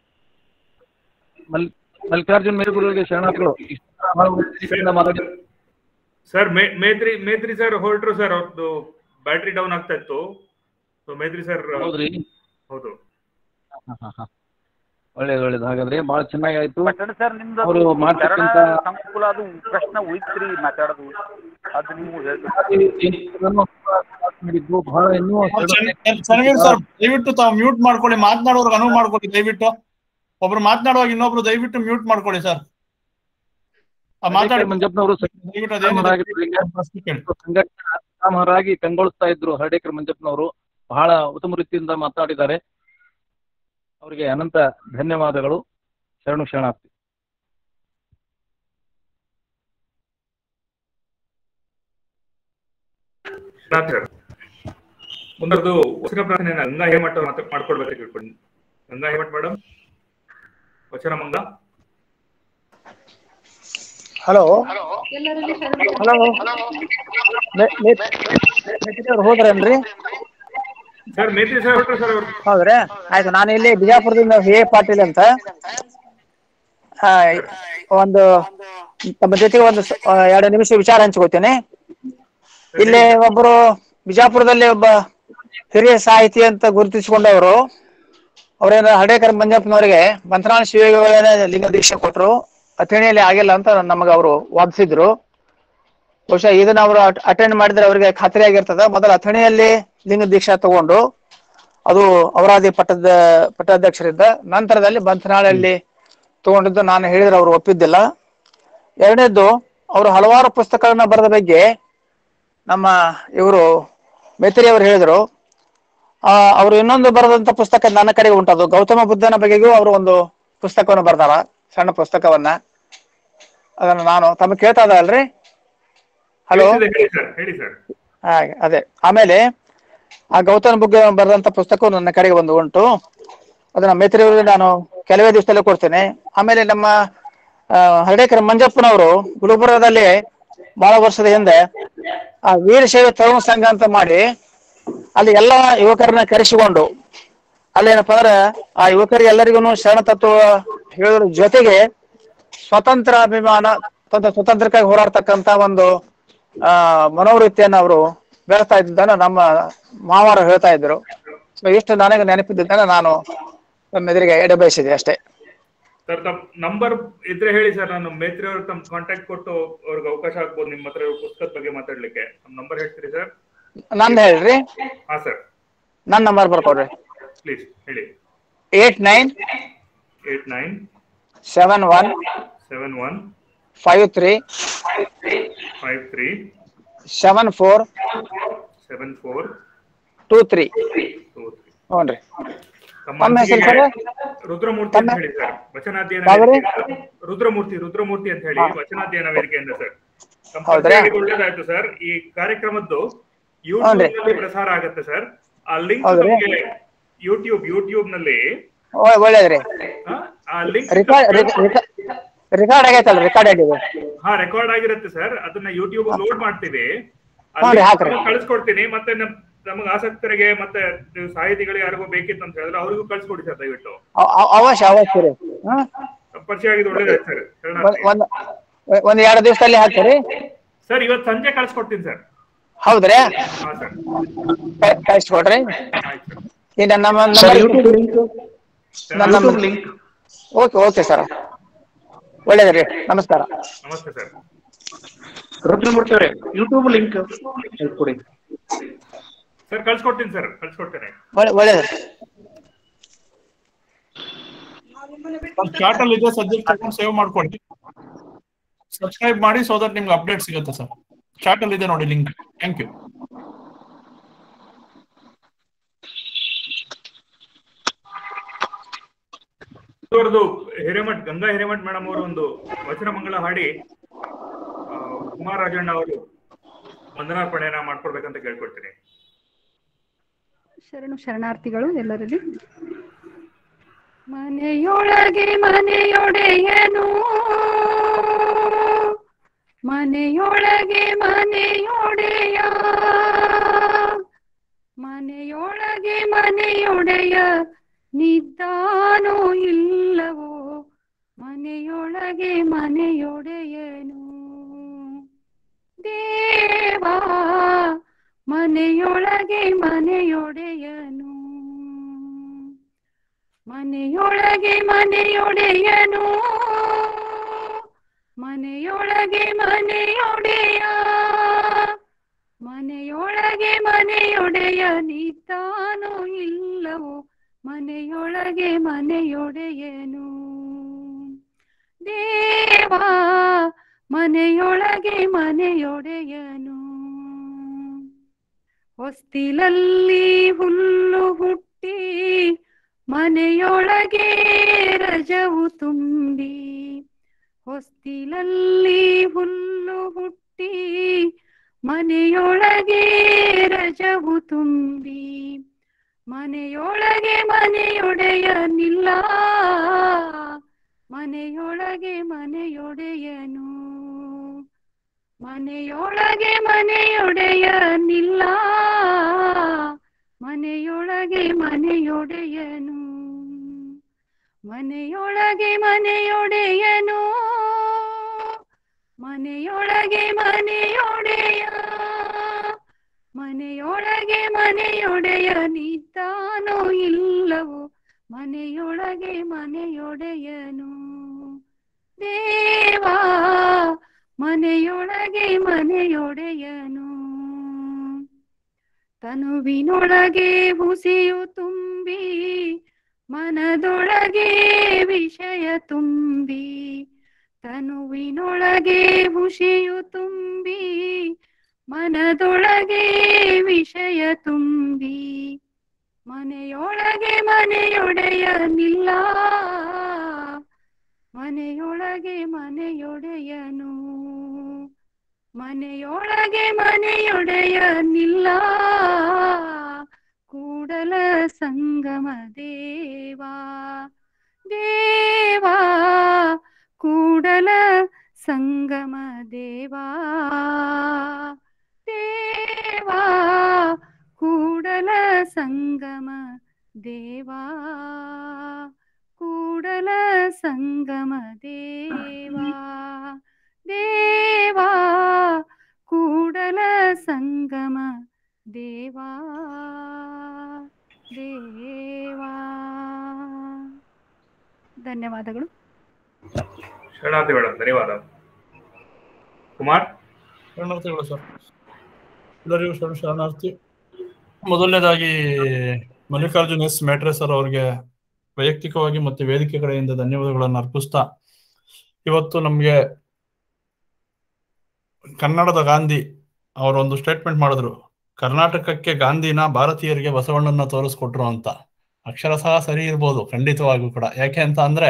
ಮಲ್ ಮಲ್ಲಿಕಾರ್ಜುನ್ ಮೇರು ಗುರುಗಳಿಗೆ ಶರಣಾರ್ಥಿಗಳು ಇಷ್ಟು ಬಹಳ ಉದ್ದೇಶದಿಂದ ಮಾತಾಡಿ ಸರ್ ಮೇ ಮೇತ್ರಿ ಮೇತ್ರಿ ಸರ್ ಹೊರಟ್ರು ಸರ್ ಅವ್ರದ್ದು ಬ್ಯಾಟ್ರಿ ಡೌನ್ ಆಗ್ತಾ ಇತ್ತು ಸೊ ಮೇತ್ರಿ ಸರ್ ಹೌದ್ರಿ ಹೌದು ಹಾ, ಹಾ, ಹಾ. ಒಳ್ಳೇದು ಒಳ್ಳೇದು ಹಾಗಾದ್ರೆ ಬಹಳ ಚೆನ್ನಾಗಿ ಆಯ್ತು ಪಟ್ಟಣ ಸರ್ ನಿಮ್ದು ಅವರು ಶರಣ ಮಾಡ್ತಕ್ಕಂತ ಸಂಕುಲ ಅದು ಪ್ರಶ್ನೆ ಉಳಿತ್ರಿ ಮಾತಾಡೋದು ಅದು ನೀವು ಹೇಳ್ಬೇಕು ಇದನ್ನು ಮಾಡಿದ್ದು ಬಹಳ ಇನ್ನೂ ಶರಣವೀರ್ ಸರ್ ದಯವಿಟ್ಟು ತಾವು ಮ್ಯೂಟ್ ಮಾಡ್ಕೊಳ್ಳಿ ಮಾತನಾಡೋರ್ಗೆ ಅನುವು ಮಾಡ್ಕೊಳ್ಳಿ ದಯವಿಟ್ಟು ಒಬ್ರು ಮಾತನಾಡುವಾಗ ಇನ್ನೊಬ್ರು ದಯವಿಟ್ಟು ಮ್ಯೂಟ್ ಮಾಡ್ಕೊಳ್ಳಿ ಸರ್ ಆ ಮಾತಾಡಿ ಮಂಜಪ್ಪನವರು ದಯವಿಟ್ಟು ಅದೇನಿದೆ ಸಂಘಟನಾರಾಗಿ ಕಂಗೊಳಿಸ್ತಾ ಇದ್ರು ಹರ್ಡೇಕರ್ ಮಂಜಪ್ಪನವರು ಬಹಳ ಉತ್ತಮ ರೀತಿಯಿಂದ ಮಾತನಾಡಿದ್ದಾರೆ ಅವರಿಗೆ ಅನಂತ ಧನ್ಯವಾದಗಳು ಶರಣು ಶರಣಾರ್ಥಿ ರಾತ್ ಸರ್ ಮುಂದರದು ವಚನ ಪ್ರಾರ್ಥನೆಯನ್ನ ಗಂಗಾ ಹೇಮಠ ಮಾತ- ಮಾಡ್ಕೊಡ್ಬೇಕು ತಿಳ್ಕೊಂಡು ಗಂಗಾ ಹೇಮಠ್ ಮೇಡಮ್ ವಚನ ಮಂಗ ಹಲೋ ಎಲ್ಲರಲ್ಲಿ ಹಲೋ ಅವ್ರು ಹೋದ್ರೇನ್ರಿ ಸರ್ ಮೇತ್ರಿ ಸರ್ ಹೊರಟ್ರು ಸರ್ ಅವರು ಹೌದ್ರಿ ಆಯ್ತು ನಾನು ಇಲ್ಲಿ ಬಿಜಾಪುರದಿಂದ ವಿ ಎ ಪಾಟೀಲ್ ಅಂತ ಆ, ಒಂದು ತಮ್ಮ ಜೊತೆಗೆ ಒಂದು ಸ- ಆ, ಎರಡು ನಿಮಿಷ ವಿಚಾರ ಹಂಚ್ಕೋತೀನಿ ಇಲ್ಲಿ ಒಬ್ಬರು ಬಿಜಾಪುರದಲ್ಲಿ ಒಬ್ಬ ಹಿರಿಯ ಸಾಹಿತಿ ಅಂತ ಗುರುತಿಸಿಕೊಂಡವರು ಅವರೇನ ಹಡೇಕರ್ ಮಂಜಪ್ಪನವರಿಗೆ ಮಂತ್ರಾಣ ಶಿವಯೋಗಿಗಳನ್ನ ಲಿಂಗ ದೀಕ್ಷೆ ಕೊಟ್ಟರು ಅಥಣಿಯಲ್ಲಿ ಆಗಿಲ್ಲ ಅಂತ ನಮಗೆ ಅವರು ವಾದಿಸಿದ್ರು ಬಹುಶಃ ಇದನ್ನ ಅವರು ಅಟೆಂಡ್ ಮಾಡಿದ್ರೆ ಅವರಿಗೆ ಖಾತ್ರಿ ಆಗಿರ್ತದ ಮೊದಲು ಅಥಣಿಯಲ್ಲಿ ಲಿಂಗ ದೀಕ್ಷಾ ತಗೊಂಡು ಅದು ಅವರಾದಿ ಪಟ್ಟದ ಪಟ್ಟಾಧ್ಯಕ್ಷರಿಂದ ನಂತರದಲ್ಲಿ ಬಂತನಾಳಲ್ಲಿ ತಗೊಂಡಿದ್ದು ನಾನು ಹೇಳಿದ್ರೆ ಅವರು ಒಪ್ಪಿದ್ದಿಲ್ಲ ಎರಡನೇದ್ದು ಅವರು ಹಲವಾರು ಪುಸ್ತಕಗಳನ್ನ ಬರೆದ ಬಗ್ಗೆ ನಮ್ಮ ಇವರು ಮೇತ್ರಿ ಅವರು ಹೇಳಿದ್ರು ಆ ಅವರು ಇನ್ನೊಂದು ಬರೆದಂತ ಪುಸ್ತಕ ನನ್ನ ಕಡೆಗೆ ಉಂಟದು ಗೌತಮ ಬುದ್ಧನ ಬಗೆಗೂ ಅವರು ಒಂದು ಪುಸ್ತಕವನ್ನು ಬರ್ದಾರ ಸಣ್ಣ ಪುಸ್ತಕವನ್ನ ಅದನ್ನ ನಾನು ತಮಗೆ ಕೇಳ್ತಾ ಇದ್ದ ಅಲ್ರಿ ಹಲೋ ಕೇಳಿಸಿದೆ, ಹೇಳಿ ಸರ್ ಹೇಳಿ ಸರ್ ಹಾಗೆ ಅದೇ ಆಮೇಲೆ ಆ ಗೌತಮ ಬುದ್ಧ ಬರೆದಂತ ಪುಸ್ತಕ ನನ್ನ ಕಡೆಗೆ ಒಂದು ಉಂಟು ಅದನ್ನ ಮೈತ್ರಿ ಅವರಿಗೆ ನಾನು ಕೆಲವೇ ದಿವಸದಲ್ಲೇ ಕೊಡ್ತೇನೆ ಆಮೇಲೆ ನಮ್ಮ ಆ, ಹರ್ಡೇಕರ್ ಮಂಜಪ್ಪನವರು ಗುಲ್ಬರ್ಗದಲ್ಲಿ ಬಹಳ ವರ್ಷದ ಹಿಂದೆ ಆ ವೀರಶೈವ ತರುಣ ಸಂಘ ಅಂತ ಮಾಡಿ ಅಲ್ಲಿ ಎಲ್ಲ ಯುವಕರನ್ನ ಕರೆಸಿಕೊಂಡು ಅಲ್ಲೇನಪ್ಪ ಅಂದ್ರೆ ಆ ಯುವಕರಿಗೆ ಎಲ್ಲರಿಗೂ ಶರಣ ತತ್ವ ಹೇಳೋದ್ರ ಜೊತೆಗೆ ಸ್ವತಂತ್ರ ಅಭಿಮಾನ ಸ್ವತ- ಸ್ವತಂತ್ರಕ್ಕಾಗಿ ಹೋರಾಡ್ತಕ್ಕಂತ ಒಂದು ಆ ಮನೋವೃತ್ತಿಯನ್ನ ಅವರು ಬೆಳೆಸ್ತಾ ಇದ್ದಿದ್ದನ್ನ ನಮ್ಮ ಮಾವಾರು ಹೇಳ್ತಾ ಇದ್ರು ಸೊ ಇಷ್ಟು ನನಗೆ ನೆನಪಿದ್ದನ್ನ ನಾನು ನಮ್ಮ ಎದುರಿಗೆ ಎಡೆ ಬಯಸಿದೆ ಅಷ್ಟೇ ಸರ್ ತಮ್ಮ ನಂಬರ್ ಇದ್ರೆ ಹೇಳಿ ಸರ್ ನಾನು ಮೇತ್ರಿ ಅವ್ರ ತಮ್ಮ ಕಾಂಟ್ಯಾಕ್ಟ್ ಕೊಟ್ಟು ಅವ್ರಿಗೆ ಅವಕಾಶ ಆಗ್ಬೋದು ನಿಮ್ಮ ಹತ್ರ ಇರೋ ಪುಸ್ತಕದ ಬಗ್ಗೆ ಮಾತಾಡ್ಲಿಕ್ಕೆ ನಮ್ಮ ನಂಬರ್ ಹೇಳ್ತೀರಿ ಸರ್ ನಂದು ಹೇಳ್ರಿ ಹಾ ಸರ್ ನನ್ನ ನಂಬರ್ ಬರ್ಕೊಡ್ರಿ ಪ್ಲೀಸ್ ಹೇಳಿ eight nine eight nine seven one seven one five three five three seven four seven four two three two three ಹ್ಞೂನ್ರಿ ತಮ್ಮ ತಮ್ಮ ಹೆಸರು ಅನಿಸಿಕೆ ಸರ್ ರುದ್ರಮೂರ್ತಿ ಅಂತ ಹೇಳಿ ಸರ್ ವಚನಾಧ್ಯಯನ ಯಾವ್ದ್ರಿ? ವೇದಿಕೆ. ರುದ್ರಮೂರ್ತಿ ರುದ್ರಮೂರ್ತಿ ಅಂತ ಹೇಳಿ ವಚನಾಧ್ಯಯನ ವೇದಿಕೆಯಿಂದ ಸರ್ ತಮ್ಮ ಹೌದ್ರಾ? ಪರಿಚಯ ಆಗಿ ಒಳ್ಳೇದಾಯ್ತು ಸರ್ ಈ ಕಾರ್ಯಕ್ರಮದ್ದು ಯೂಟ್ಯೂಬ್ ಹೌದ್ರಿ. ನಲ್ಲಿ ಪ್ರಸಾರ ಆಗುತ್ತೆ ಸರ್ ಆ ಲಿಂಕ್ ಹೌದ್ರಿ? ನಮಗೆ ಯೂಟ್ಯೂಬ್ ಯೂಟ್ಯೂಬ್ ನಲ್ಲಿ ಒ- ಒಳ್ಳೇದ್ರಿ ಆ, ಆ ಲಿಂಕ್ ರಿಕಾರ್ಡ್ ರೆಕಾರ್ಡ್ ಆಗೈತಲ್ಲ ರೆಕಾರ್ಡ್ ಆಗಿದೆ ಹಾ ರೆಕಾರ್ಡ್ ಆಗಿರುತ್ತೆ ಸರ್ ಅದನ್ನ ಯೂಟ್ಯೂಬ್ ಲೋಡ್ ಮಾಡ್ತೀವಿ ಹ್ಞೂ ರೀ, ಹಾಕ್ರಿ. ಕಳಿಸ್ಕೊಡ್ತೀನಿ ಮತ್ತೆ ನಮ್ ನಮಗೆ ಆಸಕ್ತರಿಗೆ ಮತ್ತೆ ನೀವು ಸಾಹಿತಿಗಳಿಗೆ ಯಾರಿಗೂ ಬೇಕಿತ್ತು ಅಂತ ಹೇಳಿದ್ರೆ ಅವ್ರಿಗೂ ಕಳ್ಸಿಕೊಡಿ ಸರ್ ದಯವಿಟ್ಟು ಅವ- ಅವ- ಅವಶ್ಯ ಅವಶ್ಯ ರೀ ಹ್ಮ್ ಪರಿಚಯ ಆಗಿದ್ದು ಒಳ್ಳೇದಾಯ್ತು ಸರ್ ಒಂದ್ ಶರಣಾರ್ಥಿ ಒಂದ್ ಒಂದ್ ಎರಡು ದಿವಸದಲ್ಲಿ ಹಾಕ್ತೀರಿ ಸರ್ ಇವತ್ತು ಸಂಜೆ ಕಳ್ಸಿಕೊಡ್ತೀನಿ ಸರ್ ಹೌದ್ರಿ ಹಾ ಸರ್ ಕ- ಕಳಿಸ್ಕೊಡ್ರಿ ಆಯ್ತು ಈಗ ನಮ್ಮ ಸರ್ ನಂಬರ್ ಯೂಟ್ಯೂಬ್ ಲಿಂಕ್ ನನ್ನ YouTube link okay okay sir ಒಳ್ಳೇದ್ರಿ ನಮಸ್ಕಾರ ನಮಸ್ತೆ ಸರ್ ರುದ್ರಮೂರ್ತಿ ಅವರೇ ಯೂಟ್ಯೂಬ್ ಲಿಂಕ್ ಕೊಡಿ ಸರ್ ಕಳ್ಸಿಕೊಡ್ತೀನಿ ಸರ್ ಕಳ್ಸಿಕೊಡ್ತೇನೆ ಒಳ್ಳೆ ಒಳ್ಳೇದ್ರಿ ಚಾಟ್ ಅಲ್ಲಿ ಇದೆ ಸಬ್ಜೆಕ್ಟ್ ತಗೊಂಡು ಸೇವ್ ಮಾಡ್ಕೊಳ್ಳಿ ಸಬ್ಸ್ಕ್ರೈಬ್ ಮಾಡಿ ಸೊ ದಟ್ ನಿಮ್ಗೆ ಅಪ್ಡೇಟ್ ಸಿಗುತ್ತೆ ಸರ್ ಚಾಟ್ ಅಲ್ಲಿ ಇದೆ ನೋಡಿ ಲಿಂಕ್ ಥ್ಯಾಂಕ್ ಯು ಅವ್ರದ್ದು ಹಿರೇಮಠ್ ಗಂಗಾ ಹಿರೇಮಠ್ ಮೇಡಮ್ ಅವರು ಒಂದು ವಚನ ಮಂಗಳ ಹಾಡಿ ಆ, ಕುಮಾರ್ ರಾಜಣ್ಣ ಅವರು ವಂದನಾರ್ಪಣೆಯನ್ನ ಮಾಡ್ಕೊಡ್ಬೇಕಂತ ಕೇಳ್ಕೊಳ್ತೀನಿ ಶರಣು ಶರಣಾರ್ಥಿಗಳು ಎಲ್ಲರಲ್ಲಿ ಮನೆಯೊಳಗೆ ಮನೆಯೊಡೆಯನು ಮನೆಯೊಳಗೆ ಮನೆಯೊಡೆಯ ಮನೆಯೊಳಗೆ ಮನೆಯೊಡೆಯ ನಿದ್ದಾನೋ ಇಲ್ಲವೋ ಮನೆಯೊಳಗೆ ಮನೆಯೊಡೆಯನು ದೇವಾ ಮನೆಯೊಳಗೆ ಮನೆಯೊಡೆಯನು ಮನೆಯೊಳಗೆ ಮನೆಯೊಡೆಯನು ಮನೆಯೊಳಗೆ ಮನೆಯೊಡೆಯ ಮನೆಯೊಳಗೆ ಮನೆಯೊಡೆಯ ನಿದ್ದಾನೋ ಇಲ್ಲವೋ ಮನೆಯೊಳಗೆ ಮನೆಯೊಡೆಯನು ದೇವಾ ಮನೆಯೊಳಗೆ ಮನೆಯೊಡೆಯನು ಹೊಸ್ತಿಲಲ್ಲಿ ಹುಲ್ಲು ಹುಟ್ಟಿ ಮನೆಯೊಳಗೆ ರಜವು ತುಂಬಿ ಹೊಸ್ತಿಲಲ್ಲಿ ಹುಲ್ಲು ಹುಟ್ಟಿ ಮನೆಯೊಳಗೆ ರಜವು ತುಂಬಿ ಮನೆಯೊಳಗೆ ಮನೆಯೊಡೆಯನಿಲ್ಲ ಮನೆಯೊಳಗೆ ಮನೆಯೊಡೆಯನು ಮನೆಯೊಳಗೆ ಮನೆಯೊಡೆಯನಿಲ್ಲ ಮನೆಯೊಳಗೆ ಮನೆಯೊಡೆಯನು ಮನೆಯೊಳಗೆ ಮನೆಯೊಡೆಯನು ಮನೆಯೊಳಗೆ ಮನೆಯೊಡೆಯ ನಿನ್ನೊಳಗೆ ಮನೆಯೊಡೆಯನು ದೇವಾ ಮನೆಯೊಳಗೆ ಮನೆಯೊಡೆಯನು ತನುವಿನೊಳಗೆ ಹುಸಿಯು ತುಂಬಿ ಮನದೊಳಗೆ ವಿಷಯ ತುಂಬಿ ತನುವಿನೊಳಗೆ ಹುಸಿಯು ತುಂಬಿ ಮನದೊಳಗೆ ವಿಷಯ ತುಂಬಿ ಮನೆಯೊಳಗೆ ಮನೆಯೊಡೆಯನಿಲ್ಲ ಮನೆಯೊಳಗೆ ಮನೆಯೊಡೆಯನು ಮನೆಯೊಳಗೆ ಮನೆಯೊಡೆಯನಿಲ್ಲ ಕೂಡಲ ಸಂಗಮ ದೇವಾ ದೇವಾ ಕೂಡಲ ಸಂಗಮ ದೇವಾ ದೇವಾ ಕೂಡಲ ಸಂಗಮ ದೇವಾ ಕೂಡಲ ಸಂಗಮ ದೇವಾ ದೇವಾ ಕೂಡಲ ಸಂಗಮ ದೇವಾ ದೇವಾ ಧನ್ಯವಾದಗಳು ಶರಣಾರ್ಥಿ ಮೇಡಮ್ ಧನ್ಯವಾದ ಕುಮಾರ್ ಶರಣಾರ್ಥಿಗಳು ಸರ್ ಎಲ್ಲರಿಗೂ ಶರಣ ಶರಣಾರ್ಥಿ ಮೊದಲನೇದಾಗಿ ಮಲ್ಲಿಕಾರ್ಜುನ್ ಎಸ್ ಮೇಟ್ರೆ ಸರ್ ಅವರಿಗೆ ವೈಯಕ್ತಿಕವಾಗಿ ಮತ್ತೆ ವೇದಿಕೆ ಕಡೆಯಿಂದ ಧನ್ಯವಾದಗಳನ್ನು ಅರ್ಪಿಸ್ತಾ ಇವತ್ತು ನಮಗೆ ಕನ್ನಡದ ಗಾಂಧಿ ಅವರೊಂದು ಸ್ಟೇಟ್ಮೆಂಟ್ ಮಾಡಿದ್ರು ಕರ್ನಾಟಕಕ್ಕೆ ಗಾಂಧಿನ ಭಾರತೀಯರಿಗೆ ಬಸವಣ್ಣನ ತೋರಿಸ್ಕೊಟ್ರು ಅಂತ ಅಕ್ಷರಶಃ ಸರಿ ಇರ್ಬೋದು ಖಂಡಿತವಾಗಿಯೂ ಕೂಡ ಯಾಕೆ ಅಂತ ಅಂದ್ರೆ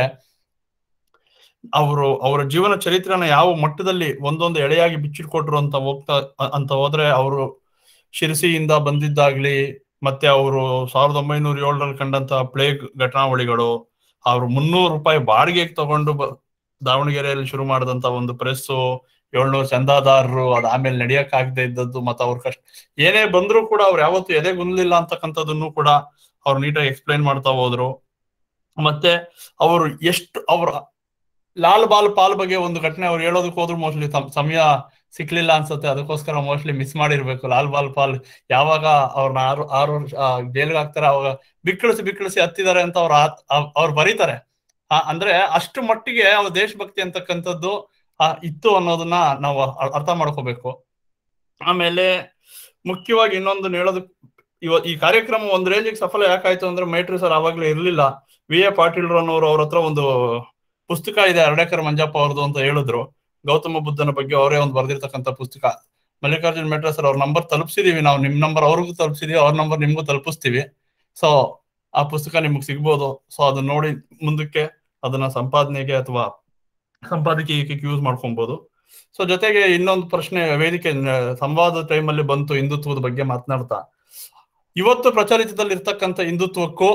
ಅವರು ಅವರ ಜೀವನ ಚರಿತ್ರೆನ ಯಾವ ಮಟ್ಟದಲ್ಲಿ ಒಂದೊಂದು ಎಳೆಯಾಗಿ ಬಿಚ್ಚಿಟ್ಕೊಟ್ರು ಅಂತ ಹೋಗ್ತಾ ಅಂತ ಹೋದ್ರೆ ಅವರು ಶಿರಸಿಯಿಂದ ಬಂದಿದ್ದಾಗ್ಲಿ ಮತ್ತೆ ಅವರು ಸಾವಿರದ ಒಂಬೈನೂರ ಏಳರಲ್ಲಿ ಕಂಡಂತ ಪ್ಲೇಗ್ ಘಟನಾವಳಿಗಳು ಅವ್ರು ಮುನ್ನೂರು ರೂಪಾಯಿ ಬಾಡಿಗೆಗೆ ತಗೊಂಡು ಬ- ದಾವಣಗೆರೆಯಲ್ಲಿ ಶುರು ಮಾಡಿದಂತ ಒಂದು ಪ್ರೆಸ್ಸು ಏಳ್ನೂರು ಚಂದಾದಾರರು ಅದ್ ಆಮೇಲೆ ನಡಿಯಕ್ ಆಗದೆ ಇದ್ದದ್ದು ಮತ್ತೆ ಅವ್ರ ಕಷ್ಟ ಏನೇ ಬಂದ್ರು ಕೂಡ ಅವ್ರು ಯಾವತ್ತು ಎದೆಗುಂದಲಿಲ್ಲ ಅಂತಕ್ಕಂಥದ್ದನ್ನು ಕೂಡ ಅವ್ರು ನೀಟಾಗಿ ಎಕ್ಸ್ಪ್ಲೈನ್ ಮಾಡ್ತಾ ಹೋದ್ರು ಮತ್ತೆ ಅವರು ಎಷ್ಟು ಅವ್ರ ಲಾಲ್ ಬಾಲ್ ಪಾಲ್ ಬಗ್ಗೆ ಒಂದು ಘಟನೆ ಅವ್ರು ಹೇಳೋದಕ್ಕೆ ಹೋದ್ರು ಮೋಸ್ಟ್ಲಿ ಸಮಯ ಸಿಕ್ಲಿಲ್ಲ ಅನ್ಸುತ್ತೆ ಅದಕ್ಕೋಸ್ಕರ ಮೋಸ್ಟ್ಲಿ ಮಿಸ್ ಮಾಡಿರ್ಬೇಕು ಲಾಲ್ ಬಾಲ್ ಪಾಲ್ ಯಾವಾಗ ಅವ್ರನ್ನ ಆರು ಆರು ವರ್ಷ ಜೈಲ್ಗೆ ಹಾಕ್ತಾರೆ ಅವಾಗ ಬಿಕ್ಕಳಿಸಿ ಬಿಕ್ಕಳಿಸಿ ಹತ್ತಿದ್ದಾರೆ ಅಂತ ಅವ್ರ ಅವ್ರು ಬರೀತಾರೆ ಆ, ಅಂದ್ರೆ ಅಷ್ಟು ಮಟ್ಟಿಗೆ ಅವ್ರ ದೇಶಭಕ್ತಿ ಅಂತಕ್ಕಂಥದ್ದು ಆ, ಇತ್ತು ಅನ್ನೋದನ್ನ ನಾವು ಅ- ಅರ್ಥ ಮಾಡ್ಕೋಬೇಕು ಆಮೇಲೆ ಮುಖ್ಯವಾಗಿ ಇನ್ನೊಂದು ಹೇಳೋದು ಇವ ಈ ಕಾರ್ಯಕ್ರಮ ಒಂದ್ ರೇಂಜಿಗೆ ಸಫಲ ಯಾಕಾಯ್ತು ಅಂದ್ರೆ ಮೈತ್ರಿ ಸರ್ ಅವಾಗ್ಲೇ ಇರ್ಲಿಲ್ಲ ವಿ ಎ ಪಾಟೀಲ್ ರನ್ನೋರು ಅವ್ರ ಹತ್ರ ಒಂದು ಪುಸ್ತಕ ಇದೆ ಅರಡೇಕರ್ ಮಂಜಪ್ಪ ಅವ್ರದ್ದು ಅಂತ ಹೇಳಿದ್ರು ಗೌತಮ ಬುದ್ಧನ ಬಗ್ಗೆ ಅವರೇ ಒಂದು ಬರೆದಿರ್ತಕ್ಕಂಥ ಪುಸ್ತಕ ಮಲ್ಲಿಕಾರ್ಜುನ್ ಮೆಟ್ರೆ ಸರ್ ಅವ್ರ ನಂಬರ್ ತಲುಪಿಸಿದೀವಿ ನಾವು ನಿಮ್ ನಂಬರ್ ಅವ್ರಿಗೂ ತಲುಪಿಸಿದೀವಿ ಅವ್ರ ನಂಬರ್ ನಿಮ್ಗೂ ತಲುಪಿಸ್ತೀವಿ ಸೊ ಆ ಪುಸ್ತಕ ನಿಮ್ಗೆ ಸಿಗ್ಬೋದು ಸೊ ಅದನ್ನ ನೋಡಿ ಮುಂದಕ್ಕೆ ಅದನ್ನ ಸಂಪಾದನೆಗೆ ಅಥವಾ ಸಂಪಾದಕೀಯಕ್ಕೆ ಯೂಸ್ ಮಾಡ್ಕೊಬಹುದು ಸೊ ಜೊತೆಗೆ ಇನ್ನೊಂದು ಪ್ರಶ್ನೆ ವೇದಿಕೆ ನ- ಸಂವಾದ ಟೈಮಲ್ಲಿ ಬಂತು ಹಿಂದುತ್ವದ ಬಗ್ಗೆ ಮಾತನಾಡ್ತಾ ಇವತ್ತು ಪ್ರಚಲಿತದಲ್ಲಿ ಇರ್ತಕ್ಕಂಥ ಹಿಂದುತ್ವಕ್ಕೂ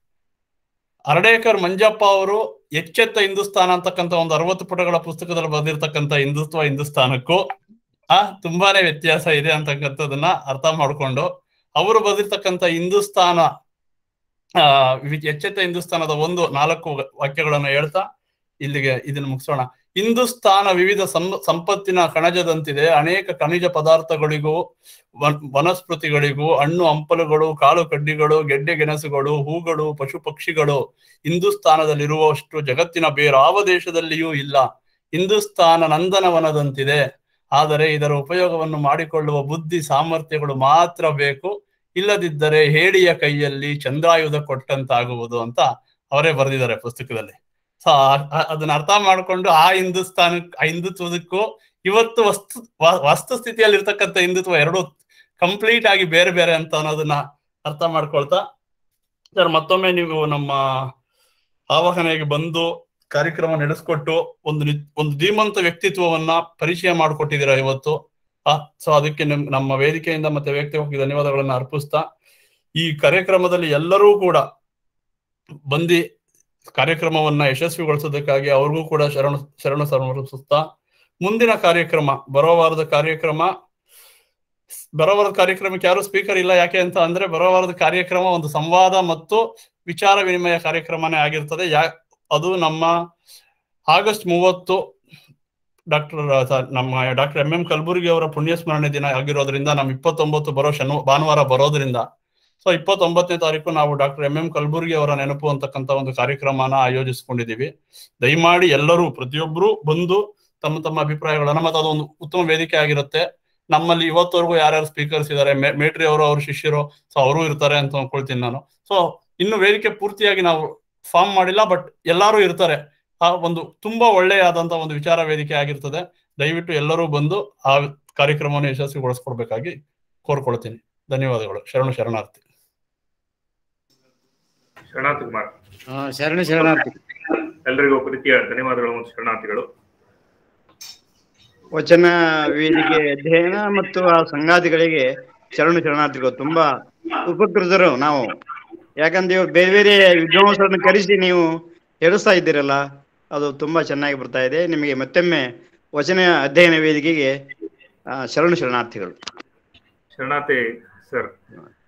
ಅರಡೇಕರ್ ಮಂಜಪ್ಪ ಅವರು ಎಚ್ಚೆತ್ತ ಹಿಂದೂಸ್ತಾನ ಅಂತಕ್ಕಂಥ ಒಂದು ಅರವತ್ತು ಪುಟಗಳ ಪುಸ್ತಕದಲ್ಲಿ ಬರೆದಿರ್ತಕ್ಕಂಥ ಹಿಂದುತ್ವ ಹಿಂದೂಸ್ತಾನಕ್ಕೂ ಆ ತುಂಬಾನೇ ವ್ಯತ್ಯಾಸ ಇದೆ ಅಂತಕ್ಕಂಥದ್ದನ್ನ ಅರ್ಥ ಮಾಡ್ಕೊಂಡು ಅವರು ಬರೆದಿರ್ತಕ್ಕಂಥ ಹಿಂದೂಸ್ತಾನ ಆ ವಿ- ಎಚ್ಚೆತ್ತ ಹಿಂದೂಸ್ತಾನದ ಒಂದು ನಾಲ್ಕು ವಾಕ್ಯಗಳನ್ನು ಹೇಳ್ತಾ ಇಲ್ಲಿಗೆ ಇದನ್ನು ಮುಗಿಸೋಣ ಹಿಂದೂಸ್ತಾನ ವಿವಿಧ ಸಂ- ಸಂಪತ್ತಿನ ಕಣಜದಂತಿದೆ ಅನೇಕ ಖನಿಜ ಪದಾರ್ಥಗಳಿಗೂ ವನ್- ವನಸ್ಪತಿಗಳಿಗೂ ಹಣ್ಣು ಹಂಪಲುಗಳು ಕಾಳು ಕಡ್ಡಿಗಳು ಗೆಡ್ಡೆ ಗೆಣಸುಗಳು ಹೂಗಳು ಪಶು ಪಕ್ಷಿಗಳು ಹಿಂದೂಸ್ತಾನದಲ್ಲಿರುವಷ್ಟು ಜಗತ್ತಿನ ಬೇರಾವ ದೇಶದಲ್ಲಿಯೂ ಇಲ್ಲ ಹಿಂದೂಸ್ತಾನ ನಂದನವನದಂತಿದೆ ಆದರೆ ಇದರ ಉಪಯೋಗವನ್ನು ಮಾಡಿಕೊಳ್ಳುವ ಬುದ್ಧಿ ಸಾಮರ್ಥ್ಯಗಳು ಮಾತ್ರ ಬೇಕು ಇಲ್ಲದಿದ್ದರೆ ಹೇಡಿಯ ಕೈಯಲ್ಲಿ ಚಂದ್ರಾಯುಧ ಕೊಟ್ಟಂತಾಗುವುದು ಅಂತ ಅವರೇ ಬರೆದಿದ್ದಾರೆ ಪುಸ್ತಕದಲ್ಲಿ ಸೊ ಅದನ್ನ ಅರ್ಥ ಮಾಡ್ಕೊಂಡು ಆ ಹಿಂದೂಸ್ತಾನ ಆ ಹಿಂದುತ್ವದಕ್ಕೂ ಇವತ್ತು ವಸ್ತು ವ- ವಸ್ತು ಸ್ಥಿತಿಯಲ್ಲಿ ಇರ್ತಕ್ಕಂಥ ಹಿಂದುತ್ವ ಎರಡು ಕಂಪ್ಲೀಟ್ ಆಗಿ ಬೇರೆ ಬೇರೆ ಅಂತ ಅನ್ನೋದನ್ನ ಅರ್ಥ ಮಾಡ್ಕೊಳ್ತಾ ಸರ್ ಮತ್ತೊಮ್ಮೆ ನೀವು ನಮ್ಮ ಆವಾಹನೆಗೆ ಬಂದು ಕಾರ್ಯಕ್ರಮ ನಡೆಸ್ಕೊಟ್ಟು ಒಂದು ನಿ- ಒಂದು ಧೀಮಂತ ವ್ಯಕ್ತಿತ್ವವನ್ನ ಪರಿಚಯ ಮಾಡಿಕೊಟ್ಟಿದ್ದೀರಾ ಇವತ್ತು ಸೊ ಅದಕ್ಕೆ ನಿಮ್ ನಮ್ಮ ವೇದಿಕೆಯಿಂದ ಮತ್ತೆ ವ್ಯಕ್ತಿವಾಗಿ ಧನ್ಯವಾದಗಳನ್ನ ಅರ್ಪಿಸ್ತಾ ಈ ಕಾರ್ಯಕ್ರಮದಲ್ಲಿ ಎಲ್ಲರೂ ಕೂಡ ಬಂದು ಕಾರ್ಯಕ್ರಮವನ್ನ ಯಶಸ್ವಿಗೊಳಿಸೋದಕ್ಕಾಗಿ ಅವ್ರಿಗೂ ಕೂಡ ಶರಣ ಶರಣ ಸಮರ್ಪಿಸುತ್ತಾ ಮುಂದಿನ ಕಾರ್ಯಕ್ರಮ ಬರೋ ವಾರದ ಕಾರ್ಯಕ್ರಮ ಬರೋ ವಾರದ ಕಾರ್ಯಕ್ರಮಕ್ಕೆ ಯಾರು ಸ್ಪೀಕರ್ ಇಲ್ಲ ಯಾಕೆ ಅಂತ ಅಂದ್ರೆ ಬರೋ ವಾರದ ಕಾರ್ಯಕ್ರಮ ಒಂದು ಸಂವಾದ ಮತ್ತು ವಿಚಾರ ವಿನಿಮಯ ಕಾರ್ಯಕ್ರಮನೇ ಆಗಿರ್ತದೆ ಯಾ ಅದು ನಮ್ಮ ಆಗಸ್ಟ್ ಮೂವತ್ತು ಡಾಕ್ಟರ್ ನಮ್ಮ ಡಾಕ್ಟರ್ ಎಂ ಎಂ ಕಲಬುರ್ಗಿ ಅವರ ಪುಣ್ಯ ಸ್ಮರಣೆ ದಿನ ಆಗಿರೋದ್ರಿಂದ ನಮ್ಮ ಇಪ್ಪತ್ತೊಂಬತ್ತು ಬರೋ ಶನಿವ ಭಾನುವಾರ ಬರೋದ್ರಿಂದ ಸೊ ಇಪ್ಪತ್ತೊಂಬತ್ತನೇ ತಾರೀಕು ನಾವು ಡಾಕ್ಟರ್ ಎಂ ಎಂ ಕಲಬುರ್ಗಿ ಅವರ ನೆನಪು ಅಂತಕ್ಕಂಥ ಒಂದು ಕಾರ್ಯಕ್ರಮನ ಆಯೋಜಿಸಿಕೊಂಡಿದ್ದೀವಿ ದಯಮಾಡಿ ಎಲ್ಲರೂ ಪ್ರತಿಯೊಬ್ಬರು ಬಂದು ತಮ್ಮ ತಮ್ಮ ಅಭಿಪ್ರಾಯಗಳನ್ನ ಮತ್ತೆ ಅದೊಂದು ಉತ್ತಮ ವೇದಿಕೆ ಆಗಿರುತ್ತೆ ನಮ್ಮಲ್ಲಿ ಇವತ್ತವರೆಗೂ ಯಾರ್ಯಾರು ಸ್ಪೀಕರ್ಸ್ ಇದ್ದಾರೆ ಮೇಟ್ರಿ ಅವರು ಅವ್ರ ಶಿಷ್ಯರು ಸೊ ಅವರು ಇರ್ತಾರೆ ಅಂತ ಅನ್ಕೊಳ್ತೀನಿ ನಾನು ಸೊ ಇನ್ನು ವೇದಿಕೆ ಪೂರ್ತಿಯಾಗಿ ನಾವು ಫಾರ್ಮ್ ಮಾಡಿಲ್ಲ ಬಟ್ ಎಲ್ಲರೂ ಇರ್ತಾರೆ ಆ ಒಂದು ತುಂಬಾ ಒಳ್ಳೆಯಾದಂತ ಒಂದು ವಿಚಾರ ವೇದಿಕೆ ಆಗಿರ್ತದೆ ದಯವಿಟ್ಟು ಎಲ್ಲರೂ ಬಂದು ಆ ಕಾರ್ಯಕ್ರಮವನ್ನು ಯಶಸ್ವಿಗೊಳಿಸ್ಕೊಡ್ಬೇಕಾಗಿ ಕೋರ್ಕೊಳ್ತೀನಿ ಧನ್ಯವಾದಗಳು ಶರಣು ಶರಣಾರ್ಥಿ ಶರಣಾರ್ಥಿ ಕುಮಾರ್ ಶರಣ ಶರಣಾರ್ಥಿ ಎಲ್ರಿಗೂ ಪ್ರೀತಿಯ ಧನ್ಯವಾದಗಳು ಮತ್ತು ಶರಣಾರ್ಥಿಗಳು ವಚನ ವೇದಿಕೆ ಅಧ್ಯಯನ ಮತ್ತು ಆ ಸಂಗಾತಿಗಳಿಗೆ ಶರಣು ಶರಣಾರ್ಥಿಗಳು ತುಂಬಾ ಉಪಕೃತರು ನಾವು ಯಾಕಂದ್ರೆ ಇವ್ರು ಬೇರೆ ಬೇರೆ ವಿದ್ವಾಂಸರನ್ನು ಕರೆಸಿ ನೀವು ಹೇಳಿಸ್ತಾ ಇದ್ದೀರಲ್ಲ ಅದು ತುಂಬಾ ಚೆನ್ನಾಗಿ ಬರ್ತಾ ಇದೆ ನಿಮಗೆ ಮತ್ತೊಮ್ಮೆ ವಚನ ಅಧ್ಯಯನ ವೇದಿಕೆಗೆ ಆ, ಶರಣು ಶರಣಾರ್ಥಿಗಳು ಶರಣಾರ್ಥಿ ಸರ್